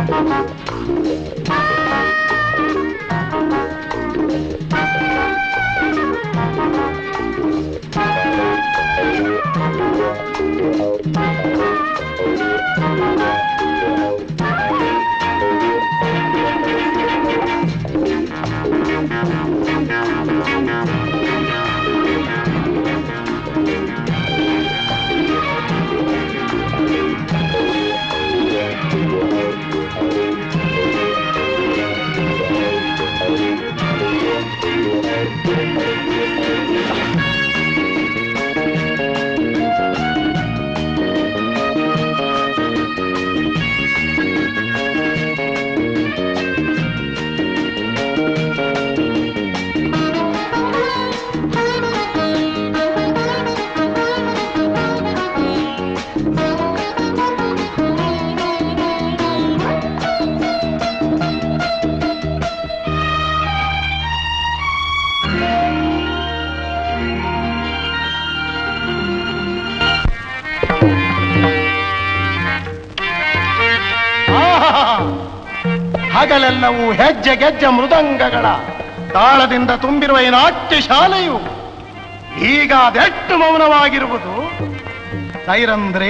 ಹಗಲೆಲ್ಲವೂ ಹೆಜ್ಜೆ ಗೆಜ್ಜೆ ಮೃದಂಗಗಳ ತಾಳದಿಂದ ತುಂಬಿರುವ ಈ ನಾಟ್ಯ ಶಾಲೆಯು ಈಗ ಅದೆಷ್ಟು ಮೌನವಾಗಿರುವುದು ಸೈರಂದ್ರಿ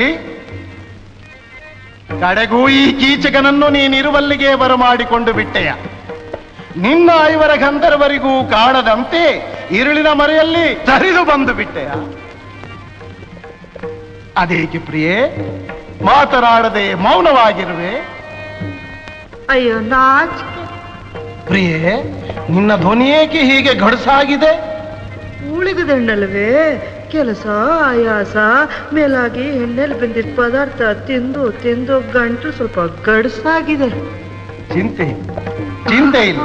ಕಡೆಗೂ ಈ ಕೀಚಕನನ್ನು ನೀನಿರುವಲ್ಲಿಗೆ ಬರಮಾಡಿಕೊಂಡು ಬಿಟ್ಟೆಯ ನಿನ್ನ ಐವರ ಗಂಧರ್ವರಿಗೂ ಕಾಣದಂತೆ ಇರುಳಿನ ಮರೆಯಲ್ಲಿ ತರಿದು ಬಂದು ಬಿಟ್ಟೆಯ ಅದೇಕೆ ಪ್ರಿಯೆ ಮಾತನಾಡದೆ ಮೌನವಾಗಿರುವೆ ಅಯ್ಯೋ ನಾಚಿಕೆ ಪ್ರಿಯೆ ನಿನ್ನ ಧ್ವನಿಯೇಕೆ ಹೀಗೆ ಗಡುಸಾಗಿದೆ ಉಳಿಗದಣ್ಣಲ್ವೇ ಕೆಲಸ ಆಯಾಸ ಮೇಲಾಗಿ ಎಣ್ಣೆಲಿ ಬಂದಿದ್ದ ಪದಾರ್ಥ ತಿಂದು ತಿಂದು ಗಂಟು ಸ್ವಲ್ಪ ಗಡ್ಸಾಗಿದೆ ಚಿಂತೆ ಚಿಂತೆ ಇಲ್ಲ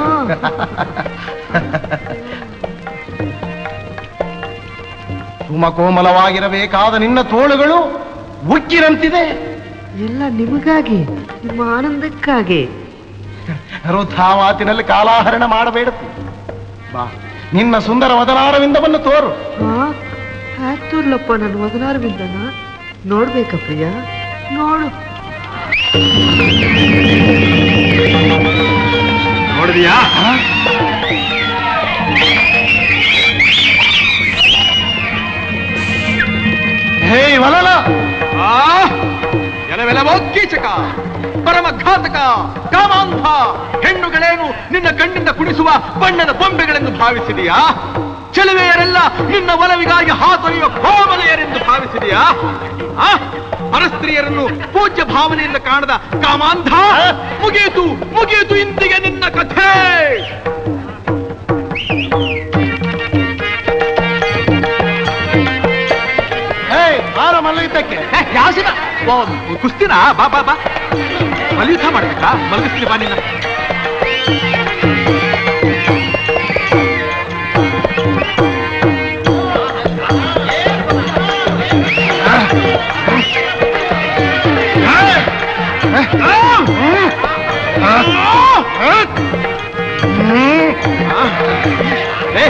ಸುಮ ಕೋಮಲವಾಗಿರಬೇಕಾದ ನಿನ್ನ ತೋಳುಗಳು ಉಕ್ಕಿರಂತಿದೆ ಎಲ್ಲ ನಿಮಗಾಗಿ ನಿಮ್ಮ ಆನಂದಕ್ಕಾಗಿ ವೃಥಾ ಮಾತಿನಲ್ಲಿ ಕಾಲಾಹರಣ ಮಾಡಬೇಡ ಬಾ ನಿನ್ನ ಸುಂದರ ವದನಾರವಿಂದವನ್ನು ತೋರು ಹಾ ಹ್ಯಾಕ್ ತೋರ್ಲಪ್ಪ ನನ್ನ ಮಗನಾರವಿಂದನ ನೋಡ್ಬೇಕ ಪ್ರಿಯ ನೋಡು ನೋಡಿದ್ಯಾ ಹೇ ವಲಲ ಎಲವೆಲವೋ ಕೀಚಕ ಪರಮ ಘಾತಕ ಕಾಮಾಂಧ ಹೆಣ್ಣುಗಳೇನು ನಿನ್ನ ಕಣ್ಣಿಂದ ಕುಣಿಸುವ ಬಣ್ಣದ ಬೊಂಬೆಗಳೆಂದು ಭಾವಿಸಿದೆಯಾ ಚೆಲುವೆಯರೆಲ್ಲ ನಿನ್ನ ಒಲವಿಗಾಗಿ ಹಾತೊರೆಯುವ ಕೋಮಲೆಯರೆಂದು ಭಾವಿಸಿದೆಯಾ ಆ? ಪರಸ್ತ್ರೀಯರನ್ನು ಪೂಜ್ಯ ಭಾವನೆಯಿಂದ ಕಾಣದ ಕಾಮಾಂಧ ಮುಗಿಯಿತು ಮುಗಿಯಿತು ಇಂದಿಗೆ ನಿನ್ನ ಕಥೆ ಹೇ ಆರ ಮಲ್ಲಯುದ್ಧಕ್ಕೆ ಯಾಸಿನ ಕುಸ್ತಿನ ಬಾ ಬಾ ಬಾ ಮಲ್ಯುದ್ಧ ಮಾಡ್ಬೇಕಾ ಮಲಗಿಸ್ತೀನಿ ಬಾ ನಿನ್ನ ಏ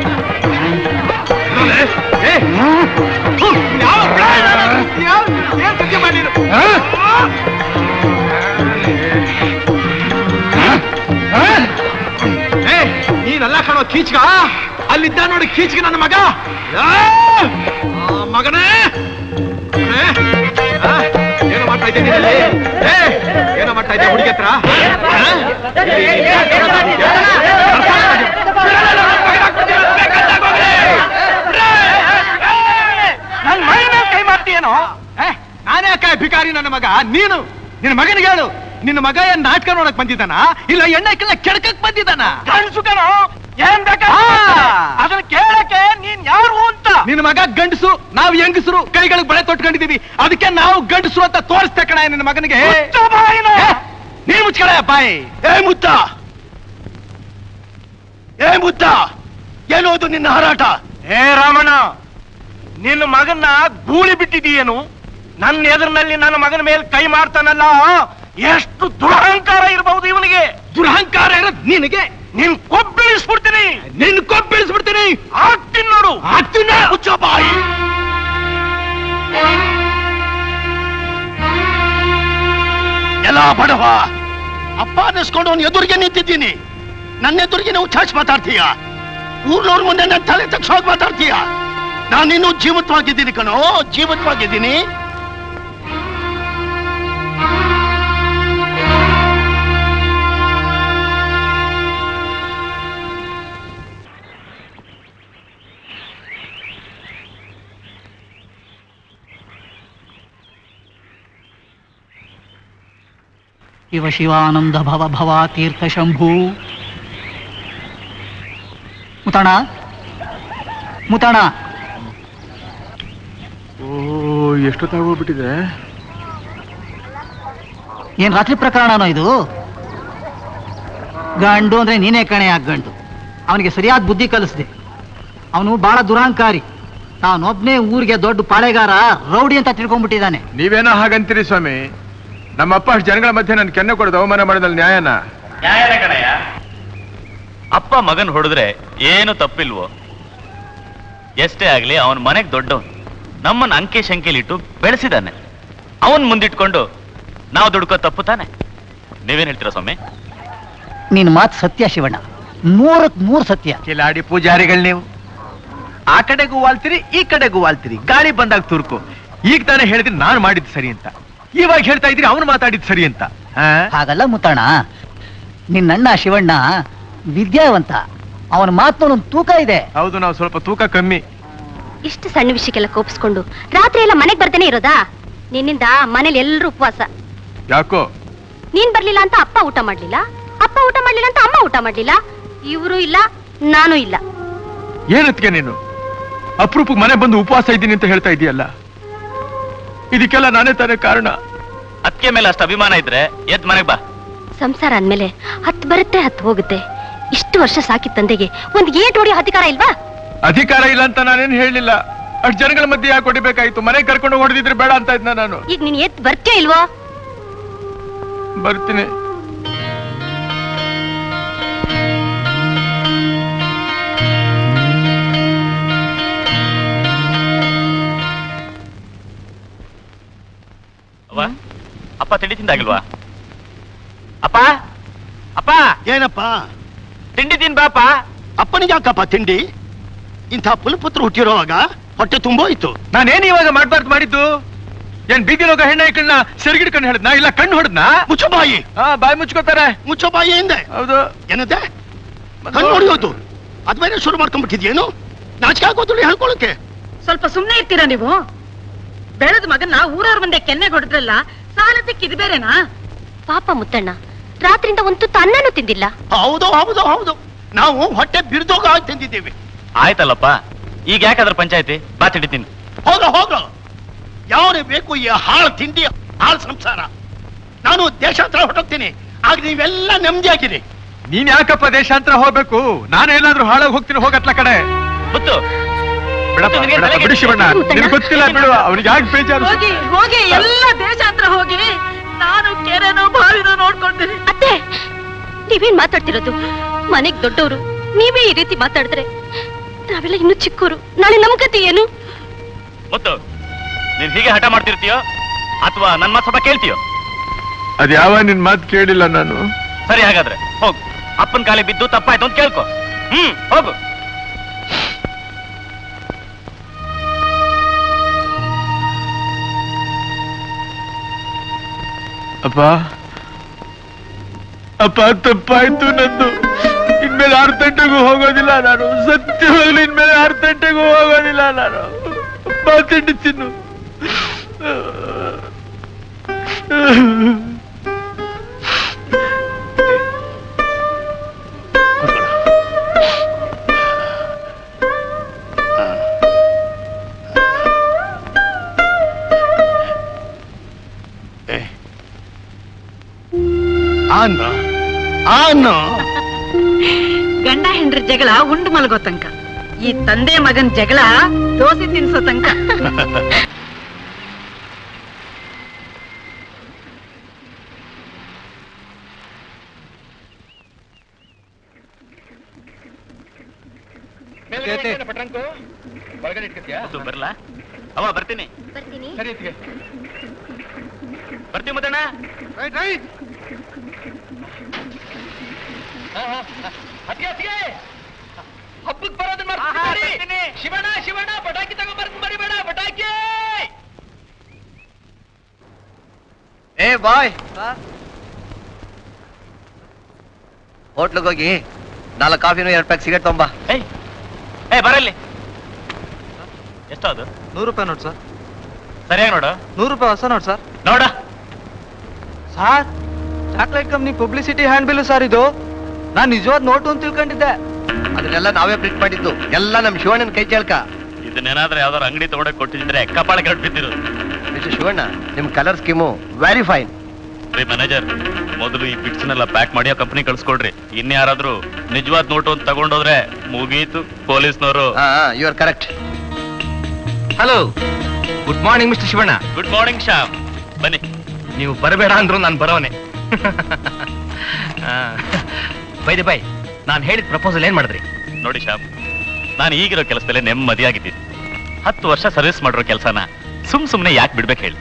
ಏ ಯಾವ ಯಾವ ಏನ್ ಸತ್ಯ ಮಾಡಿರು ಏ ನೀನಲ್ಲ ಕಾಣೋ ಕೀಚ್ಗ ಅಲ್ಲಿದ್ದ ನೋಡಿ ಕೀಚ್ಗ ನನ್ನ ಮಗ ಆ, ಆ, ಮಗನೇ ಮಗನೇ? ಆ, ಏನೋ ಮಾಡ್ತಾ ಇದ್ದೆ ನೀನಲ್ಲಿ? ಏ, ಏನೋ ಮಾಡ್ತಾ ಇದ್ದೆ ಹುಡುಗಿ ಹತ್ರ ಆ? ನನ್ ಮೈ ಮೇಲೆ ಕೈ ಮಾಡ್ತೀಯೇನೋ ಏ, ನಾನೇ ಅಕ್ಕ ಭಿಕಾರಿ ನನ್ನ ಮಗ ನೀನು ನಿನ್ನ ಮಗನಿಗೆ ಹೇಳು ನಿನ್ನ ಮಗ ಏನ್ ನಾಟಕ ನೋಡಕ್ ಬಂದಿದ್ದಾನ ಇಲ್ಲ ಎಣ್ಣೆಕ್ಕೆಲ್ಲ ಕೆಡಕಕ್ ಬಂದಿದ್ದಾನ ಕಣ್ಸುಕನು ಏನ್ ಬೇಕಾ ಅದನ್ನ ಕೇಳಕ್ಕೆ ನೀನ್ ಯಾರು ಅಂತ ನಿನ್ನ ಮಗ ಗಂಡಸು ನಾವು ಹೆಂಗಸರು ಕೈಗಳಿಗೆ ಬಳೆ ತೊಟ್ಕೊಂಡಿದೀವಿ ಅದಕ್ಕೆ ನಾವು ಗಂಡಸರು ಅಂತ ತೋರಿಸ್ತೆ ಕಣ ನಿನ್ನ ಮಗನಿಗೆ ಮುಚ್ಚ ಬಾಯಿನ. ಏ, ನೀನ್ ಮುಚ್ಕಳ ಬಾಯಿ ಏ ಮುತ್ತ ಏ ಮುತ್ತ ಏನೋದು ನಿನ್ನ ಹಾರಾಟ ಏ ರಾಮಣ್ಣ ನಿನ್ನ ಮಗನ್ನ ಗೂಳಿ ಬಿಟ್ಟಿದೀಯೇನು ನನ್ನ ಎದುರಿನಲ್ಲಿ ನನ್ನ ಮಗನ ಮೇಲೆ ಕೈ ಮಾಡ್ತಾನಲ್ಲ ಎಷ್ಟು ದುರಹಂಕಾರ ಇರಬಹುದು ಇವನಿಗೆ ದುರಹಂಕಾರ ಇರೋದ್ ನಿನಗೆ ನಿನ್ ಕೊಬ್ಬಿಳಿಸ್ಬಿಡ್ತೀನಿ ನಿನ್ ಕೊಬ್ಬಿಳಿಸ್ಬಿಡ್ತೀನಿ ಆಗ್ತೀನಿ ನೋಡು ಆಗ್ತೀನಿ ಮುಚ್ಚ ಬಾಯಿ ಎಲ್ಲ ಬಡವ ಅಪ್ಪ ಅನ್ನಿಸ್ಕೊಂಡು ಅವನ ಎದುರಿಗೆ ನಿಂತಿದ್ದೀನಿ ನನ್ನ ಎದುರಿಗೆ ನೀವು ಚಾಚ್ ಮಾತಾಡ್ತೀಯ ಊರ್ನವ್ರ ಮುಂದೆ ನನ್ನ ತಲೆ ತಕ್ಷವಾಗಿ ಮಾತಾಡ್ತೀಯ ನಾನಿನ್ನೂ ಜೀವಿತವಾಗಿದ್ದೀನಿ ಕಣೋ ಜೀವಿತವಾಗಿದ್ದೀನಿ ಇವ ಶಿವಾನಂದ ಭವ ಭವ ತೀರ್ಥ ಶಂಭು ಮುತಣ ಮುತಣ ಓ ಎಷ್ಟೊತ್ತಾಗೋಗ್ಬಿಟ್ಟಿದೆ ಏನ್ ರಾತ್ರಿ ಪ್ರಕರಣನೋ ಇದು ಗಂಡು ಅಂದ್ರೆ ನೀನೇ ಕಣೆ ಆ ಗಂಡು ಅವನಿಗೆ ಸರಿಯಾದ ಬುದ್ಧಿ ಕಲಿಸ್ದೆ ಅವನು ಬಹಳ ದುರಾಂಕಾರಿ ತಾನೊಬ್ನೇ ಊರಿಗೆ ದೊಡ್ಡ ಪಾಳೆಗಾರ ರೌಡಿ ಅಂತ ತಿಳ್ಕೊಂಡ್ಬಿಟ್ಟಿದ್ದಾನೆ ನೀವೇನೋ ಹಾಗಂತೀರಿ ಸ್ವಾಮಿ ನಮ್ಮಪ್ಪ ಅಷ್ಟು ಜನಗಳ ಮಧ್ಯೆ ನನ್ ಕೆನ್ನೆ ಕೊಡೋದು ಅವಮಾನ ಮಾಡಿದಲ್ಲಿ ನ್ಯಾಯನ ನ್ಯಾಯನ ಕಣಯ್ಯ ಅಪ್ಪ ಮಗನ್ ಹೊಡೆದ್ರೆ ಏನು ತಪ್ಪಿಲ್ವೋ ಎಷ್ಟೇ ಆಗ್ಲಿ ಅವನ್ ಮನೆಗ್ ದೊಡ್ಡವನು ನಮ್ಮನ್ನ ಅಂಕೆ ಶಂಕೆಲಿಟ್ಟು ಬೆಳೆಸಿದಾನೆ ಅವನ್ ಮುಂದಿಟ್ಕೊಂಡು ನಾವು ದುಡ್ಕೋ ತಪ್ಪು ತಾನೆ ನೀವೇನ್ ಹೇಳ್ತೀರಾ ಸ್ವಾಮಿ ನಿನ್ ಮಾತು ಸತ್ಯ ಶಿವಣ್ಣ ಮೂರಕ್ ಮೂರ್ ಸತ್ಯ ಕಿಲಾಡಿ ಪೂಜಾರಿಗಳು ನೀವು ಆ ಕಡೆಗೂ ವಾಲ್ತೀರಿ ಈ ಕಡೆಗೂ ವಾಲ್ತೀರಿ ಗಾಳಿ ಬಂದಾಗ ತುರ್ಕು ಈಗ ತಾನೇ ಹೇಳಿದ್ರಿ ನಾನು ಮಾಡಿದ್ದು ಸರಿ ಅಂತ ಇವಾಗ ಹೇಳ್ತಾ ಇದ್ರಿ ಅವನು ಮಾತಾಡಿದ್ದು ಸರಿ ಅಂತ ಆ? ಹಾಗಲ್ಲ ಮುತ್ತಣ್ಣ ನಿನ್ನಣ್ಣ ಶಿವಣ್ಣ ವಿದ್ಯಾವಂತ ಅವನ ಮಾತನೊಂದು ತೂಕ ಇದೆ ಹೌದು ನಾವು ಸ್ವಲ್ಪ ತೂಕ ಕಮ್ಮಿ ಇಷ್ಟು ಸಣ್ಣ ವಿಷಯಕ್ಕೆಲ್ಲ ಕೋಪಿಸ್ಕೊಂಡು ರಾತ್ರಿ ಎಲ್ಲ ಮನೆಗ್ ಬರ್ದೇನೆ ಇರೋದಾ ನಿನ್ನಿಂದ ಮನೇಲಿ ಎಲ್ಲರೂ ಉಪವಾಸ ಯಾಕೋ ನೀನ್ ಬರ್ಲಿಲ್ಲ ಅಂತ ಅಪ್ಪ ಊಟ ಮಾಡ್ಲಿಲ್ಲ ಅಪ್ಪ ಊಟ ಮಾಡ್ಲಿಲ್ಲ ಅಂತ ಅಮ್ಮ ಊಟ ಮಾಡ್ಲಿಲ್ಲ ಇವರು ಇಲ್ಲ ನಾನು ಇಲ್ಲ ಏನತ್ಗೆ ನೀನು ಅಪರೂಪಕ್ಕೆ ಮನೆ ಬಂದು ಉಪವಾಸ ಇದ್ದೀನಿ ಅಂತ ಹೇಳ್ತಾ ಇದೀಯಲ್ಲ ಇದಕ್ಕೆಲ್ಲ ನಾನೇ ತಾನೇ ಕಾರಣ ಅದಕ್ಕೆ ಮೇಲೆ ಅಷ್ಟು ಅಭಿಮಾನ ಇದ್ರೆ ಎದ್ ಮನೆಗ್ ಬಾ ಸಂಸಾರ ಅಂದ್ಮೇಲೆ ಹತ್ತು ಬರುತ್ತೆ ಹತ್ತು ಹೋಗುತ್ತೆ ಇಷ್ಟು ವರ್ಷ ಸಾಕಿದ ತಂದೆಗೆ ಒಂದ್ ಏಟ್ ಹೊಡಿಯೋ ಅಧಿಕಾರ ಇಲ್ವಾ ಅಧಿಕಾರ ಇಲ್ಲ ಅಂತ ನಾನೇನು ಹೇಳಲಿಲ್ಲ ಅಷ್ಟು ಜನಗಳ ಮಧ್ಯೆ ಯಾಕೆ ಹೊಡಿಬೇಕಾಯ್ತು ಮನೆ ಕರ್ಕೊಂಡು ಹೊಡೆದಿದ್ರೆ ಬೇಡ ಅಂತ ಇದ್ನ ನಾನು ಈಗ ನೀನ್ ಎತ್ ಬರ್ತೀಯೋ ಇಲ್ವೋ ಬರ್ತೀನಿ ಅವ್ವ, ಅಪ್ಪ ತಿಂಡಿ ತಿಂದಾಗಿಲ್ವಾ ಅಪ್ಪ ಅಪ್ಪ ಏನಪ್ಪ ತಿಂಡಿ ತಿನ್ ಬಾಪ ಅಪ್ಪನಿಗೆ ಯಾಕಪ್ಪ ತಿಂಡಿ ಇಂಥ ಪುಲಪುತ್ರ ಹುಟ್ಟಿರೋವಾಗ ಹೊಟ್ಟೆ ತುಂಬೋಯ್ತು ನಾನೇನ್ ಇವಾಗ ಮಾಡ್ಬಾರ್ದು ಮಾಡಿದ್ದು ಏನ್ ಬೀದಿಲೋಗ ಹೆಣ್ಣ ಕಣ್ಣ ಸೆರಗಿಡ್ಕೊಂಡು ಹೇಳಿದ್ನಾ ಇಲ್ಲ ಕಣ್ಣು ಹೊಡೆದ್ನಾ ಮುಚ್ಚು ಬಾಯಿ ಹಾ ಬಾಯಿ ಮುಚ್ಕೋತಾರೆ ಮುಚ್ಚು ಬಾಯಿ ಹಿಂದೆ ಹೌದು ಏನಂತೆ ಕಣ್ಣು ಹೊಡೆಯೋದು ಅದ್ ಬೇರೆ ಶುರು ಮಾಡ್ಕೊಂಡ್ಬಿಟ್ಟಿದ್ಯೇನು ನಾಚಿಕೆ ಆಗೋದಿಲ್ಲ ಹೇಳ್ಕೊಳಕ್ಕೆ ಸ್ವಲ್ಪ ಸುಮ್ನೆ ಇರ್ತೀರಾ ನೀವು ಬೆಳೆದ ಮಗನ್ನ ಊರವ್ರ ಮುಂದೆ ಕೆನ್ನೆ ಹೊಡೆದ್ರಲ್ಲ ಸಾಲದಕ್ಕೆ ಇದು ಬೇರೆನಾ ಪಾಪ ಮುತ್ತಣ್ಣ ರಾತ್ರಿಯಿಂದ ಒಂದು ತುತ್ತು ಅನ್ನನೂ ತಿಂದಿಲ್ಲ ಹೌದು ಹೌದು ಹೌದು ನಾವು ಹೊಟ್ಟೆ ಬಿರಿದೋಗ ತಿಂದಿದ್ದೀವಿ ಆಯ್ತಲ್ಲಪ್ಪ ಈಗ ಯಾಕಾದ್ರ ಪಂಚಾಯತಿ ಬಾ ತಿಂಡಿ ತಿನ್ ಹೋಗ ಹೋಗ ಯಾವನೇ ಬೇಕು ಈ ಹಾಳು ತಿಂಡಿ ಹಾಳು ಸಂಸಾರ ನಾನು ದೇಶಾಂತರ ಹೊರಟೋಗ್ತೀನಿ ಆಗ ನೀವೆಲ್ಲ ನೆಮ್ಮದಿಯಾಗಿರಿ ನೀನ್ ಯಾಕಪ್ಪ ದೇಶಾಂತರ ಹೋಗ್ಬೇಕು ನಾನು ಎಲ್ಲಾದ್ರೂ ಹಾಳಾಗಿ ಹೋಗ್ತೀನಿ ಹೋಗತ್ಲ ಕಡೆ ಗೊತ್ತು ಬಿಡಪ್ಪ ನಿನಗೆ ಬಿಡಪ್ಪ ತಲೆಗೆ ಬಿಡು ಶಿವಣ್ಣ ನಿನಗೆ ಗೊತ್ತಿಲ್ಲ ಬಿಡು ಅವನಿಗೆ ಯಾಕೆ ಬೇಜಾರು ಹೋಗಿ ಹೋಗಿ ಎಲ್ಲ ದೇಶಾಂತರ ಹೋಗಿ ನಾನು ಕೆರೆನೋ ಬಾವಿನೋ ನೋಡ್ಕೊಂತೀನಿ ಅತ್ತೆ ನೀವೇನ್ ಮಾತಾಡ್ತಿರೋದು ಮನೆಗ್ ದೊಡ್ಡವರು ನೀವೇ ಈ ರೀತಿ ಮಾತಾಡಿದ್ರೆ ನಾವೆಲ್ಲ ಇನ್ನು ಚಿಕ್ಕವರು ನಾಳೆ ನಮ್ ಗತಿ ಏನು ಮುತ್ತು ನೀನ್ ಹೀಗೆ ಹಠ ಮಾಡ್ತಿರ್ತೀಯೋ ಅಥವಾ ನನ್ ಮಾತು ಸ್ವಲ್ಪ ಕೇಳ್ತೀಯೋ ಅದ್ ಯಾವ ನಿನ್ ಮಾತು ಕೇಳಿಲ್ಲ ನಾನು ಸರಿ ಹಾಗಾದ್ರೆ ಹೋಗು ಅಪ್ಪನ ಕಾಲಿ ಬಿದ್ದು ತಪ್ಪಾಯ್ತು ಅಂತ ಕೇಳ್ಕೊ ಹ್ಮ್ ಹೋಗು ಅಪ್ಪ ಅಪ್ಪ ತಪ್ಪಾಯ್ತು ನಂದು ಇನ್ಮೇಲೆ ಆರು ಗಂಟೆಗೂ ಹೋಗೋದಿಲ್ಲ ನಾನು ಸತ್ಯವಾಗ್ಲೂ ಇನ್ಮೇಲೆ ಆರು ಗಂಟೆಗೂ ಹೋಗೋದಿಲ್ಲ ನಾನು ಅಪ್ಪ ತಿಂಡಿ ತಿನ್ನು ಅನ್ನ ಅನ್ನ ಗಂಡ ಹೆಂಡ್ರ ಜಗಳ ಉಂಡು ಮಲಗೋ ತನಕ ಈ ತಂದೆ ಮಗನ್ ಜಗಳ ದೋಸೆ ತಿನ್ಸೋ ತನಕ ಮುತ್ತು ಬರ್ಲಾ ಅವ ಬರ್ತೀನಿ ಬರ್ತೀನಿ ಬರ್ತೀವಿ ಮುದ್ದಣ್ಣ ಹಬ್ಬಕ್ಕೆ ಬರೋದನ್ನ ಮರ್ತ್ಬಿಡಿ. ಶಿವಣ್ಣ ಶಿವಣ್ಣ ಪಟಾಕಿ ತಗೊಂಡ್ಬರ್ದು ಮರಿಬೇಡ ಪಟಾಕಿ ಏ ಬಾಯ್ ಹೋಟ್ಲಿಗೆ ಹೋಗಿ ನಾಲ್ಕು ಕಾಫಿನೂ ಎರಡು ಪ್ಯಾಕ್ ಸಿಗರೇಟ್ ತೊಂಬ ಏಯ್ ಏ ಬರಲಿ ಎಷ್ಟದು ನೂರು ರೂಪಾಯಿ ನೋಡ್ ಸರ್ ಸರಿಯಾಗಿ ನೋಡು ನೂರು ರೂಪಾಯಿ ಹೊಸ ನೋಡ್ ಸರ್ ನೋಡ sir chocolate company publicity hand bill sir ಇದು ನಾನ್ ನಿಜವಾದ ನೋಟು ಅಂತ ತಿಳ್ಕೊಂಡಿದ್ದೆ ಅದನ್ನೆಲ್ಲ ನಾವೇ ಪ್ರಿಂಟ್ ಮಾಡಿದ್ದು ಎಲ್ಲ ನಮ್ ಶಿವಣ್ಣನ ಕೈ ಚಳಕ ಇದನ್ನೇನಾದ್ರೂ ಯಾವ್ದಾರು ಅಂಗಡಿ ತಗೊಂಡೋಗಿ ಕೊಟ್ಟಿದ್ರೆ ಕಪಾಳ ಕೆಟ್ಟು ಬಿದ್ದಿರೋದು ಮಿಸ್ಟರ್ ಶಿವಣ್ಣ ನಿಮ್ ಕಲರ್ ಸ್ಕೀಮು ವೆರಿ ಫೈನ್ ರೀ ಮ್ಯಾನೇಜರ್ ಮೊದಲು ಈ ಬಿಟ್ಸ್ನೆಲ್ಲ ಪ್ಯಾಕ್ ಮಾಡಿ ಆ ಕಂಪ್ನಿ ಕಳ್ಸ್ಕೊಡ್ರಿ ಇನ್ಯಾರಾದ್ರೂ ನಿಜವಾದ ನೋಟು ಅಂತ ತಗೊಂಡೋದ್ರೆ ಮುಗೀತು ಪೊಲೀಸ್ನವರು you are correct hello good morning mister Shivanna good morning Shyam ಬನ್ನಿ ನೀವು ಬರಬೇಡ ಅಂದ್ರು ನಾನು ಬರೋನೆ ಬೈದೆ ಬೈ ನಾನು ಹೇಳಿದ ಪ್ರಪೋಸಲ್ ಏನ್ ಮಾಡಿದ್ರಿ ನೋಡಿ ಶ್ಯಾಮ್ ನಾನು ಈಗಿರೋ ಕೆಲಸದಲ್ಲೇ ನೆಮ್ಮದಿಯಾಗಿದ್ದೀನಿ ಹತ್ತು ವರ್ಷ ಸರ್ವಿಸ್ ಮಾಡಿರೋ ಕೆಲಸನ ಸುಮ್ ಸುಮ್ನೆ ಯಾಕೆ ಬಿಡ್ಬೇಕು ಹೇಳಿ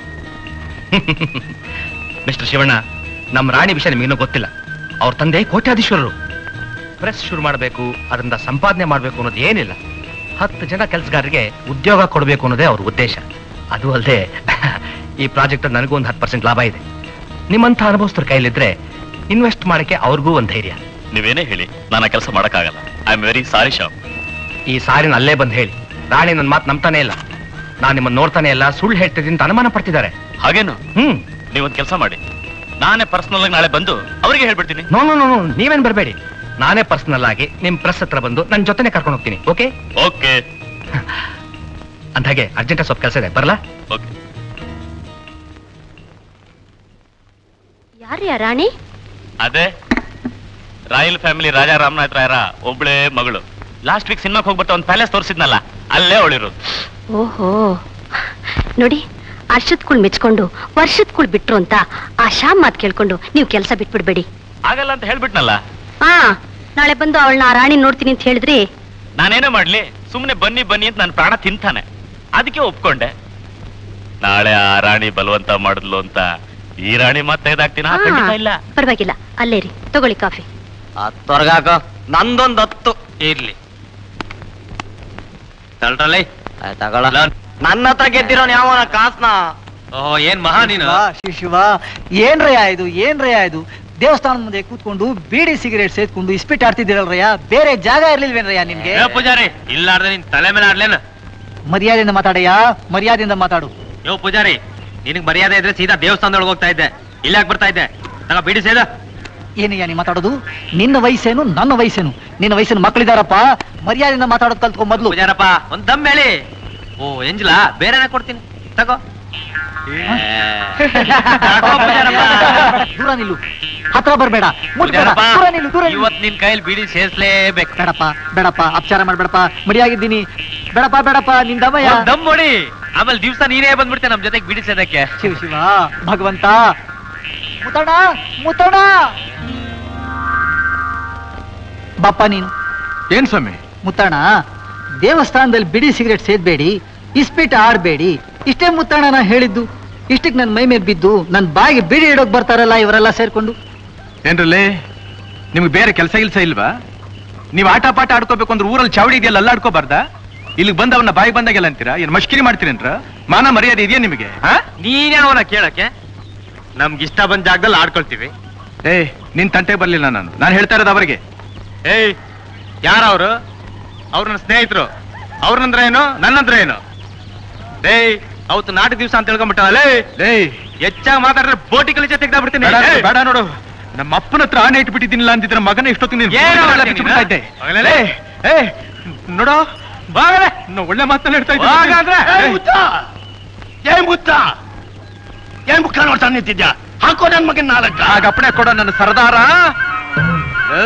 ಮಿಸ್ಟರ್ ಶಿವಣ್ಣ ನಮ್ಮ ರಾಣಿ ವಿಷಯ ನಿಮಗಿನ್ನೂ ಗೊತ್ತಿಲ್ಲ ಅವ್ರ ತಂದೆ ಕೋಟ್ಯಾಧೀಶ್ವರರು ಪ್ರೆಸ್ ಶುರು ಮಾಡಬೇಕು ಅದರಿಂದ ಸಂಪಾದನೆ ಮಾಡಬೇಕು ಅನ್ನೋದು ಏನಿಲ್ಲ ಹತ್ತು ಜನ ಕೆಲಸಗಾರರಿಗೆ ಉದ್ಯೋಗ ಕೊಡಬೇಕು ಅನ್ನೋದೇ ಅವ್ರ ಉದ್ದೇಶ ಅದು ಅಲ್ಲದೆ ಈ ಪ್ರಾಜೆಕ್ಟ್ ನನಗೂ ಒಂದು ಹತ್ತು ಪರ್ಸೆಂಟ್ ಲಾಭ ಇದೆ ನಿಮ್ಮಂಥ ಅನುಭವಸ್ಥರ ಕೈಲಿದ್ರೆ ಇನ್ವೆಸ್ಟ್ ಮಾಡಕ್ಕೆ ಅವ್ರಿಗೂ ಒಂದು ಧೈರ್ಯ ನೀವೇನೇ ಹೇಳಿ ನಾನು ಆ ಕೆಲಸ ಮಾಡೋಕ್ಕಾಗಲ್ಲ I am very sorry Shyam ಈ ಸಾರಿನ ಅಲ್ಲೇ ಬಂದು ಹೇಳಿ ರಾಣಿ ನನ್ನ ಮಾತು ನಂಬ್ತಾನೆ ಇಲ್ಲ ನಾನು ನಿಮ್ಮನ್ನ ನೋಡ್ತಾನೆ ಇಲ್ಲ ಸುಳ್ಳು ಹೇಳ್ತಿದ್ದೀನಿ ಅಂತ ಅನುಮಾನ ಪಡ್ತಿದ್ದಾರೆ ಹಾಗೇನು ಹ್ಮ್ ನೀವೊಂದು ಕೆಲಸ ಮಾಡಿ ನಾನೇ ಪರ್ಸನಲ್ ಆಗಿ ನಾಳೆ ಬಂದು ಅವರಿಗೆ ಹೇಳ್ಬಿಡ್ತೀನಿ ನೋ ನೋ ನೋ ನೀವೇನ್ ಬರಬೇಡಿ ನಾನೇ ಪರ್ಸನಲ್ ಆಗಿ ನಿಮ್ ಪ್ರೆಸ್ ಹತ್ರ ಬಂದು ನನ್ನ ಜೊತೆನೆ ಕರ್ಕೊಂಡು ಹೋಗ್ತೀನಿ ಓಕೆ ಓಕೆ ಅಂದಾಗೆ ಅರ್ಜೆಂಟ್ ಸ್ವಲ್ಪ ಕೆಲಸ ಇದೆ ಬರಲಾ ಓಕೆ ಯಾರ್ರೀ ಆ ರಾಣಿ ಅದೇ ರಾಯಲ್ ಫ್ಯಾಮಿಲಿ ರಾಜಾ ರಾಮನಾಥ್ ರಾಯರ ಒಬ್ಳೇ ಮಗಳು ಲಾಸ್ಟ್ ವೀಕ್ ಸಿನಿಮಾಗೆ ಹೋಗ್ಬಿಟ್ಟು ಒಂದು ಪ್ಯಾಲೇಸ್ ತೋರಿಸಿದ್ನಲ್ಲ ಅಲ್ಲೇ ಅವಳಿರೋದು ಓಹೋ ನೋಡಿ ಅರ್ಷದ್ ಕುಳ್ ಮೆಚ್ಕೊಂಡು ವರ್ಷದ ಕುಳ್ ಬಿಟ್ರು ಅಂತ ಆ ಶಾಮ್ ಮಾತ್ ಕೇಳ್ಕೊಂಡು ನೀವು ಕೆಲಸ ಬಿಟ್ಬಿಡ್ಬೇಡಿ ಆಗಲ್ಲ ಅಂತ ಹೇಳ್ಬಿಟ್ನಲ್ಲ ಹಾ ನಾಳೆ ಬಂದು ಅವಳನ್ನ ಆ ರಾಣಿ ನೋಡ್ತೀನಿ ಅಂತ ಹೇಳಿದ್ರಿ ನಾನೇನೋ ಮಾಡ್ಲಿ ಸುಮ್ಮನೆ ಬನ್ನಿ ಬನ್ನಿ ಅಂತ ನನ್ನ ಪ್ರಾಣ ತಿಂತಾನೆ ಅದಕ್ಕೆ ಒಪ್ಕೊಂಡೆ ನಾಳೆ ಆ ರಾಣಿ ಬಲವಂತ ಮಾಡಿದ್ಲು ಅಂತ ಈ ರಾಣಿ ಮಾತ್ ತೆಗೆದಾಕ್ತೀನ ಹಾ, ಖಂಡಿತ ಇಲ್ಲ ಪರವಾಗಿಲ್ಲ ಅಲ್ಲೇ ರೀ ತಗೊಳ್ಳಿ ಕಾಫಿ ತೊರ್ಗಾಕ ನಂದೊಂದು ಹತ್ತು ಇರ್ಲಿ ತಳ್ರಲ್ಲೇ ತಗೊಳ ನನ್ನ ಹತ್ರ ಗೆದ್ದಿರೋನ್ ಯಾವನ ಕಾಸ್ನ ಓ ಏನ್ ಮಹಾ ನೀನು ಶಿವ ಶಿವ ಏನ್ರಯ್ಯ ಇದು ಏನ್ರಯ್ಯ ಇದು ದೇವಸ್ಥಾನದ ಮುಂದೆ ಕೂತ್ಕೊಂಡು ಬೀಡಿ ಸಿಗರೇಟ್ ಸೇದ್ಕೊಂಡು ಇಸ್ಪಿಟ್ ಆಡ್ತಿದ್ದೀರಲ್ರಯ್ಯ ಬೇರೆ ಜಾಗ ಇರ್ಲಿಲ್ವೇನ್ರಯ್ಯ ನಿಮ್ಗೆ ಏ ಪೂಜಾರಿ ಇಲ್ಲಾರ್ದೆ ನಿನ್ ತಲೆ ಮೇಲೆ ಆಡ್ಲೇನ ಮರ್ಯಾದೆಯಿಂದ ಮಾತಾಡಯ್ಯ ಮರ್ಯಾದೆಯಿಂದ ಮಾತಾಡು ಯೋ ಪೂಜಾರಿ ನಿನಗ್ ಮರ್ಯಾದೆ ಇದ್ರೆ ಸೀದಾ ದೇವಸ್ಥಾನದೊಳಗೆ ಹೋಗ್ತಾ ಇದ್ದೆ ಇಲ್ಲ ಯಾಕೆ ಬರ್ತಾ ಇದ್ದೆ ತಗ ಬಿಡಿ ಸೇದ ಏನಯ್ಯ ನೀ ಮಾತಾಡೋದು ನಿನ್ನ ವಯಸ್ಸೇನು ನನ್ನ ವಯಸ್ಸೇನು ನಿನ್ನ ವಯಸ್ಸಿನ ಮಕ್ಕಳಿದಾರಪ್ಪ ಮರ್ಯಾದೆಯಿಂದ ಮಾತಾಡೋದು ಕಲ್ತ್ಕೊ ಮೊದ್ಲು ಪೂಜಾರಪ್ಪ ಒಂದ್ ದಮ್ ಹೇಳಿ ಓ ಎಂಜ್ಲ ಬೇರೆನೇ ಕೊಡ್ತೀನಿ ತಗೋ ತಗೋ ಪೂಜಾರಪ್ಪ. ದೂರ ನಿಲ್ಲು ಹತ್ರ ಬರ್ಬೇಡ ಮುಟ್ಬೇಡ ಪೂಜಾರಪ್ಪ, ದೂರ ನಿಲ್ಲು ದೂರ ನಿಲ್ಲು. ಇವತ್ ನಿನ್ ಕೈಲಿ ಬಿಡಿ ಸೇರ್ಸ್ಲೇಬೇಕು ಬೇಡಪ್ಪ ಬೇಡಪ್ಪ ಅಪಚಾರ ಮಾಡ್ಬೇಡಪ್ಪ ಮಡಿಯಾಗಿದ್ದೀನಿ ಬೇಡಪ್ಪ ಬೇಡಪ್ಪ ನಿನ್ ದಮಯ್ಯ ಒಂದ್ ದಮ್ ಹೊಡಿ ಆಮೇಲೆ ದಿವ್ಸ ನೀನೇ ಬಂದ್ಬಿಡ್ತೆ ನಮ್ ಜೊತೆಗೆ ಬಿಡಿ ಸೇದಕ್ಕೆ ಶಿವ ಶಿವ ಭಗವಂತ ಮುತಣ ಮುತಣ ಬಪ್ಪ ನೀನು ಏನ್ ಸ್ವಾಮಿ ಮುತ್ತಣ್ಣ ದೇವಸ್ಥಾನದಲ್ಲಿ ಬಿಡಿ ಸಿಗರೇಟ್ ಸೇದ್ಬೇಡಿ ಇಸ್ಪಿಟ್ ಆಡ್ಬೇಡಿ ಇಷ್ಟೇ ಮುತ್ತಣ್ಣ ನಾ ಹೇಳಿದ್ದು ಇಷ್ಟಕ್ಕೆ ನನ್ನ ಮೈ ಮೇಲೆ ಬಿದ್ದು ನನ್ನ ಬಾಯಿಗೆ ಬಿಡಿ ಇಡೋಕ್ ಬರ್ತಾರಲ್ಲ ಇವರೆಲ್ಲ ಸೇರ್ಕೊಂಡು ಏನ್ರಲ್ಲಿ ನಿಮ್ಗೆ ಬೇರೆ ಕೆಲಸ ಗಿಲ್ಸ ಇಲ್ವಾ ನೀವು ಆಟ ಪಾಠ ಆಡ್ಕೋಬೇಕು ಅಂದ್ರೆ ಊರಲ್ಲಿ ಚಾವಡಿ ಇದೆಯಲ್ಲ ಅಲ್ಲ ಆಡ್ಕೋಬಾರ್ದಾ ಇಲ್ಲಿಗೆ ಬಂದು ಅವನ್ನ ಬಾಯಿ ಬಂದಾಗೆಲ್ಲ ಅಂತೀರಾ ಏನ್ ಮಷ್ಕಿರಿ ಮಾಡ್ತೀರೇನ್ರ ಮಾನ ಮರ್ಯಾದೆ ಇದೆಯಾ ನಿಮಗೆ ಹಾ ನೀನೇ ಅವನ ಕೇಳಕ್ಕೆ ನಮ್ಗೆ ಇಷ್ಟ ಬಂದ ಜಾಗದಲ್ಲಿ ಆಡ್ಕೊಳ್ತೀವಿ ಏ ನಿನ್ ತಂಟೆ ಬರ್ಲಿಲ್ಲ ನಾನು ನಾನು ಹೇಳ್ತಾ ಇರೋದು ಅವರಿಗೆ ಏಯ್ ಯಾರವ್ರು ಅವ್ರ ನನ್ನ ಸ್ನೇಹಿತರು ಅವ್ರನಂದ್ರ ಏನು ನನ್ನಂದ್ರ ಏನು ಏಯ್ ಅವತ್ತು ನಾಟಕ ದಿವಸ ಅಂತ ಹೇಳ್ಕೊಂಡ್ಬಿಟ್ಟಲ್ಲ ಏಯ್ ಹೆಚ್ಚಾಗಿ ಮಾತಾಡಿದ್ರೆ ಬೋಟಿ ಕಲಿಚೆ ತೆಗ್ದಾಬಿಡ್ತೀನಿ ಬೇಡ ನೋಡು, ಬೇಡ ನೋಡು ನಮ್ಮ ಅಪ್ಪನ ಹತ್ರ ಆನೆ ಇಟ್ಬಿಟ್ಟಿದ್ದೀನಿಲ್ಲ ಅಂತಿದ್ರೆ ಮಗನ ಎಷ್ಟೊತ್ತಿಗೆ ನೀನು ಏನು ಬೂದಿಗೆಲ್ಲ ಮಾಡ್ತೀನಿ ಬಿಚ್ಚಿಬಿಡ್ತಾ ಇದ್ದೆ ಮಗನೇ? ಏ, ಏ ನೋಡೋ ಬಾಗಲೇ ಇನ್ನು ಒಳ್ಳೆ ಮಾತಲ್ಲಿ ಹೇಳ್ತಾ ಹಾಗಾದ್ರೆ? ಏ ಮುತ್ತ ಏ ಮುತ್ತ ಏನ್ ಮುಖ ನೋಡ್ತಾ ನಿಂತಿದ್ಯಾ ಹಾಕೋ ನನ್ ಮಗನ್ ನಾಲ್ಕ ಆಗ ಅಪ್ಪಣೆ ಕೊಡೋ ನನ್ನ ಸರ್ದಾರ ಏ,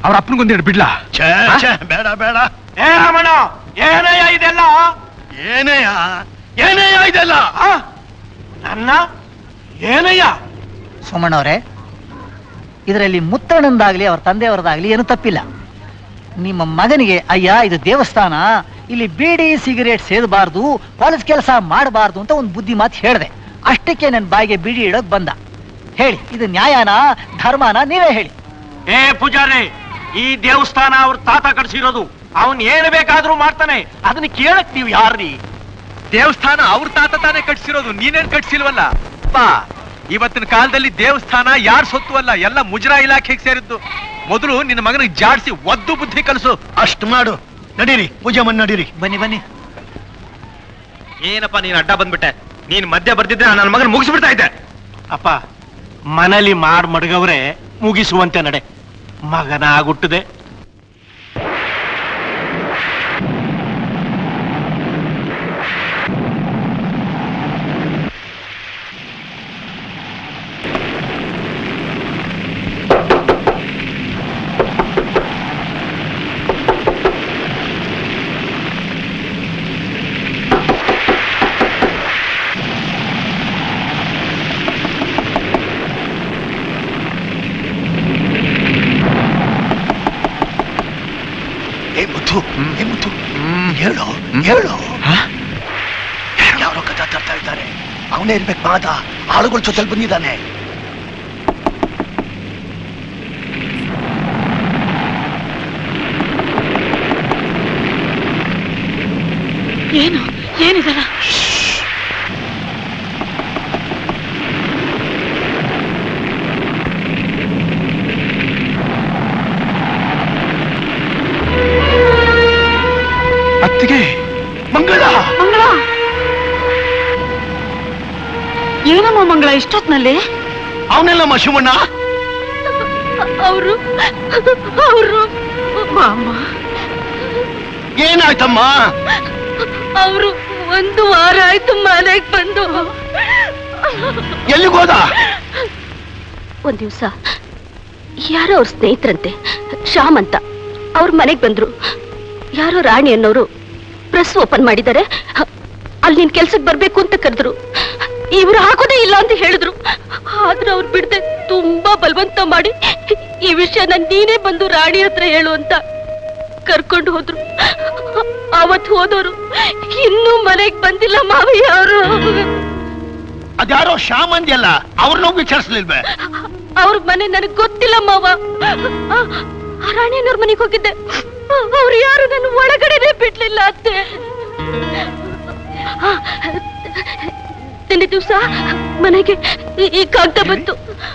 ಅವ್ರ ಅಪ್ಪನಿಗೊಂದೆರಡು ಬಿಡ್ಲಾ ಛೇ ಛೇ ಬೇಡ ಬೇಡ ಏ ರಮಣ ಏನಯ್ಯ ಇದೆಲ್ಲ ಏನೇಯ ಏನೇಯ ಇದೆಲ್ಲ ಆ? ನನ್ನ ಏನಯ್ಯ ಸೋಮಣ್ಣವ್ರೆ ಇದರಲ್ಲಿ ಮುತ್ತಣ್ಣಂದಾಗ್ಲಿ ಅವ್ರ ತಂದೆಯವರದಾಗ್ಲಿ ಏನು ತಪ್ಪಿಲ್ಲ ನಿಮ್ಮ ಮಗನಿಗೆ ಅಯ್ಯ ಇದು ದೇವಸ್ಥಾನ ಇಲ್ಲಿ ಬೀಡಿ ಸಿಗರೇಟ್ ಸೇದಬಾರ್ದು ಕಾಲೇಜ್ ಕೆಲಸ ಮಾಡಬಾರ್ದು ಅಂತ ಒಂದು ಬುದ್ಧಿ ಮಾತು ಹೇಳಿದೆ ಅಷ್ಟಕ್ಕೆ ನನ್ನ ಬಾಯಿಗೆ ಬೀಡಿ ಇಡೋಕ್ ಬಂದ ಹೇಳಿ ಇದು ನ್ಯಾಯನಾ ಧರ್ಮನಾ ನೀವೇ ಹೇಳಿ ಏ ಪೂಜಾರಿ ಈ ದೇವಸ್ಥಾನ ಅವ್ರ ತಾತ ಕಟ್ಸಿರೋದು ಅವನ್ ಏನ್ ಬೇಕಾದ್ರೂ ಮಾಡ್ತಾನೆ ಅದನ್ನ ಕೇಳಕ್ ನೀವ್ ಯಾರ್ರಿ ದೇವಸ್ಥಾನ ಅವ್ರ ತಾತ ತಾನೇ ಕಟ್ಸಿರೋದು ನೀನೇನ್ ಕಟ್ಸಿಲ್ವಲ್ಲ ಅಪ್ಪ ಇವತ್ತಿನ ಕಾಲದಲ್ಲಿ ದೇವಸ್ಥಾನ ಯಾರ್ ಸೊತ್ತು ಅಲ್ಲ ಎಲ್ಲ ಮುಜರಾ ಇಲಾಖೆಗೆ ಸೇರಿದ್ದು ಮೊದಲು ನಿನ್ನ ಮಗನಿಗೆ ಜಾಡ್ಸಿ ಒದ್ದು ಬುದ್ಧಿ ಕಲಿಸು ಅಷ್ಟು ಮಾಡು ನಡೀರಿ ಪೂಜೆ ಮಾಡಿ ನಡೀರಿ ಬನ್ನಿ ಬನ್ನಿ ಏನಪ್ಪ ನೀನ್ ಅಡ್ಡ ಬಂದ್ಬಿಟ್ಟೆ ನೀನ್ ಮಧ್ಯ ಬರ್ದಿದ್ರೆ ನನ್ನ ಮಗನ ಮುಗಿಸ್ಬಿಡ್ತಾ ಇದ್ದೆ ಅಪ್ಪ ಮನೇಲಿ ಮಾಡ್ ಮಡಗವ್ರೆ ಮುಗಿಸುವಂತೆ ನಡೆ ಮಗನ ಆಗುಟ್ಟದೆ ಏ ಮುತ್ತು ಏ ಮುತ್ತು ಹೇಳು ಹೇಳು ಯಾರೋ ಕಥಾ ತರ್ತಾ ಇದ್ದಾರೆ ಅವನೇ ಇರ್ಬೇಕು ಮಾದ ಆಳುಗಳ ಜೊತೆಲಿ ಬಂದಿದ್ದಾನೆ ಏನು ಏನಿದಲ್ಲ ಅತ್ತಿಗೆ ಮಂಗಳ ಮಂಗಳ ಏನಮ್ಮ ಮಂಗಳ ಇಷ್ಟೊತ್ನಲ್ಲಿ ಅವನೆಲ್ಲಮ್ಮ ಶಿವಣ್ಣ ಅವರು ಅವರು ಬಾಮ್ಮ ಏನಾಯ್ತಮ್ಮ ಅವರು ಒಂದು ವಾರ ಆಯ್ತು ಮನೆಗ್ ಬಂದು ಎಲ್ಲಿಗೋದ ಒಂದ್ ದಿವ್ಸ ಯಾರೋ ಅವ್ರ ಸ್ನೇಹಿತರಂತೆ ಶ್ಯಾಮ್ ಅಂತ ಅವ್ರ ಮನೆಗ್ ಬಂದ್ರು ಯಾರೋ ರಾಣಿ ಅನ್ನೋರು ಪ್ರೆಸ್ ಓಪನ್ ಮಾಡಿದ್ದಾರೆ ಅಲ್ಲಿ ನೀನ್ ಕೆಲ್ಸಕ್ಕೆ ಬರ್ಬೇಕು ಅಂತ ಕರೆದ್ರು ಇವ್ರು ಹಾಕೋದೇ ಇಲ್ಲ ಅಂತ ಹೇಳಿದ್ರು ಆದ್ರೆ ಅವ್ರು ಬಿಡದೆ ತುಂಬಾ ಬಲವಂತ ಮಾಡಿ ಈ ವಿಷಯನ ನೀನೇ ಬಂದು ರಾಣಿ ಹತ್ರ ಹೇಳು ಅಂತ ಕರ್ಕೊಂಡು ಹೋದ್ರು ಅವತ್ ಹೋದವರು ಇನ್ನೂ ಮನೆಗ್ ಬಂದಿಲ್ಲ ಮಾವಯ್ಯ ಅವರು ಅದ್ಯಾರೋ ಶ್ಯಾಮ್ ಅಂದ್ಯಲ್ಲ ಅವ್ರನ್ನೂ ವಿಚಾರಿಸ್ಲಿಲ್ವೇ ಅವ್ರ ಮನೆ ನನಗ್ ಗೊತ್ತಿಲ್ಲ ಮಾವ ಆ, ಆ ರಾಣಿಯನ್ನವ್ರ ಮನೆಗೆ ಹೋಗಿದ್ದೆ ಅವ್ರು ಯಾರು ನನ್ನ ಒಳಗಡೆನೆ ಬಿಡ್ಲಿಲ್ಲ ಅತ್ತೆ ಆ, ನಿನ್ನೆ ದಿವಸ ಮನೆಗೆ ಈ- ಈ ಕಾಗ್ದ ಬಂತು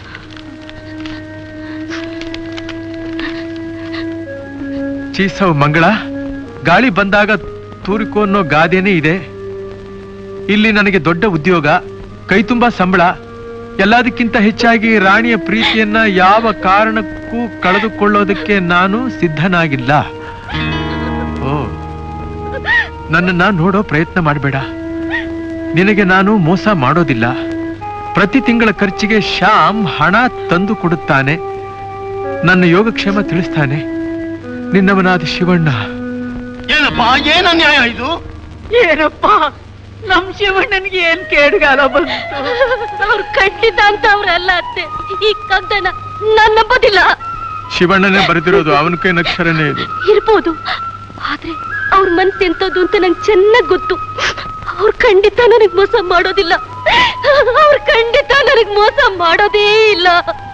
ಚೀಸವ್ ಮಂಗಳ ಗಾಳಿ ಬಂದಾಗ ತೂರಿಕೋ ಅನ್ನೋ ಗಾದೆನೇ ಇದೆ ಇಲ್ಲಿ ನನಗೆ ದೊಡ್ಡ ಉದ್ಯೋಗ ಕೈ ತುಂಬಾ ಸಂಬಳ ಎಲ್ಲದಕ್ಕಿಂತ ಹೆಚ್ಚಾಗಿ ರಾಣಿಯ ಪ್ರೀತಿಯನ್ನ ಯಾವ ಕಾರಣಕ್ಕೂ ಕಳೆದುಕೊಳ್ಳೋದಕ್ಕೆ ನಾನು ಸಿದ್ಧನಾಗಿಲ್ಲ ಓ ನನ್ನನ್ನ ನೋಡೋ ಪ್ರಯತ್ನ ಮಾಡಬೇಡ ನಿನಗೆ ನಾನು ಮೋಸ ಮಾಡೋದಿಲ್ಲ ಪ್ರತಿ ತಿಂಗಳ ಖರ್ಚಿಗೆ ಶ್ಯಾಮ್ ಹಣ ತಂದು ಕೊಡುತ್ತಾನೆ ನನ್ನ ಯೋಗಕ್ಷೇಮ ತಿಳಿಸ್ತಾನೆ ನಿನ್ನವನಾದ ಶಿವಣ್ಣ ಏನಪ್ಪ ಏನ್ ಅನ್ಯಾಯ ಇದು ಏನಪ್ಪ ನಮ್ ಶಿವಣ್ಣನಿಗೆ ಏನ್ ಕೇಡುಗಾಲ ಬಂತು ಅವ್ರು ಖಂಡಿತ ಅಂತ ಅವ್ರಲ್ಲ ಅತ್ತೆ ಈ ಕಾಗ್ದನ ನಾನ್ ನಂಬೋದಿಲ್ಲ ಶಿವಣ್ಣನೇ ಬರೆದಿರೋದು ಅವನ ಕೈ ಅಕ್ಷರನೇ ಇದು ಇರ್ಬೋದು ಆದ್ರೆ ಅವ್ರ ಮನ್ಸು ಎಂತದ್ದು ಅಂತ ನಂಗೆ ಚೆನ್ನಾಗ್ ಗೊತ್ತು ಅವ್ರು ಖಂಡಿತ ನನಗ್ ಮೋಸ ಮಾಡೋದಿಲ್ಲ ಅವ್ರು ಖಂಡಿತ ನನಗ್ ಮೋಸ ಮಾಡೋದೇ ಇಲ್ಲ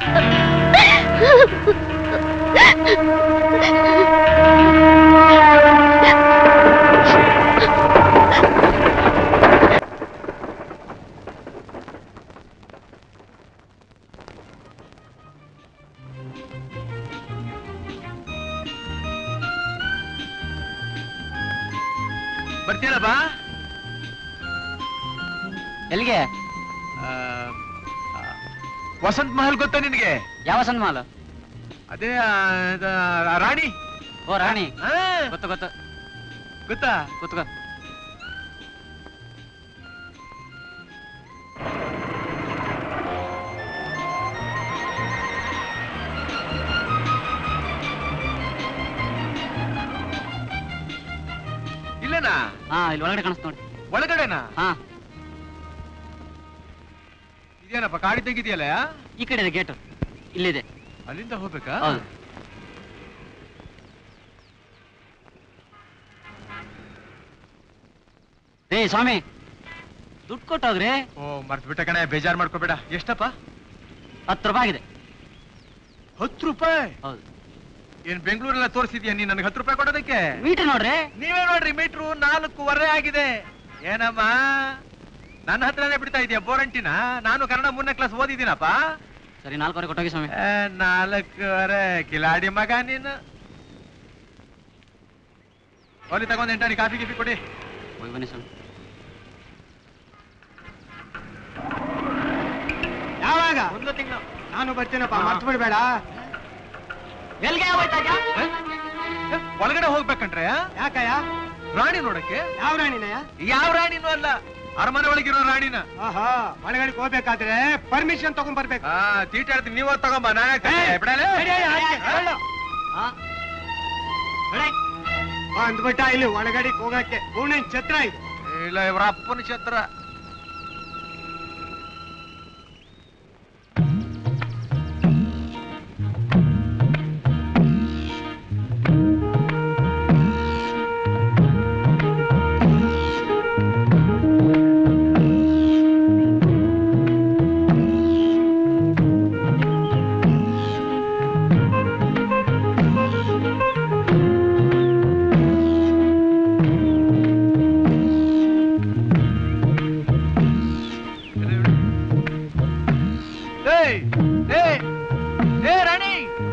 ಬರ್ತೀರ ಬಾ ಎಲ್ಲಿಗೆ ವಸಂತ್ ಮಹಲ್ ಗೊತ್ತಾ ನಿನಗೆ ಯಾವ ಸನ್ಮಾಲ ಅದೇ ಆ, ಇದ, ಆ ರಾಣಿ ಓ ರಾಣಿ ಆ, ಗೊತ್ತು ಗೊತ್ತು ಗೊತ್ತಾ ಗೊತ್ತು ಹಾ ಇಲ್ಲಿ ಒಳಗಡೆ ಕಾಣಿಸ್ತು ನೋಡಿ ಒಳಗಡೆನಾ ಹಾ ಇದೇನಪ್ಪ ಕಾಡಿ ತೆಗಿದೆಯಲ್ಲ ಈ ಕಡೆ ಇದೆ ಗೇಟ್ ಇಲ್ಲಿದೆ ಅಲ್ಲಿಂದ ಹೋಗ್ಬೇಕಾ ಹೌದು ಏ ಸ್ವಾಮಿ ದುಡ್ಡು ಕೊಟ್ಟೋಗ್ರಿ ಓ ಮರ್ತ್ ಬಿಟ್ಟ ಕಣೆ ಬೇಜಾರ್ ಮಾಡ್ಕೋಬೇಡ ಎಷ್ಟಪ್ಪ ಹತ್ತು ರೂಪಾಯಿ ಆಗಿದೆ ಹತ್ತು ರೂಪಾಯಿ ಹೌದು ಏನ್ ಬೆಂಗಳೂರೆಲ್ಲ ತೋರಿಸಿದ್ಯಾ ನೀನ್ ನನಗೆ ಹತ್ತು ರೂಪಾಯಿ ಕೊಡೋದಕ್ಕೆ ಮೀಟರ್ ನೋಡ್ರಿ ನೀವೇ ನೋಡ್ರಿ ಮೀಟ್ರು ನಾಲ್ಕೂವರೆ ಆಗಿದೆ ಏನಮ್ಮ ನನ್ನ ಹತ್ರನೇ ಬಿಡ್ತಾ ಇದೆಯಾ ಬೋರಂಟಿನ ನಾನು ಕನ್ನಡ ಮೂರನೇ ಕ್ಲಾಸ್ ಓದಿದ್ದೀನಪ್ಪ ಸರಿ ನಾಲ್ಕುವರೆ ಕೊಟ್ಟೋಗಿ ಸ್ವಾಮಿ ಏ, ನಾಲ್ಕೂವರೆ ಕಿಲಾಡಿ ಮಗ ನೀನು ಹೋಲಿ ತಗೊಂಡ್ ಎಂಟಾಣಿ ಕಾಫಿ ಗಿಫಿ ಕೊಡಿ ಹೋಗಿ ಬನ್ನಿ ಸ್ವಾಮಿ ಯಾವಾಗ ಒಂದು ತಿಂಗಳು ನಾನು ಬರ್ತೀನಪ್ಪ ಮರ್ತು ಬಿಡ್ಬೇಡ ಎಲ್ಗೆ ಹೋಯ್ತಾ ಒಳಗಡೆ ಹೋಗ್ಬೇಕಂಡ್ರೆ ಯಾಕಯ್ಯ ರಾಣಿ ನೋಡಕ್ಕೆ ಯಾವ ರಾಣಿನಯ್ಯ ಯಾವ ರಾಣಿನೂ ಅಲ್ಲ ಅರಮನೆ ಒಳಗಿರೋ ರಾಣಿನ ಆಹಾ ಒಳಗಡೆ ಹೋಗ್ಬೇಕಾದ್ರೆ ಪರ್ಮಿಷನ್ ತಗೊಂಡ್ ಬರ್ಬೇಕು ಹಾ ತೀಟ ಹೇಳ್ತೀನಿ ನೀವು ತಗೊಂಬ ನಾನೇ ಬಿಡಲೇ ಅಂದ್ಬಿಟ್ಟ ಇಲ್ಲಿ ಒಳಗಡೆ ಹೋಗಕ್ಕೆ ಹೂವಿನ ಛತ್ರ ಇದೆ ಇಲ್ಲ ಇವರ ಅಪ್ಪನ ಛತ್ರ ಏಯ್ ಏಯ್ ಏ ರಾಣಿ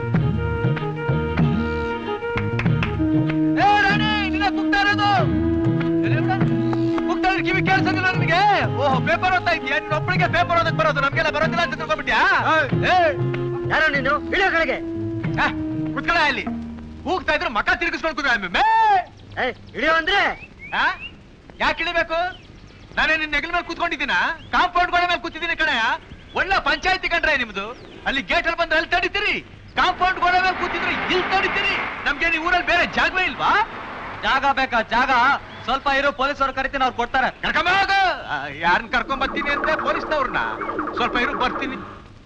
ಏ ರಾಣಿ ನಿನ್ನ ಕುಗ್ತಾ ಇರೋದು ಎಲ್ಲಿ ಇವ್ನ? ಕುಗ್ತಾ ಇರೋ ಕಿವಿ ಕೇಳಿಸೋದಿಲ್ಲ ನನಗೆ ಓಹ್ ಪೇಪರ್ ಓದ್ತಾ ಇದೀಯ ನಿನ್ನ ಒಬ್ಬಳಿಗೆ ಪೇಪರ್ ಓದಕ್ ಬರೋದು ನಮ್ಗೆಲ್ಲ ಬರೋದಿಲ್ಲ ಅಂತ ತಿಳ್ಕೊಂಡ್ಬಿಟ್ಯಾ ಯಾರೋ ನೀನು ಇಳಿಯೋ ಕೆಳಗೆ ಕುತ್ಕೊಳ್ಳ ಅಲ್ಲಿ ಕೂಗ್ತಾ ಇದ್ರೆ ಮಕ ತಿರುಗಿಸ್ಕೊಂಡು ಕೂತ ಇಳಿಯೋ ಅಂದ್ರೆ ಯಾಕೆ ಇಳಿಬೇಕು ನಾನೇ ನಿನ್ನ ನೆಗಲ ಮೇಲೆ ಕೂತ್ಕೊಂಡಿದ್ದೀನ ಕಾಂಪೌಂಡ್ ಗೋಡೆ ಮೇಲೆ ಕೂತಿದ್ದೀನಿ ಕಣಯ್ಯ ಒಳ್ಳೆ ಪಂಚಾಯತಿ ಕಂಡ್ರೆ ನಿಮ್ದು ಅಲ್ಲಿ ಗೇಟ್ ಅಲ್ಲಿ ಬಂದ್ರೆ ಅಲ್ಲಿ ತಡಿತೀರಿ ಕಾಂಪೌಂಡ್ ಗೋಡೆ ಮೇಲೆ ಕೂತಿದ್ರೆ ಇಲ್ಲಿ ತಡಿತೀರಿ ನಮ್ಗೆ ಈ ಊರಲ್ಲಿ ಬೇರೆ ಜಾಗವೇ ಇಲ್ವಾ ಜಾಗ ಬೇಕಾ ಜಾಗ ಸ್ವಲ್ಪ ಇರೋ ಪೊಲೀಸ್ ಅವ್ರು ಕರಿತೀನಿ ಅವ್ರು ಕೊಡ್ತಾರೆ ಕರ್ಕೊಂಬ ಯಾರನ್ನ ಕರ್ಕೊಂಡ್ ಬರ್ತೀನಿ ಅಂತ ಪೊಲೀಸ್ನವ್ರನ್ನ ಸ್ವಲ್ಪ ಇರು ಬರ್ತೀನಿ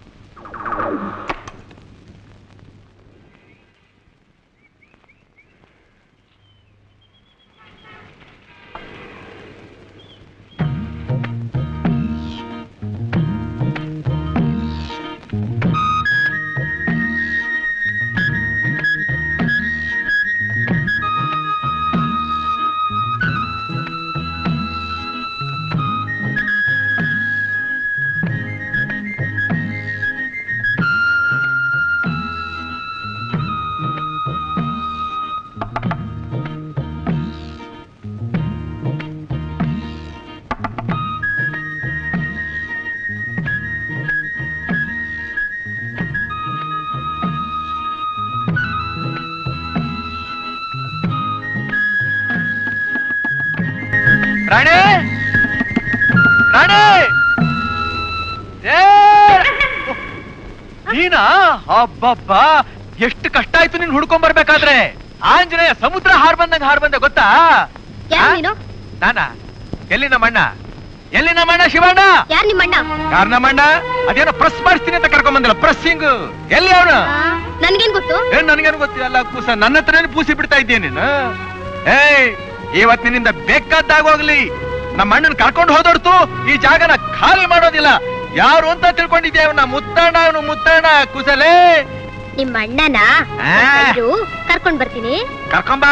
ರಾಣಿ ರಾಣಿ ಏ! ನೀನಾ ಅಬ್ಬಬ್ಬ ಎಷ್ಟು ಕಷ್ಟ ಆಯ್ತು ನೀನ್ ಹುಡ್ಕೊಂಡ್ ಬರ್ಬೇಕಾದ್ರೆ ಆಂಜನೇಯ ಸಮುದ್ರ ಹಾರ್ ಬಂದಂಗ ಹಾರ್ ಬಂದೆ ಗೊತ್ತಾ ಯಾರು ಆ? ನೀನು ನಾನಾ ಎಲ್ಲಿ ನಮ್ಮಣ್ಣ ಎಲ್ಲಿ ನಮ್ಮಣ್ಣ ಶಿವಣ್ಣ ಯಾರು ನಿಮ್ಮಣ್ಣ ಯಾರ್ ನಮ್ಮಣ್ಣ ಅದೇನೋ ಪ್ರೆಸ್ ಮಾಡಿಸ್ತೀನಿ ಅಂತ ಕರ್ಕೊಂಡ್ ಬಂದಿಲ್ಲ ಪ್ರೆಸ್ಸಿಂಗ್ ಎಲ್ಲಿ ಅವನು ಆ, ನನ್ಗೇನ್ ಗೊತ್ತು ಏನ್ ನನಗೇನು ಗೊತ್ತಿಲ್ಲ ಕೂಸ ನನ್ನ ಹತ್ರನೇ ಪೂಸಿ ಬಿಡ್ತಾ ಇದ್ದೀನಿ ನೀನು ಏಯ್ ಇವತ್ ನಿನ್ನಿಂದ ಬೇಕಾದ್ದಾಗೋಗ್ಲಿ ನಮ್ಮ ಅಣ್ಣನ್ ಕರ್ಕೊಂಡು ಹೋದೋಡ್ತು ಈ ಜಾಗನ ಖಾಲಿ ಮಾಡೋದಿಲ್ಲ ಯಾರು ಅಂತ ತಿಳ್ಕೊಂಡಿದ್ಯಾ ಅವನ ಮುತ್ತಣ್ಣ ಅವನು ಮುತ್ತಣ್ಣ ಕುಸಲೇ ನಿಮ್ಮ ಅಣ್ಣನ ಆ. ಇರು, ಕರ್ಕೊಂಡ್ ಬರ್ತೀನಿ ಕರ್ಕೊಂಬ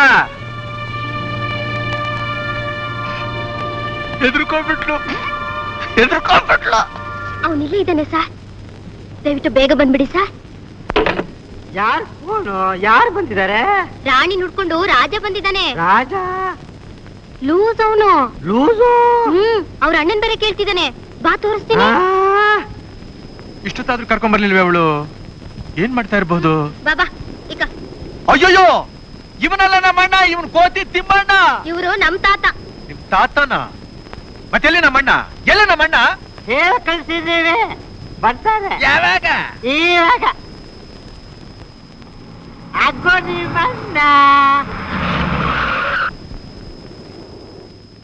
ಹೆದರ್ಕೊಂಡ್ಬಿಟ್ಲು ಹೆದರ್ಕೊಂಡ್ಬಿಟ್ಲು ಅವನಿಲ್ಲೇ ಇದ್ದಾನೆ ಸರ್ ದಯವಿಟ್ಟು ಬೇಗ ಬಂದ್ಬಿಡಿ ಸರ್ ಯಾರ್ ಫೋನು ಯಾರು ಬಂದಿದ್ದಾರೆ ರಾಣಿ ನುಡ್ಕೊಂಡು ರಾಜ ಬಂದಿದ್ದಾನೆ ರಾಜ ಲೂಸ್ ಅವನು ಲೂಸು ಹ್ಮ್ ಅವ್ರ ಅಣ್ಣನ್ ಬೇರೆ ಕೇಳ್ತಿದ್ದಾನೆ ಬಾ ತೋರಿಸ್ತೀನಿ ಇಷ್ಟೊತ್ತಾದ್ರೂ ಕರ್ಕೊಂಡ್ ಬರ್ಲಿಲ್ವೇ ಅವಳು ಏನ್ ಮಾಡ್ತಾ ಇರ್ಬೋದು ಬಾಬಾ ಇಕ ಅಯ್ಯೋಯ್ಯೋ ಇವನಲ್ಲ ನಮ್ಮಣ್ಣ ಇವನ್ ಕೋತಿ ತಿಮ್ಮಣ್ಣ ಇವರು ನಮ್ ತಾತ ನಿಮ್ ತಾತನ ಮತ್ತೆಲ್ಲಿ ನಮ್ಮಣ್ಣ ಎಲ್ಲ ನಮ್ಮಣ್ಣ ಹೇಳ ಕಳ್ಸಿದ್ದೀವಿ ಬರ್ತಾರೆ ಯಾವಾಗ ಇವಾಗ ಅಗ್ಗೋ ನಿಮ್ಮಣ್ಣ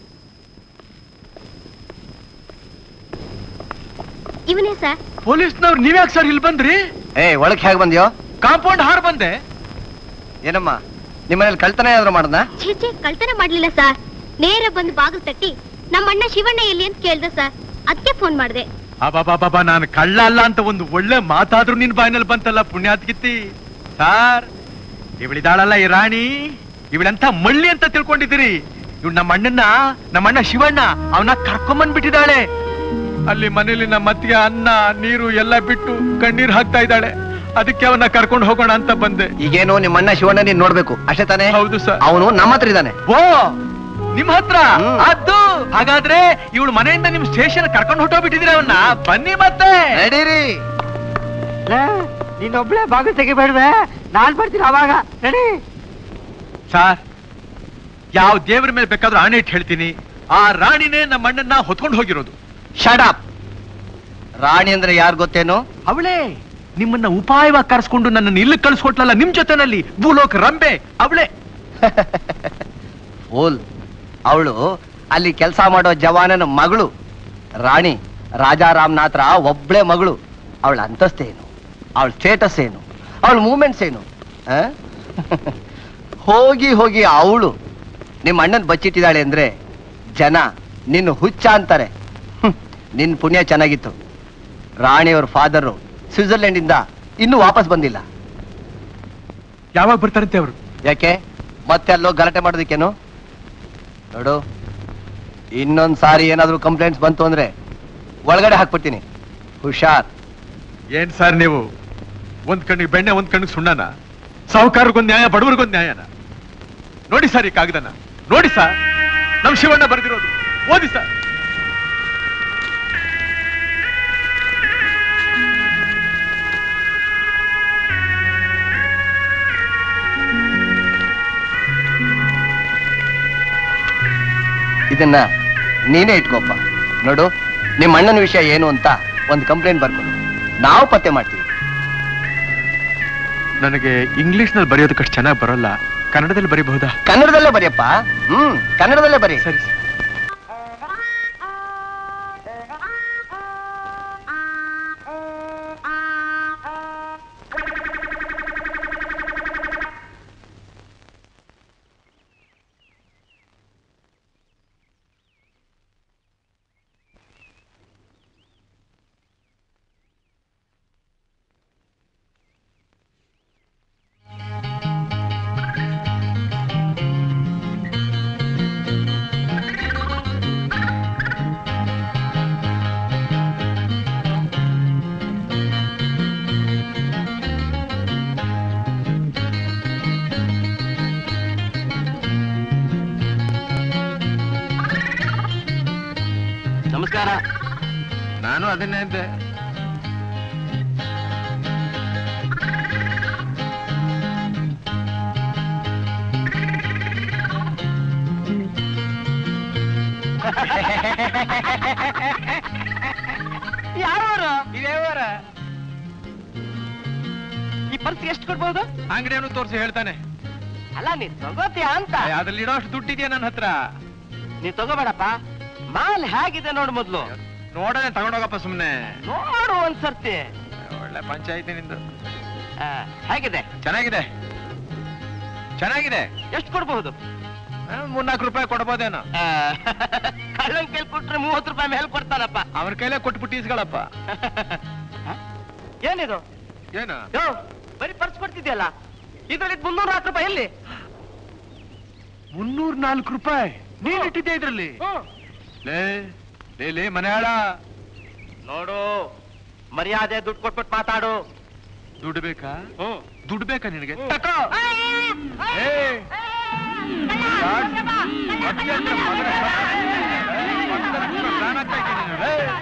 ಇವನೇ ಸರ್ ಪೊಲೀಸ್ನವ್ರು ನೀವ್ಯಾಕೆ ಸರ್ ಇಲ್ಲಿ ಬಂದ್ರಿ ಏ ಒಳಗ್ ಹೇಗ್ ಬಂದ್ಯೋ ಕಾಂಪೌಂಡ್ ಹಾರ್ ಬಂದೆ ಏನಮ್ಮ ನಿಮ್ಮನೇಲಿ ಕಳ್ತನ ಏನಾದ್ರು ಮಾಡದ್ನ ಛೇ ಛೇ ಕಳ್ತನ ಮಾಡ್ಲಿಲ್ಲ ಸರ್ ನೇರ ಬಂದು ಬಾಗಿಲು ತಟ್ಟಿ ನಮ್ಮ ಅಣ್ಣ ಶಿವಣ್ಣ ಎಲ್ಲಿ ಅಂತ ಕೇಳ್ದ ಸರ್ ಅದಕ್ಕೆ ಫೋನ್ ಮಾಡಿದೆ ಅಬಾಬಾಬಾ ನಾನು ಕಳ್ಳ ಅಲ್ಲ ಅಂತ ಒಂದು ಒಳ್ಳೆ ಮಾತಾದ್ರೂ ನಿನ್ ಬಾಯಿನಲ್ಲಿ ಬಂತಲ್ಲ ಪುಣ್ಯಾತ್ಗಿತ್ತಿ ಸಾರ್ ಇವಳಿದಾಳಲ್ಲ ಈ ರಾಣಿ ಇವಳಂತ ಮಳ್ಳಿ ಅಂತ ತಿಳ್ಕೊಂಡಿದ್ದೀರಿ ಇವ್ ನಮ್ಮ ಅಣ್ಣನ್ನ ನಮ್ಮ ಅಣ್ಣ ಶಿವಣ್ಣ ಅವನ ಕರ್ಕೊಂಬಂದ್ ಬಿಟ್ಟಿದ್ದಾಳೆ ಅಲ್ಲಿ ಮನೇಲಿ ನಮ್ಮ ಅತ್ತಿಗೆ ಅನ್ನ ನೀರು ಎಲ್ಲ ಬಿಟ್ಟು ಕಣ್ಣೀರ್ ಹಾಕ್ತಾ ಇದ್ದಾಳೆ ಅದಕ್ಕೆ ಅವನ್ನ ಕರ್ಕೊಂಡು ಹೋಗೋಣ ಅಂತ ಬಂದೆ ಈಗೇನು ನಿಮ್ಮ ಅಣ್ಣ ಶಿವಣ್ಣ ನೀನ್ ನೋಡ್ಬೇಕು ಅಷ್ಟೇ ತಾನೇ ಹೌದು ಸರ್ ಅವನು ನಮ್ಮ ಹತ್ರ ಇದ್ದಾನೆ ಓ ನಿಮ್ ಹತ್ರ ಅದು ಹಾಗಾದ್ರೆ ಇವಳು ಮನೆಯಿಂದ ನಿಮ್ ಸ್ಟೇಷನ್ ಕರ್ಕೊಂಡು ಹೊಟ್ಟೋಗ್ಬಿಟ್ಟಿದ್ದೀರ ಅವನ್ನ ಬನ್ನಿ ಮತ್ತೆ ನಡೀರಿ ನೀನೊಬ್ಳೆ ಬಾಗಿಲು ತೆಗಿಬೇಡ್ವೆ ನಾನ್ ಬರ್ತೀನಿ ಅವಾಗ ನಡಿ ಸಾರ್ ಯಾವ ದೇವರ ಮೇಲೆ ಬೇಕಾದ್ರೂ ಆಣೆ ಇಟ್ಟು ಹೇಳ್ತೀನಿ ಆ ರಾಣಿನೇ ನಮ್ಮ ಅಣ್ಣನ್ನ ಹೊತ್ಕೊಂಡು ಹೋಗಿರೋದು ಶಡಪ್ ರಾಣಿ ಅಂದ್ರೆ ಯಾರು ಗೊತ್ತೇನು ಅವಳೇ ನಿಮ್ಮನ್ನ ಉಪಾಯವಾಗಿ ಕರೆಸ್ಕೊಂಡು ನನ್ನನ್ನು ಇಲ್ಲಿ ಕಳಿಸ್ಕೊಟ್ಲಲ್ಲ ನಿಮ್ ಜೊತೆನಲ್ಲಿ ಭೂಲೋಕ ರಂಬೆ ಅವಳೇ ಓಲ್ ಅವಳು ಅಲ್ಲಿ ಕೆಲಸ ಮಾಡೋ ಜವಾನನ ಮಗಳು ರಾಣಿ ರಾಜಾ ರಾಮನಾಥ್ರ ಒಬ್ಳೆ ಮಗಳು ಅವಳ ಅಂತಸ್ತೇನು ಅವಳ ಸ್ಟೇಟಸ್ ಏನು ಅವಳ ಮೂಮೆಂಟ್ಸ್ ಏನು ಆ? ಹೋಗಿ ಹೋಗಿ ಅವಳು ನಿಮ್ಮ ಅಣ್ಣನ್ ಬಚ್ಚಿಟ್ಟಿದ್ದಾಳೆ ಅಂದ್ರೆ ಜನ ನಿನ್ನ ಹುಚ್ಚ ಅಂತಾರೆ ಹ್ಮ್, ನಿನ್ ಪುಣ್ಯ ಚೆನ್ನಾಗಿತ್ತು ರಾಣಿಯವ್ರ ಫಾದರು ಸ್ವಿಟ್ಜರ್ಲೆಂಡ್ ಇಂದ ಇನ್ನೂ ವಾಪಸ್ ಬಂದಿಲ್ಲ ಯಾವಾಗ ಬರ್ತಾರಂತೆ ಅವರು ಯಾಕೆ ಮತ್ತೆ ಅಲ್ಲೋ ಗಲಾಟೆ ಮಾಡೋದಕ್ಕೇನು ನೋಡು ಇನ್ನೊಂದ್ ಸಾರಿ ಏನಾದ್ರೂ ಕಂಪ್ಲೇಂಟ್ಸ್ ಬಂತು ಅಂದ್ರೆ ಒಳಗಡೆ ಹಾಕ್ಬಿಡ್ತೀನಿ ಹುಷಾರ್ ಏನ್ ಸರ್ ನೀವು ಒಂದ್ ಕಣ್ಣಿಗೆ ಬೆಣ್ಣೆ ಒಂದ್ ಕಣ್ಣಿಗೆ ಸುಣ್ಣನ ಸಾಹುಕಾರರಿಗೊಂದ್ ನ್ಯಾಯ ಬಡವರಿಗೊಂದ್ ನ್ಯಾಯನ ನೋಡಿ ಸರ್ ಈ ಕಾಗದನ ನೋಡಿ ಸರ್ ನಮ್ ಶಿವಣ್ಣ ಬರ್ದಿರೋದು ಓದಿ ಸರ್ ಇದನ್ನ ನೀನೇ ಇಟ್ಕೋಪ್ಪ ನೋಡು ನಿಮ್ಮ ಅಣ್ಣನ ವಿಷಯ ಏನು ಅಂತ ಒಂದು ಕಂಪ್ಲೇಂಟ್ ಬರ್ಕೊಡು ನಾವು ಪತ್ತೆ ಮಾಡ್ತೀವಿ ನನಗೆ ಇಂಗ್ಲಿಷ್ ನಲ್ಲಿ ಬರೆಯೋದಕ್ಕಷ್ಟು ಚೆನ್ನಾಗಿ ಬರೋಲ್ಲ ಕನ್ನಡದಲ್ಲಿ ಬರೀಬಹುದಾ ಕನ್ನಡದಲ್ಲೇ ಬರೆಯಪ್ಪ ಹ್ಮ್ ಕನ್ನಡದಲ್ಲೇ ಬರೀ ಸರಿ ನಮಸ್ಕಾರ ನಾನು ಅದನ್ನೇ ಅಂದೆ ಯಾರವರು ಇದೇವರ ಈ ಪರ್ಸ್ ಎಷ್ಟು ಕೊಡ್ಬೋದು ಅಂಗಡಿಯನ್ನು ತೋರಿಸಿ ಹೇಳ್ತಾನೆ ಅಲ್ಲ ನೀನ್ ತಗೋತೀಯ ಅಂತ ಅದ್ರಲ್ಲಿ ಇಡೋ ಅಷ್ಟು ದುಡ್ಡಿದೆಯಾ ನನ್ನ ಹತ್ರ ನೀ ತಗೋಬೇಡಪ್ಪ ಮಾಲ್ ಹೇಗಿದೆ ನೋಡು ಮೊದ್ಲು ನೋಡನೆ ತಗೊಂಡೋಗಪ್ಪ ಸುಮ್ನೆ ನೋಡು ಒಂದ್ ಸರ್ತಿ ಒಳ್ಳೆ ಪಂಚಾಯತಿ ನಿಂದು ಆ, ಹೇಗಿದೆ ಚೆನ್ನಾಗಿದೆ ಚೆನ್ನಾಗಿದೆ ಎಷ್ಟು ಕೊಡ್ಬಹುದು ಆ, ಮೂರ್ನಾಲ್ಕು ರೂಪಾಯಿ ಕೊಡ್ಬೋದೇನೋ ಕಳ್ಳನ್ ಕೈಲಿ ಕೊಟ್ರೆ ಮೂವತ್ತು ರೂಪಾಯಿ ಮೇಲೆ ಕೊಡ್ತಾನಪ್ಪ ಅವ್ರ ಕೈಲೇ ಕೊಟ್ಬಿಟ್ಟು ಈಸ್ಗಳಪ್ಪ ಏನಿದು ಏನು ಯೋ ಬರೀ ಪರ್ಸ್ ಕೊಡ್ತಿದ್ಯಲ್ಲ ಇದ್ರಲ್ಲಿ ಮುನ್ನೂರ ಹತ್ತು ರೂಪಾಯಿ ಎಲ್ಲಿ ಮುನ್ನೂರ್ ನಾಲ್ಕು ರೂಪಾಯಿ ನೀನ್ ಇಟ್ಟಿದ್ದೆ ಇದ್ರಲ್ಲಿ ಲೇ ಲೇ ಲೇ ಮನೆಯಾಳ ನೋಡು ಮರ್ಯಾದೆ ದುಡ್ಡು ಕೊಟ್ಬಿಟ್ಟು ಮಾತಾಡು ದುಡ್ಡು ಬೇಕಾ ಹ್ಮ್ ದುಡ್ಡು ಬೇಕಾ ನಿನಗೆ ಹ್ಮ್. ತಕೋ ಏ ಅತ್ಯಂತ ಮಗನ ಪ್ರಾಣ ಹಾಕ್ತಾ ಇದ್ದೀನಿ ನೀನು. ಏ.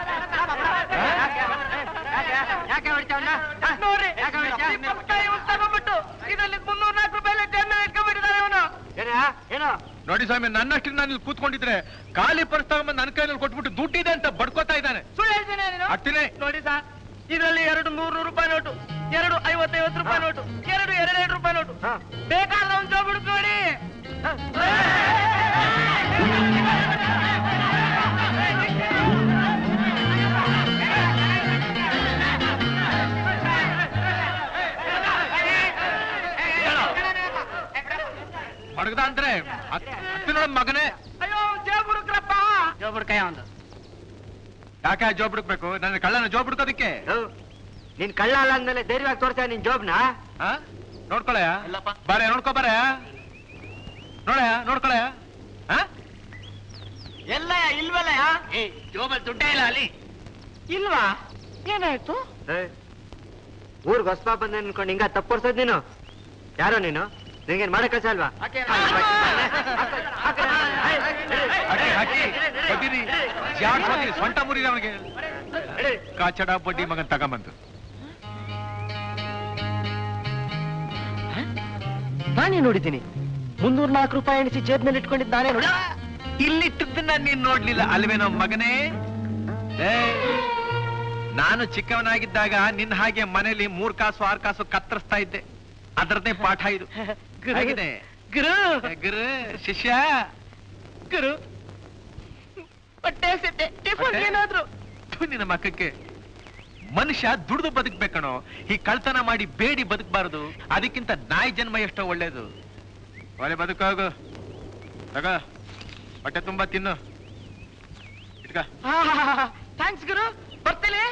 ಯಾಕೆ ಹೊಡಿತಾವಣ್ಣ ನೋಡ್ರಿ ತಗೊಂಡ್ಬಿಟ್ಟು ಇದರಲ್ಲಿ ಮುನ್ನೂರ ನಾಲ್ಕು ರೂಪಾಯಿ ಟೆನ್ ಇಟ್ಕೊಂಡ್ಬಿಟ್ಟಿದ್ದಾನೆ ಅವನು ಏನೋ ನೋಡಿ ಸ್ವಾಮಿ ನನ್ನಷ್ಟು ನಾನು ಇಲ್ಲಿ ಕೂತ್ಕೊಂಡಿದ್ರೆ ಖಾಲಿ ಪರ್ಸ್ ತಗೊಂಬಂದು ನನ್ನ ಕೈಯಲ್ಲಿ ಕೊಟ್ಬಿಟ್ಟು ದುಡ್ಡಿದೆ ಅಂತ ಬಡ್ಕೋತಾ ಇದ್ದಾನೆ ಸುಳ್ಳು ಹೇಳ್ತೀನಿ ನೀನು ಅಟ್ಟಿನೇ ನೋಡಿ ಸಾ ಇದರಲ್ಲಿ ಎರಡು ನೂರು ನೂರು ರೂಪಾಯಿ ನೋಟು ಎರಡು ಐವತ್ತೈವತ್ತು ರೂಪಾಯಿ ನೋಟು ಎರಡು ಎರಡೆರಡು ರೂಪಾಯಿ ನೋಟು ಬೇಕಾದ್ರೆ ಒಂದು ಜೋಬ್ ಹುಡುಕೋಡಿ ಮಗನೇ ಅಯ್ಯೋ ಜೇಬ್ ಹುಡುಕ್ರಪ್ಪ ಜೋಬ್ ಹುಡ್ಕಯ್ಯ ಒಂದು ಯಾಕೆ ಜೋಬ್ ಹುಡುಕ್ಬೇಕು ನನ್ನ ಕಳ್ಳನ ಜೋಬ್ ಹುಡ್ಕೋದಕ್ಕೆ ನೀನ್ ಕಳ್ಳ ಅಲ್ಲ ಅಂದ್ಮೇಲೆ ಧೈರ್ಯವಾಗಿ ತೋರ್ಸ ನಿನ್ ಜಾಬ್ನ ಆ? ನೋಡ್ಕೊಳಯ್ಯ ಬಾರೆ ನೋಡ್ಕೊ ಬಾರೆ ನೋಡಯ್ಯ ನೋಡ್ಕೊಳಯ್ಯ ಆ? ಎಲ್ಲಯ್ಯ ಇಲ್ವಲ್ಲಯ್ಯ ಏ ಜೋಬಲ್ ದುಡ್ಡೇ ಇಲ್ಲ ಅಲ್ಲಿ ಇಲ್ವಾ ಏನಾಯ್ತು ಊರ್ಗ್ ಹೊಸ್ಪ ಬಂದ ಅನ್ಕೊಂಡು ಹಿಂಗ ತಪ್ಪರ್ಸೋದ್ ನೀನು ಯಾರೋ ನೀನು ನಿನ್ಗೇನ್ ಮಾಡಕ್ ಕಳ್ಸ ಅಲ್ವಾ ಹಾಕಿ ಹಾಕಿ ಬಡ್ಡಿರಿ ಜಾಡ್ ಹೋಗಿ ಸೊಂಟ ಮುರಿದ ಅವನಿಗೆ ಕಾಚಡ ಬಡ್ಡಿ ಮಗನ್ ತಗೊಂಬಂದು ನಾನೇ ನೋಡಿದ್ದೀನಿ ಮುನ್ನೂರ್ ನಾಲ್ಕು ರೂಪಾಯಿ ಎಣಿಸಿ ಜೇಬ್ನಲ್ಲಿ ಇಟ್ಕೊಂಡಿದ್ದು ನಾನೇ ನೋಡಿ ಇಲ್ಲಿಟ್ಟದ್ದನ್ನ ನೀನ್ ನೋಡ್ಲಿಲ್ಲ ಅಲ್ವೇನೋ ಮಗನೇ ಏ, ನಾನು ಚಿಕ್ಕವನಾಗಿದ್ದಾಗ ನಿನ್ನ ಹಾಗೆ ಮನೇಲಿ ಮೂರ್ ಕಾಸು ಆರ್ ಕಾಸು ಕತ್ತರಿಸ್ತಾ ಇದ್ದೆ ಅದರದ್ದೇ ಪಾಠ ಇದು ಹೇಗಿದೆ ಗುರು ಏ, ಗುರು ಶಿಷ್ಯ ಗುರು ಹೊಟ್ಟೆ ಹಸಿತೆ ಟಿಫನ್ ಹೊಟ್ಟೆ? ಏನಾದ್ರು ಥು, ನಿನ್ನ ಮಕ್ಕಕ್ಕೆ ಮನುಷ್ಯ ದುಡ್ದು ಬದುಕ್ಬೇಕಣೋ ಈ ಕಳ್ತನ ಮಾಡಿ ಬೇಡಿ ಬದುಕಬಾರದು ಅದಕ್ಕಿಂತ ನಾಯಿ ಜನ್ಮ ಎಷ್ಟೋ ಒಳ್ಳೇದು ಒಲೆ ಬದುಕೋಗು ತಗ ಹೊಟ್ಟೆ ತುಂಬಾ ತಿನ್ನು ಇಟ್ಕ ಥ್ಯಾಂಕ್ಸ್ ಗುರು ಬರ್ತೀನಿ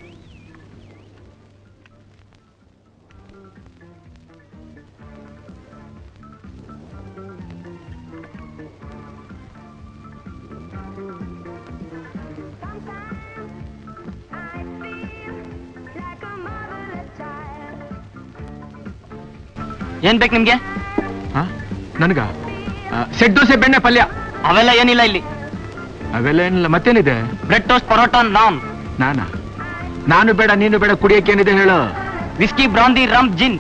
ಏನ್ ಬೇಕು ನಿಮ್ಗೆ ನನ್ಗ ಸೆಟ್ ದೋಸೆ ಬೆಣ್ಣೆ ಪಲ್ಯ ಅವೆಲ್ಲ ಏನಿಲ್ಲ ಇಲ್ಲಿ ಅವೆಲ್ಲ ಏನಿಲ್ಲ ಮತ್ತೇನಿದೆ ಬ್ರೆಡ್ ಟೋಸ್ಟ್ ಪರೋಟ ನಾನ್ ನಾನ ನಾನು ಬೇಡ ನೀನು ಬೇಡ ಕುಡಿಯಕ್ಕೆ ಏನಿದೆ ಹೇಳು ವಿಸ್ಕಿ ಬ್ರಾಂದಿ ರಮ್ ಜಿನ್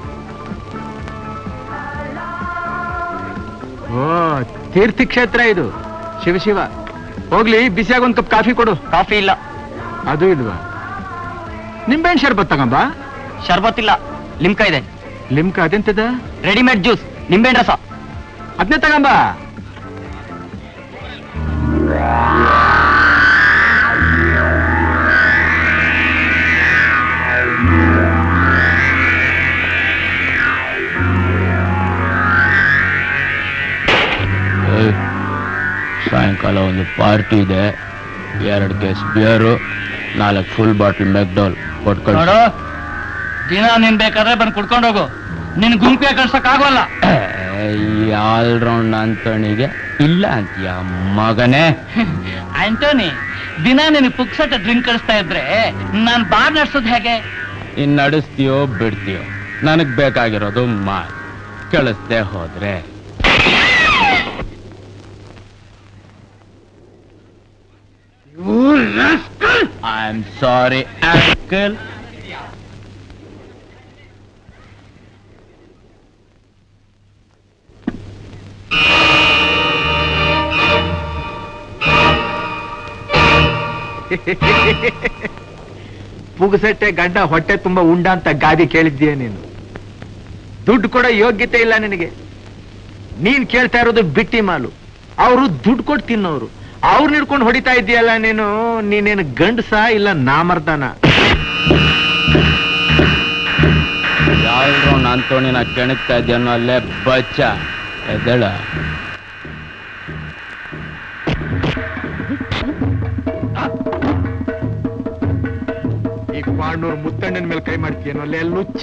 ಓ ತೀರ್ಥಿ ಕ್ಷೇತ್ರ ಇದು ಶಿವ ಶಿವ ಹೋಗ್ಲಿ ಬಿಸಿಯಾಗಿ ಒಂದ್ ಕಪ್ ಕಾಫಿ ಕೊಡು ಕಾಫಿ ಇಲ್ಲ ಅದು ಇಲ್ವಾ ನಿಂಬೆಹಣ್ಣು ಶರ್ಬತ್ ತಗೊಂಬ ಶರ್ಬತ್ ಇಲ್ಲ ಲಿಮ್ಕಾ ಇದೆ ಲಿಮ್ಕ ಅದೆಂತದ ರೆಡಿಮೇಡ್ ಜ್ಯೂಸ್ ನಿಂಬೆಹಣ್ಣು ರಸ ಅದನ್ನೇ ತಗೊಂಬ ಸಾಯಂಕಾಲ ಒಂದು ಪಾರ್ಟಿ ಇದೆ ಎರಡು ಕೇಸ್ ಬಿಯರು ನಾಲ್ಕು ಫುಲ್ ಬಾಟಲ್ ಮೆಕ್ಡಾಲ್ ಕೊಟ್ಕೊಂಡು ನೋಡು ದಿನ ನೀನ್ ಬೇಕಾದ್ರೆ ಬಂದು ಕುಡ್ಕೊಂಡು ಹೋಗು ನಿನ್ ಗುಂಪೆ ಕಳ್ಸಕ್ ಆಗೋಲ್ಲ ಈ ಆಲ್ರೌಂಡ್ ಅಂತಣಿಗೆ ಇಲ್ಲ ಅಂತೀಯ ಮಗನೇ ಆಂಟೋನಿ ದಿನ ನಿನ್ ಪುಕ್ಸಟ ಡ್ರಿಂಕ್ ಕಳಿಸ್ತಾ ಇದ್ರೆ ನಾನ್ ಬಾರ್ ನಡ್ಸೋದ್ ಹೇಗೆ ಇನ್ ನಡೆಸ್ತೀಯೋ ಬಿಡ್ತೀಯೋ ನನಗ್ ಬೇಕಾಗಿರೋದು ಮಾಲ್ ಕಳಿಸ್ದೆ ಹೋದ್ರೆ ಐ ಆಮ್ ಸಾರಿ ಅಂಕಲ್ ಪುಗಸಟ್ಟೆ ಗಂಡ ಹೊಟ್ಟೆ ತುಂಬಾ ಉಂಡ ಅಂತ ಗಾದಿ ಕೇಳಿದ್ದೀಯ ನೀನು ದುಡ್ಡು ಕೊಡೋ ಯೋಗ್ಯತೆ ಇಲ್ಲ ನಿನಗೆ ನೀನ್ ಕೇಳ್ತಾ ಇರೋದು ಬಿಟ್ಟಿ ಮಾಲು ಅವರು ದುಡ್ಡು ಕೊಟ್ಟು ತಿನ್ನೋರು ಅವ್ರು ಹಿಡ್ಕೊಂಡು ಹೊಡಿತಾ ಇದೀಯಲ್ಲ ನೀನು ನೀನೇನು ಗಂಡಸ ಇಲ್ಲ ನಾಮರ್ದಾನ ಆಲ್ರೌಂಡ್ ಅಂತೋಣಿನ ಕೆಣಕ್ತಾ ಇದೆಯನ್ನೋ ಅಲ್ಲೇ ಬಚ್ಚ ಎದ್ದೇಳ ಈ ಪಾಂಡೂರ್ ಮುತ್ತಣ್ಣನ ಮೇಲೆ ಕೈ ಮಾಡ್ತೀಯನೋ ಅಲ್ಲೇ ಲುಚ್ಚ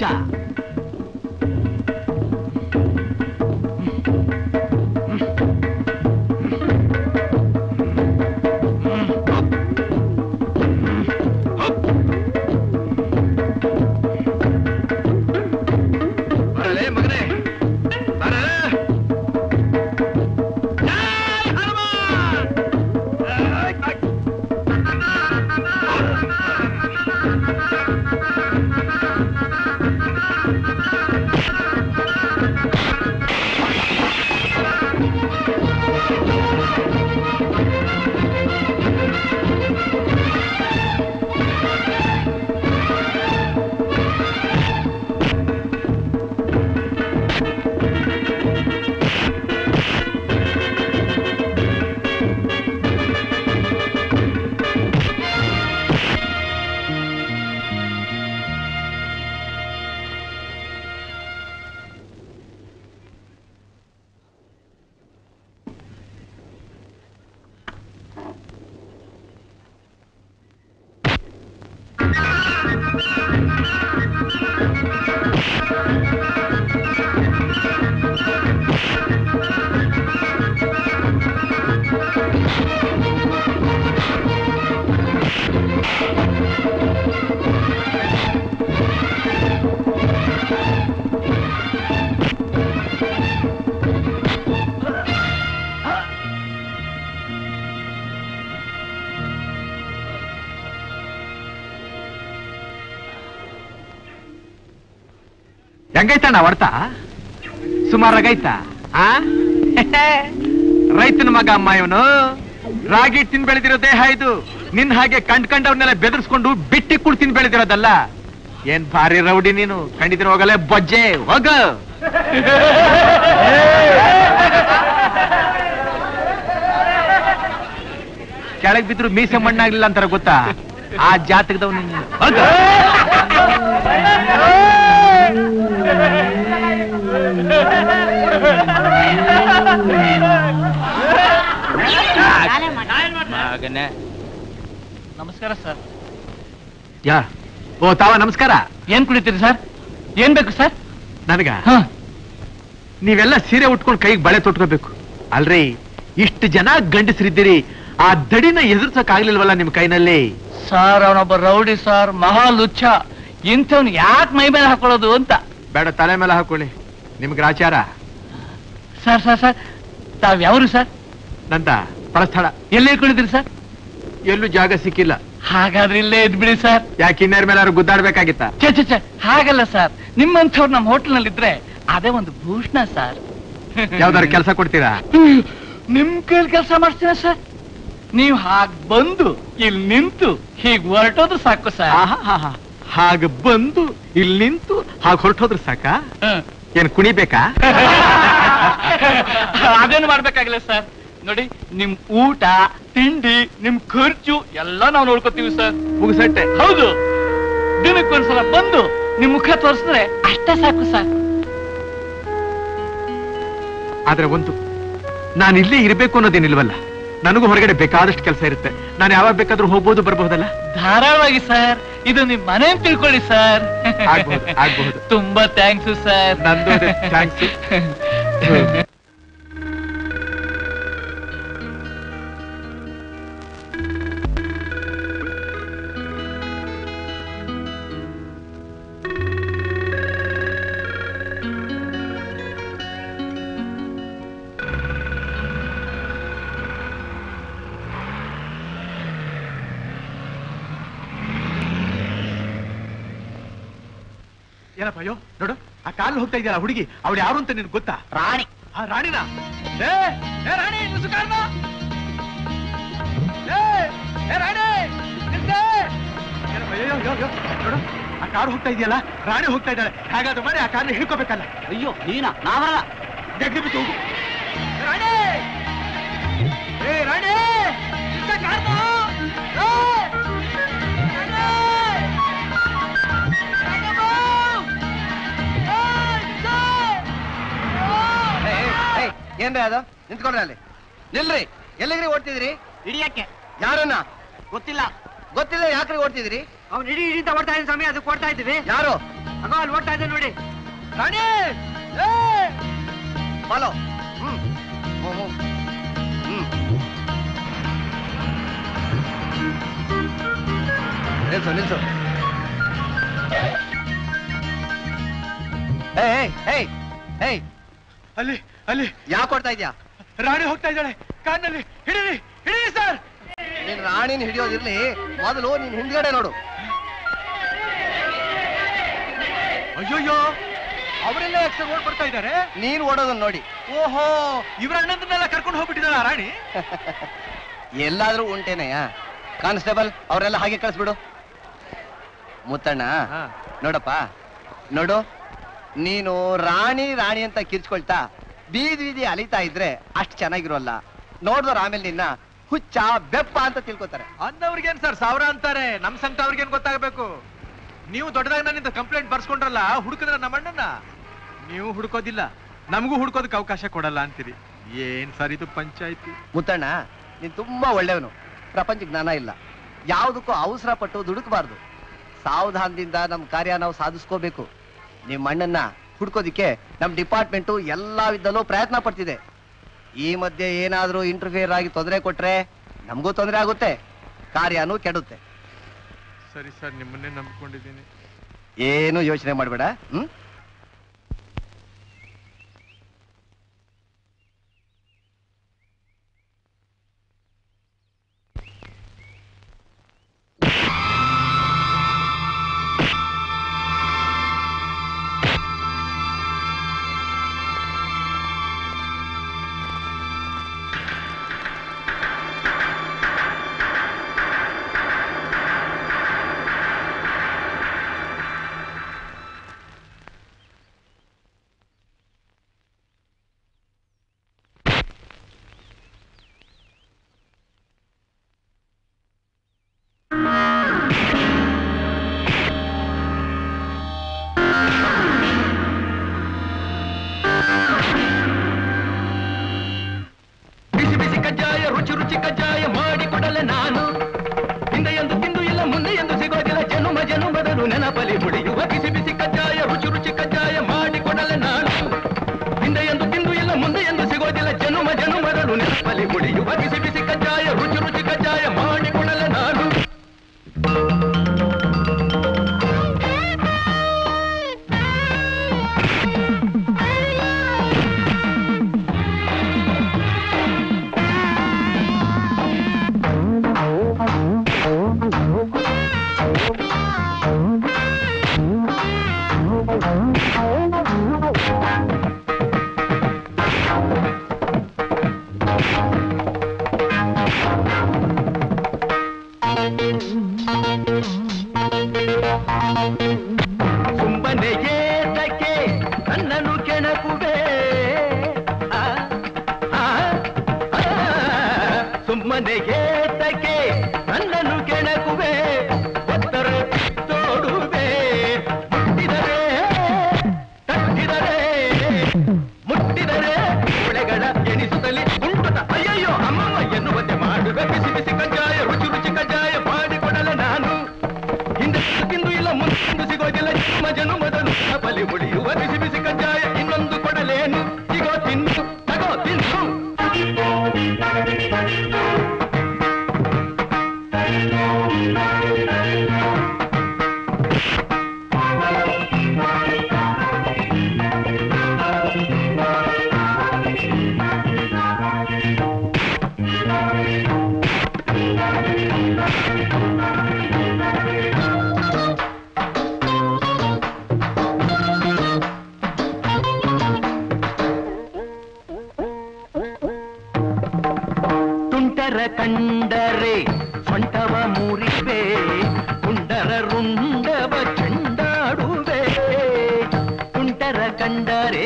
ಬರಲೇ ಮಗನೇ ಬರ ಹೆಂಗೈತಣ್ಣ ಹೊಡ್ತಾ ಸುಮಾರಾಗೈತಾ ಆ ರೈತನ ಮಗ ಅಮ್ಮ ಇವನು ರಾಗಿ ತಿನ್ ಬೆಳೆದಿರೋ ದೇಹ ಇದು ನಿನ್ ಹಾಗೆ ಕಂಡ್ ಕಂಡವ್ರನ್ನೆಲ್ಲ ಬೆದರ್ಸ್ಕೊಂಡು ಬಿಟ್ಟಿ ಕುಳ್ ತಿನ್ ಬೆಳೆದಿರೋದಲ್ಲ ಏನ್ ಭಾರಿ ರೌಡಿ ನೀನು ಕಂಡಿದ್ರೆ ಹೋಗಲೇ ಬೊಜ್ಜೆ ಹೋಗ ಕೆಳಗ್ ಬಿದ್ರು ಮೀಸೆ ಮಣ್ಣಾಗ್ಲಿಲ್ಲ ಅಂತಾರ ಗೊತ್ತಾ ಆ ಜಾತಕದವ್ ನೀನು ಹೋಗ ಮಗನೇ ನಮಸ್ಕಾರ ಸರ್ ಯಾ ಓ ತಾವ ನಮಸ್ಕಾರ ಏನ್ ಕುಡಿತೀರಿ ಸರ್ ಏನ್ ಬೇಕು ಸರ್ ನನಗ ನೀವೆಲ್ಲ ಸೀರೆ ಉಟ್ಕೊಂಡು ಕೈಗೆ ಬಳೆ ತೊಟ್ಕೋಬೇಕು ಅಲ್ರಿ ಇಷ್ಟು ಜನ ಗಂಡಸರಿದ್ದೀರಿ ಆ ದಡಿನ ಎದುರ್ಸಕ್ ಆಗ್ಲಿಲ್ವಲ್ಲ ನಿಮ್ ಕೈನಲ್ಲಿ ಸರ್ ಅವನೊಬ್ಬ ರೌಡಿ ಸರ್ ಮಹಾ ಲುಚ್ಚ ಇಂಥವ್ನು ಯಾಕೆ ಮೈ ಮೇಲೆ ಹಾಕೊಳ್ಳೋದು ಅಂತ ಬೇಡ ತಲೆ ಮೇಲೆ ಹಾಕೊಳ್ಳಿ ನಿಮ್ಗೆ ಆಚಾರ ಸರ್ ಸರ್ ಸರ್ ತಾವ್ ಯಾವ್ರು ಸರ್ ನಂದ ಪಳಸ್ಥಳ ಎಲ್ಲಿ ಕುಳಿದ್ರಿ ಸರ್ ಎಲ್ಲೂ ಜಾಗ ಸಿಕ್ಕಿಲ್ಲ ಹಾಗಾದ್ರೆ ಇಲ್ಲೇ ಇದ್ಬಿಡಿ ಸರ್ ಯಾಕೆ ಇನ್ನೇರ್ ಮೇಲೆ ಯಾರು ಗುದ್ದಾಡ್ಬೇಕಾಗಿತ್ತ ಛೆ ಛೆ ಛೆ ಹಾಗಲ್ಲ ಸರ್ ನಿಮ್ಮಂಥವ್ರು ನಮ್ಮ ಹೋಟೆಲ್ ನಲ್ಲಿ ಇದ್ರೆ ಅದೇ ಒಂದು ಭೂಷಣ ಸರ್ ಯಾವ್ದಾರು ಕೆಲಸ ಕೊಡ್ತೀರಾ ನಿಮ್ ಕೈಲಿ ಕೆಲಸ ಮಾಡ್ತೀನ ಸರ್ ನೀವು ಹಾಗ್ ಬಂದು ಇಲ್ಲಿ ನಿಂತು ಹೀಗ್ ಹೊರಟೋದು ಸಾಕು ಸರ್ ಹಾಗ ಬಂದು ಇಲ್ಲಿ ನಿಂತು ಹಾಗೆ ಹೊರಟೋದ್ರ ಸಾಕ ಹ್ಮ್. ಏನ್ ಕುಣಿಬೇಕಾ ಅದೇನು ಮಾಡ್ಬೇಕಾಗಿಲ್ಲ ಸರ್ ನೋಡಿ ನಿಮ್ ಊಟ ತಿಂಡಿ ನಿಮ್ ಖರ್ಚು ಎಲ್ಲ ನಾವು ನೋಡ್ಕೋತೀವಿ ಸರ್ ಮುಗಿಸಟ್ಟೆ ಹೌದು ದಿನಕ್ಕೊಂದ್ಸಲ ಬಂದು ನಿಮ್ ಮುಖ ತೋರಿಸಿದ್ರೆ ಅಷ್ಟೇ ಸಾಕು ಸರ್ ಆದ್ರೆ ಒಂದು ನಾನು ಇಲ್ಲೇ ಇರ್ಬೇಕು ಅನ್ನೋದೇನಿಲ್ವಲ್ಲ ನನಗೂ ಹೊರಗಡೆ ಬೇಕಾದಷ್ಟು ಕೆಲಸ ಇರುತ್ತೆ ನಾನು ಯಾವಾಗ ಬೇಕಾದ್ರೂ ಹೋಗ್ಬೋದು ಬರ್ಬಹುದಲ್ಲ ಧಾರಾಳವಾಗಿ ಸರ್ ಇದು ನಿಮ್ ಮನೆ ಅಂತ ತಿಳ್ಕೊಳ್ಳಿ ಸರ್ ಆಗ್ಬಹುದು ಆಗ್ಬಹುದು ತುಂಬಾ ಥ್ಯಾಂಕ್ಸ್ ಸರ್ ನಂದು ಥ್ಯಾಂಕ್ಸ್ ಏನಪ್ಪ ಅಯ್ಯೋ ನೋಡು ಆ ಕಾಲು ಹೋಗ್ತಾ ಇದೆಯಲ್ಲ ಹುಡುಗಿ ಅವಳು ಯಾರು ಅಂತ ನಿನ್ಗೆ ಗೊತ್ತಾ ರಾಣಿ ಆ ರಾಣಿನ ಏ ಏ ರಾಣಿ ನಿಲ್ಸು ಕಾರಣ ಏ ಏ ರಾಣಿ ನಿಲ್ಸೆ! ಏನಪ್ಪ, ಅಯ್ಯೋ, ಅಯ್ಯೋ, ಅಯ್ಯೋ, ನೋಡು ಆ ಕಾರು ಹೋಗ್ತಾ ಇದೆಯಲ್ಲ ರಾಣಿ ಹೋಗ್ತಾ ಇದ್ದಾಳೆ ಹಾಗಾದ್ರೆ ಮಾಡಿ ಆ ಕಾರ್ನ ಹಿಡ್ಕೋಬೇಕಲ್ಲ ಅಯ್ಯೋ ನೀನಾ ನಾವಲ್ಲ ಜಗ್ಗಿ ಬಿಟ್ಟು ಹೋಗು ಏ, ರಾಣಿ ಏ ರಾಣಿ ನಿಲ್ಸೆ ಕಾರ್ನ! ಏ! ರಾಣಿ! ಏನ್ರಿ ಅದು ನಿಂತ್ಕೊಂಡ್ರಿ ಅಲ್ಲಿ ನಿಲ್ರಿ ಎಲ್ಲಿಗ್ರಿ ಓಡ್ತಿದ್ರಿ ಹಿಡಿಯಕ್ಕೆ ಯಾರನ್ನ ಗೊತ್ತಿಲ್ಲ ಗೊತ್ತಿಲ್ಲ ಯಾಕ್ರಿ ಓಡ್ತಿದ್ರಿ ಅವ್ನು ಇಡೀ ಇಡೀ ಅಂತ ಓಡ್ತಾ ಇದ್ದೀನಿ ಸಮಯ ಅದಕ್ಕೆ ಓಡ್ತಾ ಇದ್ದೀವಿ ಯಾರು ಅಗೋ ಅಲ್ಲಿ ಓಡ್ತಾ ಇದ್ದೆ ನೋಡಿ ರಾಣಿ ಫಾಲೋ ಹ್ಮ್ ಹ್ಮ್, ಹ್ಮ್. ಹ್ಮ್ ನಿಲ್ಸು ನಿಲ್ಸು ಏಯ್ ಏಯ್ ಏಯ್ ಅಲ್ಲಿ ಅಲ್ಲಿ ಯಾಕೆ ಕೊಡ್ತಾ ಇದ್ಯಾ ರಾಣಿ ಹೋಗ್ತಾ ಇದ್ದಾಳೆ ಕಾರ್ನಲ್ಲಿ ಹಿಡೀರಿ ಹಿಡೀರಿ ಸರ್ ನೀನ್ ರಾಣಿನ ಹಿಡಿಯೋದಿರ್ಲಿ ಮೊದಲು ನೀನ್ ಹಿಂದ್ಗಡೆ ನೋಡು ಅಯ್ಯೋಯ್ಯೋ ಅವರೆಲ್ಲ ಎಕ್ಸ್ಟ್ರಾ ಓಡ್ ಬರ್ತಾ ಇದ್ದಾರೆ ನೀನ್ ಓಡೋದನ್ನ ನೋಡಿ ಓಹೋ ಇವ್ರ ಅಣ್ಣಂದನ್ನೆಲ್ಲ ಕರ್ಕೊಂಡು ಹೋಗ್ಬಿಟ್ಟಿದ್ದಾಳ ರಾಣಿ ಎಲ್ಲಾದ್ರೂ ಉಂಟೇನೆಯಾ ಕಾನ್ಸ್ಟೇಬಲ್ ಅವರೆಲ್ಲ ಹಾಗೆ ಕಳಿಸ್ಬಿಡು ಮುತ್ತಣ್ಣ ನೋಡಪ್ಪ ನೋಡು ನೀನು ರಾಣಿ ರಾಣಿ ಅಂತ ಕಿರ್ಚ್ಕೊಳ್ತಾ ಬೀದಿ ಬೀದಿ ಅಲಿತಾ ಇದ್ರೆ ಅಷ್ಟು ಚೆನ್ನಾಗಿರೋಲ್ಲ ನೋಡಿದವ್ರು ಆಮೇಲೆ ನಿನ್ನ ಹುಚ್ಚ ಬೆಪ್ಪ ಅಂತ ತಿಳ್ಕೊತಾರೆ ಅನ್ನವ್ರಿಗೇನ್ ಸರ್ ಸಾವಿರ ಅಂತಾರೆ ನಮ್ ಸಂಕಟ ಅವ್ರಿಗೇನ್ ಗೊತ್ತಾಗಬೇಕು ನೀವು ದೊಡ್ಡದಾಗ ನನ್ನಿಂದ ಕಂಪ್ಲೇಂಟ್ ಬರ್ಸ್ಕೊಂಡ್ರಲ್ಲ ಹುಡುಕಿದ್ರ ನಮ್ಮ ಅಣ್ಣನ್ನ ನೀವು ಹುಡುಕೋದಿಲ್ಲ ನಮಗೂ ಹುಡುಕೋದಕ್ಕೆ ಅವಕಾಶ ಕೊಡಲ್ಲ ಅಂತೀರಿ ಏನ್ ಸರ್ ಇದು ಪಂಚಾಯ್ತಿ ಮುತ್ತಣ್ಣ ನೀನ್ ತುಂಬಾ ಒಳ್ಳೆಯವನು ಪ್ರಪಂಚ ಜ್ಞಾನ ಇಲ್ಲ ಯಾವುದಕ್ಕೂ ಅವಸರ ಪಟ್ಟು ದುಡುಕಬಾರ್ದು ಸಾವಧಾನದಿಂದ ನಮ್ಮ ಕಾರ್ಯ ನಾವು ಸಾಧಿಸ್ಕೋಬೇಕು ನಿಮ್ಮ ಅಣ್ಣನ್ನ ಹುಡ್ಕೋದಿಕ್ಕೆ ನಮ್ಮ ಡಿಪಾರ್ಟ್ಮೆಂಟು ಎಲ್ಲಾ ವಿಧದಲ್ಲೂ ಪ್ರಯತ್ನ ಪಡ್ತಿದೆ ಈ ಮಧ್ಯೆ ಏನಾದ್ರೂ ಇಂಟರ್ಫಿಯರ್ ಆಗಿ ತೊಂದರೆ ಕೊಟ್ರೆ ನಮಗೂ ತೊಂದರೆ ಆಗುತ್ತೆ ಕಾರ್ಯನೂ ಕೆಡುತ್ತೆ ಸರಿ ಸರ್ ನಿಮ್ಮನ್ನೇ ನಂಬ್ಕೊಂಡಿದ್ದೀನಿ ಏನು ಯೋಚನೆ ಮಾಡಬೇಡ ಹ್ಮ್ ಮೊದಲು ನೆನಪಲಿ ಉಳಿಯುವ ಬಿಸಿ ಬಿಸಿ ಕಜ್ಜಾಯ ರುಚಿ ರುಚಿ ಕಜ್ಜಾಯ ಮಾಡಿಕೊಡಲೆ ನಾನು ಹಿಂದೆ ಎಂದು ತಿಂದು ಇಲ್ಲ ಮುಂದೆ ಎಂದು ಸಿಗೋದಿಲ್ಲ ಜನುಮ ಜನುಮರಲು ನೆನಪಲಿ ಉಳಿಯುವ ಬಿಸಿ ಬಿಸಿ ಕಜ್ಜಾಯ ರುಚಿ ರುಚಿ ಕಜ್ಜಾಯ ಮಾಡಿಕೊಡಲೆ ನಾನು ಸುಮ್ಮನೆ ಏತಕ್ಕೆ ನನ್ನನ್ನು ಕೆಣಕುವೆ ಆ, ಆ, ಆ, ಸುಮ್ಮನೆ ಏತಕ್ಕೆ ನನ್ನನ್ನು ಕೆಣಕುವೆ ಒತ್ತರ ತೋಡುವೆ ಮುಟ್ಟಿದರೆ ತಟ್ಟಿದರೆ ಮುಟ್ಟಿದರೆ ಒಳೆಗಳ ಎಣಿಸುತ್ತಲೇ ಉಂಟುತ್ತ ಅಯ್ಯಯ್ಯೋ ಅಮ್ಮಮ್ಮ ಎನ್ನುವಂತೆ ಮಾಡುವೆ ಬಿಸಿ ಬಿಸಿ ಕಜ್ಜಾಯ ರುಚಿ ರುಚಿ ಕಜ್ಜಾಯ ಮಾಡಿಕೊಡಲೆ ನಾನು ಹಿಂದೆ ತಿಂದು ಇಲ್ಲ ಮುಂದೆ ಸಿಗೋದಿಲ್ಲ ಜನ್ಮ ಜನುಮದನು ಬಲಿ ಉಳಿಯುವ ಬಿಸಿ ಬಿಸಿ ಕಜ್ಜಾಯ ಇನ್ನೊಂದು ಕೊಡಲೇನು ಇಗೋ ತಿನ್ನು ತಗೋ ತಿನ್ನು ತುಂಟರ ಕಂಡರೆ ಸೊಂಟವ ಮುರಿವೆ ತುಂಡರ ರುಂಡವ ಚೆಂಡಾಡುವೆ ತುಂಟರ ಕಂಡರೆ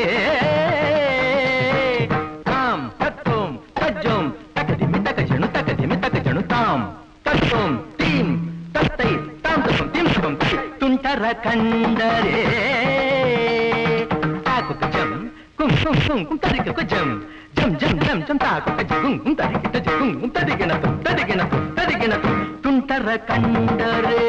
ತಾಂ ತತ್ತೋಂ ತಜ್ಜೋಂ ತಕದಿಮಿ ತಕಜಣು ತಕದಿಮಿ ತಕಜಣು ತಾಂ ತತ್ತೋಂ ತೀಂ ತತ್ತೈ ತಾಂ ತತ್ತೋಂ ತೀಂ ತತ್ತೋಂ ತೈ ತುಂಟರ ಕಂಡರೆ ತಾಕು ಜಂ ಕುಂ ಕುಂ ಕುಂ ಕುಂ ತರಿಕ ಜಂ ಜಂ ಜಂ ಜಂ ಜಂ ತಾಕು ಗುಂ ಗುಂ ತರಿಕ ತಜ ಗುಂ ಗುಂ ತದಿಗೆನ ತು ತದಿಗೆನ ತು ತದಿಗೆನ ತು ತುಂಟರ ಕಂಡರೆ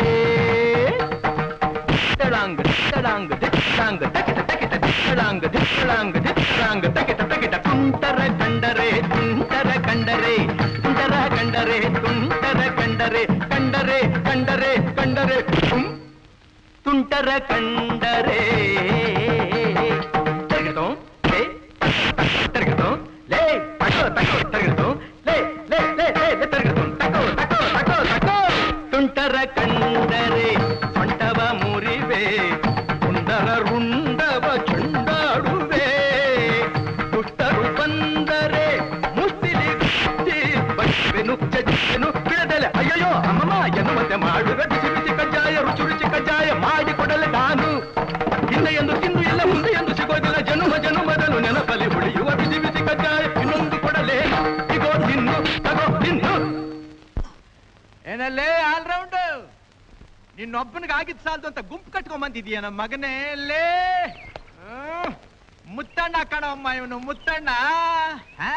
ತಳಾಂಗ ತಳಾಂಗ ತಳಾಂಗ ತಕಿಟ ತಕಿಟ ತಳಾಂಗ ತಳಾಂಗ ತಳಾಂಗ ತಕಿಟ ತಕಿಟ ತುಂಟರ ಕಂಡರೆ ತುಂಟರ ಕಂಡರೆ ತುಂಟರ ಕಂಡರೆ ತುಂಟರ ಕಂಡರೆ ಕಂಡರೆ ಕಂಡರೆ ಕಂಡರೆ ಹುಂ. ತುಂಟರ ಕಂಡರೆ ತಿರುಗಿತು ಲೇ ತಿರುಗಿತು ಲೇ ತಗೋ ತಗೋ ತಿರುಗಿತು ಲೇ ಲೇ ಲೇ ಲೇ ಲೇ ತಿರುಗಿತು ತಗೋ ತಗೋ ತಗೋ ತಗೋ ತುಂಟರ ಕಂಡರೆ ಸೊಂಟವ ಮುರಿವೆ ಕುಂಡರ ರುಂಡವ ಚುಂಡಾಡುವೆ ದುಷ್ಟರು ಬಂದರೆ ಮುಷ್ಟಿಲಿ ಗುತ್ತಿ ಬಚ್ಚುವೆನು ಚಜ್ಜೆನು ಬಿಡದಲೆ ಅಯ್ಯಯ್ಯೋ ಅಮ್ಮಮ್ಮ ಎನ್ನುವಂತೆ ಮಾಡುವೆ ಬಿಸಿ ಬಿಸಿ ಕಜ್ಜಾಯ ರುಚಿ ರುಚಿ ಕಜ್ಜಾಯ ಮಾಡಿಕೊಡಲೆ ನಾನು ಹಿಂದೆ ಎಂದು ತಿಂದು ಇಲ್ಲ ಮುಂದೆ ಎಂದು ಸಿಗೋದಿಲ್ಲ ಜನುಮ ಜನುಮದನು ನೆನಪಲ್ಲಿ ಉಳಿಯುವ ಬಿಸಿ ಬಿಸಿ ಕಜ್ಜಾಯ ಇನ್ನೊಂದು ಕೊಡಲೇ ಇಗೋ ತಿನ್ನು ತಗೋ ತಿನ್ನು ಏನಲ್ಲೇ ಆಲ್ರೌಂಡ್ ನಿನ್ನೊಬ್ಬನಿಗೆ ಆಗಿದ್ ಸಾಲದು ಅಂತ ಗುಂಪು ಕಟ್ಕೊಂಡ್ ಬಂದಿದೀಯ ನಮ್ಮ ಮಗನೇ ಲೇ ಹ್ಮ್. ಮುತ್ತಣ್ಣ ಕಣಮ್ಮ ಇವನು ಮುತ್ತಣ್ಣ ಹಾ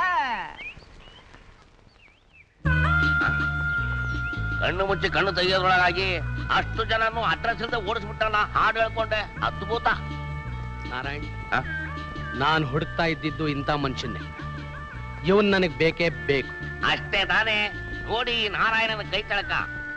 ಕಣ್ಣು ಮುಚ್ಚಿ ಕಣ್ಣು ತೆಗೆಯೋದ್ರೊಳಗಾಗಿ ಅಷ್ಟು ಜನನು ಅಡ್ರೆಸ್ ಇಲ್ಲದೆ ಓಡಿಸ್ಬಿಟ್ಟಲ್ಲ ಹಾಡು ಹೇಳ್ಕೊಂಡೆ ಅದ್ಭುತ ನಾರಾಯಣ್ ನಾನ್ ಹುಡುಕ್ತಾ ಇದ್ದಿದ್ದು ಇಂಥ ಮನುಷ್ಯನ್ನೇ ಇವನ್ ನನಗ್ ಬೇಕೇ ಬೇಕು ಅಷ್ಟೇ ತಾನೇ ನೋಡಿ ಈ ನಾರಾಯಣನ ಕೈ ಕೆಳಕ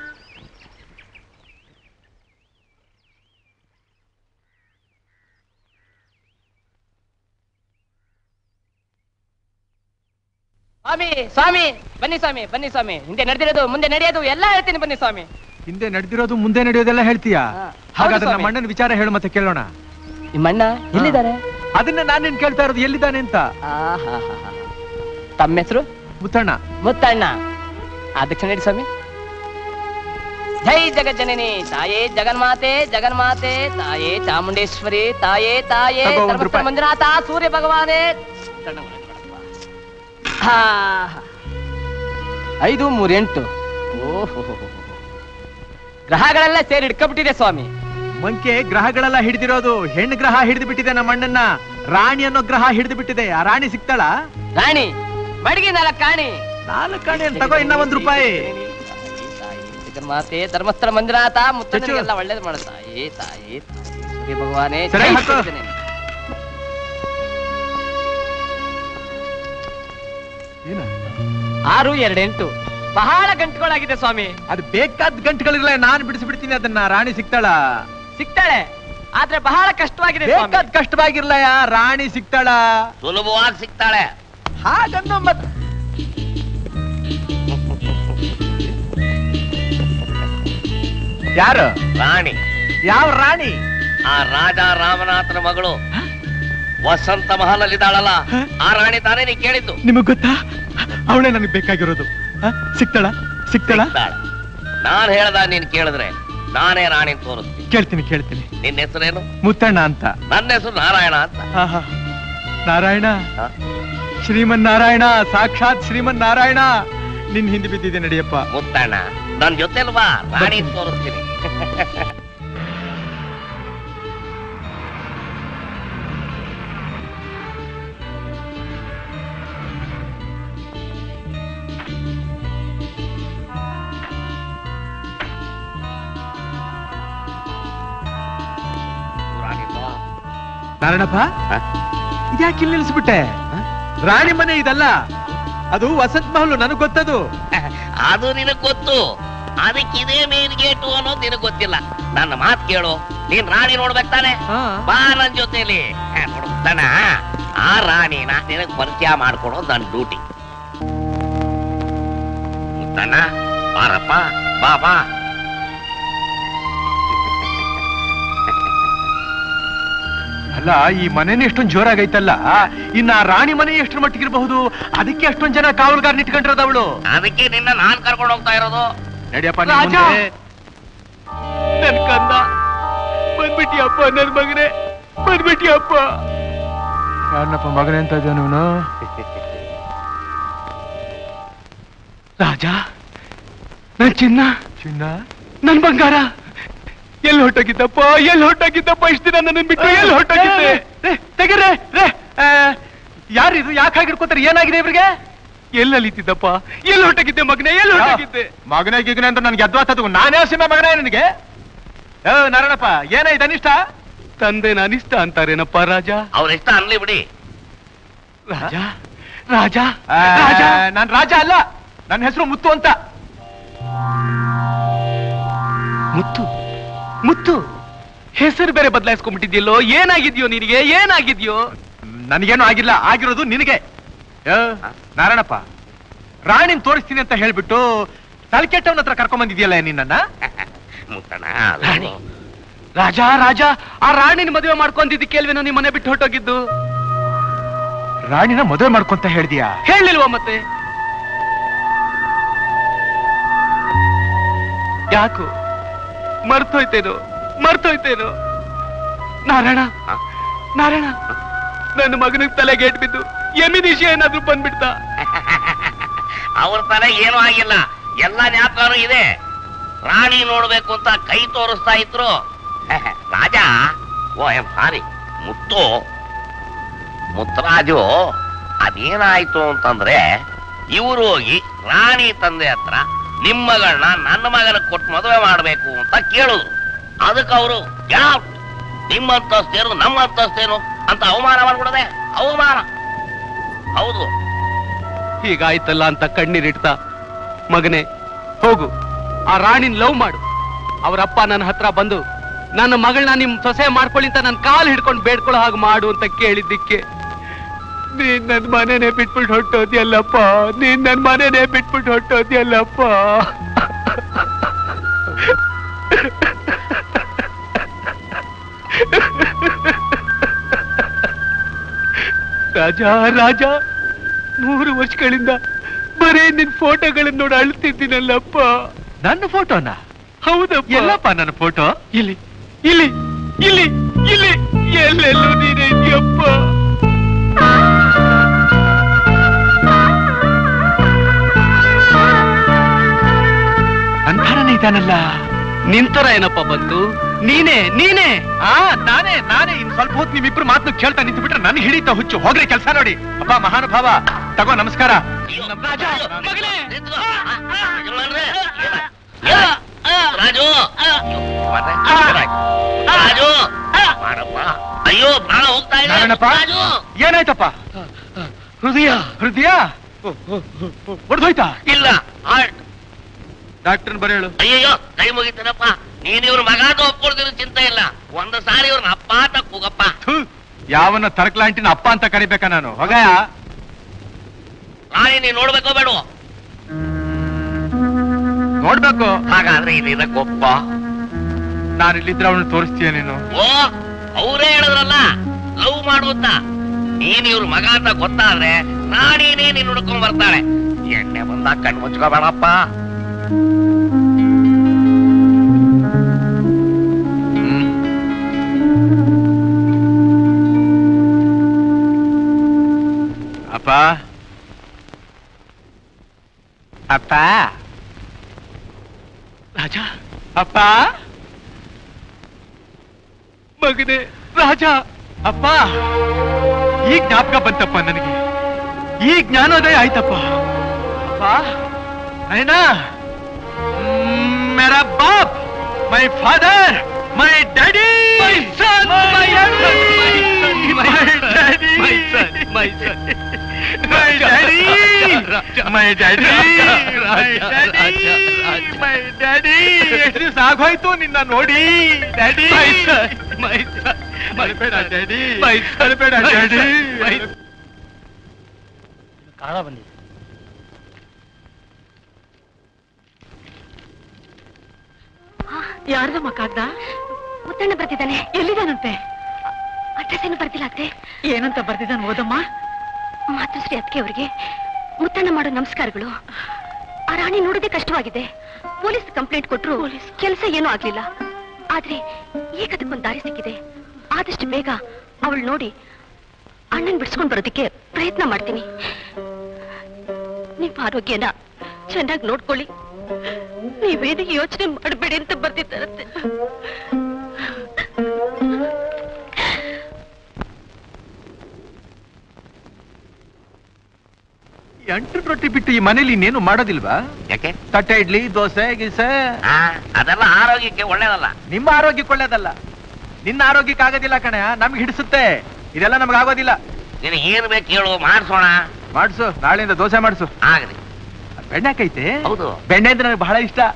ಸ್ವಾಮಿ ಸ್ವಾಮಿ ಬನ್ನಿ ಸ್ವಾಮಿ ಬನ್ನಿ ಸ್ವಾಮಿ ಹಿಂದೆ ನಡೆದಿರೋದು ಮುಂದೆ ನಡೆಯೋದು ಎಲ್ಲ ಹೇಳ್ತೀನಿ ಬನ್ನಿ ಸ್ವಾಮಿ ಹಿಂದೆ ನಡೆದಿರೋದು ಮುಂದೆ ನಡೆಯೋದೆಲ್ಲ ಹೇಳ್ತೀಯಾ ಹಾಗಾದ್ರೆ ನಮ್ಮ ಅಣ್ಣನ ವಿಚಾರ ಹೇಳು ಮತ್ತೆ ಕೇಳೋಣ ನಿಮ್ಮಣ್ಣ ಎಲ್ಲಿದ್ದಾರೆ ಅದನ್ನ ನಾನು ನಿನ್ ಕೇಳ್ತಾ ಇರೋದು ಎಲ್ಲಿದ್ದಾನೆ ಅಂತ ತಮ್ಮ ಹೆಸರು ಮುತ್ತಣ್ಣ ಮುತ್ತಣ್ಣ ಅದಕ್ಕೆ ನಡಿ ಸ್ವಾಮಿ ಜೈ ಜಗಜ್ಜನನಿ ತಾಯೇ ಜಗನ್ಮಾತೆ ಜಗನ್ಮಾತೆ ತಾಯೇ ಚಾಮುಂಡೇಶ್ವರಿ ತಾಯೇ ತಾಯೇ ತಗೋ ಒಂದ್ ಧರ್ಮಸ್ಥಳ ರೂಪಾಯಿ. ಮಂಜುನಾಥ ಸೂರ್ಯ ಭಗವಾನೇ ಹಾ ಐದು ಮೂರು ಎಂಟು ಓಹೋ ಗ್ರಹಗಳೆಲ್ಲ ಸೇರಿ ಹಿಡ್ಕೊಂಡ್ಬಿಟ್ಟಿದೆ ಸ್ವಾಮಿ ಮಂಕೆ ಗ್ರಹಗಳೆಲ್ಲ ಹಿಡಿದಿರೋದು ಹೆಣ್ಣು ಗ್ರಹ ಹಿಡಿದು ಬಿಟ್ಟಿದೆ ನಮ್ಮ ಅಣ್ಣನ್ನ ರಾಣಿ ಅನ್ನೋ ಗ್ರಹ ಹಿಡಿದು ಬಿಟ್ಟಿದೆ ಆ ರಾಣಿ ಸಿಗ್ತಾಳ ರಾಣಿ ಮಡಿಗೆ ನಾಲ್ಕು ಕಾಣಿ ನಾಲ್ಕು ಕಾಣಿ ಅಂತ ತಗೋ ಇನ್ನ ಒಂದ್ ರೂಪಾಯಿ ಮಾತೆ ಧರ್ಮಸ್ಥಳ ಮಂಜುನಾಥ ಮುತ್ತನಿಗೆಲ್ಲ ಒಳ್ಳೇದು ಮಾಡು ತಾಯಿ ತಾಯಿ ತಾಯಿ ಸೂರ್ಯ ಭಗವಾನೇ ಸರಿ, ಜೈ ಹಾಕು. ಸೂರ್ಯನೇ. ಆರು ಎರಡೆಂಟು ಬಹಳ ಗಂಟುಗಳಾಗಿದೆ ಸ್ವಾಮಿ ಅದು ಬೇಕಾದ ಗಂಟುಗಳಿರಲ್ಲ ನಾನು ಬಿಡಿಸ್ಬಿಡ್ತೀನಿ ಅದನ್ನ ರಾಣಿ ಸಿಗ್ತಾಳ ಸಿಗ್ತಾಳೆ ಆದ್ರೆ ಬಹಳ ಕಷ್ಟವಾಗಿದೆ ಸ್ವಾಮಿ. ಬೇಕಾದ ಕಷ್ಟವಾಗಿರ್ಲಯ್ಯ ರಾಣಿ ಸಿಗ್ತಾಳ ಸುಲಭವಾಗಿ ಸಿಗ್ತಾಳೆ ಹಾಗನ್ನೋ ಮತ್ ಯಾರು ರಾಣಿ ಯಾವ ರಾಣಿ ಆ ರಾಜ ರಾಮನಾಥನ ಮಗಳು ವಸಂತ ಮಹಲಲ್ಲಿದ್ದಾಳಲ್ಲ ಆ ರಾಣಿ ತಾನೇ ನೀ ಕೇಳಿದ್ದು ನಿಮಗ್ ಗೊತ್ತಾ ಅವಳೇ ನನಗೆ ಬೇಕಾಗಿರೋದು ಹ? ಸಿಗ್ತಾಳ ಸಿಗ್ತಾಳ ಸಿಗ್ತಾಳೆ. ನಾನ್ ಹೇಳ್ದ ನೀನ್ ಕೇಳಿದ್ರೆ ನಾನೇ ರಾಣಿ ತೋರಿಸ್ತೀನಿ ಕೇಳ್ತೀನಿ ಕೇಳ್ತೀನಿ ನಿನ್ನ ಹೆಸರೇನು ಮುತ್ತಣ್ಣ ಅಂತ ನನ್ನ ಹೆಸರು ನಾರಾಯಣ ಅಂತ ಆಹಾ. ನಾರಾಯಣ ಹ? ಶ್ರೀಮನ್ ನಾರಾಯಣ ಸಾಕ್ಷಾತ್ ಶ್ರೀಮನ್ ನಾರಾಯಣ ನಿನ್ ಹಿಂದೆ ಬಿದ್ದಿದೆ ನಡಿಯಪ್ಪ ಮುತ್ತಣ್ಣ ನನ್ ಜೊತೆಲ್ವಾ ರಾಣಿ ತೋರಿಸ್ತೀನಿ ರಾಣಿ ಬಾ. ನಾರಾಯಣಪ್ಪ ಇದ್ಯಾಕೆ ಇಲ್ಲಿ ನಿಲ್ಲಿಸ್ಬಿಟ್ಟೆ ರಾಣಿ ಮನೆ ಇದಲ್ಲ ಅದು ವಸಂತ ಮಹಲು ನನಗ್ ಗೊತ್ತದು ಅದು ನಿನಗ್ ಗೊತ್ತು ಅದಕ್ಕೆ ಇದೇ ಮೇನ್ ಗೇಟು ಅನ್ನೋದು ನಿನಗ್ ಗೊತ್ತಿಲ್ಲ ನನ್ನ ಮಾತ್ ಕೇಳು ನೀನ್ ರಾಣಿ ನೋಡ್ಬೇಕು ತಾನೆ ಬಾ ನನ್ ಜೊತೆಲಿ ನೋಡ್ತಾನ ಆ ರಾಣಿನ ನಿನಗ್ ಪರಿಚಯ ಮಾಡ್ಕೊಡೋದು ನನ್ ಡ್ಯೂಟಿ ಮುತ್ತಣ್ಣ ಬಾರಪ್ಪ ಬಾ ಬಾ ಅಲ್ಲ ಈ ಮನೆನೇ ಎಷ್ಟೊಂದ್ ಜೋರಾಗೈತಲ್ಲ ಇನ್ನ ಆ ರಾಣಿ ಮನೆ ಎಷ್ಟ್ರ ಮಟ್ಟಿಗಿರಬಹುದು ಅದಕ್ಕೆ ಅಷ್ಟೊಂದ್ ಜನ ಕಾವಲುಗಾರ ನಿಟ್ಕೊಂಡಿರೋದು ಅವಳು ಅದಕ್ಕೆ ನಿನ್ನ ನಾನ್ ಕರ್ಕೊಂಡು ಹೋಗ್ತಾ ಇರೋದು ನಡಿಯಪ್ಪ ನಿನ್ ರಾಜ! ಮುಂದೆ. ನನ್ ಕಂದ ಬಂದ್ಬಿಟ್ಟಿಯಪ್ಪ ನನ್ ಮಗನೇ ಬಂದ್ಬಿಟ್ಟಿಯಪ್ಪ ಯಾರನ್ನಪ್ಪ ಮಗನೇ ಅಂತ ಇದ್ದ ನೀನು ರಾಜ ನನ್ ಚಿನ್ನ ಚಿನ್ನ ನನ್ ಬಂಗಾರ ಎಲ್ಲಿ ಹೊಟ್ಟೋಗಿದ್ದಪ್ಪ ಎಲ್ಲಿ ಹೊಟ್ಟೋಗಿದ್ದಪ್ಪ ಇಷ್ಟ ದಿನ ನನ್ನ ಬಿಟ್ಟು ಎಲ್ಲಿ ಹೊಟ್ಟೋಗಿದ್ದೆ ತೆಗೀರಿ ರೇ ಯಾರಿದು ಯಾಕೆ ಹಾಗಿರ್ಕೋತಾರೆ ಏನಾಗಿದೆ ಇವ್ರಿಗೆ ಎಲ್ಲಿ ಅಲಿತಿದ್ದಪ್ಪ ಎಲ್ಲಿ ಹೊಟ್ಟೋಗಿದ್ದೆ ಮಗನೇ ಎಲ್ಲಿ ಹೊಟ್ಟೋಗಿದ್ದೆ ಮಗನೇ ಗಿಗನೆ ಅಂತ ನನ್ಗೆ ಅದ್ವಾತದು ನಾನೇ ಸಿಂಹ ಮಗನೇ ನಿನಗೆ ಏ ನಾರಾಯಣಪ್ಪ ಏನ ಇದು ಅನಿಷ್ಟ ತಂದೆ ಅನಿಷ್ಟ ಅಂತಾರೇನಪ್ಪ ರಾಜ ಅವ್ರಿಷ್ಟ ಅನ್ಲಿ ಬಿಡಿ ರಾಜ ರಾಜ ಆ, ರಾಜ ನಾನ್ ರಾಜ ಅಲ್ಲ ನನ್ನ ಹೆಸರು ಮುತ್ತು ಅಂತ ಮುತ್ತು ಮುತ್ತು ಹೆಸರು ಬೇರೆ ಬದಲಾಯಿಸ್ಕೊಂಡ್ಬಿಟ್ಟಿದ್ಯಲ್ಲೋ ಏನಾಗಿದ್ಯೋ ನಿನಗೆ ಏನಾಗಿದ್ಯೋ ನನಗೇನು ಆಗಿಲ್ಲ ಆಗಿರೋದು ನಿನಗೆ ಏ, ನಾರಾಯಣಪ್ಪ ರಾಣಿನ್ ತೋರಿಸ್ತೀನಿ ಅಂತ ಹೇಳ್ಬಿಟ್ಟು ತಲೆಕೆಟ್ಟವನ ಹತ್ರ ಕರ್ಕೊಂಡ್ ಬಂದಿದ್ಯಲ್ಲ ನಿನ್ನನ್ನ ಮುತ್ತಣ್ಣ ರಾಣಿ ರಾಜ ರಾಜ ಆ ರಾಣಿನ ಮದುವೆ ಮಾಡ್ಕೊಂಡಿದ್ದಕ್ಕೆ ಅಲ್ವೇನೋ ನಿಮ್ಮ ಮನೆ ಬಿಟ್ಟು ಹೊಟ್ಟೋಗಿದ್ದು ರಾಣಿನ ಮದುವೆ ಮಾಡ್ಕೊಂತ ಹೇಳ್ದಿಯಾ ಹೇಳಿಲ್ವಾ ಮತ್ತೆ ಯಾಕು ಮರ್ತೋಯ್ತೇನು ಮರ್ತೋಯ್ತೇನು ನಾರಾಯಣ ನಾರಾಯಣ ನನ್ನ ಮಗನಿಗೆ ತಲೆಗೇಟ್ ಬಿದ್ದು ಎಮಿನಿಷ ಏನಾದ್ರೂ ಬಂದ್ಬಿಡ್ತಾ ಅವ್ರ ತಲೆ ಏನೂ ಆಗಿಲ್ಲ ಎಲ್ಲ ಜ್ಞಾಪಕನೂ ಇದೆ ರಾಣಿ ನೋಡ್ಬೇಕು ಅಂತ ಕೈ ತೋರಿಸ್ತಾ ಇದ್ರು ರಾಜ ಓ ಎಂ ಸಾರಿ ಮುತ್ತು ಮುತ್ತರಾಜು ಅದೇನಾಯ್ತು ಅಂತಂದ್ರೆ ಇವರು ಹೋಗಿ ರಾಣಿ ತಂದೆ ಹತ್ರ ನಿಮ್ಮ ಮಗಳನ್ನ ನನ್ನ ಮಗನ ಕೊಟ್ಟು ಮದುವೆ ಮಾಡ್ಬೇಕು ಅಂತ ಕೇಳಿದ್ರು ಅದಕ್ಕೆ ಅವರು ಯಾವ ನಿಮ್ಮ ಅಂತಸ್ತೇನು ನಮ್ಮ ಅಂತಸ್ತೇನು ಅಂತ ಅವಮಾನ ಮಾಡ್ಬಿಡದೆ ಅವಮಾನ ಹೌದು ಹೀಗಾಯ್ತಲ್ಲ ಅಂತ ಕಣ್ಣೀರಿಡ್ತಾ ಮಗನೇ ಹೋಗು ಆ ರಾಣಿನ ಲವ್ ಮಾಡು ಅವರಪ್ಪ ನನ್ನ ಹತ್ರ ಬಂದು ನನ್ನ ಮಗಳನ್ನ ನಿಮ್ ಸೊಸೆ ಮಾಡ್ಕೊಳ್ಳಿ ಅಂತ ನನ್ನ ಕಾಲು ಹಿಡ್ಕೊಂಡು ಬೇಡ್ಕೊಳ್ಳೋ ಹಾಗೆ ಮಾಡು ಅಂತ ಕೇಳಿದ್ದಕ್ಕೆ ನೀನ್ ನನ್ ಮನೆನೇ ಬಿಟ್ಬಿಟ್ಟು ಹೊಟ್ಟೋದ್ಯಲ್ಲಪ್ಪ ನೀನ್ ನನ್ ಮನೆನೇ ಬಿಟ್ಬಿಟ್ಟು ಹೊಟ್ಟೋದ್ಯಲ್ಲಪ್ಪ ರಾಜ ರಾಜ ಮೂರು ವರ್ಷಗಳಿಂದ ಬರೇ ನಿನ್ ಫೋಟೋಗಳನ್ನ ನೋಡಿ ಅಳ್ತಿದ್ದೀನಲ್ಲಪ್ಪ ನನ್ನ ಫೋಟೋನ ಹೌದಪ್ಪ ಎಲ್ಲಪ್ಪ ನನ್ನ ಫೋಟೋ ಇಲ್ಲಿ ಇಲ್ಲಿ ಇಲ್ಲಿ ಇಲ್ಲಿ ಎಲ್ಲೆಲ್ಲೂ ನೀನೇ ಇದೆಯಪ್ಪ ಅಂತಾರನೇ ಇದ್ದಾನಲ್ಲ ನಿಂತರ ಏನಪ್ಪ ಬಂತು ನೀನೇ ನೀನೇ ಆ ನಾನೇ ನಾನೇ ಇನ್ ಸ್ವಲ್ಪ ಹೊತ್ತು ನಿಮ್ಮಿಬ್ರು ಮಾತು ಕೇಳ್ತಾ ನಿಂತು ಬಿಟ್ರೆ ನನ್ ಹಿಡಿತಾ ಹುಚ್ಚು ಹೋಗ್ರಿ ಕೆಲಸ ನೋಡಿ ಅಪ್ಪ ಮಹಾನುಭಾವ ತಗೋ ನಮಸ್ಕಾರ ರಾಜು ಮತ್ತೆ? ರಾಜು ಮಾಡಪ್ಪ ಅಯ್ಯೋ ಪ್ರಾಣ ಹೋಗ್ತಾ ಇದೆ ನಾರಾಯಣಪ್ಪ ರಾಜು ಏನಾಯ್ತಪ್ಪ ಹೃದಯ ಹೃದಯ ಹೊಡೆದೋಯ್ತಾ ಇಲ್ಲ ಹಾರ್ಟ್ ಡಾಕ್ಟರ್ ಬರ ಹೇಳು ಅಯ್ಯಯ್ಯೋ ಕೈ ಮುಗಿತೇನಪ್ಪ ನೀನ್ ಇವ್ರ ಮಗ ಅಂತ ಒಪ್ಕೊಳ್ದಿರೋ ಚಿಂತೆ ಇಲ್ಲ ಒಂದು ಸಾರಿ ಇವ್ರನ್ನ ಅಪ್ಪ ಅಂತ ಕೂಗಪ್ಪ ಯಾವನ್ನ ತರ್ಕಲಾಂಟಿನ ಅಪ್ಪ ಅಂತ ಕರಿಬೇಕಾ ನಾನು ಹೊಗಯ ರಾಣಿ ನೀನ್ ನೋಡ್ಬೇಕೋ ಬೇಡವೋ ನೋಡ್ಬೇಕು ಹಾಗಾದ್ರೆ ಇಲ್ಲಿದೆ ಗೊಪ್ಪ ನಾನು ಇಲ್ಲಿದ್ರೆ ಅವನು ತೋರಿಸ್ತೀಯ ನೀನು ಓ ಅವರೇ ಹೇಳಿದ್ರಲ್ಲ ಲವ್ ಮಾಡು ಅಂತ ನೀನ್ ಇವ್ರ ಮಗ ಅಂತ ಗೊತ್ತಾದ್ರೆ ನಾನೇನೇ ನೀನ್ ಹುಡ್ಕೊಂಡ್ ಬರ್ತಾಳೆ ಎಣ್ಣೆ ಬಂದಾಗ ಕಣ್ ಮುಚ್ಕೋಬೇಡಪ್ಪ ಅಪ್ಪ ಅಪ್ಪ ರಾಜ ಅಪ್ಪ ಮಗನೇ ರಾಜ ಅಪ್ಪ ಈ ಜ್ಞಾಪಕ ಬಂತಪ್ಪ ನನಗೆ ಈ ಜ್ಞಾನೋದಯ ಆಯ್ತಪ್ಪ ಅಪ್ಪ ನೈನ ಮೇರಾ ಬಾಪ್ my father my daddy my son my my daddy my son my son my daddy my daddy my daddy my daddy ಎಷ್ಟು ದಿವಸ ಆಗೋಯ್ತು ನಿನ್ನ ನೋಡಿ ಡ್ಯಾಡಿ ಮೈ ಸನ್ ಮೈ ಸನ್ ಮರಿಬೇಡ ಡ್ಯಾಡಿ ಮೈ ಮರಿಬೇಡ ಡ್ಯಾಡಿ ಕಾಳ ಬಂದಿದೆ ಯಾರ್ದಮ್ಮ ಕಾಗ್ದ ಮುತ್ತಣ್ಣ ಬರ್ತಿದ್ದಾನೆ ಎಲ್ಲಿದಾನಂತೆ ಅಡ್ರೆಸ್ ಏನು ಬರ್ತಿಲ್ಲ ಅತ್ತೆ ಏನಂತ ಬರ್ದಿದ್ದಾನೆ ಓದಮ್ಮ ಮಾತುಶ್ರೀ ಅದಕ್ಕೆ ಅವರಿಗೆ ಮುತ್ತಣ್ಣ ಮಾಡೋ ನಮಸ್ಕಾರಗಳು ಆ ರಾಣಿ ನೋಡೋದೇ ಕಷ್ಟವಾಗಿದೆ ಪೊಲೀಸ್ ಕಂಪ್ಲೇಂಟ್ ಕೊಟ್ರು ಕೆಲಸ ಏನೂ ಆಗ್ಲಿಲ್ಲ ಆದ್ರೆ ಈಗ ಅದಕ್ಕೊಂದು ದಾರಿ ಸಿಕ್ಕಿದೆ ಆದಷ್ಟು ಬೇಗ ಅವಳು ನೋಡಿ ಅಣ್ಣನ್ ಬಿಡಿಸ್ಕೊಂಡ್ ಬರೋದಕ್ಕೆ ಪ್ರಯತ್ನ ಮಾಡ್ತೀನಿ ನಿಮ್ಮ ಆರೋಗ್ಯನ ಚೆನ್ನಾಗಿ ನೋಡ್ಕೊಳ್ಳಿ ನೀವೇನು ಯೋಚನೆ ಮಾಡಬೇಡಿ ಅಂತ ಬರ್ತಿದ್ದಾರಂತೆ ಎಂಟು ರೊಟ್ಟಿ ಬಿಟ್ಟು ಈ ಮನೇಲಿ ಇನ್ನೇನು ಮಾಡೋದಿಲ್ವಾ ಯಾಕೆ ತಟ್ಟೆ ಇಡ್ಲಿ ದೋಸೆ ಗೀಸೆ ಆ, ಅದೆಲ್ಲ ಆರೋಗ್ಯಕ್ಕೆ ಒಳ್ಳೇದಲ್ಲ ನಿಮ್ಮ ಆರೋಗ್ಯಕ್ಕೆ ಒಳ್ಳೇದಲ್ಲ ನಿನ್ನ ಆರೋಗ್ಯಕ್ಕೆ ಆಗೋದಿಲ್ಲ ಕಣೆ ನಮ್ಗೆ ಹಿಡಿಸುತ್ತೆ ಇದೆಲ್ಲ ನಮ್ಗೆ ಆಗೋದಿಲ್ಲ ನೀನು ಏನ್ ಬೇಕು ಹೇಳು ಮಾಡ್ಸೋಣ ಮಾಡ್ಸು ನಾಳೆಯಿಂದ ದೋಸೆ ಮಾಡ್ಸು ಆಗ್ಲಿ ಬೆಣ್ಣೆ ಹಾಕೈತೆ ಹೌದು ಬೆಣ್ಣೆ ಅಂದ್ರೆ ನನಗೆ ಬಹಳ ಇಷ್ಟ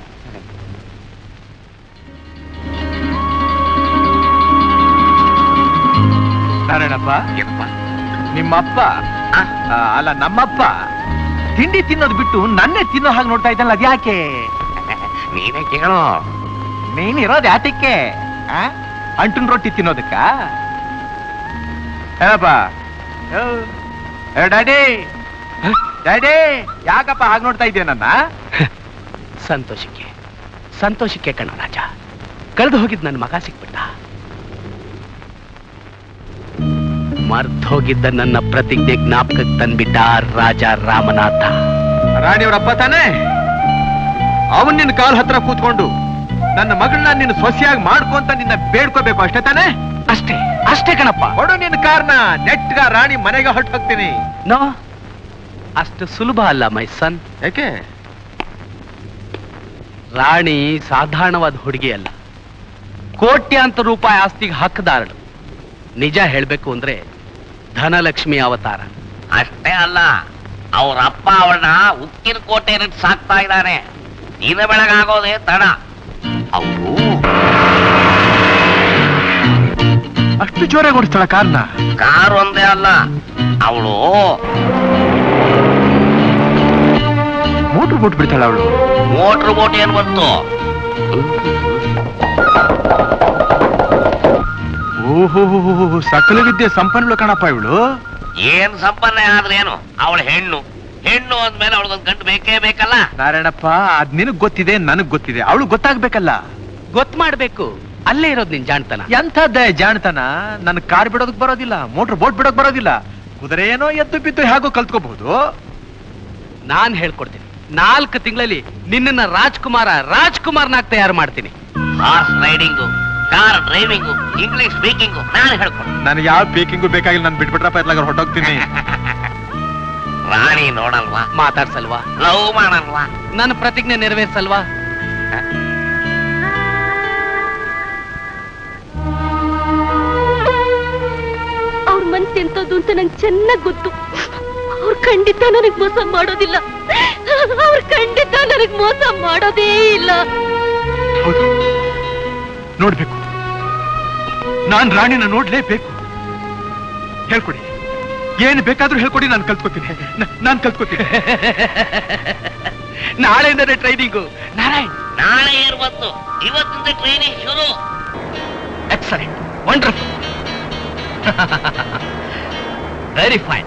ನಾರಾಯಣಪ್ಪ ನಿಮ್ಮಪ್ಪ ಆ, ಅಲ್ಲ ನಮ್ಮಪ್ಪ ತಿಂಡಿ ತಿನ್ನೋದು ಬಿಟ್ಟು ನನ್ನೇ ತಿನ್ನೋ ಹಾಗೆ ನೋಡ್ತಾ ಇದ್ದಲ್ಲ ಅದ್ಯಾಕೆ ನೀನೇ ಕೇಳು ನೀನಿರೋದು ಯಾತಕ್ಕೆ ಆ? ಅಂಟಿನ ರೊಟ್ಟಿ ತಿನ್ನೋದಕ್ಕ ಏನಪ್ಪ ಯೋ, ಏ ಡ್ಯಾಡಿ ಡ್ಯಾಡಿ ಯಾಕಪ್ಪ ಹಾಗೆ ನೋಡ್ತಾ ಇದೆಯಾ ನನ್ನ ಸಂತೋಷಕ್ಕೆ ಸಂತೋಷಕ್ಕೆ ಕಣ ರಾಜ ಕಳೆದು ಹೋಗಿದ್ ನನ್ನ ಮಗ ಸಿಕ್ಬಿಟ್ಟ ಮರ್ತ್ ಹೋಗಿದ್ದ ನನ್ನ ಪ್ರತಿಜ್ಞೆ ಜ್ಞಾಪಕಕ್ಕೆ ತಂದ್ಬಿಟ್ಟ ರಾಜ ರಾಮನಾಥ ರಾಣಿಯವರಪ್ಪ ತಾನೇ ಅವನ್ ನಿನ್ನ ಕಾಲ್ ಹತ್ರ ಕೂತ್ಕೊಂಡು ನನ್ನ ಮಗಳನ್ನ ನಿನ್ನ ಸೊಸೆಯಾಗಿ ಮಾಡ್ಕೊಂತ ನಿನ್ನ ಬೇಡ್ಕೋಬೇಕು ಅಷ್ಟೇ ತಾನೇ ಅಷ್ಟೇ ಅಷ್ಟೇ ಕಣಪ್ಪ ಕೊಡು ನಿನ್ನ ಕಾರ್ನ ನೆಟ್ಗ ರಾಣಿ ಮನೆಗೆ ಹೊಟ್ಟು ಹೋಗ್ತೀನಿ ನೋ ಅಷ್ಟು ಸುಲಭ ಅಲ್ಲ ಮೈ ಸನ್ ಯಾಕೆ ರಾಣಿ ಸಾಧಾರಣವಾದ ಹುಡುಗಿ ಅಲ್ಲ ಕೋಟ್ಯಾಂತರ ರೂಪಾಯಿ ಆಸ್ತಿಗೆ ಹಕ್ಕದಾರಳು ನಿಜ ಹೇಳ್ಬೇಕು ಅಂದ್ರೆ ಧನಲಕ್ಷ್ಮಿ ಅವತಾರ ಅಷ್ಟೇ ಅಲ್ಲ ಅವ್ರ ಅಪ್ಪ ಅವಳನ್ನ ಉಕ್ಕಿನ ಕೋಟೆ ಸಾಕ್ತಾ ಇದ್ದಾನೆ ದಿನ ಬೆಳಗಾಗೋದೇ ತಡ ಅವರು ಅಷ್ಟು ಜೋರಾಗಿ ಓಡಿಸ್ತಾಳ ಕಾರ್ನ ಕಾರ್ ಒಂದೇ ಅಲ್ಲ ಅವಳು ಮೋಟ್ರ್ ಬೋಟ್ ಬಿಡ್ತಾಳ ಅವಳು ಮೋಟ್ರ್ ಬೋಟ್ ಏನ್ ಬಂತು ಓಹೋ ಸಕಲ ವಿದ್ಯೆ ಸಂಪನ್ನುಳು ಕಣಪ್ಪ ಇವಳು ಏನ್ ಸಂಪನ್ನ ಆದ್ರೇನು ಅವಳ ಹೆಣ್ಣು ಹೆಣ್ಣು ಅಂದ್ಮೇಲೆ ಅವಳಗೊಂದು ಗಂಟು ಬೇಕೇ ಬೇಕಲ್ಲ ನಾರಾಯಣಪ್ಪ ಅದ್ ನಿನಗ್ ಗೊತ್ತಿದೆ ನನಗ್ ಗೊತ್ತಿದೆ ಅವಳು ಗೊತ್ತಾಗ್ಬೇಕಲ್ಲ ಗೊತ್ತು ಮಾಡ್ಬೇಕು ಅಲ್ಲೇ ಇರೋದು ನಿನ್ ಜಾಣ್ತನ ಎಂಥದ್ದೇ ಜಾಣ್ತನ ನನ್ ಕಾರ್ ಬಿಡೋದಕ್ ಬರೋದಿಲ್ಲ ಮೋಟ್ರ್ ಬೋಟ್ ಬಿಡೋಕ್ ಬರೋದಿಲ್ಲ ಕುದುರೆ ಏನೋ ಎದ್ದು ಬಿದ್ದು ಹೇಗೋ ಕಲ್ತ್ಕೋಬಹುದು ನಾನ್ ಹೇಳ್ಕೊಡ್ತೀನಿ ನಾಲ್ಕು ತಿಂಗಳಲ್ಲಿ ನಿನ್ನನ್ನ ರಾಜ್ಕುಮಾರ ರಾಜ್ಕುಮಾರ್ನಾಗ್ ತಯಾರು ಮಾಡ್ತೀನಿ horse riding car driving English speaking ನಾನು ಹೇಳ್ಕೊಡು ನನಗೆ ಯಾವ ಬೇಕಿಂಗು ಬೇಕಾಗಿಲ್ಲ ನಾನು ಬಿಟ್ಬಿಟ್ರಪ್ಪ ಎತ್ಲಾಗ ಹೊಟ್ಟೋಗ್ತೀನಿ ರಾಣಿ ನೋಡಲ್ವಾ ಮಾತಾಡ್ಸಲ್ವಾ ಲವ್ ಮಾಡಲ್ವಾ ನನ್ನ ಪ್ರತಿಜ್ಞೆ ನೆರವೇರ್ಸಲ್ವಾ ಅಂತ ನಂಗೆ ಚೆನ್ನಾಗ್ ಗೊತ್ತು ಅವ್ರು ಖಂಡಿತ ನನಗ್ ಮೋಸ ಮಾಡೋದಿಲ್ಲ ಅವ್ರು ಖಂಡಿತ ನನಗ್ ಮೋಸ ಮಾಡೋದೇ ಇಲ್ಲ ಹೌದು ನೋಡ್ಬೇಕು ನಾನ್ ರಾಣಿನ ನೋಡ್ಲೇಬೇಕು ಹೇಳ್ಕೊಡಿ ಏನ್ ಬೇಕಾದ್ರೂ ಹೇಳ್ಕೊಡಿ ನಾನು ಕಲ್ತ್ಕೋತೀನಿ ನ- ನಾನ್ ಕಲ್ತ್ಕೋತೀನಿ ನಾಳೆಯಿಂದನೇ ಟ್ರೈನಿಂಗು ನಾರಾಯಣ್ ನಾಳೆ ಇರ್ಬತ್ತು ಇವತ್ತಿಂದ ಟ್ರೈನಿಂಗ್ ಶುರು excellent wonderful very fine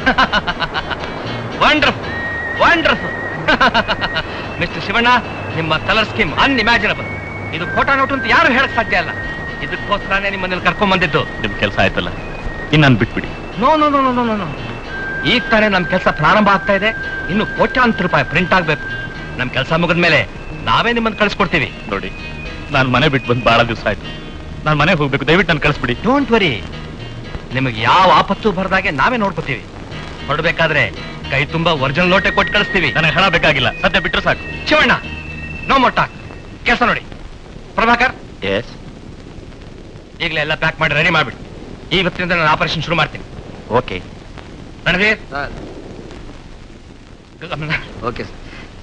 wonderful wonderful mister Shivanna ನಿಮ್ಮ ಕಲರ್ ಸ್ಕೀಮ್ ಅನ್ಇಮ್ಯಾಜಿನಬಲ್ ಇದು ಖೋಟಾ ನೋಟು ಅಂತ ಯಾರು ಹೇಳಕ್ ಸಾಧ್ಯ ಅಲ್ಲ ಇದಕ್ಕೋಸ್ಕರನೇ ನಿಮ್ಮಲ್ಲಿ ಕರ್ಕೊಂಡ್ ಬಂದಿದ್ದು ನಿಮ್ ಕೆಲಸ ಆಯ್ತಲ್ಲ ಇನ್ನು ನಾನು ಬಿಟ್ಬಿಡಿ no no no no no no ಈಗ ತಾನೇ ನಮ್ಮ ಕೆಲಸ ಪ್ರಾರಂಭ ಆಗ್ತಾ ಇದೆ ಇನ್ನು ಕೋಟ್ಯಾಂತರ ರೂಪಾಯಿ ಪ್ರಿಂಟ್ ಆಗ್ಬೇಕು ನಮ್ಮ ಕೆಲಸ ಮುಗಿದ ಮೇಲೆ ನಾವೇ ನಿಮ್ಮನ್ನು ಕಳಿಸ್ಕೊಡ್ತೀವಿ ನೋಡಿ ನಾನು ಮನೆ ಬಿಟ್ಟು ಬಂದು ಬಹಳ ದಿವಸ ಆಯ್ತು ನಾನು ಮನೆಗೆ ಹೋಗ್ಬೇಕು ದಯವಿಟ್ಟು ನಾನು ಕಳಿಸ್ಬಿಡಿ ಡೋಂಟ್ ವರಿ ನಿಮಗೆ ಯಾವ ಆಪತ್ತು ಬರದಾಗೆ ನಾವೇ ನೋಡ್ಕೋತೀವಿ ಹೊರಡ್ಬೇಕಾದ್ರೆ ಕೈ ತುಂಬಾ ಒರಿಜಿನಲ್ ನೋಟೆ ಕೊಟ್ಟು ಕಳಿಸ್ತೀವಿ ನನಗೆ ಹಣ ಬೇಕಾಗಿಲ್ಲ ಸದ್ಯ ಬಿಟ್ರೆ ಸಾಕು ಶಿವಣ್ಣ ನೋ ಮೊಟ್ಟ ಕೆಲಸ ನೋಡಿ ಪ್ರಭಾಕರ್ ಎಸ್ ಈಗಲೇ ಎಲ್ಲ ಪ್ಯಾಕ್ ಮಾಡಿ ರೆಡಿ ಮಾಡ್ಬಿಡಿ ಇವತ್ತಿನಿಂದ ನಾನು ಆಪರೇಷನ್ ಶುರು ಮಾಡ್ತೀನಿ okay Ranveer okay sir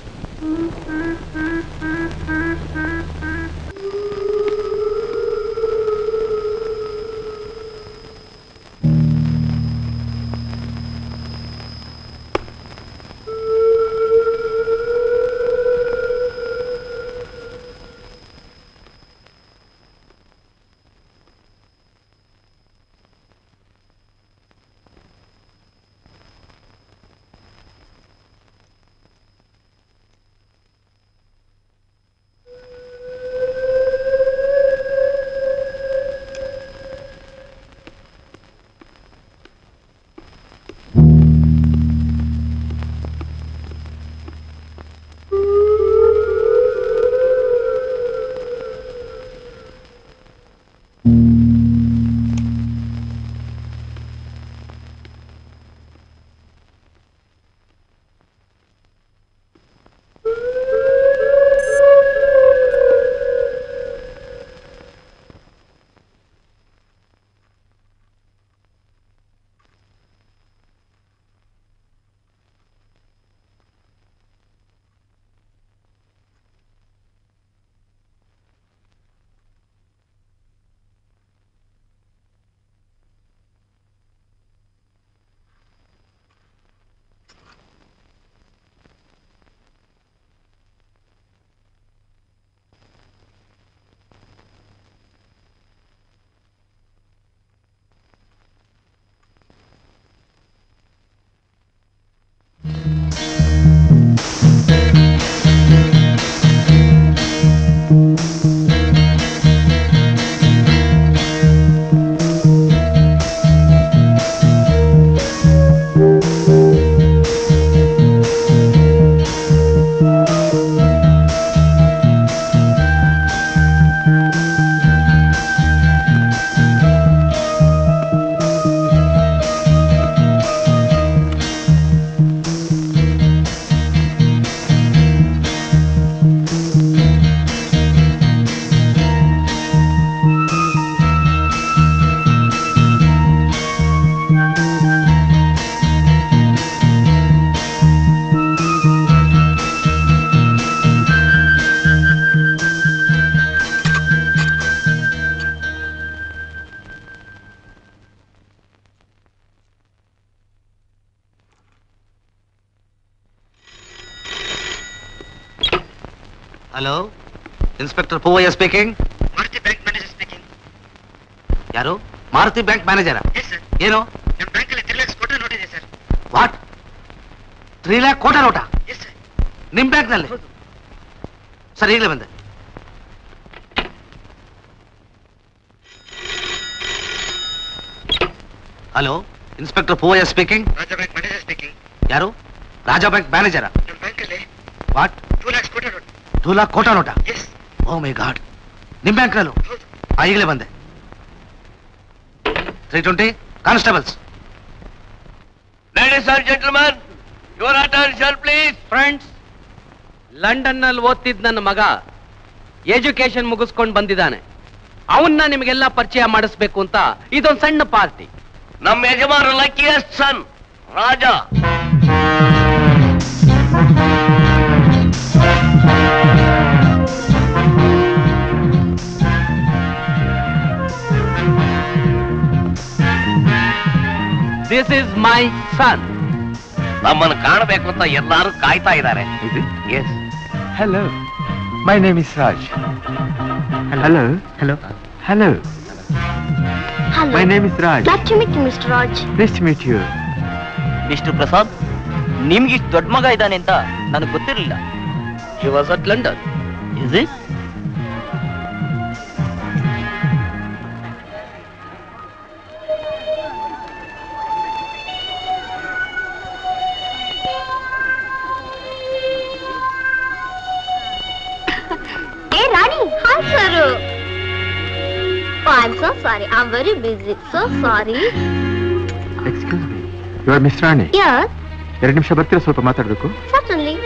hello inspector Poovayya speaking Maruti bank manager speaking ಯಾರು Maruti bank manager yes sir ಏನು ನಮ್ಮ ಬ್ಯಾಂಕಲ್ಲಿ ತ್ರೀ ಲ್ಯಾಕ್ಸ್ ಕೊಟ್ಟರೆ ನೋಟಿದೆ ಸರ್ ವಾಟ್ ತ್ರೀ ಲ್ಯಾಕ್ ಕೋಟ ನೋಟ ಎಸ್ ಸರ್ ನಿಮ್ ಬ್ಯಾಂಕ್ನಲ್ಲಿ ಸರ್ ಈಗಲೇ ಬಂದೆ hello inspector Poovayya speaking Raja bank manager speaking ಯಾರು ರಾಜಾ ಬ್ಯಾಂಕ್ ಮ್ಯಾನೇಜರ ನಮ್ಮ ಬ್ಯಾಂಕಲ್ಲಿ ವಾಟ್ ಟೂ ಲ್ಯಾಕ್ಸ್ ಕೊಟ್ಟರೆ ನೋಡಿ ಟೂ ಲಾಕ್ ಕೋಟ ನೋಟ ಎಸ್ ಓ ಮೈ ಗಾಡ್ ನಿಮ್ ಬ್ಯಾಂಕ್ನಲ್ಲೂ ಆ ಈಗಲೇ ಬಂದೆ three twenty constables ladies and gentleman your attention please friends London ನಲ್ಲಿ ಓದ್ತಿದ್ ನನ್ನ ಮಗ ಎಜುಕೇಶನ್ ಮುಗಿಸ್ಕೊಂಡು ಬಂದಿದ್ದಾನೆ ಅವನ್ನ ನಿಮಗೆಲ್ಲ ಪರಿಚಯ ಮಾಡಿಸ್ಬೇಕು ಅಂತ ಇದೊಂದು ಸಣ್ಣ ಪಾರ್ಟಿ ನಮ್ಮ ಯಜಮಾನ luckiest son Raja this is my son ನಮ್ಮನ್ನು ಕಾಣಬೇಕು ಅಂತ ಎಲ್ಲಾರು ಕಾಯ್ತಾ ಇದ್ದಾರೆ yes Hello. My name is Raj. Hello. Hello. Hello. Hello. My name is Raj. Glad to meet you, Mr. Raj. Nice to meet you. Mister Prasad ನಿಮ್ಗೆ ಇಷ್ಟು ದೊಡ್ಡ ಮಗ ಇದ್ದಾನೆ ಅಂತ ನನಗೆ ಗೊತ್ತಿರಲಿಲ್ಲ he was at London is it Hey, Rani. Hi, sir. Oh, I'm so sorry. I'm very busy. So sorry. Excuse me. You are Miss Rani. Yes, ಎರಡು ನಿಮಿಷ ಬರ್ತೀರಾ ಸ್ವಲ್ಪ ಮಾತಾಡಬೇಕು certainly.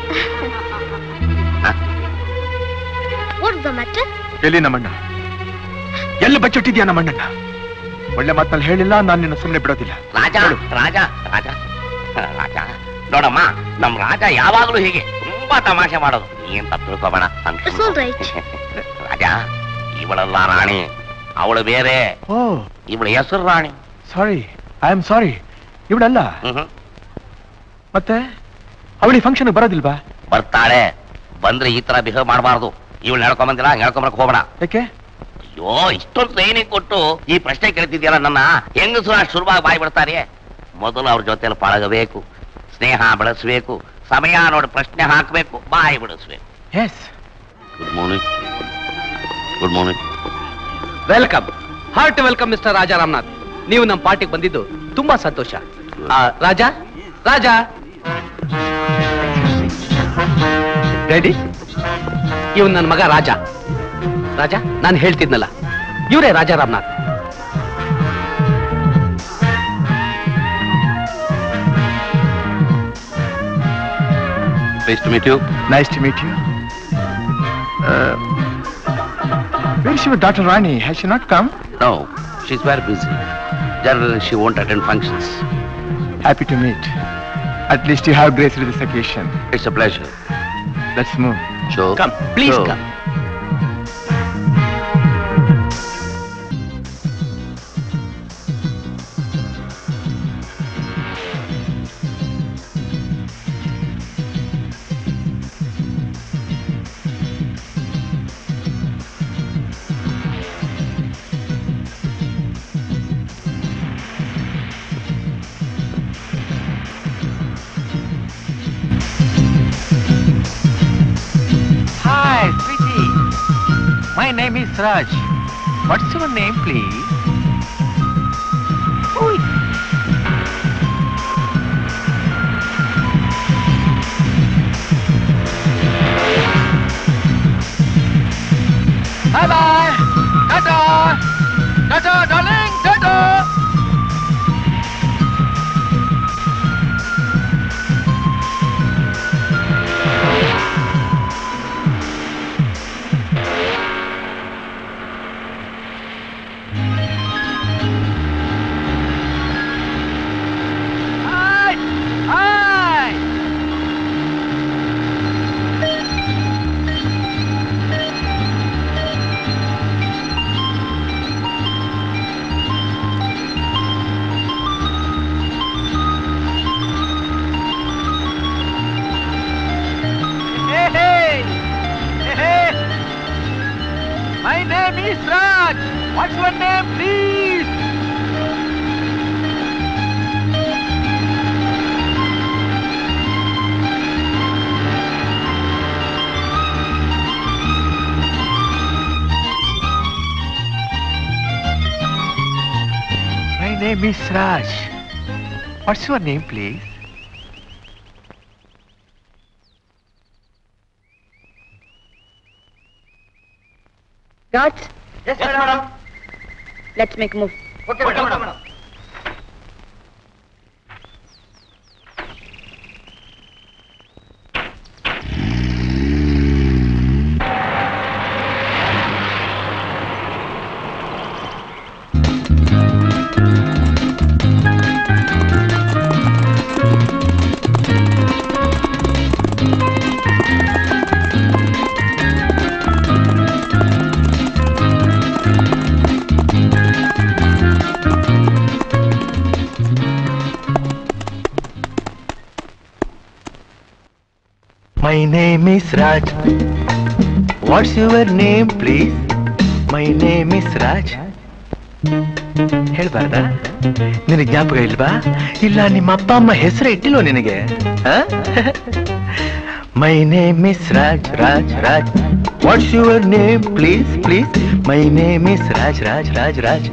What's the matter? ಎಲ್ಲಿ ನಮ್ಮಣ್ಣ ಎಲ್ಲಿ ಬಚ್ಚಿಟ್ಟಿದ್ಯಾ ನಮ್ಮಣ್ಣನ ಒಳ್ಳೆ ಮಾತಲ್ಲಿ ಹೇಳಿಲ್ಲ ನಾನು ನಿನ್ನ ಸುಮ್ಮನೆ ಬಿಡೋದಿಲ್ಲ ರಾಜ ರಾಜ ರಾಜ ರಾಜ ನೋಡಮ್ಮ ನಮ್ ರಾಜ ಯಾವಾಗ್ಲೂ ಹೀಗೆ ತುಂಬಾ ತಮಾಷೆ ಮಾಡೋದು ನೀನ್ ತಪ್ಪು ತಿಳ್ಕೊಬೇಡ ಅಂತ It's all right. ರಾಜ ಇವಳಲ್ಲ ರಾಣಿ ಅವಳು ಬೇರೆ ಓ ಇವಳ ಹೆಸರು ರಾಣಿ ಸಾರಿ ಐ ಆಮ್ ಸಾರಿ ಇವಳಲ್ಲ ಹ್ಮ್ ಮತ್ತೆ ಅವಳಿ ಫಂಕ್ಷನ್ ಬರೋದಿಲ್ವಾ ಬರ್ತಾಳೆ ಬಂದ್ರೆ ಈ ತರ ಬಿಹೇವ್ ಮಾಡಬಾರ್ದು ಇವಳು ನಡ್ಕೊಂಡ್ ಬಂದಿಲ್ಲ ನಡ್ಕೊಂಬರಕ್ ಹೋಗ್ಬೇಡ ಯಾಕೆ ಅಯ್ಯೋ ಇಷ್ಟೊಂದು ಟ್ರೈನಿಂಗ್ ಕೊಟ್ಟು ಈ ಪ್ರಶ್ನೆ ಕೇಳ್ತಿದ್ಯಲ್ಲ ನನ್ನ ಹೆಂಗಸರು ಅಷ್ಟು ಸುಲಭವಾಗಿ ಬಾಯಿ ಬಿಡ್ತಾರೆ ಮೊದಲು ಅವ್ರ ಜೊತೆಲಿ ಪಳಗಬೇಕು ಸ್ನೇಹ ಬೆಳೆಸ್ಬೇಕು ಸಮಯ ನೋಡಿ ಪ್ರಶ್ನೆ ಹಾಕ್ಬೇಕು ಬಾಯಿ ಬಿಡಿಸ್ಬೇಕು yes good morning good morning welcome heart welcome mister Raja Ramanath ನೀವು ನಮ್ಮ ಪಾರ್ಟಿಗೆ ಬಂದಿದ್ದು ತುಂಬಾ ಸಂತೋಷ ಆ, ರಾಜಾ ರಾಜಾ ರೆಡಿ ಇವನ್ ನನ್ನ ಮಗ ರಾಜ ರಾಜ ನಾನು ಹೇಳ್ತಿದ್ನಲ್ಲ ಇವರೇ Raja Ramanath Nice to meet you. Nice to meet you. Uh, where is your daughter Rani? Has she not come? No, she's very busy. Generally, she won't attend functions. Happy to meet. At least you have graced this occasion. It's a pleasure. Let's move. Sure. Come, please Sure. come. Hi, sweetie. My name is Raj. What's your name, please? Bye bye. Tata. Tata, darling. Tata. Hi. Hi. Hey, hey. Hey, hey. My name is Raj. What's your name, please? My name is Raj. What's your name, please? Raj? Yes, madam. Let's make a move. Okay, madam. My name is Raj what's your name please my name is Raj ಹೇಳ್ಬಾರ್ದ ನಿನಗೆ ಜ್ಞಾಪಕ ಇಲ್ವಾ ಇಲ್ಲ ನಿಮ್ಮ ಅಪ್ಪ ಅಮ್ಮ ಹೆಸರು ಇಟ್ಟಿಲ್ವ ನಿನಗೆ my name is Raj Raj Raj what's your name please please my name is Raj Raj Raj Raj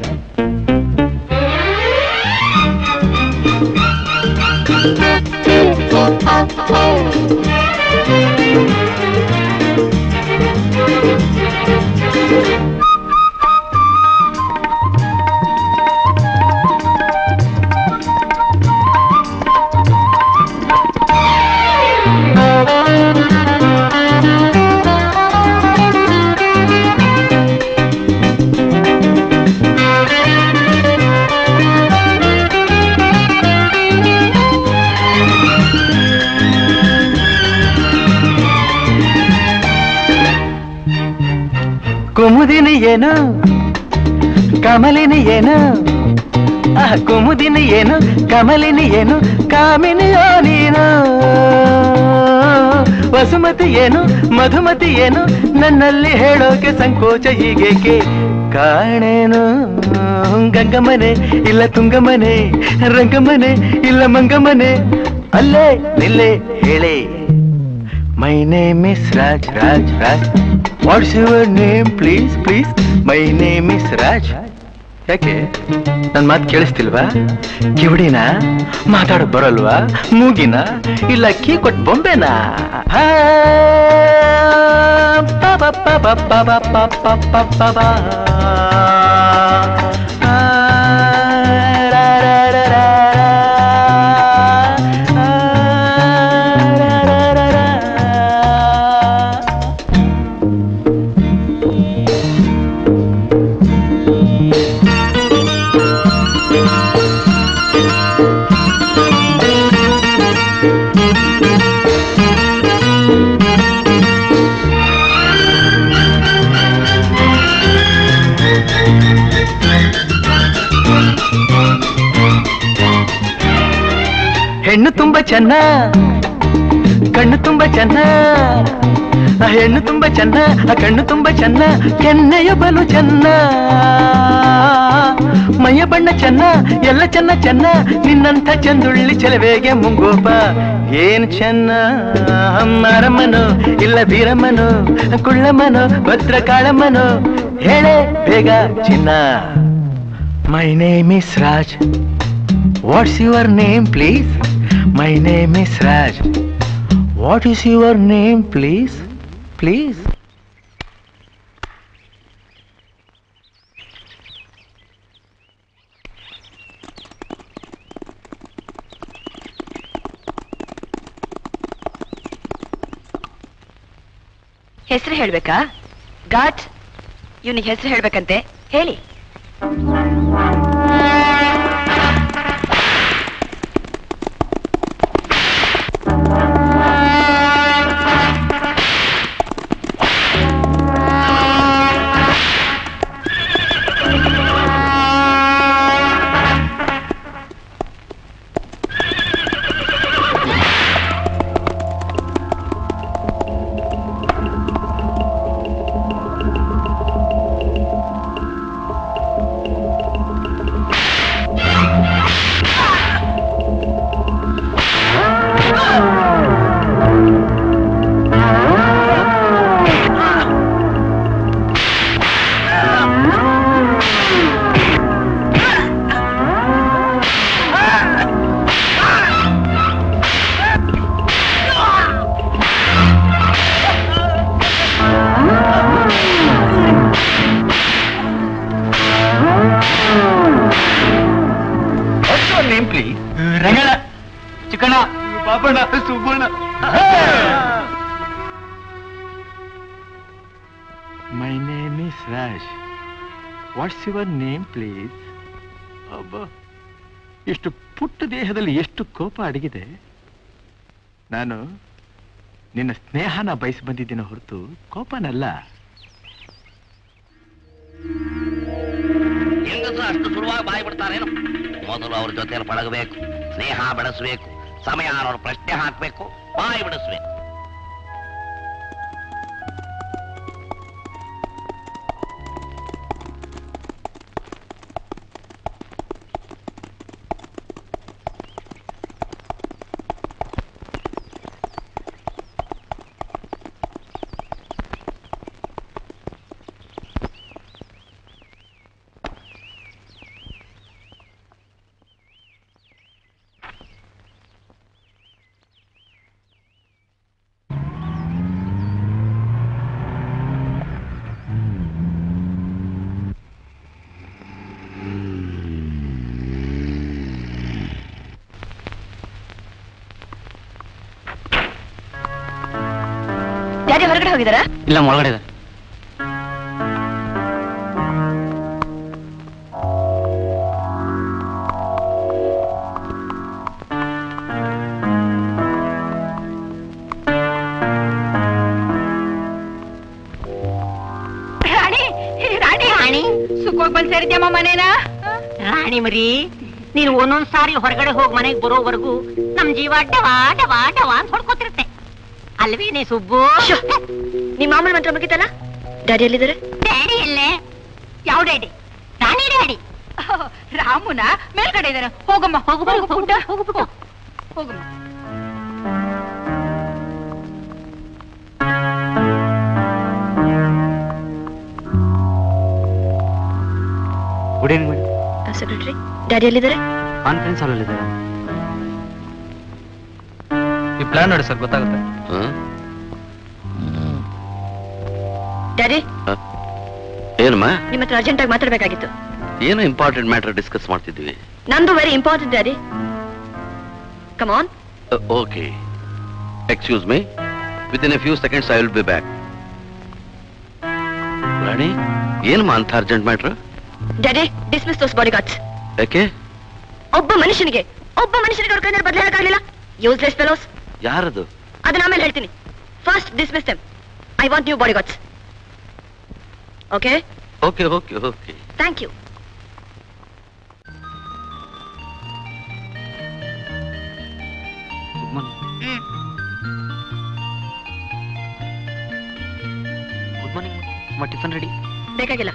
Kumudini ಏನು ಕಮಲಿನಿ ಏನು ಆಹ್, ಕುಮುದಿನಿ ಏನು ಕಮಲಿನಿ ಏನು ಕಾಮಿನಿಯೋ ನೀನು ವಸುಮತಿ ಏನು ಮಧುಮತಿ ಏನು ನನ್ನಲ್ಲಿ ಹೇಳೋಕೆ ಸಂಕೋಚ ಹೀಗೇಕೆ ಕಾಣೇನು ಗಂಗಮನೆ ಇಲ್ಲ ತುಂಗಮನೆ ರಂಗಮನೆ ಇಲ್ಲ ಮಂಗಮನೆ ಅಲ್ಲೇ ನಿಲ್ಲೇ ಹೇಳೇ my name is Raj Raj Raj what's your name please please my name is Raj ಯಾಕೆ ನನ್ ಮಾತು ಕೇಳಿಸ್ತಿಲ್ವಾ ಕಿವಿಡಿನ ಮಾತಾಡಕ್ ಬರಲ್ವಾ ಮೂಗಿನ ಇಲ್ಲ ಕೀ ಕೊಟ್ ಬೊಂಬೆನಾ ಆ, ಪ ಪ ಪ ಪ ಪ ಪ ಪ ಪ ಪ ಪ ಪ. ಆ, ರ ರ ರ ರ ಹೆಣ್ಣು ತುಂಬ ಚೆನ್ನ ಕಣ್ಣು ತುಂಬ ಚೆನ್ನ ಆ ಹೆಣ್ಣು ತುಂಬ ಚೆನ್ನ ಆ ಕಣ್ಣು ತುಂಬ ಚೆನ್ನ ಕೆನ್ನೆಯ ಬಲು ಚೆನ್ನ ಮೈಯ ಬಣ್ಣ ಚೆನ್ನ ಎಲ್ಲ ಚೆನ್ನ ಚೆನ್ನ ನಿನ್ನಂಥ ಚಂದುಳ್ಳಿ ಚೆಲುವೆಗೆ ಮುಂಗೋಪ ಏನ್ ಚೆನ್ನ ಮಾರಮ್ಮನು ಇಲ್ಲ ಬೀರಮ್ಮನು ಕುಳ್ಳಮ್ಮನು ಭದ್ರಕಾಳಮ್ಮನು ಹೇಳೆ ಬೇಗ ಚಿನ್ನ my name is Raj what's your name please my name is Raj what is your name please please ಹೆಸರು ಹೇಳ್ಬೇಕಾ ಗಾಟ್ ಇವನಿಗೆ ಹೆಸರು ಹೇಳ್ಬೇಕಂತೆ ಹೇಳಿ what's your name please Rangana Chikkanna Papanna Subbanna my name is Raj what's your name please ಅಬ್ಬ ಇಷ್ಟು ಪುಟ್ಟ ದೇಹದಲ್ಲಿ ಎಷ್ಟು ಕೋಪ ಅಡಗಿದೆ ನಾನು ನಿನ್ನ ಸ್ನೇಹನ ಬಯಸಿ ಬಂದಿದ್ದೇನೆ ಹೊರತು ಕೋಪನಲ್ಲ ಹೆಂಗಸರು ಅಷ್ಟು ಸುಲಭವಾಗಿ ಬಾಯಿ ಬಿಡ್ತಾರೇನು ಮೊದಲು ಅವ್ರ ಜೊತೆ ಪಳಗಬೇಕು ಸ್ನೇಹ ಬೆಳೆಸಬೇಕು ಸಮಯ ಅವ್ರ ಪ್ರಶ್ನೆ ಹಾಕ್ಬೇಕು ಬಾಯಿ ಬಿಡಿಸ್ಬೇಕು ಡ್ಯಾಡಿ ಹೊರಗಡೆ ಹೋಗಿದಾರಾ ಇಲ್ಲ ಒಳಗಡೆ ಇದೆ ರಾಣಿ ರಾಣಿ ರಾಣಿ ಸುಖವಾಗಿ ಬಂದ್ ಸೇರಿದ್ಯಮ್ಮ ಮನೇನ ರಾಣಿ ಮರಿ ನೀನು ಒಂದೊಂದ್ ಸಾರಿ ಹೊರಗಡೆ ಹೋಗಿ ಮನೆಗೆ ಬರೋವರೆಗೂ ನಮ್ ಜೀವ ಡವಾ ಡವಾ ಡವಾ ಅಂತ ಹೊಡ್ಕೋತಿರುತ್ತೆ ಅಲ್ವೇನೆ ಸುಬ್ಬು ನಿಮ್ಮ ಮಾಮೂಲ್ ಮಂತ್ರ ಮುಗಿತಲ್ಲ ಡ್ಯಾಡಿ ಎಲ್ಲಿದ್ದಾರೆ ಡ್ಯಾಡಿ ಎಲ್ಲೇ ಯಾವ ಡ್ಯಾಡಿ ರಾಣಿ ಡ್ಯಾಡಿ ರಾಮುನ ಮೇಲ್ಗಡೆ ಇದಾರೆ ಹೋಗಮ್ಮ ಹೋಗು ಹೋಗು ಪುಟ್ಟ ಹೋಗು ಪುಟ್ಟ ಹೋಗಮ್ಮ good evening madam secretary daddy ಎಲ್ಲಿದ್ದಾರೆ ಕಾನ್ಫರೆನ್ಸ್ ಹಾಲಲ್ಲಿ ಇದ್ದಾರೆ ಈ ಪ್ಲಾನ್ ನೋಡಿ ಸರ್ ಗೊತ್ತಾಗುತ್ತೆ ಡ್ಯಾಡಿ ಏನಮ್ಮ ನಿಮ್ಮ ಹತ್ರ ಅರ್ಜೆಂಟ್ ಆಗಿ ಮಾತಾಡ್ಬೇಕಾಗಿತ್ತು ಏನು ಇಂಪಾರ್ಟೆಂಟ್ ಮ್ಯಾಟರ್ ಡಿಸ್ಕಸ್ ಮಾಡ್ತಿದ್ವಿ ನಂದು very important daddy come on okay excuse me with in a few seconds I will be back Rani ಏನಮ್ಮ ಅಂತ urgent matter daddy dismiss those body guards ಯಾಕೆ ಒಬ್ಬ ಮನುಷ್ಯನಿಗೆ ಒಬ್ಬ ಮನುಷ್ಯನಿಗೆ ಅವ್ರ ಕೈನಲ್ಲಿ ಬದಲಾಗಕ್ಕಾಗಲಿಲ್ಲ ಯೂಸ್ಲೆಸ್ ಫೆಲೋಸ್ ಯಾರದು ಅದನ್ನ ಆಮೇಲೆ ಹೇಳ್ತೀನಿ first dismiss them I want new body guards okay okay okay okay thank you good morning ಅಮ್ಮ ಟಿಫನ್ ರೆಡಿ ಬೇಕಾಗಿಲ್ಲ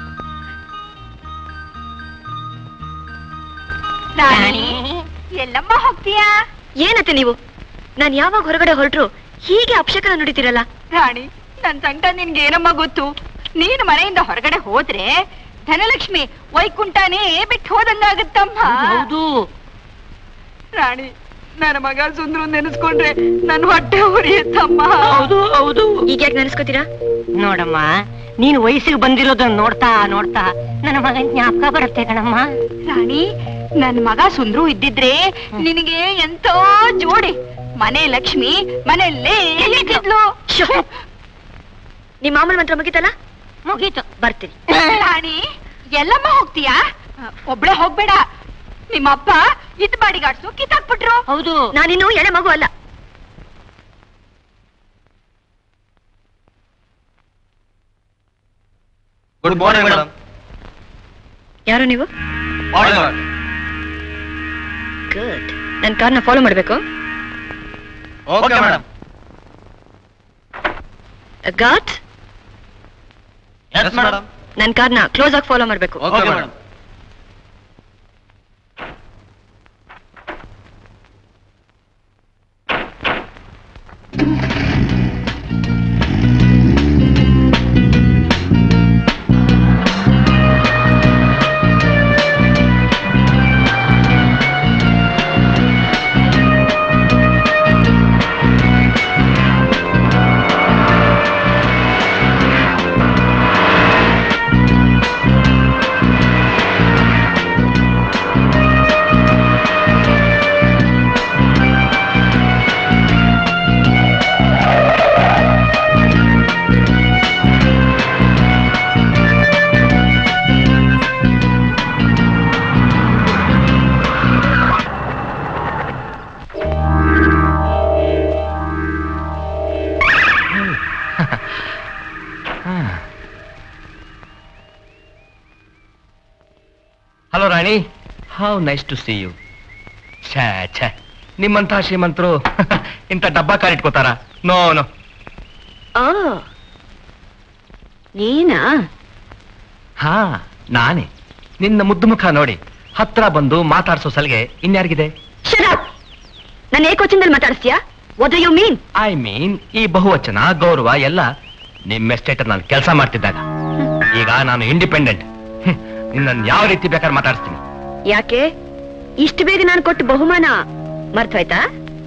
ರಾಣಿ ಎಲ್ಲಮ್ಮ ಹೋಗ್ತೀಯಾ ಏನತ್ತೆ ನೀವು ನಾನ್ ಯಾವಾಗ ಹೊರಗಡೆ ಹೊರಟ್ರು ಹೀಗೆ ಅಪಶಕನ ನುಡಿತೀರಲ್ಲ ರಾಣಿ ನನ್ ಸಂಕಟ ನಿನ್ಗೆ ಏನಮ್ಮ ಗೊತ್ತು ನೀನು ಮನೆಯಿಂದ ಹೊರಗಡೆ ಹೋದ್ರೆ ಧನಲಕ್ಷ್ಮಿ ವೈಕುಂಠನೇ ಬಿಟ್ಟು ಹೋದಂಗಾಗತ್ತಮ್ಮ ಹೌದು ರಾಣಿ ನನ್ನ ಮಗ ಸುಂದ್ರು ನೆನೆಸ್ಕೊಂಡ್ರೆ ನನ್ ಹೊಟ್ಟೆ ಉರಿಯುತ್ತಮ್ಮ ಹೌದು ಹೌದು ಈಗ ಯಾಕೆ ನೆನೆಸ್ಕೋತೀರಾ ನೋಡಮ್ಮ ನೀನು ವಯಸ್ಸಿಗೆ ಬಂದಿರೋದನ್ನ ನೋಡ್ತಾ ನೋಡ್ತಾ ನನ್ನ ಮಗನ್ ಜ್ಞಾಪಕ ಬರುತ್ತೆ ಕಣಮ್ಮ ರಾಣಿ ನನ್ ಮಗ ಸುಂದ್ರು ಇದ್ದಿದ್ರೆ ನಿನಗೆ ಎಂತೋ ಜೋಡಿ ಮನೆ ಲಕ್ಷ್ಮಿ ಮನೆಯಲ್ಲೇ ಇದ್ಲು ನಿಮ್ ಮಾಮೂಲ್ ಮಂತ್ರ ಮುಗಿತಲ್ಲ ಮುಗೀತು ಬರ್ತೀನಿ ರಾಣಿ ಎಲ್ಲಮ್ಮ ಹೋಗ್ತೀಯಾ ಒಬ್ಳೆ ಹೋಗ್ಬೇಡ ನಿಮ್ಮಪ್ಪ ಇದ್ ಬಾಡಿಗಾಡ್ಸು ಕಿತ್ತಾಕ್ಬಿಟ್ರು ಹೌದು ನಾನಿನ್ನು ಎಳೆ ಮಗು ಅಲ್ಲ ಗುಡ್ ಮಾರ್ನಿಂಗ್ ಮೇಡಮ್ ಯಾರು ನೀವು ಗುಡ್ ನನ್ ಕಾರ್ನ ಫಾಲೋ ಮಾಡ್ಬೇಕು ಓಕೆ ಮೇಡಮ್ ಗಾಟ್ ಎಸ್ ಮೇಡಮ್ ನನ್ ಕಾರ್ನ ಕ್ಲೋಸ್ ಆಗಿ ಫಾಲೋ ಮಾಡ್ಬೇಕು okay madam hello Rani how nice to see you ಛೇ ಛೇ ನಿಮ್ಮಂತಹ ಶ್ರೀಮಂತರು ಇಂಥ ಡಬ್ಬಾ ಕಾರ್ ಇಟ್ಕೋತಾರ ನೋ ನೋ ಓ ನೀನಾ ಹಾ ನಾನೇ ನಿನ್ನ ಮುದ್ದು ಮುಖ ನೋಡಿ ಹತ್ರ ಬಂದು ಮಾತಾಡ್ಸೋ ಸಲಿಗೆ ಇನ್ಯಾರಿಗಿದೆ ನನ್ನ ಏಕೋಚಿಂದಲ್ಲಿ ಮಾತಾಡಿಸ್ತೀಯಾ what you mean I mean ಈ ಬಹುವಚನ ಗೌರವ ಎಲ್ಲ ನಿಮ್ಮ ಎಸ್ಟೇಟ್ ನಾನು ಕೆಲಸ ಮಾಡ್ತಿದ್ದಾಗ ಈಗ ನಾನು ಇಂಡಿಪೆಂಡೆಂಟ್ ನಿನ್ನ ಯಾವ ರೀತಿ ಬೇಕಾದ್ರೆ ಮಾತಾಡ್ತೀನಿ ಯಾಕೆ ಇಷ್ಟು ಬೇಗ ನಾನು ಕೊಟ್ಟ ಬಹುಮಾನ ಮರ್ತೋಯ್ತಾ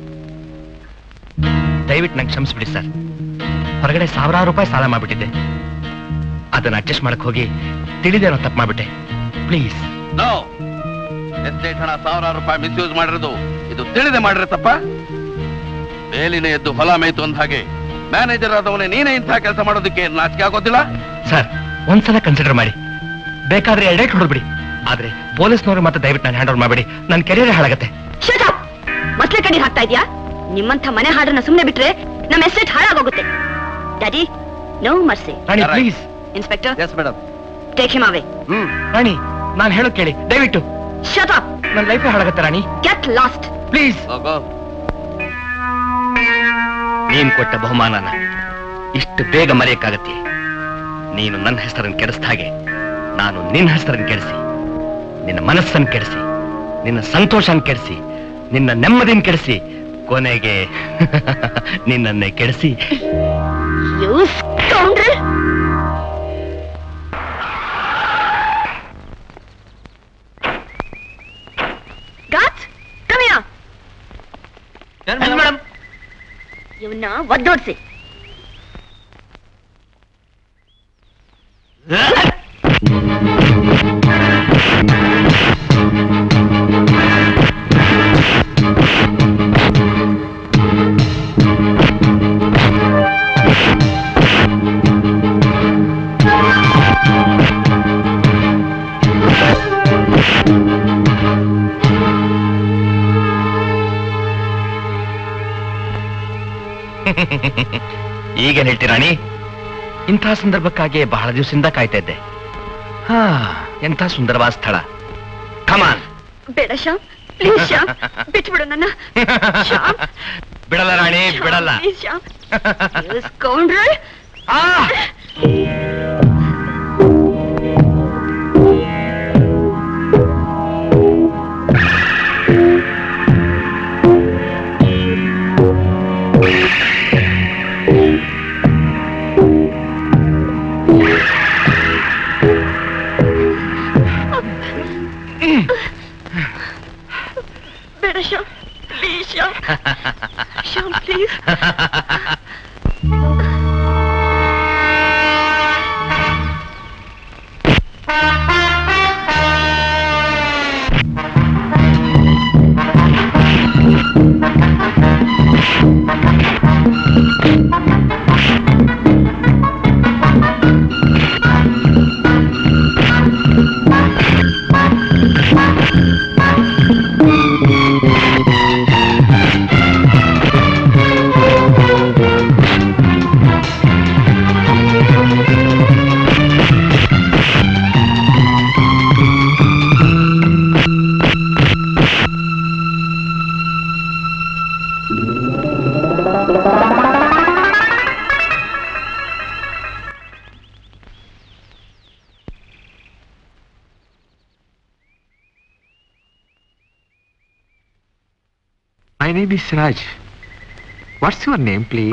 ದಯವಿಟ್ಟು ನಂಗೆ ಕ್ಷಮಿಸ್ಬಿಡಿ ಸರ್ ಹೊರಗಡೆ ಸಾವಿರಾರು ರೂಪಾಯಿ ಸಾಲ ಮಾಡ್ಬಿಟ್ಟಿದ್ದೆ ಅದನ್ನ ಅಡ್ಜಸ್ಟ್ ಮಾಡಕ್ ಹೋಗಿ ತಿಳಿದೇನೋ ತಪ್ಪು ಮಾಡ್ಬಿಟ್ಟೆ ಪ್ಲೀಸ್ ನೋ ಎಸ್ಟೇಟ್ ಹಣ ಸಾವಿರಾರು ರೂಪಾಯಿ ಮಿಸ್ಯೂಸ್ ಮಾಡಿರೋದು ಇದು ತಿಳಿದೆ ಮಾಡಿರೋ ತಪ್ಪ ಬೇಲಿನ ಎದ್ದು ಹೊಲ ಮೇಯ್ತು ಅಂದ ಹಾಗೆ ಮ್ಯಾನೇಜರ್ ಆದವನೇ ನೀನೇ ಇಂಥ ಕೆಲಸ ಮಾಡೋದಕ್ಕೆ ನಾಚಿಕೆ ಆಗೋದಿಲ್ಲ ಸರ್ ಒಂದ್ಸಲ ಕನ್ಸಿಡರ್ ಮಾಡಿ ಬೇಕಾದ್ರೆ ಎರಡೇ ಹೊಡೆದ್ಬಿಡಿ ಆದ್ರೆ ಪೊಲೀಸ್ನವ್ರು ಮತ್ತೆ ದಯವಿಟ್ಟು ನಾನು ಹ್ಯಾಂಡ್ ಓವರ್ ಮಾಡಬೇಡಿ ನನ್ನ ಕೆರಿಯರ್ ಹಾಳಾಗತ್ತೆ ಮಸ್ಲೆ ಕಣ್ಣೀರ್ ಹಾಕ್ತಾ ಇದ್ಯಾ ನಿಮ್ಮಂಥ ಮನೆ ಹಾಡನ್ನ ಸುಮ್ನೆ ಬಿಟ್ರೆ ನಮ್ಮ ಎಸ್ಟೇಟ್ ಹಾಳಾಗೋಗುತ್ತೆ daddy no mercy Rani please inspector yes madam take him away Rani ನಾನು ಹೇಳೋ ಕೇಳಿ ದಯವಿಟ್ಟು ಶಟ್ ಅಪ್ ನನ್ನ ಲೈಫೇ ಹಾಳಾಗತ್ತೆ ರಾಣಿ ಗೆಟ್ ಲಾಸ್ಟ್ ಪ್ಲೀಸ್ ನೀನ್ ಕೊಟ್ಟ ಬಹುಮಾನನ ಇಷ್ಟು ಬೇಗ ಮರೆಯಕ್ಕಾಗತ್ತೆ ನೀನು ನನ್ನ ಹೆಸರನ್ನು ಕೆಡಿಸಿದ ಹಾಗೆ ನಾನು ನಿನ್ನ ಹೆಸರನ್ನು ಕೆಡಿಸಿ ನಿನ್ನ ಮನಸ್ಸನ್ನು ಕೆಡಿಸಿ ನಿನ್ನ ಸಂತೋಷನ ಕೆಡಿಸಿ ನಿನ್ನ ನೆಮ್ಮದಿನ ಕೆಡಿಸಿ ಕೊನೆಗೆ ನಿನ್ನನ್ನೇ ಕೆಡಿಸಿ ಯು ಸ್ಕೌಂಡ್ರಲ್ ಗಾತ್ ಕಮ್ ಹಿಯರ್ ಮೇಡಮ್ ಇವನ್ನ ಒದ್ದೋಡ್ಸಿ ಈಗೇನ್ ಹೇಳ್ತೀರಾಣಿ ಇಂಥ ಸಂದರ್ಭಕ್ಕಾಗಿ ಬಹಳ ದಿವಸದಿಂದ ಕಾಯ್ತಾ ಇದ್ದೆ ಹಾ ಎಂಥ ಸುಂದರವಾದ ಸ್ಥಳ ಕಮಾನ್ ಬೇಡ ಶ್ಯಾಮ್ ಪ್ಲೀಸ್ ಶ್ಯಾಮ್ ಬಿಟ್ಬಿಡು ನನ್ನ ಶ್ಯಾಮ್ ಬಿಡಲ್ಲ ರಾಣಿ ಬಿಡಲ್ಲ ಪ್ಲೀಸ್ ಶ್ಯಾಮ್ ಯು ಸ್ಕೌಂಡ್ರಲ್ ಬೇಡ Shyam please Shyam Shyam please My name is Raj. What's your name, please?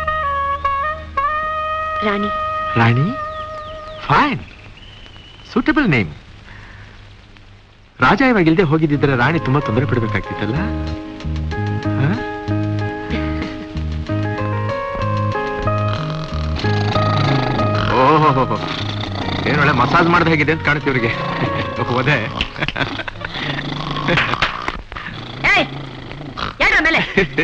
Rani Rani? Fine. Suitable name. Raja ಇವಾಗ ಇಲ್ದೆ ಹೋಗಿದ್ದಿದ್ರೆ ರಾಣಿ ತುಂಬಾ ತೊಂದರೆ ಪಡ್ಬೇಕಾಗ್ತಿತ್ತಲ್ಲ ಹ? ಓಹೋ ಏನ್ ಒಳ್ಳೆ ಮಸಾಜ್ ಮಾಡ್ದ ಹೇಗಿದೆ ಅಂತ ಕಾಣುತ್ತೆ ಇವ್ರಿಗೆ ಹೋದೆ ಏಯ್ ಯಾರ ಮೇಲೆ